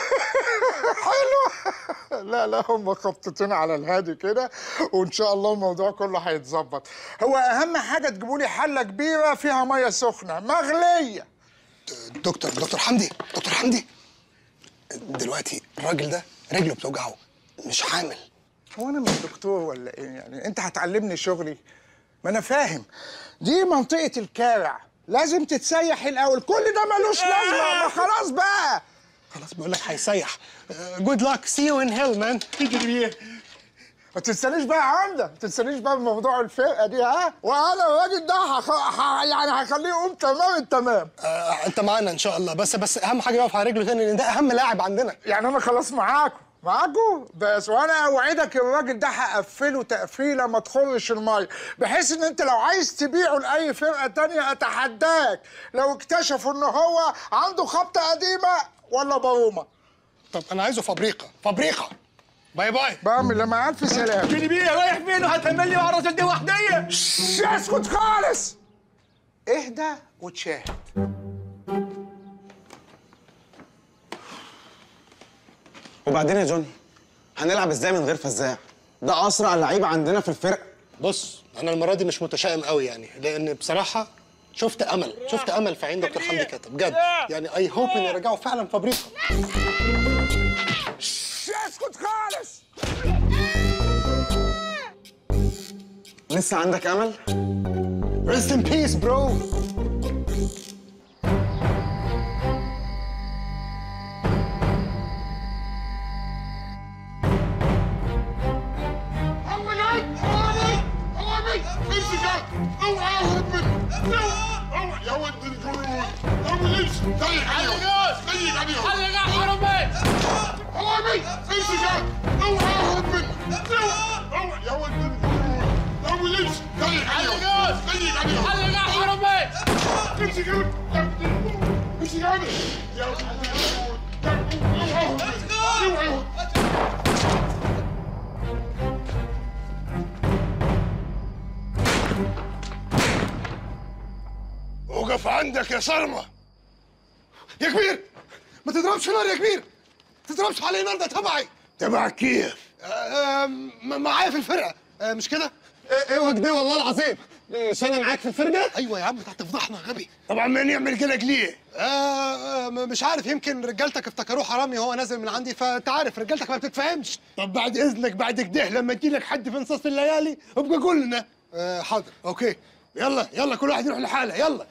حلو لا لا هم خبطتين على الهادي كده وان شاء الله الموضوع كله هيتظبط هو اهم حاجه تجيبوا لي حله كبيره فيها ميه سخنه مغليه دكتور دكتور حمدي دكتور حمدي دلوقتي الراجل ده رجله بتوجعه مش حامل هو انا مش دكتور ولا ايه يعني انت هتعلمني شغلي ما انا فاهم دي منطقه الكارع لازم تتسيح الاول كل ده ملوش لازمه ما خلاص بقى خلاص بيقول لك هيسيح جود لك سي يو ان هيل مان ما تنسانيش بقى يا عمده ما تنسانيش بقى بموضوع الفرقه دي ها وانا الراجل ده هخ... ه... يعني هخليه يقوم تمام التمام آه انت معانا ان شاء الله بس بس اهم حاجه يقف على رجله تاني لان ده اهم لاعب عندنا يعني انا خلاص معاكم معاكم بس وانا اوعدك الراجل ده هقفله تقفيله ما تخرش الميه بحيث ان انت لو عايز تبيعه لاي فرقه تانية اتحداك لو اكتشفوا ان هو عنده خبطه قديمه ولا برومه طب انا عايزه فابريقه فابريقه باي باي بعمل لما الف سلام فيني بيه رايح فين وهتعمل لي مع الراجل دي وحديه اسكت خالص اهدى وتشاهد وبعدين يا جوني هنلعب ازاي من غير فزاع ده اسرع لعيب عندنا في الفرقه بص انا المره دي مش متشائم قوي يعني لان بصراحه شفت امل شفت امل في عين دكتور حمدي كاتب بجد يعني اي هوب ان يرجعوا فعلا فابريقه اسكت خالص لسه عندك امل ريست ان بيس برو يا ولد القرود ابو ليش ضيق عليهم ضيق عليهم حلق حرامي حرامي امشي جاي اوعى اهرب منه يا ولد القرود ابو ليش ضيق عليهم ضيق عليهم حلق حرامي امشي جاي امشي جاي يا ولد القرود اوعى اهرب منه اوعى وقف عندك يا صرمه يا كبير ما تضربش نار يا كبير ما تضربش علي نار ده تبعي تبع كيف؟ معايا في الفرقه آه، مش كده؟ اوعى كده والله العظيم مش انا معاك في الفرقه؟ ايوه يا عم انت هتفضحنا غبي طبعا مين يعمل كده ليه؟ آه آه، م- مش عارف يمكن رجالتك افتكروه حرامي وهو نازل من عندي فانت عارف رجالتك ما بتتفهمش طب بعد اذنك بعد كده لما تجي لك حد في نصاص الليالي ابقى قول لنا آه حاضر اوكي يلا يلا كل واحد يروح لحاله يلا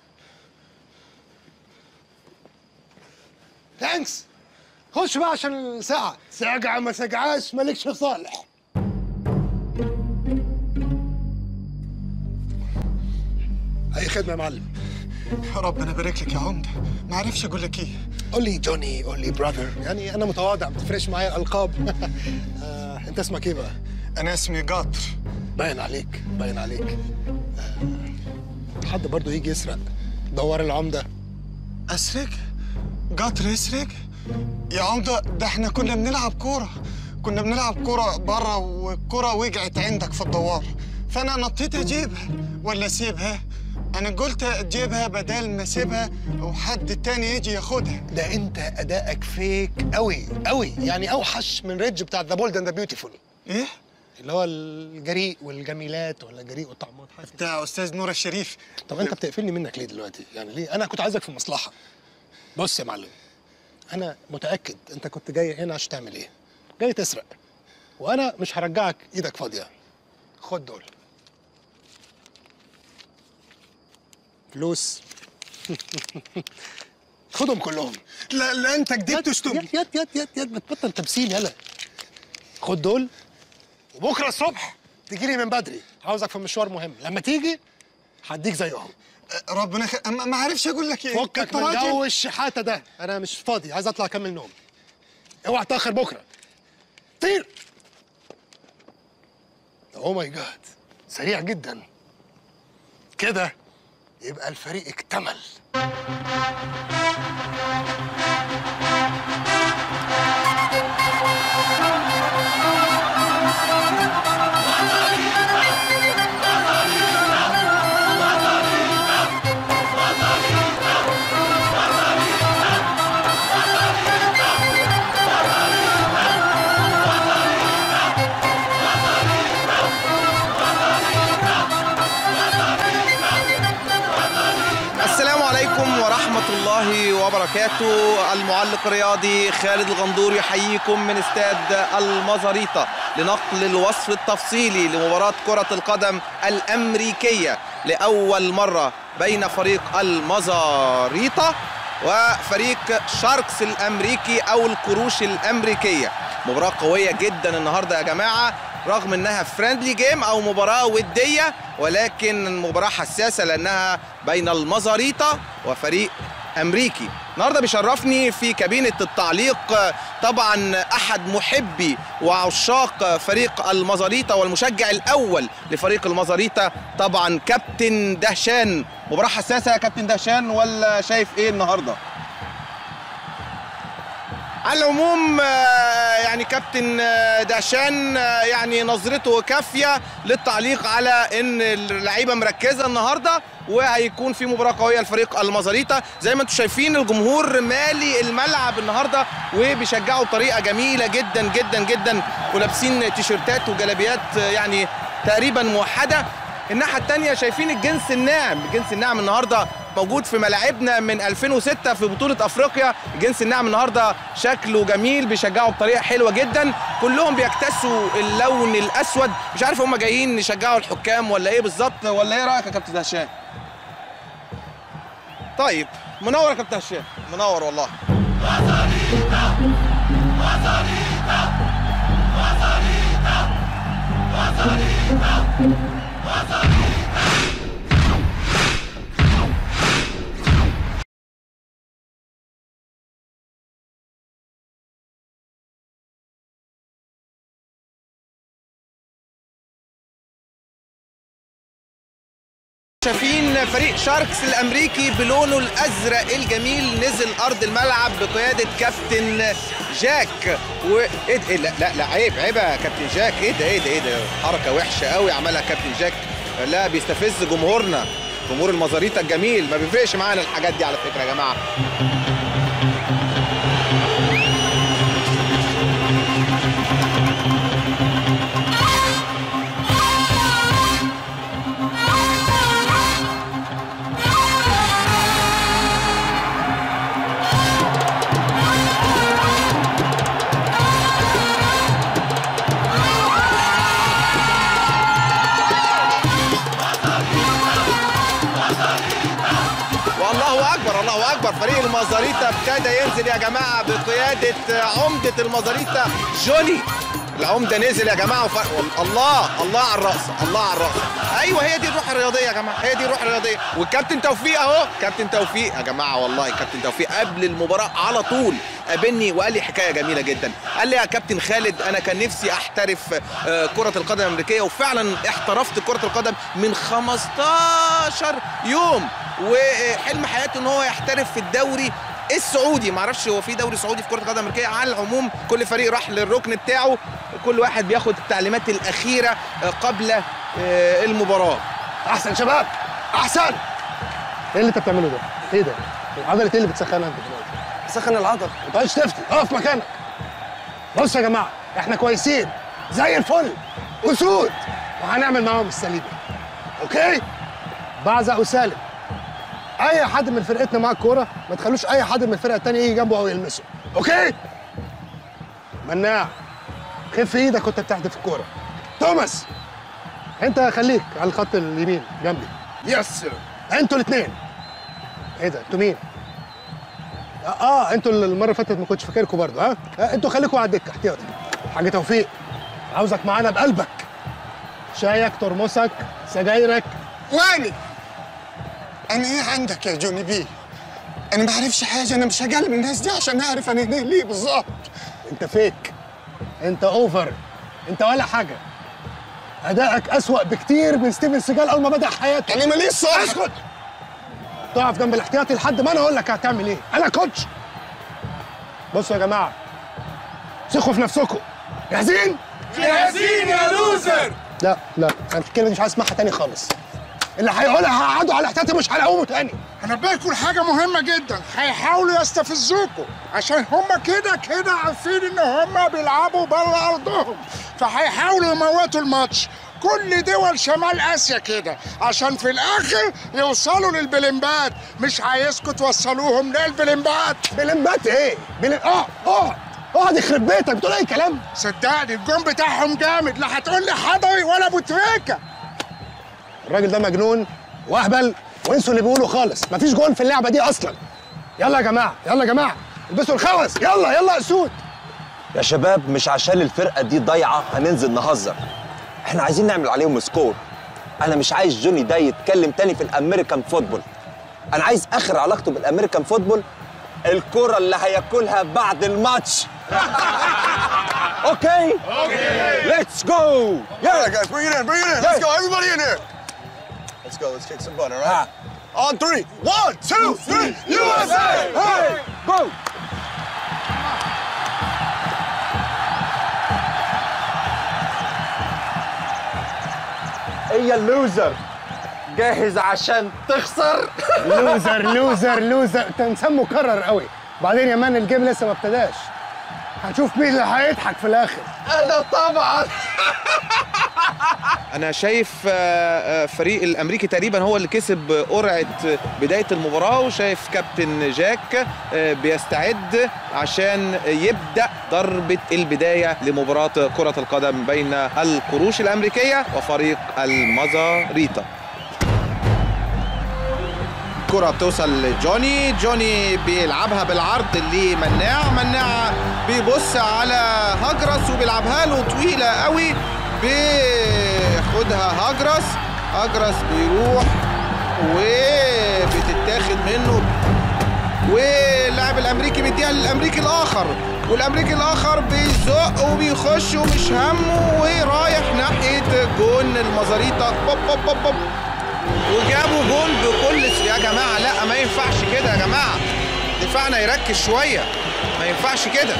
ثانكس خش بقى عشان الساعه ساقعه ما ساقعاش مالكش صالح اي خدمه يا معلم يا رب انا بارك لك يا عمده ما عرفش اقول لك ايه قول لي جوني قول لي براذر يعني انا متواضع ما تفرقش معايا الالقاب آه، انت اسمك ايه بقى انا اسمي قطر باين عليك باين عليك آه، حد برضه يجي يسرق دوار العمده اسرق قطر يسرق يا عمده ده احنا كنا بنلعب كوره كنا بنلعب كوره بره والكوره وقعت عندك في الدوار فانا نطيت اجيبها ولا اسيبها انا قلت اجيبها بدل ما اسيبها وحد تاني يجي ياخدها ده انت ادائك فيك قوي قوي يعني اوحش من ريدج بتاع ذا بولد اند ذا بيوتيفول ايه اللي هو الجريء والجميلات ولا جريء والطعمات حاجه بتاع استاذ نور الشريف طب انت بتقفلني منك ليه دلوقتي يعني ليه انا كنت عايزك في مصلحه بص يا معلم انا متاكد انت كنت جاي هنا عشان تعمل ايه جاي تسرق وانا مش هرجعك ايدك فاضيه خد دول فلوس خدهم كلهم لا لا انت كدبت تشتم يد يد يد يد يد بتبطل تمثيل يلا خد دول وبكره الصبح تجي لي من بدري عاوزك في مشوار مهم لما تيجي هديك زيهم ربنا خ... ما ما عارفش اقول لك ايه فكك أنت من راجل. جو الشحاته ده انا مش فاضي عايز اطلع اكمل نوم اوعى تاخر بكره طير اوه ماي جاد سريع جدا كده يبقى الفريق اكتمل السلام عليكم ورحمة الله وبركاته المعلق الرياضي خالد الغندور يحييكم من استاد المزاريطة لنقل الوصف التفصيلي لمباراة كرة القدم الأمريكية لأول مرة بين فريق المزاريطة وفريق شاركس الأمريكي أو القروش الأمريكية مباراة قوية جدا النهاردة يا جماعة رغم انها فريندلي جيم او مباراه وديه ولكن مباراه حساسه لانها بين المزاريطه وفريق امريكي النهارده بيشرفني في كابينه التعليق طبعا احد محبي وعشاق فريق المزاريطه والمشجع الاول لفريق المزاريطه طبعا كابتن دهشان مباراه حساسه يا كابتن دهشان ولا شايف ايه النهارده على العموم آه، يعني كابتن آه، دهشان آه، يعني نظرته كافيه للتعليق على ان اللعيبه مركزه النهارده وهيكون في مباراه قويه لفريق المزاريطه زي ما انتم شايفين الجمهور مالي الملعب النهارده وبيشجعوا بطريقه جميله جدا جدا جدا ولابسين تيشيرتات وجلابيات آه، يعني تقريبا موحده الناحيه الثانيه شايفين الجنس الناعم الجنس الناعم النهارده موجود في ملاعبنا من 2006 في بطوله افريقيا الجنس الناعم النهارده شكله جميل بيشجعوا بطريقه حلوه جدا كلهم بيكتسوا اللون الاسود مش عارف هم جايين يشجعوا الحكام ولا ايه بالظبط ولا ايه رايك يا كابتن هشام طيب منور يا كابتن هشام منور والله شايفين فريق شاركس الامريكي بلونه الازرق الجميل نزل ارض الملعب بقياده كابتن جاك و ايه ده؟ إيه لا لا لا عيب عيب يا كابتن جاك ايه ده ايه ده ايه ده حركه وحشه قوي عملها كابتن جاك لا بيستفز جمهورنا جمهور المزاريطه الجميل ما بيفرقش معانا الحاجات دي على فكره يا جماعه والله اكبر الله اكبر فريق المزاريطه ابتدى ينزل يا جماعه بقياده عمده المزاريطه جولي العمده نزل يا جماعه وف... الله الله على الرقصه الله على الرقصه ايوه هي دي الروح الرياضيه يا جماعه هي دي الروح الرياضيه والكابتن توفيق اهو كابتن توفيق يا جماعه والله كابتن توفيق قبل المباراه على طول قابلني وقال لي حكايه جميله جدا قال لي يا كابتن خالد انا كان نفسي احترف آه، كره القدم الامريكيه وفعلا احترفت كره القدم من 15 يوم وحلم حياته ان هو يحترف في الدوري السعودي معرفش هو في دوري سعودي في كره القدم الامريكيه على العموم كل فريق راح للركن بتاعه كل واحد بياخد التعليمات الاخيره قبل آه، المباراه احسن شباب احسن ايه اللي انت بتعمله ده؟ ايه ده؟ عضله ايه اللي بتسخنها انت دلوقتي؟ سخن العضل ما تقعدش تفتي اقف مكانك بص يا جماعه احنا كويسين زي الفل اسود وهنعمل معاهم السليمه اوكي؟ بعزق وسالم اي حد من فرقتنا معاه الكوره ما تخلوش اي حد من الفرقه التانيه يجي جنبه او يلمسه اوكي؟ مناع خف ايدك وانت بتحدف الكوره توماس انت خليك على الخط اليمين جنبي يس انتوا الاثنين ايه ده انتوا مين اه, آه انتوا اللي المره اللي فاتت ما كنتش فاكركم برضه ها آه انتوا خليكم على الدكه احتياطي حاج توفيق عاوزك معانا بقلبك شايك ترمسك سجايرك واني انا ايه عندك يا جوني بي انا ما اعرفش حاجه انا مش هقلب الناس دي عشان اعرف انا هنا ليه بالظبط انت فيك انت اوفر انت ولا حاجه ادائك اسوأ بكتير من ستيفن سيجال اول ما بدا حياته انا ماليش صح اسكت تقف جنب الاحتياطي لحد ما انا اقول لك هتعمل ايه انا كوتش بصوا يا جماعه ثقوا في نفسكم جاهزين جاهزين يا لوزر لا لا انا الكلمه دي مش عايز اسمعها تاني خالص اللي هيقولها هقعدوا على الاحتياطي مش هلاقومه تاني هنبهكم حاجه مهمه جدا هيحاولوا يستفزوكوا عشان هم كده كده عارفين ان هم بيلعبوا بره ارضهم فهيحاولوا يموتوا الماتش كل دول شمال اسيا كده عشان في الاخر يوصلوا للبلمبات مش عايزكم توصلوهم للبلمبات بلمبات ايه؟ بلم... اه اه اقعد يخرب بيتك بتقول اي كلام صدقني الجون بتاعهم جامد لا هتقول لي حضري ولا ابو تريكه الراجل ده مجنون واهبل وانسوا اللي بيقولوا خالص مفيش جون في اللعبه دي اصلا يلا يا جماعه يلا يا جماعه البسوا الخوذ يلا يلا يا اسود يا شباب مش عشان الفرقة دي ضايعة هننزل نهزر احنا عايزين نعمل عليهم سكور انا مش عايز جوني ده يتكلم تاني في الامريكان فوتبول انا عايز اخر علاقته بالامريكان فوتبول الكرة اللي هياكلها بعد الماتش اوكي Okay. ليتس جو All right, guys, bring it in, bring it in. Let's go, everybody in here. Let's go, let's kick some butt, all right? On three. One, two, three. USA! Hey! Go! هي اللوزر جاهز عشان تخسر لوزر لوزر لوزر انت انسان مكرر قوي بعدين يا مان الجيم لسه ما ابتداش هنشوف مين اللي هيضحك في الاخر انا طبعا انا شايف آه، آه، فريق الامريكي تقريبا هو اللي كسب قرعه بدايه المباراه وشايف كابتن جاك آه، بيستعد عشان يبدا ضربه البدايه لمباراه كره القدم بين القروش الامريكيه وفريق المزاريطه كرة بتوصل لجوني جوني بيلعبها بالعرض لمناع مناع بيبص على هجرس وبيلعبها له طويلة قوي بياخدها هجرس هجرس بيروح وبتتاخد منه واللاعب الامريكي بيديها للامريكي الاخر والامريكي الاخر بيزق وبيخش ومش همه ورايح ناحيه جون المزاريطه بوب بوب بوب بوب وجابوا جون بكل س- يا جماعه لا ما ينفعش كده يا جماعه دفاعنا يركز شويه ما ينفعش كده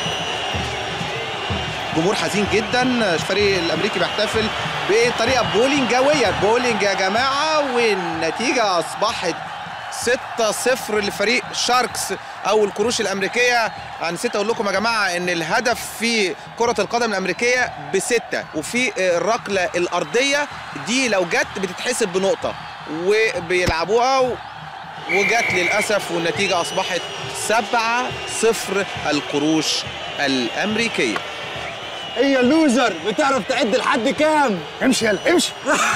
جمهور حزين جدا الفريق الامريكي بيحتفل بطريقه بولينجاويه بولينج يا جماعه والنتيجه اصبحت 6-0 لفريق شاركس او القروش الامريكيه انا نسيت اقول لكم يا جماعه ان الهدف في كره القدم الامريكيه بسته وفي الركله الارضيه دي لو جت بتتحسب بنقطه وبيلعبوها و- وجت للاسف والنتيجه اصبحت 7-0 القروش الامريكيه هي اللوزر بتعرف تعد لحد كام امشي يلا امشي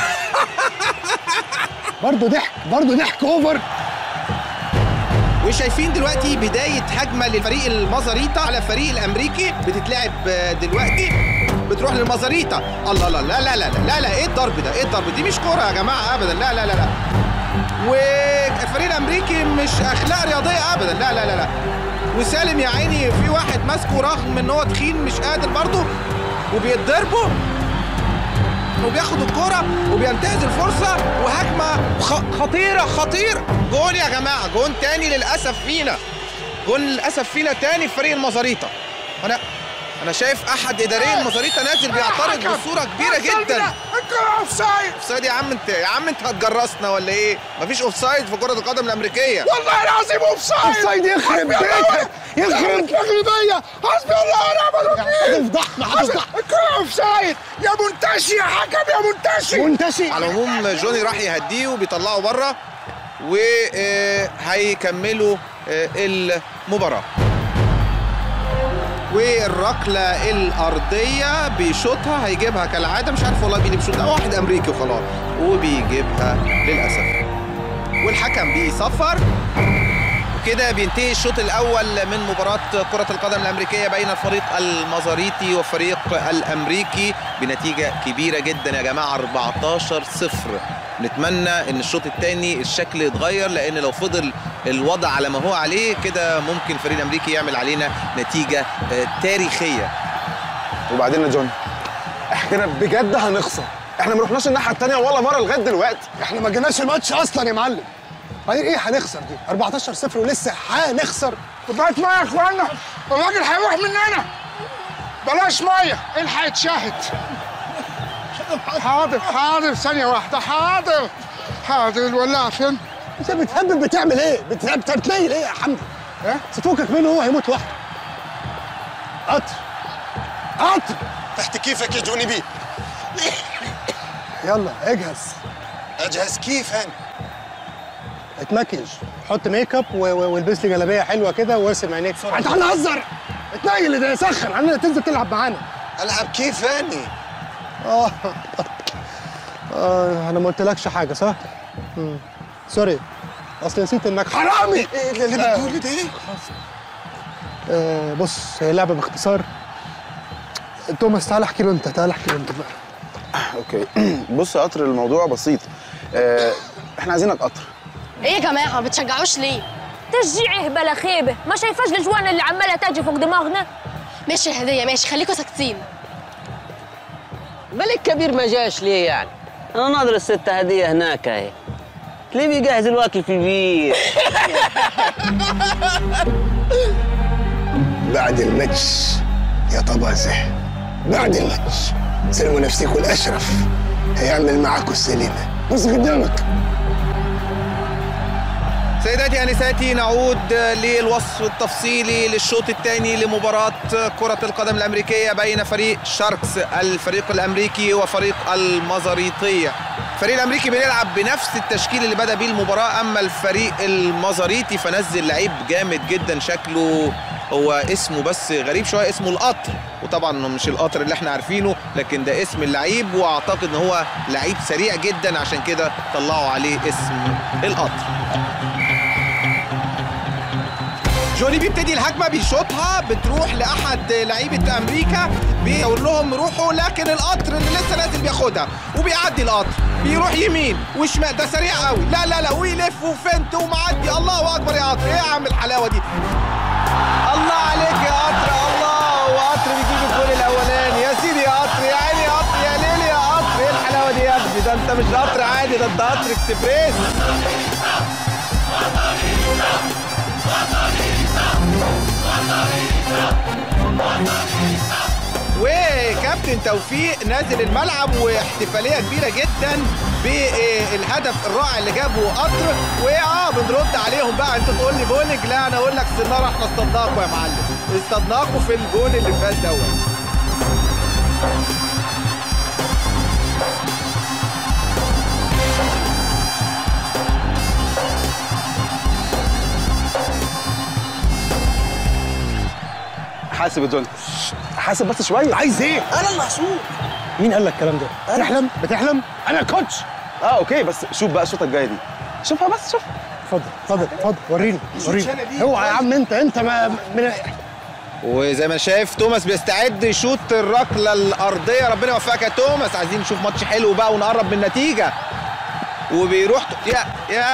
برضه ضحك برضه ضحك اوفر وشايفين دلوقتي بداية هجمة للفريق المزاريطة على الفريق الأمريكي بتتلعب آه، دلوقتي بتروح للمزاريطة الله لا لا لا لا لا لا ايه الضرب ده ايه الضرب دي مش كورة يا جماعة أبدا لا لا لا لا والفريق الأمريكي مش أخلاق رياضية أبدا لا لا لا لا وسالم يا عيني في واحد ماسكه رغم ان هو تخين مش قادر برضه وبيتضربوا وبياخد الكرة وبينتهز الفرصة وهجمة خ- خطيرة خطيرة جون يا جماعة جون تاني للأسف فينا جون للأسف فينا تاني في فريق المزاريطة أنا أنا شايف أحد إداري المزاريطة نازل بيعترض بصورة كبيرة جدا الكرة اوف سايد اوفسايد يا عم انت يا عم انت هتجرسنا ولا ايه؟ مفيش اوفسايد في كرة القدم الأمريكية والله العظيم اوف سايد أوفسايد يخرب بيتك يخرب تغليبية حسبي الله ونعم الوكيل هتفضحنا هتفضحنا الكرة اوف سايد يا منتشي يا حكم يا منتشي منتشي على العموم جوني راح يهديه وبيطلعه بره وهيكملوا المباراة والركلة الأرضية بيشوطها هيجيبها كالعادة مش عارف والله مين اللي بيشوطها واحد أمريكي وخلاص وبيجيبها للأسف والحكم بيصفر وكده بينتهي الشوط الأول من مباراة كرة القدم الأمريكية بين الفريق المزاريطي والفريق الأمريكي بنتيجة كبيرة جدا يا جماعة 14 صفر نتمنى ان الشوط الثاني الشكل يتغير لان لو فضل الوضع على ما هو عليه كده ممكن الفريق الامريكي يعمل علينا نتيجه آه، تاريخيه وبعدين يا جون احنا بجد هنخسر احنا ما رحناش الناحيه الثانيه ولا مره لغايه دلوقتي احنا ما جيناش الماتش اصلا يا معلم بعدين ايه هنخسر دي 14 0 ولسه هنخسر كوبايه ميه يا اخوانا الراجل هيروح مننا بلاش ميه الحق يتشاهد حاضر حاضر ثانية واحدة حاضر حاضر الولاعة فين؟ انت بتهبب بتعمل ايه؟ بت- بت- بتنيل ايه يا حمدي؟ ها؟ ستفكك منه هو هيموت لوحده قطر قطر تحت كيفك يا جوني بي يلا اجهز اجهز كيف هن اتمكج حط ميك اب و- و- والبس لي جلابيه حلوه كده وارسم عينيك انت هنهزر اتنيل ده سخن عندنا تنزل تلعب معانا العب كيف هاني اه اه انا ما قلتلكش حاجه صح؟ مم. سوري اصل نسيت انك حرامي ايه اللي اللي بتقوله ده آه بص هي لعبه باختصار توماس تعالى احكي له انت تعالى احكي له انت بقى اوكي بص يا قطر الموضوع بسيط اه احنا عايزينك قطر ايه يا جماعه ما بتشجعوش ليه تشجيعه بلا خيبه ما شايفاش الجوان اللي عماله تجي فوق دماغنا ماشي يا هديه ماشي خليكوا ساكتين ملك كبير ما جاش ليه يعني؟ أنا ناظر الست هدية هناك أهي تلاقيه بيجهز الواكل في البيت بعد الماتش يا طبازة بعد الماتش سلموا نفسكم الأشرف هيعمل معاكم السليمة بص قدامك سيداتي انساتي نعود للوصف التفصيلي للشوط الثاني لمباراة كرة القدم الأمريكية بين فريق شاركس الفريق الأمريكي وفريق المزاريطية الفريق الأمريكي بيلعب بنفس التشكيل اللي بدأ بيه المباراة أما الفريق المزاريطي فنزل لعيب جامد جدا شكله هو اسمه بس غريب شوية اسمه القطر وطبعا هو مش القطر اللي احنا عارفينه لكن ده اسم اللعيب واعتقد ان هو لعيب سريع جدا عشان كده طلعوا عليه اسم القطر جوني بيبتدي الهجمه بيشوطها بتروح لاحد لعيبه امريكا بيقول لهم روحوا لكن القطر اللي لسه نازل بياخدها وبيعدي القطر بيروح يمين وشمال ده سريع قوي لا لا لا ويلف وفنت ومعدي الله اكبر يا قطر ايه يا عم الحلاوه دي الله عليك يا قطر الله وقطر بيجيب الجول الاولاني يا سيدي يا قطر يا عيني يا قطر يا ليلي يا قطر ايه الحلاوه دي يا ابني ده انت مش قطر عادي ده انت قطر اكسبريس وكابتن توفيق نازل الملعب واحتفاليه كبيره جدا بالهدف الرائع اللي جابه قطر واه بنرد عليهم بقى انت تقول لي بولج لا انا اقول لك سناره احنا اصطدناكم يا معلم اصطدناكم في الجول اللي فات دوت حاسب يا جون حاسب بس شويه عايز ايه؟ انا المحسوب مين قال لك الكلام ده؟ بتحلم؟ بتحلم؟ انا كوتش اه اوكي بس شوف بقى الشوطه الجايه دي شوفها بس شوف اتفضل اتفضل اتفضل وريني وريني اوعى يا عم انت انت ما من وزي ما شايف توماس بيستعد يشوط الركله الارضيه ربنا يوفقك يا توماس عايزين نشوف ماتش حلو بقى ونقرب من النتيجه وبيروح ت- يا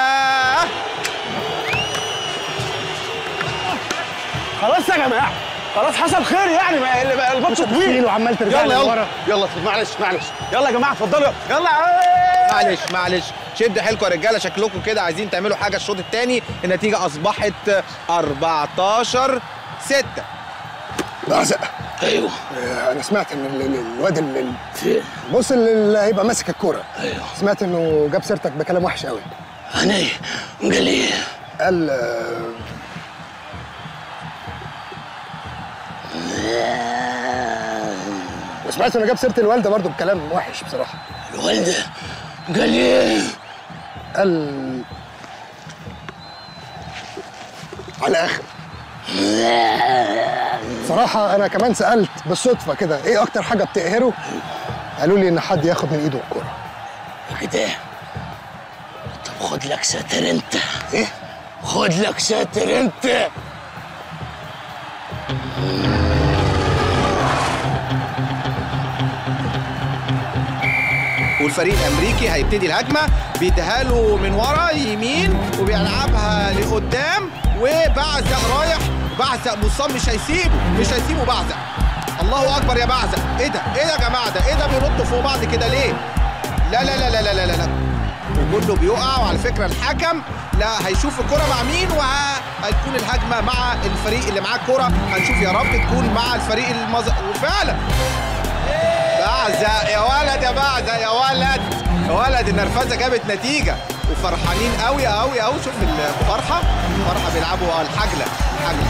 يا خلاص يا جماعه خلاص حصل خير يعني ما- اللي بقى الماتش طويل وعمال ترجع يلا لي يلا لورا. يلا معلش معلش يلا يا جماعه اتفضلوا يلا معلش معلش شد حيلكم يا رجاله شكلكم كده عايزين تعملوا حاجه الشوط الثاني النتيجه اصبحت 14 6 بعزق ايوه انا سمعت ان ال- ال- الواد اللي فين بص اللي اللي هيبقى ماسك الكوره ايوه سمعت انه جاب سيرتك بكلام وحش قوي انا إيه؟ قال ايه قال آه، وسمعت انه جاب سيره الوالده برضه بكلام وحش بصراحه الوالده قال ايه قال على الاخر صراحة أنا كمان سألت بالصدفة كده إيه أكتر حاجة بتقهره؟ قالوا لي إن حد ياخد من إيده الكورة. كده طب خد لك ساتر انت ايه خد لك ساتر انت والفريق الامريكي هيبتدي الهجمه بيديها له من ورا يمين وبيلعبها لقدام وبعزق رايح بعزق مصاب مش هيسيبه مش هيسيبه بعزق الله اكبر يا بعزق ايه ده ايه يا جماعه ده ايه ده بينطوا فوق بعض كده ليه لا لا لا لا لا لا لا, لا. وكله بيقع وعلى فكره الحكم لا هيشوف الكره مع مين وهتكون الهجمه مع الفريق اللي معاه الكره هنشوف يا رب تكون مع الفريق المز... وفعلا بعزق يا ولد يا بعزق يا ولد يا ولد النرفزه جابت نتيجه وفرحانين قوي قوي قوي شوف الفرحه الفرحه بيلعبوا على الحجله الحجله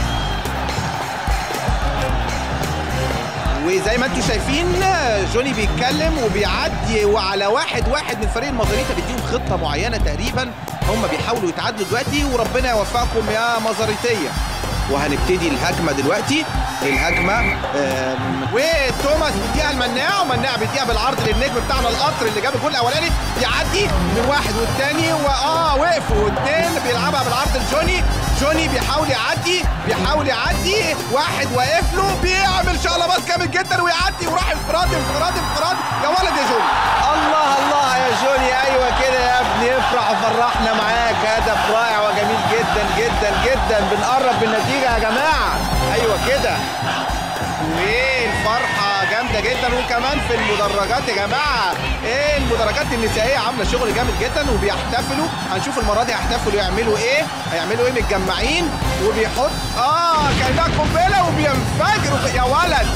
وزي ما انتم شايفين جوني بيتكلم وبيعدي وعلى واحد واحد من فريق المزاريطه بيديهم خطه معينه تقريبا هم بيحاولوا يتعادلوا دلوقتي وربنا يوفقكم يا مزاريطيه وهنبتدي الهجمه دلوقتي الهجمه آم، وتوماس بيديها المناع ومناع بيديها بالعرض للنجم بتاعنا القطر اللي جاب الجول الاولاني يعدي من واحد والتاني واه وقفوا واثنين بيلعبها بالعرض لجوني جوني بيحاول يعدي بيحاول يعدي واحد واقف له بيعمل شقلباز جامد جدا ويعدي وراح انفراد انفراد انفراد يا ولد يا جوني الله الله يا جوني ايوه كده يا ابني افرح وفرحنا معاك هدف رائع وجميل جدا جدا جدا بنقرب بالنتيجه يا جماعه ايوه كده وايه الفرحه جامده جدا وكمان في المدرجات يا جماعه ايه المدرجات النسائيه عامله شغل جامد جدا وبيحتفلوا هنشوف المره دي هيحتفلوا يعملوا ايه هيعملوا ايه متجمعين وبيحط اه كانها قنبله وبينفجروا في- يا ولد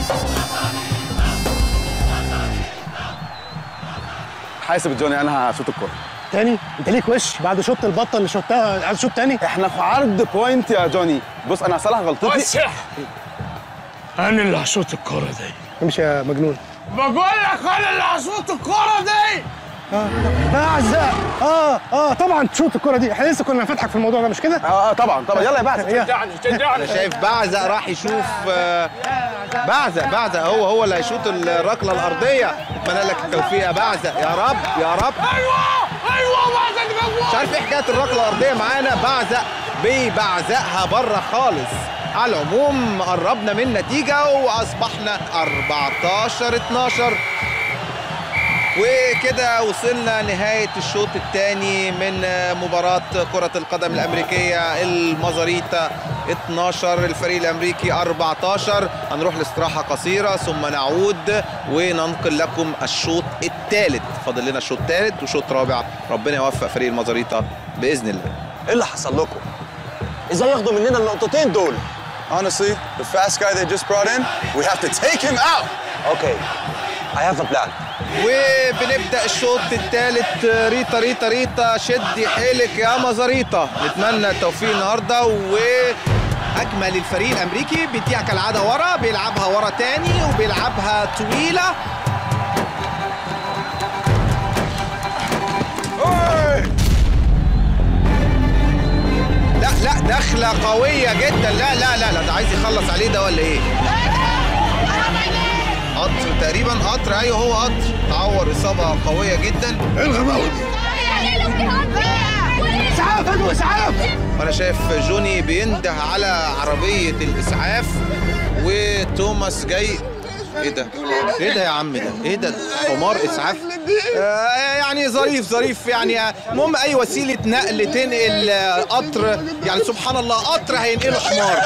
حاسب جوني انا هشوط الكوره تاني انت ليك وش بعد شوط البطه اللي شوطها عايز شوط تاني احنا في عرض بوينت يا جوني بص انا هصلح غلطتي وسع انا اللي هشوط الكرة دي امشي يا مجنون بقول لك انا اللي هشوط الكرة دي بعزق اه اه طبعا تشوط الكرة دي احنا لسه كنا فاتحك في الموضوع ده مش كده؟ اه طبعا طبعا يلا يا بعزق شجعني شجعني انا شايف بعزق راح يشوف آه، بعزق بعزق هو هو اللي هيشوط الركله الارضيه اتمنى لك التوفيق يا بعزق يا رب يا رب ايوه ايوه بعزق جوه مش عارف ايه حكايه الركله الارضيه معانا بعزق بيبعزقها بره خالص على العموم قربنا من نتيجه واصبحنا 14 12 وكده وصلنا نهاية الشوط الثاني من مباراة كرة القدم الأمريكية المزاريتا 12 الفريق الأمريكي 14 هنروح لاستراحة قصيرة ثم نعود وننقل لكم الشوط الثالث فاضل لنا الشوط الثالث وشوط رابع ربنا يوفق فريق المزاريتا بإذن الله ايه اللي حصل لكم؟ ازاي ياخدوا مننا النقطتين دول؟ Honestly, the fast guy they just brought in, we have to take him out. Okay, I have a plan. وبنبدا الشوط الثالث ريتا ريتا ريتا شدي حيلك يا مزاريطه نتمنى التوفيق النهارده واجمل الفريق الامريكي بيديها كالعاده ورا بيلعبها ورا تاني وبيلعبها طويله لا لا دخله قويه جدا لا لا لا لا ده عايز يخلص عليه ده ولا ايه قطر تقريبا قطر ايوه هو قطر تعور اصابه قويه جدا ايه الغباوه دي؟ اسعاف ادوا اسعاف وانا شايف جوني بينده على عربيه الاسعاف وتوماس جاي ايه ده ايه ده يا عم ده ايه ده حمار اسعاف آه يعني ظريف ظريف يعني آه، المهم اي وسيله نقل تنقل آه، قطر يعني سبحان الله قطر هينقله حمار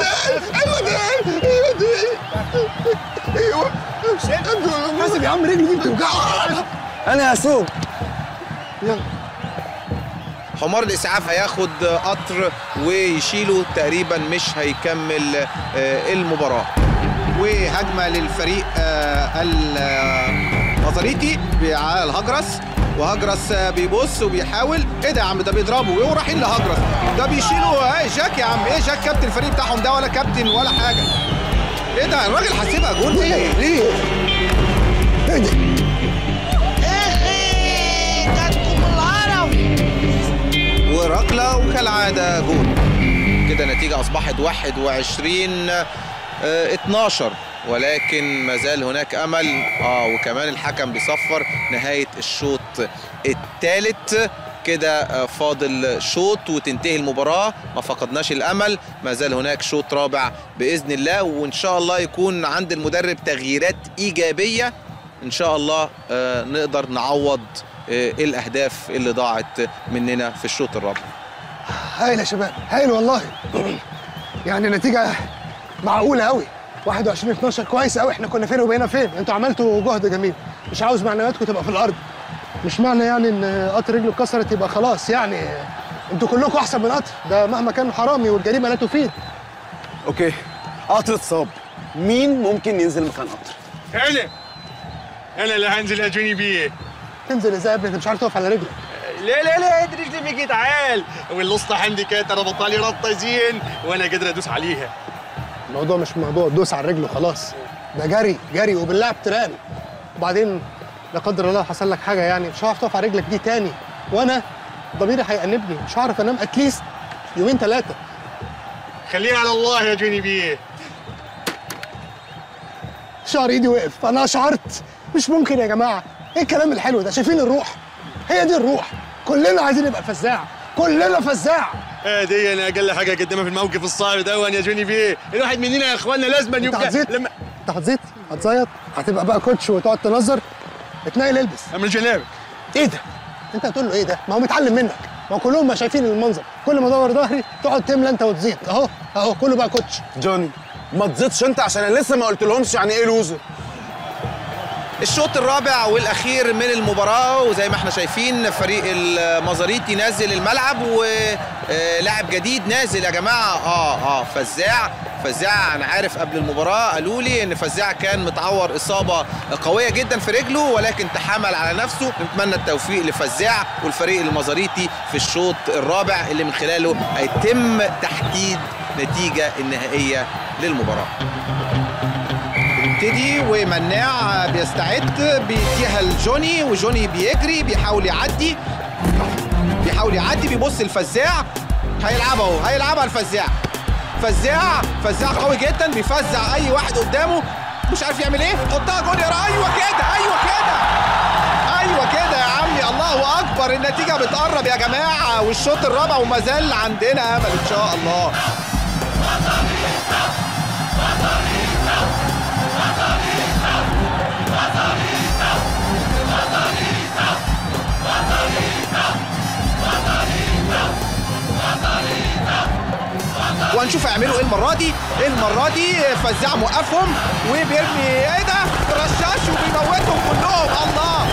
ايوه حاسب يا عم رجلي دي بتوجعني انا هسوق يلا حمار الاسعاف هياخد قطر ويشيله تقريبا مش هيكمل آه، المباراه وهجمه للفريق آه، المزاريطي على الهجرس وهجرس آه، بيبص وبيحاول ايه ده يا عم ده بيضربه وهو رايحين لهجرس ده بيشيله ايه جاك يا عم ايه جاك كابتن الفريق بتاعهم ده ولا كابتن ولا حاجه ايه ده الراجل حاسبها جول ولا ايه؟ ليه؟ ايه ده؟ اخي جاتكم العرب وركلة وكالعادة جول كده النتيجة أصبحت 21 آه، 12 ولكن ما زال هناك أمل آه وكمان الحكم بيصفر نهاية الشوط الثالث كده آه، فاضل شوط وتنتهي المباراة ما فقدناش الأمل ما زال هناك شوط رابع بإذن الله وإن شاء الله يكون عند المدرب تغييرات إيجابية إن شاء الله آه، نقدر نعوض آه، الأهداف اللي ضاعت مننا في الشوط الرابع هايل يا شباب هايل والله يعني نتيجة معقولة قوي 21 12 كويس قوي احنا كنا فين وبقينا فين انتوا عملتوا جهد جميل مش عاوز معنوياتكم تبقى في الارض مش معنى يعني ان قطر رجله اتكسرت يبقى خلاص يعني انتوا كلكم احسن من قطر ده مهما كان حرامي والجريمه لا تفيد اوكي قطر اتصاب مين ممكن ينزل مكان قطر انا انا اللي هنزل اجوني بيه تنزل ازاي يا ابني انت مش عارف تقف على رجلك لا لا لا ادري رجلي بيجي تعال والاسطى عندي كانت ربطها لي ربطه زين وانا قادر ادوس عليها الموضوع مش موضوع دوس على الرجل وخلاص ده جري جري وبالله بتران وبعدين لا قدر الله حصل لك حاجه يعني مش هعرف تقف على رجلك دي تاني وانا ضميري هيأنبني مش هعرف انام اتليست يومين ثلاثه خليها على الله يا جوني بيه شعر ايدي وقف انا شعرت مش ممكن يا جماعه ايه الكلام الحلو ده شايفين الروح هي دي الروح كلنا عايزين نبقى فزاع كلنا فزاع آه دي انا اقل حاجه قدامها في الموقف الصعب ده يا جوني بيه الواحد مننا يا اخوانا لازم انت يبقى هتزيط لما انت هتزيط هتزيط هتبقى بقى كوتش وتقعد تنظر اتنقل البس اعمل جلابك ايه ده انت هتقول له ايه ده ما هو متعلم منك ما هو كلهم ما شايفين المنظر كل ما ادور ظهري تقعد تملى انت وتزيط اهو اهو كله بقى كوتش جوني ما تزيدش انت عشان انا لسه ما قلتلهمش يعني ايه لوزر الشوط الرابع والاخير من المباراه وزي ما احنا شايفين فريق المزاريطي نازل الملعب ولاعب جديد نازل يا جماعه اه اه فزاع فزاع انا عارف قبل المباراه قالوا لي ان فزاع كان متعور اصابه قويه جدا في رجله ولكن تحمل على نفسه نتمنى التوفيق لفزاع والفريق المزاريطي في الشوط الرابع اللي من خلاله هيتم تحديد نتيجه النهائيه للمباراه بيبتدي ومناع بيستعد بيديها لجوني وجوني بيجري بيحاول يعدي بيحاول يعدي بيبص الفزاع هيلعبها اهو هيلعبها الفزاع فزاع فزاع قوي جدا بيفزع اي واحد قدامه مش عارف يعمل ايه حطها جون يا را- ايوه كده ايوه كده ايوه كده يا عمي الله اكبر النتيجه بتقرب يا جماعه والشوط الرابع وما زال عندنا امل ان شاء الله وهنشوف هيعملوا ايه المره دي المره دي فزاع موقفهم وبيرمي ايه ده رشاش وبيموتهم كلهم الله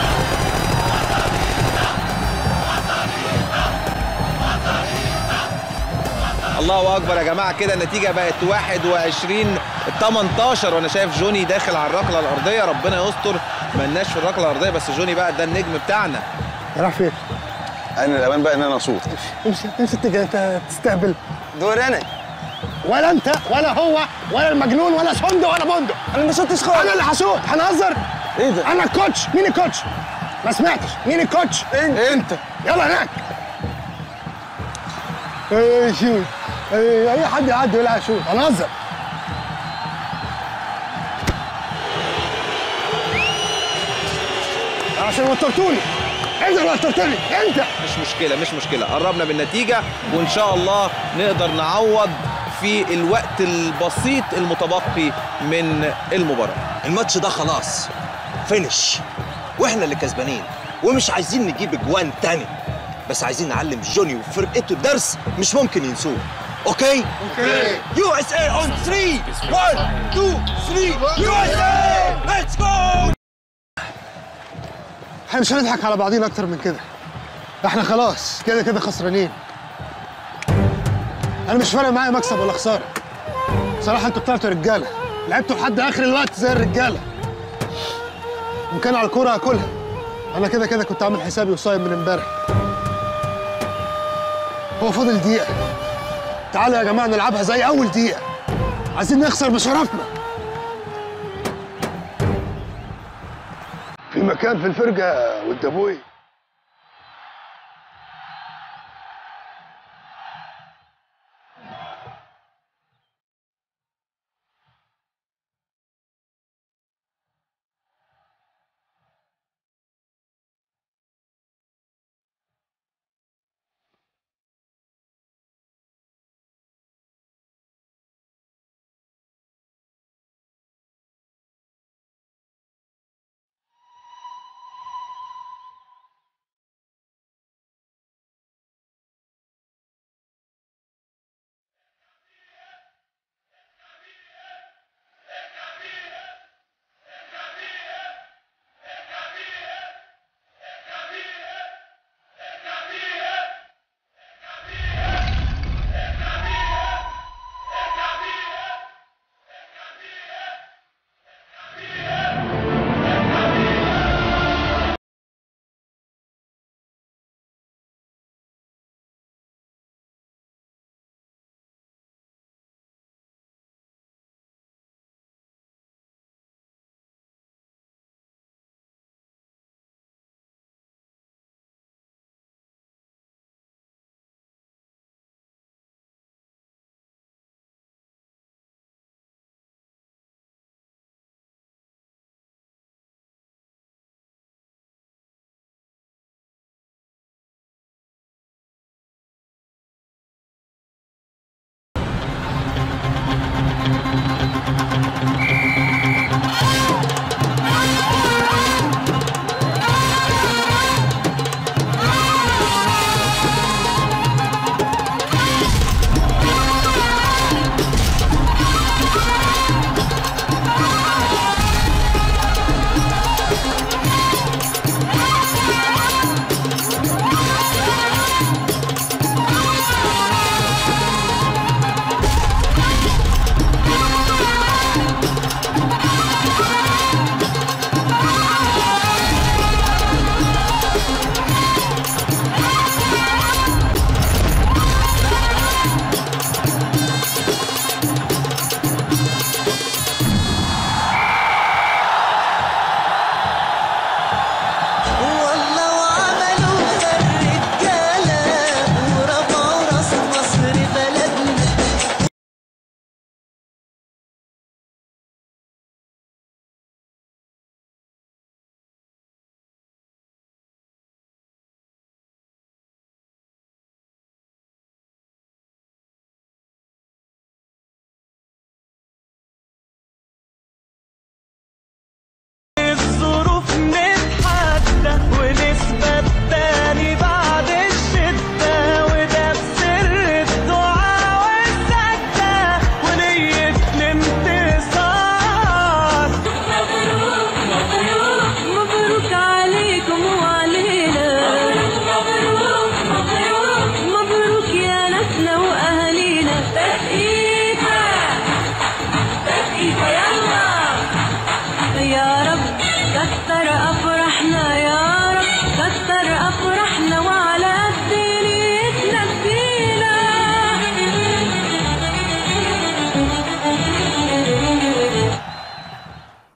الله اكبر يا جماعه كده النتيجه بقت 21 18 وانا شايف جوني داخل على الركله الارضيه ربنا يستر ملناش في الركله الارضيه بس جوني بقى ده النجم بتاعنا راح فين؟ انا الامان بقى ان انا اشوط امشي امشي تيجي انت تستقبل دور انا ولا انت ولا هو ولا المجنون ولا صندق ولا بندق انا ما شطتش خالص انا اللي هشوط هنهزر ايه ده انا الكوتش مين الكوتش ما سمعتش مين الكوتش انت انت يلا هناك ايه شوت ايه اي حد يعدي يقول لها شوت هنهزر عشان وترتوني انت اللي وترتني انت مش مشكله مش مشكله قربنا بالنتيجه وان شاء الله نقدر نعوض في الوقت البسيط المتبقي من المباراه الماتش ده خلاص فينش واحنا اللي كسبانين ومش عايزين نجيب اجوان تاني بس عايزين نعلم جوني وفرقته درس مش ممكن ينسوه اوكي اوكي. يو اس اي اون 3 1 2 3 يو اس اي ليتس جو احنا مش هنضحك على بعضينا اكتر من كده احنا خلاص كده كده خسرانين انا مش فارق معايا مكسب ولا خساره بصراحه انتوا طلعتوا رجاله لعبتوا لحد اخر الوقت زي الرجاله وإن كان على الكوره هاكلها انا كده كده كنت عامل حسابي وصايم من امبارح هو فاضل دقيقه تعالوا يا جماعه نلعبها زي اول دقيقه عايزين نخسر بشرفنا في مكان في الفرقه ود ابوي